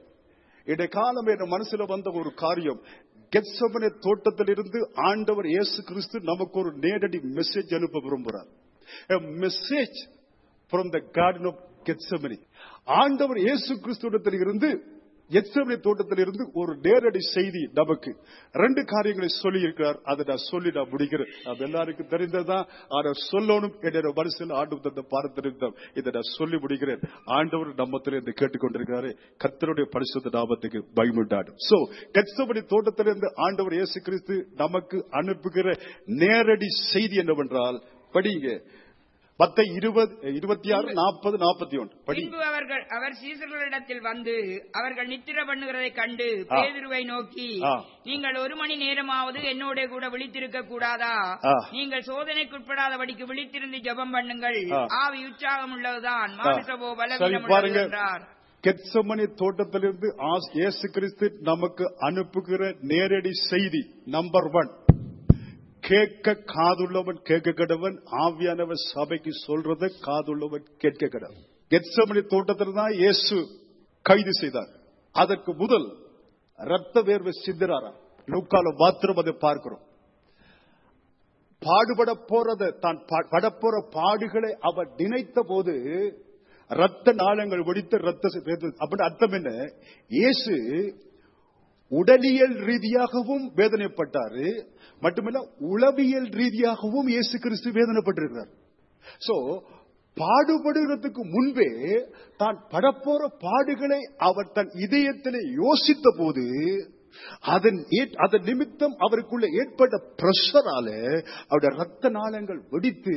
இடைய காலம் என் மனசுல வந்த ஒரு காரியம் கெட்சமனே தோட்டத்திலிருந்து ஆண்டவர் இயேசு கிறிஸ்து நமக்கு ஒரு நேரடி மெசேஜ் அனுப்ப விரும்புகிறார் a message from the garden of Gethsemane ஆண்டவர் இயேசு கிறிஸ்துவிடத்தில் இருந்து எச்சமனை தோட்டத்தில் இருந்து ஒரு நேரடி செய்தி நமக்கு ரெண்டு காரியங்களை சொல்லி இருக்கிறார் அதை நான் சொல்லி நான் முடிக்கிறேன் நம்ம எல்லாருக்கும் தெரிந்ததுதான் அதை சொல்லணும் என்ற வரிசையில் ஆண்டு தந்த பார்த்திருந்தோம் இதை நான் சொல்லி முடிக்கிறேன் ஆண்டவர் நம்மத்தில் இருந்து கேட்டுக்கொண்டிருக்கிறாரு கர்த்தருடைய பரிசுத்த நாமத்துக்கு பயமுண்டாடும் சோ கெச்சமணி தோட்டத்திலிருந்து ஆண்டவர் இயேசு கிறிஸ்து நமக்கு அனுப்புகிற நேரடி செய்தி என்னவென்றால் படிங்க பத்த இருபது இருபத்தி ஆறு நாற்பது நாற்பத்தி ஒன்று படி பின்பு அவர்கள் அவர் சீசர்களிடத்தில் வந்து அவர்கள் நித்திர பண்ணுகிறதை கண்டு ஆ. பேதுருவை நோக்கி ஆ. நீங்கள் ஒரு மணி நேரமாவது என்னோட கூட விழித்திருக்க கூடாதா ஆ. நீங்கள் சோதனைக்குட்படாதபடிக்கு விழித்திருந்து ஜெபம் பண்ணுங்கள் ஆ. ஆவி உற்சாகம் உள்ளதுதான் மாமிசபோ சரி பலவீனம் பாருங்க உள்ளது என்றார் கெத்சமனி தோட்டத்திலிருந்து ஆஸ்- இயேசு கிறிஸ்து நமக்கு அனுப்புகிற நேரடி செய்தி நம்பர் ஒன் கேட்க காதுள்ளவன் கேட்க கடவன் ஆவியானவன் சபைக்கு சொல்றத காதுள்ளவன் கேட்க கடவன் கெத்சமனி தோட்டத்தில் தான் இயேசு கைது செய்தார் அதற்கு முதல் ரத்த வேர்வை சிந்தராரா லூக்கால மாத்திரம் அதை பார்க்கிறோம் பாடுபட போறத தான் பா- படப்போற பாடுகளை அவர் நினைத்த போது ரத்த நாளங்கள் வெடித்து ரத்த சி- அப்படின்னு அர்த்தம் என்ன இயேசு உடலியல் ரீதியாகவும் வேதனைப்பட்டாரு மட்டுமல்ல உளவியல் ரீதியாகவும் இயேசு கிறிஸ்து வேதனைப்பட்டிருக்கிறார் சோ பாடுபடுகிறதுக்கு முன்பே தான் படப்போற பாடுகளை அவர் தன் இதயத்திலே யோசித்த போது அதன் ஏற்- அதன் நிமித்தம் அவருக்குள்ள ஏற்பட்ட பிரஷரால அவருடைய ரத்த நாளங்கள் வெடித்து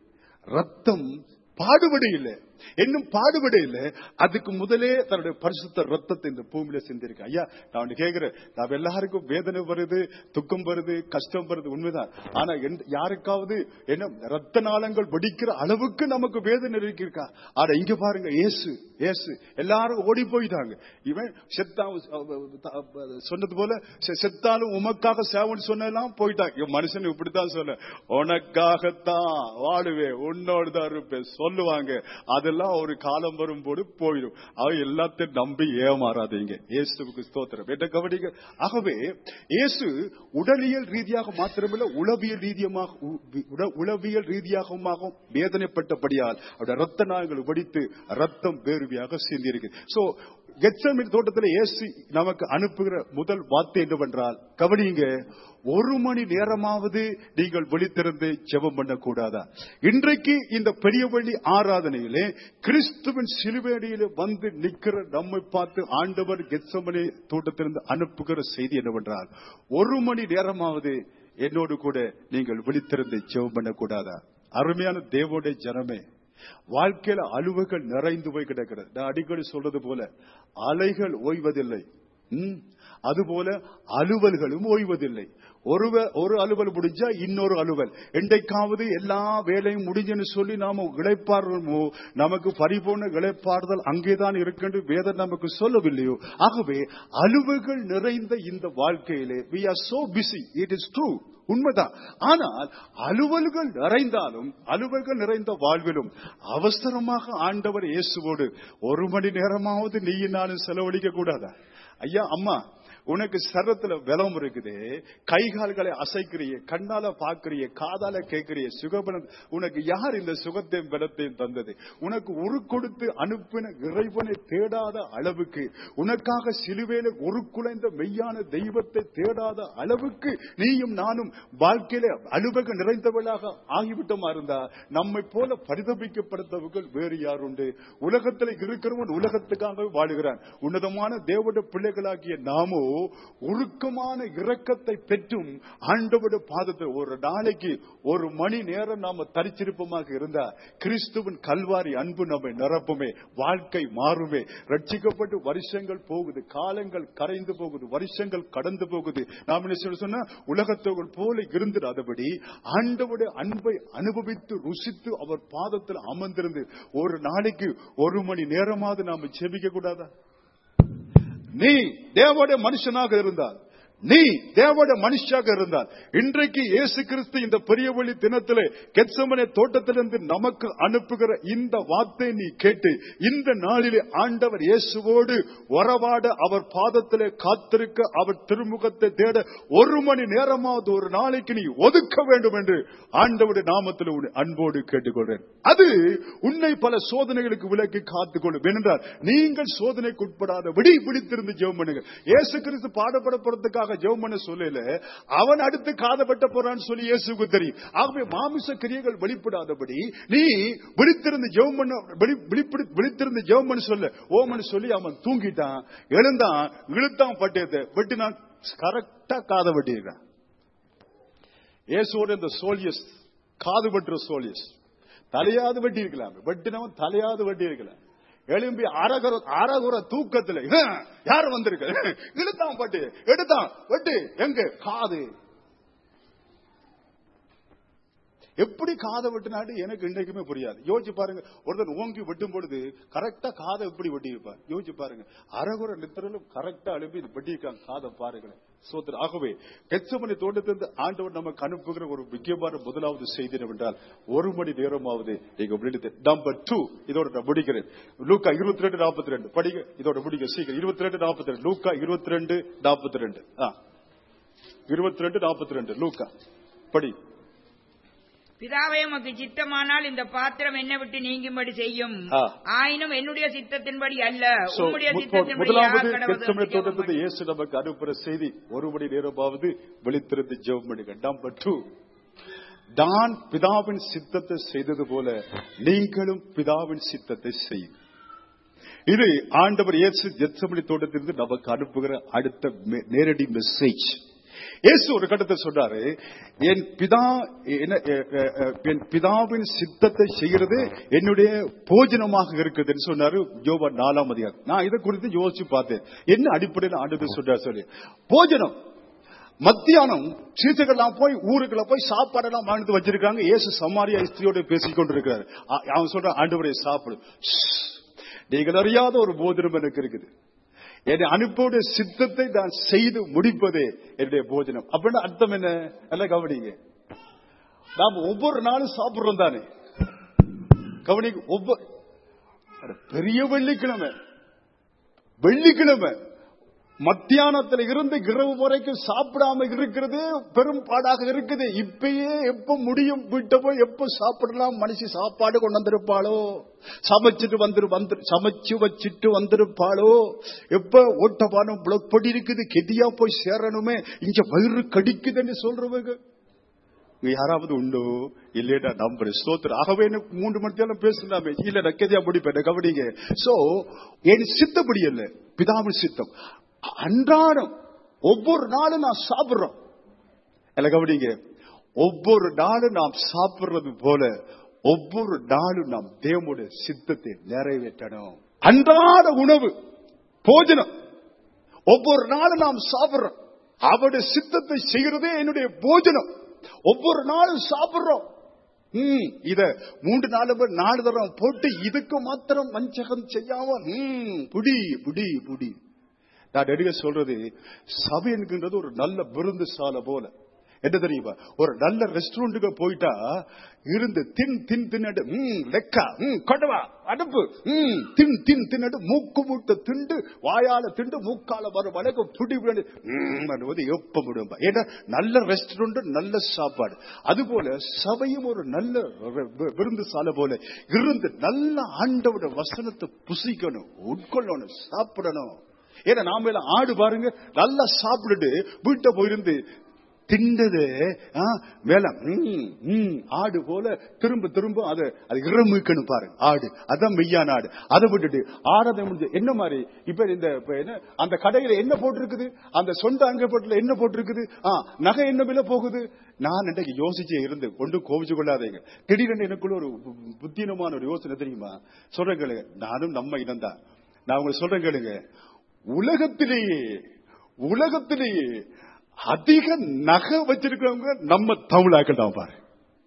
ரத்தம் பாடுபட இல்லை இன்னும் பாடுபட இல்லை அதுக்கு முதலே தன்னுடைய பரிசுத்த ரத்தத்தை இந்த பூமியில சிந்திருக்கு ஐயா நான் ஒண்ணு கேட்கிறேன் நாம் எல்லாருக்கும் வேதனை வருது துக்கம் வருது கஷ்டம் வருது உண்மைதான் ஆனா எந்த- யாருக்காவது என்ன ரத்த நாளங்கள் வெடிக்கிற அளவுக்கு நமக்கு வேதனை இருக்கா ஆனா இங்க பாருங்க இயேசு இயேசு எல்லாரும் ஓடி போயிட்டாங்க இவன் செத்தா சொன்னது போல செ- செத்தாலும் உமக்காக சேவன் சொன்னெல்லாம் போயிட்டாங்க இவன் மனுஷன் இப்படித்தான் சொல்ல உனக்காகத்தான் வாழுவேன் உன்னோடு தான் இருப்பேன் சொல்லுவாங்க அதெல்லாம் ஒரு காலம் வரும்போது போயிடும் அவ எல்லாத்தையும் நம்பி ஏமாறாதீங்க இயேசுவுக்கு ஸ்தோத்திரம் என்ன கவனிங்க ஆகவே இயேசு உடலியல் ரீதியாக மாத்திரமில்ல உளவியல் ரீதியமாக உ- உட- உளவியல் ரீதியாகவும் வேதனைப்பட்டபடியால் அவருடைய ரத்த நாயங்கள் வெடித்து ரத்தம் வேர்வையாக சிந்தியிருக்கு சோ கெச்சமின் தோட்டத்தில் இயேசு நமக்கு அனுப்புகிற முதல் வார்த்தை என்னவென்றால் கவனிங்க ஒரு மணி நேரமாவது நீங்கள் விழித்திருந்து ஜெபம் பண்ணக்கூடாதா இன்றைக்கு இந்த பெரிய வழி ஆராதனையிலே கிறிஸ்துவின் சிலுவேடியிலே வந்து நிற்கிற நம்மை பார்த்து ஆண்டவர் கெச்சமனி தோட்டத்திலிருந்து அனுப்புகிற செய்தி என்னவென்றால் ஒரு மணி நேரமாவது என்னோடு கூட நீங்கள் விழித்திருந்து ஜெபம் பண்ணக்கூடாதா அருமையான தேவோடைய ஜனமே வாழ்க்கையில அலுவல்கள் நிறைந்து போய் கிடக்கிறது நான் அடிக்கடி சொல்றது போல அலைகள் ஓய்வதில்லை ம், அதுபோல அலுவல்களும் ஓய்வதில்லை ஒரு வே- ஒரு அலுவல் முடிஞ்சா இன்னொரு அலுவல் என்றைக்காவது எல்லா வேலையும் முடிஞ்சுன்னு சொல்லி நாம இழைப்பாடுறோமோ நமக்கு பரிபூர்ண இழைப்பாறுதல் அங்கேதான் இருக்கு வேதம் நமக்கு சொல்லவில்லையோ ஆகவே அலுவல்கள் நிறைந்த இந்த வாழ்க்கையிலே we are so busy it is true உண்மைதான் ஆனால் அலுவல்கள் நிறைந்தாலும் அலுவல்கள் நிறைந்த வாழ்விலும் அவசரமாக ஆண்டவர் இயேசுவோடு ஒரு மணி நேரமாவது நீ நானும் செலவழிக்க கூடாதா ஐயா அம்மா உனக்கு சரத்துல பலம் இருக்குது கை கால்களை அசைக்கிறிய கண்ணால பாக்குறிய காதால கேட்கிறிய சுகபலம் உனக்கு யார் இந்த சுகத்தையும் பலத்தையும் தந்தது உனக்கு உரு கொடுத்து அனுப்பின இறைவனை தேடாத அளவுக்கு உனக்காக சிலுவையில ஒரு குலைந்த மெய்யான தெய்வத்தை தேடாத அளவுக்கு நீயும் நானும் வாழ்க்கையில அலுவக நிறைந்தவளாக ஆகிவிட்டோமா இருந்தா நம்மை போல பரிதபிக்கப்படுத்தவர்கள் வேறு யார் உண்டு உலகத்தில் இருக்கிறவன் உலகத்துக்காக வாழுகிறான் உன்னதமான தேவட பிள்ளைகளாகிய நாமோ உருக்கமான இரக்கத்தை பெற்றும் ஆண்டவட பாதத்தில் ஒரு நாளைக்கு ஒரு மணி நேரம் நாம தரிச்சிருப்பமாக இருந்தா கிறிஸ்துவின் கல்வாரி அன்பு நம்மை நிரப்புமே வாழ்க்கை மாறுமே ரட்சிக்கப்பட்டு வருஷங்கள் போகுது காலங்கள் கரைந்து போகுது வருஷங்கள் கடந்து போகுது நாம் என்ன சொல்ல சொன்னா உலகத்தவர்கள் போல இருந்துடாதபடி ஆண்டவுடைய அன்பை அனுபவித்து ருசித்து அவர் பாதத்தில் அமர்ந்திருந்து ஒரு நாளைக்கு ஒரு மணி நேரமாவது நாம செபிக்க கூடாதா நீ தேவோட மனுஷனாக இருந்தால் நீ தேவோட மனுஷாக இருந்தால் இன்றைக்கு இயேசு கிறிஸ்து இந்த பெரிய வழி தினத்திலே கெட்சமனை தோட்டத்திலிருந்து நமக்கு அனுப்புகிற இந்த வார்த்தை நீ கேட்டு இந்த நாளிலே ஆண்டவர் இயேசுவோடு உறவாட அவர் பாதத்திலே காத்திருக்க அவர் திருமுகத்தை தேட ஒரு மணி நேரமாவது ஒரு நாளைக்கு நீ ஒதுக்க வேண்டும் என்று ஆண்டவருடைய நாமத்தில் உன்னை அன்போடு கேட்டுக்கொள்றேன் அது உன்னை பல சோதனைகளுக்கு விலக்கி காத்துக்கொள்ளும் ஏனென்றால் நீங்கள் சோதனைக்கு உட்படாத விடி பிடித்திருந்து ஜெபம் பண்ணுங்க இயேசு கிறிஸ்து பாடப்பட போறதுக்காக ஜெபம் பண்ண சொல்லல அவன் அடுத்து காதப்பட்ட போறான்னு சொல்லி இயேசுக்கு தெரியும் ஆகவே மாமிச கிரியைகள் வெளிப்படாதபடி நீ விழித்திருந்து ஜெபம் பண்ண விழி- விழிப்பிடி- விழித்திருந்து ஜெபம் பண்ண சொல்ல ஓமன்னு சொல்லி அவன் தூங்கிட்டான் எழுந்தான் இழுத்தான் பட்டயத்தை வெட்டினான் கரெக்டா காதை வெட்டியிருக்கான் இயேசுவோட இந்த சோலியஸ் காது வெட்டுற சோலியஸ் தலையாவது வெட்டி இருக்கலாம் வெட்டினவன் தலையாவது வெட்டி இருக்கலாம் எழும்பி அரகுற அரகுற தூக்கத்துல "ஹம், யார் வந்திருக்க இழுத்தான் பட்டு எடுத்தான் வெட்டு எங்க காது எப்படி காதை வெட்டினாடு எனக்கு இன்றைக்குமே புரியாது யோசிச்சு பாருங்க ஒருத்தன் ஓங்கி வெட்டும் பொழுது கரெக்டா காதை எப்படி வெட்டி இருப்பார் யோசிச்சு பாருங்க அரகுற நித்திரலும் கரெக்டா எழுப்பி வெட்டியிருக்காங்க காதை பாருங்களேன் சோத்திர ஆகவே கெச்சமணி தோட்டத்திலிருந்து ஆண்டவர் நமக்கு அனுப்புகிற ஒரு முக்கியமான முதலாவது செய்தி என்னவென்றால் ஒரு மணி நேரமாவது நீங்க விடுத்து நம்பர் டூ இதோட நான் முடிக்கிறேன் லூக்கா இருபத்தி ரெண்டு நாற்பத்தி ரெண்டு படிங்க இதோட முடிக்க சீக்கிரம் இருபத்தி ரெண்டு நாற்பத்தி ரெண்டு லூக்கா இருபத்தி ரெண்டு நாற்பத்தி ரெண்டு இருபத்தி ரெண்டு நாற்பத்தி ரெண்டு லூக்கா படி பிதாவே உமக்கு சித்தமானால் இந்த பாத்திரம் என்னை விட்டு நீங்கும்படி செய்யும் ஆ. ஆயினும் என்னுடைய சித்தத்தின்படி அல்ல So, உம்முடைய முப்ப- சித்தத்தின்படி முதலாவது ஆக்கடவது கெச்சமனை என்று தோட்டத்திலிருந்து ஜெபம் இயேசு நமக்கு அனுப்புற செய்தி ஒரு மணி நேரமாவது விழித்திருந்து ஜெபம் பண்ணுங்க நம்பர் டூ தான் பிதாவின் சித்தத்தை செய்தது போல நீங்களும் பிதாவின் சித்தத்தை செய்யும் இது ஆண்டவர் இயேசு ஜெத்சமணி தோட்டத்திலிருந்து நமக்கு அனுப்புகிற அடுத்த மே- நேரடி மெசேஜ் இயேசு ஒரு கட்டத்தை சொன்னாரு என் பிதா என்ன, எ, எ, எ, என் பிதாவின் சித்தத்தை செய்கிறது என்னுடைய போஜனமாக இருக்குதுன்னு சொன்னாரு யோபா நாலாம் அதிகாரம் நான் இதை குறித்து யோசிச்சு பார்த்தேன் என்ன அடிப்படையில் ஆண்டவர் சொல்றாரு சொல்லி போஜனம் மத்தியானம் சீசர்கள்லாம் போய் ஊருக்குள்ள போய் சாப்பாடெல்லாம் வாழ்ந்து வச்சிருக்காங்க இயேசு சமாரியா ஸ்திரியோட பேசிக் கொண்டிருக்கிறார் அ- அவன் சொல்றான் ஆண்டவரே சாப்பிடு ஷ்ஷ். நீங்கள் அறியாத ஒரு போஜனம் எனக்கு இருக்குது என்னை அனுப்போட சித்தத்தை நான் செய்து முடிப்பதே என்னுடைய போஜனம் அப்படின்னு அர்த்தம் என்ன எல்லாம் கவனிங்க நாம் ஒவ்வொரு நாளும் சாப்பிடுறோம் தானே கவனிங்க ஒவ்வொரு அட, பெரிய வெள்ளிக்கிழமை வெள்ளிக்கிழமை மத்தியானத்துல இருந்து இரவு வரைக்கும் சாப்பிடாம இருக்கிறது பெரும் பாடாக இருக்குது இப்பயே எப்ப முடியும் வீட்டை போய் எப்ப சாப்பிடலாம் மனுஷி சாப்பாடு கொண்டு வந்திருப்பாளோ சமைச்சிட்டு வந்துரு வந்து சமைச்சு வச்சுட்டு வந்திருப்பாளோ எப்ப ஓட்டபானம் புலப்படி இருக்குது கெதியா போய் சேரணுமே இங்க வயிறு கடிக்குதுன்னு சொல்றவங்க இங்க யாராவது உண்டோ இல்லையா நம்புறேன் ஸ்தோத்திரம் ஆகவே எனக்கு மூன்று மணி நேரம் பேசலாமே இல்ல நக்கதியா முடிப்பேன் கவனிங்க சோ என் சித்தப்படி அல்ல பிதாவின் சித்தம் அன்றாடம் ஒவ்வொரு நாளும் நான் சாப்பிடுறோம் இல்ல கவனிங்க ஒவ்வொரு நாளும் நாம் சாப்பிடுறது போல ஒவ்வொரு நாளும் நாம் தேவனுடைய சித்தத்தை நிறைவேற்றணும் அன்றாட உணவு போஜனம் ஒவ்வொரு நாளும் நாம் சாப்பிடுறோம் அவருடைய சித்தத்தை செய்கிறதே என்னுடைய போஜனம் ஒவ்வொரு நாளும் சாப்பிடுறோம் ம், இத மூன்று நாலு பேர் நாலு தரம் போட்டு இதுக்கு மாத்திரம் வஞ்சகம் செய்யாம ம், புடி புடி புடி நான் நடிகர் சொல்றது சபை என்கின்றது ஒரு நல்ல விருந்து சாலை போல என்ன தெரியுமா ஒரு நல்ல ரெஸ்டாரண்ட்டுக்கு போயிட்டா இருந்து தின் தின் தின்னு ம் லெக்கா ம் கொடவா அடுப்பு ம் தின் தின் தின்னு மூக்கு மூட்டை திண்டு வாயால திண்டு மூக்கால வர வரைக்கும் புடி புடி வந்து எப்ப முடியும் ஏன்னா நல்ல ரெஸ்டாரண்ட் நல்ல சாப்பாடு அதுபோல சபையும் ஒரு நல்ல வி- விருந்து சாலை போல இருந்து நல்ல ஆண்டவோட வசனத்தை புசிக்கணும் உட்கொள்ளணும் சாப்பிடணும் ஏன்னா நாம எல்லாம் ஆடு பாருங்க நல்லா சாப்பிட்டுட்டு வீட்டை போயிருந்து திண்டது ஆ, மேல ம், ம், ஆடு போல திரும்ப திரும்ப அது அது இறமிக்கணும் பாருங்க ஆடு அதான் மெய்யான ஆடு அதை விட்டுட்டு ஆடதை முடிஞ்சு என்ன மாதிரி இப்ப இந்த இப்ப என்ன அந்த கடையில என்ன போட்டிருக்குது அந்த சொந்த அங்கப்பட்டுல என்ன போட்டிருக்குது ஆ, நகை என்ன விலை போகுது நான் இன்றைக்கு யோசிச்சே இருந்து கொண்டு கோவிச்சு கொள்ளாதீங்க திடீரென்று எனக்குள்ள ஒரு பு- புத்தீனமான ஒரு யோசனை தெரியுமா சொல்றேன் கேளுங்க நானும் நம்ம இனம்தான் நான் உங்களுக்கு சொல்றேன் கேளுங்க உலகத்திலேயே உலகத்திலேயே அதிக நகை வச்சிருக்கிறவங்க நம்ம தமிழாக்கள் தான் பாரு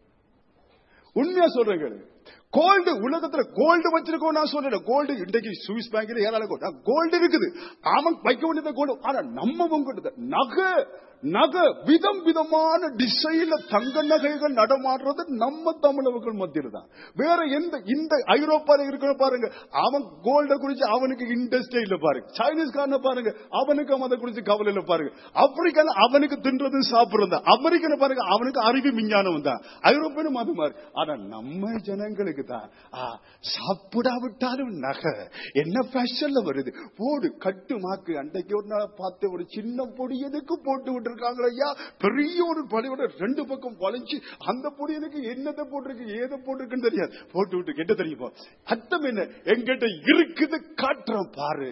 உண்மையா சொல்றேன் கேளுங்க கோல்டு உலகத்துல கோல்டு வச்சிருக்கோம் நான் சொல்றேன் கோல்டு இன்றைக்கு சுவிஸ் பேங்க்ல ஏராளம் கோல்டு இருக்குது அவன் வைக்க வேண்டியது கோல்டு ஆனா நம்ம உங்கள்கிட்ட நகை நகை விதம் விதமான டிசைன்ல தங்க நகைகள் நடமாடுறது நம்ம தமிழர்கள் மத்தியில் தான் வேற எந்த இந்த ஐரோப்பால இருக்கிற பாருங்க அவன் கோல்ட குறிச்சு அவனுக்கு இன்ட்ரெஸ்டே இல்ல பாருங்க சைனீஸ்காரன பாருங்க அவனுக்கு அதை குறிச்சு கவலை இல்ல பாருங்க ஆப்பிரிக்கால அவனுக்கு தின்றது சாப்பிடுறது அமெரிக்கன பாருங்க அவனுக்கு அறிவு விஞ்ஞானம் தான் ஐரோப்பியனும் அது மாதிரி ஆனா நம்ம ஜனங்களுக்கு தான் ஆ, சாப்பிடாவிட்டாலும் நகை என்ன ஃபேஷன்ல வருது போடு கட்டு மாக்கு அன்றைக்கு ஒரு நாள் பார்த்து ஒரு சின்ன பொடி எதுக்கு போட்டு விட்டுருக்காங்க ஐயா பெரிய ஒரு படையோட ரெண்டு பக்கம் வளைஞ்சு அந்த பொடி எனக்கு என்னத்தை போட்டிருக்கு ஏதை போட்டிருக்குன்னு தெரியாது போட்டு விட்டு என்ன தெரியுமா அர்த்தம் என்ன எங்கிட்ட இருக்குது காட்டுறோம் பாரு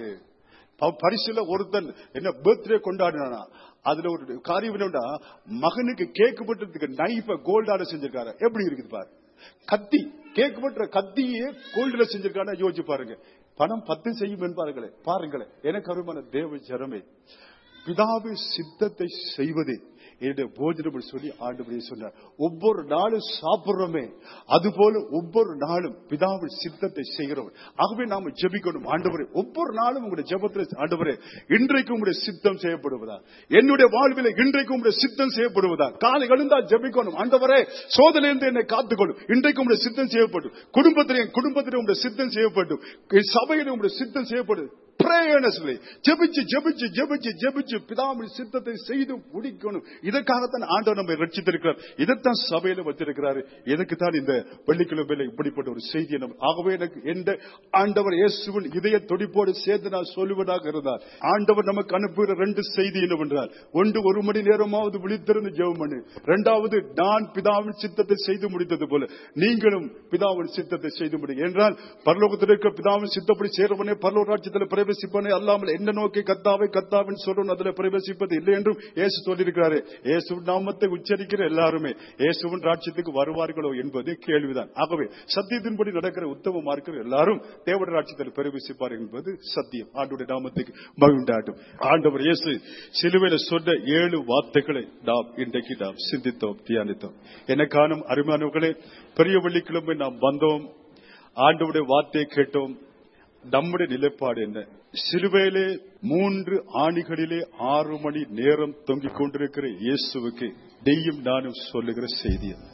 ப- பரிசுல ஒருத்தன் என்ன பர்த்டே கொண்டாடினானா அதுல ஒரு காரியம் என்னன்னா மகனுக்கு கேக் பட்டதுக்கு நைஃப கோல்டால செஞ்சிருக்காரு எப்படி இருக்குது பாரு கத்தி கேக் பட்டுற கத்தியே கோல்டுல செஞ்சிருக்கான யோசிச்சு பாருங்க பணம் பத்து செய்யும் பாருங்களேன் பாருங்களேன் எனக்கு அருமான தேவ ஜனமே பிதாவை சித்தத்தை செய்வது என்னுடைய போஜனம் சொல்லி ஆண்டு சொன்னார் ஒவ்வொரு நாளும் சாப்பிடுறோமே அதுபோல ஒவ்வொரு நாளும் பிதாவின் சித்தத்தை செய்கிறோம் ஆகவே நாம ஜெபிக்கணும் ஆண்டவரே ஒவ்வொரு நாளும் உங்களுடைய ஜெபத்தில் ஆண்டவரே இன்றைக்கு உங்களுடைய சித்தம் செய்யப்படுவதா என்னுடைய வாழ்வில் இன்றைக்கு உங்களுடைய சித்தம் செய்யப்படுவதா காலை எழுந்தா ஜெபிக்கணும் ஆண்டவரே சோதனையிலிருந்து என்னை காத்துக்கொள்ளும் இன்றைக்கு உங்களுடைய சித்தம் செய்யப்படும் குடும்பத்திலே என் குடும்பத்திலே உங்களுடைய சித்தம் செய்யப்படும் என் சபையிலே உங்களுடைய சித்தம் செய்யப்படும் பிரேயர்னஸ்லி ஜெபிச்சு ஜெபிச்சு ஜெபிச்சு ஜெபிச்சு பிதாவின் சித்தத்தை செய்து முடிக்கணும் இதற்காகத்தான் ஆண்டவர் நம்மை ரட்சித்திருக்கிறார் இதைத்தான் சபையில வச்சிருக்கிறாரு எதுக்கு தான் இந்த வெள்ளிக்கிழமையில இப்படிப்பட்ட ஒரு செய்தியை நம்ம ஆகவே எனக்கு எந்த ஆண்டவர் இயேசுவின் இதய துடிப்போடு சேர்ந்து நான் சொல்லுவதாக இருந்தார் ஆண்டவர் நமக்கு அனுப்புகிற ரெண்டு செய்தி என்னவென்றால் ஒன்று ஒரு மணி நேரமாவது விழித்திருந்து ஜெபம் பண்ணு இரண்டாவது நான் பிதாவின் சித்தத்தை செய்து முடித்தது போல நீங்களும் பிதாவின் சித்தத்தை செய்து முடியும் என்றால் பரலோகத்தில் இருக்க பிதாவின் சித்தப்படி சேரவனே பரலோக ராஜ்யத்தில் பிரவேசிப்பனே அல்லாமல் என்ன நோக்கி கத்தாவை கத்தாவின் சொல்லணும் அதில் பிரவேசிப்பது இல்லை என்றும் இயேசு சொல்லியிருக்கிறாரு இயேசு நாமத்தை உச்சரிக்கிற எல்லாருமே இயேசுவின் ராஜ்யத்துக்கு வருவார்களோ என்பது கேள்விதான் ஆகவே சத்தியத்தின்படி நடக்கிற உத்தம மார்க்கர் எல்லாரும் தேவட ராஜ்யத்தில் பிரவேசிப்பார் என்பது சத்தியம் ஆண்டுடைய நாமத்துக்கு மகிழ்ந்தாட்டும் ஆண்டவர் இயேசு சிலுவையில சொன்ன ஏழு வார்த்தைகளை நாம் இன்றைக்கு நாம் சிந்தித்தோம் தியானித்தோம் எனக்கானும் அருமையானவர்களே பெரிய வெள்ளிக்கிழமை நாம் வந்தோம் ஆண்டவருடைய வார்த்தையை கேட்டோம் நம்முடைய நிலைப்பாடு என்ன சிலுவையிலே மூன்று ஆணிகளிலே ஆறு மணி நேரம் தொங்கிக் கொண்டிருக்கிற இயேசுவுக்கு நீயும் நானும் சொல்லுகிற செய்தி என்ன?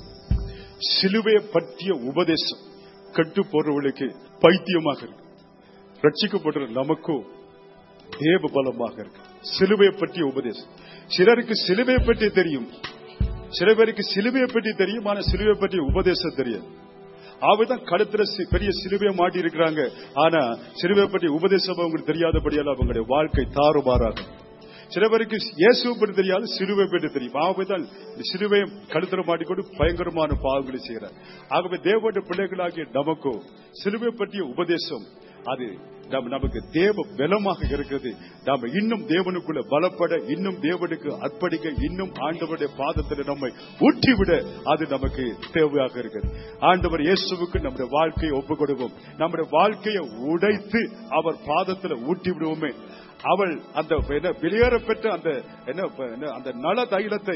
சிலுவையை பற்றிய உபதேசம் கட்டு போறவர்களுக்கு பைத்தியமாக இருக்கு ரட்சிக்கப்படுற நமக்கோ தேவ பலமாக இருக்கு சிலுவையை பற்றிய உபதேசம் சிலருக்கு சிலுவையை பற்றி தெரியும் சில பேருக்கு சிலுவையை பற்றி தெரியும் ஆனா சிலுவையை பற்றிய உபதேசம் தெரியாது அவதான் கழுத்துல சி- பெரிய சிலுவையை மாட்டி இருக்கிறாங்க ஆனா சிலுவையை பற்றி உபதேசம் அவங்களுக்கு தெரியாதபடியால் அவங்களுடைய வாழ்க்கை தாறுமாறாகும் சில பேருக்கு இயேசுவை பற்றி தெரியாது சிலுவை பற்றி தெரியும் ஆகவே தான் இந்த சிலுவையை கழுத்துல மாட்டிக்கொண்டு பயங்கரமான பாவங்களை செய்கிறார் ஆகவே தேவனுடைய பிள்ளைகளாகிய நமக்கோ சிலுவை பற்றிய உபதேசம் அது நம்ம நமக்கு தேவ பலமாக இருக்கிறது நாம இன்னும் தேவனுக்குள்ள பலப்பட இன்னும் தேவனுக்கு அர்ப்பணிக்க இன்னும் ஆண்டவருடைய பாதத்தில் நம்மை ஊற்றிவிட அது நமக்கு தேவையாக இருக்கிறது ஆண்டவர் இயேசுவுக்கு நம்முடைய வாழ்க்கையை ஒப்புக் கொடுப்போம் நம்முடைய வாழ்க்கையை உடைத்து அவர் பாதத்தில் ஊட்டி விடுவோமே அவள் அந்த என்ன வெளியேற பெற்ற அந்த என்ன என்ன, அந்த நல தைலத்தை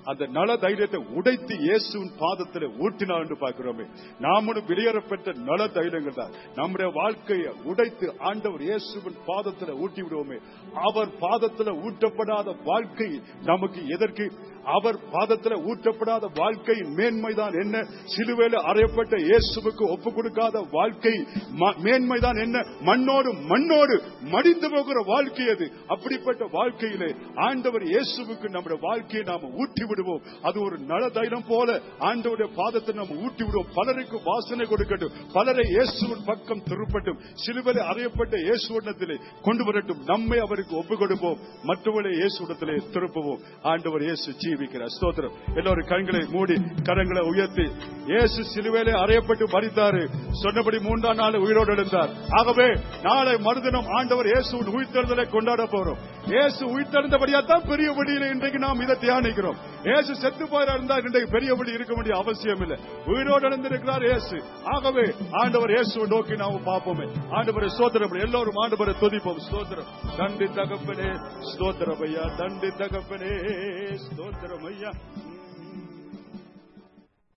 அந்த நல தைரியத்தை உடைத்து இயேசுவின் பாதத்தில் ஊட்டினார் என்று பார்க்கிறோமே நாமளும் வெளியேறப்பட்ட நல தைரியங்கள் தான் நம்முடைய வாழ்க்கையை உடைத்து ஆண்டவர் இயேசுவின் பாதத்தில் ஊட்டி விடுவோமே அவர் பாதத்தில் ஊட்டப்படாத வாழ்க்கை நமக்கு எதற்கு அவர் பாதத்தில் ஊற்றப்படாத வாழ்க்கையின் மேன்மைதான் என்ன சிலுவையில் அறையப்பட்ட இயேசுவுக்கு ஒப்பு கொடுக்காத வாழ்க்கை ம- மேன்மைதான் என்ன மண்ணோடு மண்ணோடு மடிந்து போகிற வாழ்க்கை அது அப்படிப்பட்ட வாழ்க்கையிலே ஆண்டவர் இயேசுவுக்கு நம்முடைய வாழ்க்கையை நாம ஊட்டி விடுவோம் அது ஒரு நலதைலம் போல ஆண்டவருடைய பாதத்தை நாம் ஊட்டி விடுவோம் பலருக்கு வாசனை கொடுக்கட்டும் பலரை இயேசுவின் பக்கம் திருப்பட்டும் சிலுவையில் அறையப்பட்ட இயேசுவனத்திலே கொண்டு வரட்டும் நம்மை அவருக்கு ஒப்பு கொடுப்போம் மற்றவர்களை இயேசுடத்திலே திருப்புவோம் ஆண்டவர் இயேசு ஜீவிக்கிறார் ஸ்தோத்திரம் எல்லோரும் கண்களை மூடி கரங்களை உயர்த்தி இயேசு சிலுவையிலே அறையப்பட்டு மறித்தாரு சொன்னபடி மூன்றாம் நாள் உயிரோடு எழுந்தார் ஆகவே நாளை மறுதினம் ஆண்டவர் இயேசுவின் உயிர்த்தெழுதலை கொண்டாட போறோம் இயேசு உயிர்த்தெழுந்தபடியா தான் பெரிய வழியில இன்றைக்கு நாம் இதை தியானிக்கிறோம் இயேசு செத்து போயிரா இருந்தால் இன்றைக்கு பெரிய வழி இருக்க வேண்டிய அவசியம் இல்லை உயிரோடு எழுந்திருக்கிறார் இயேசு ஆகவே ஆண்டவர் இயேசுவை நோக்கி நாம் பார்ப்போமே ஆண்டவரை ஸ்தோத்திரம் எல்லோரும் ஆண்டவரை துதிப்போம் ஸ்தோத்திரம் தண்டி தகப்பனே ஸ்தோத்திரம் ஐயா தண்டி தகப்பனே ஸ்தோத்திரம் ஐயா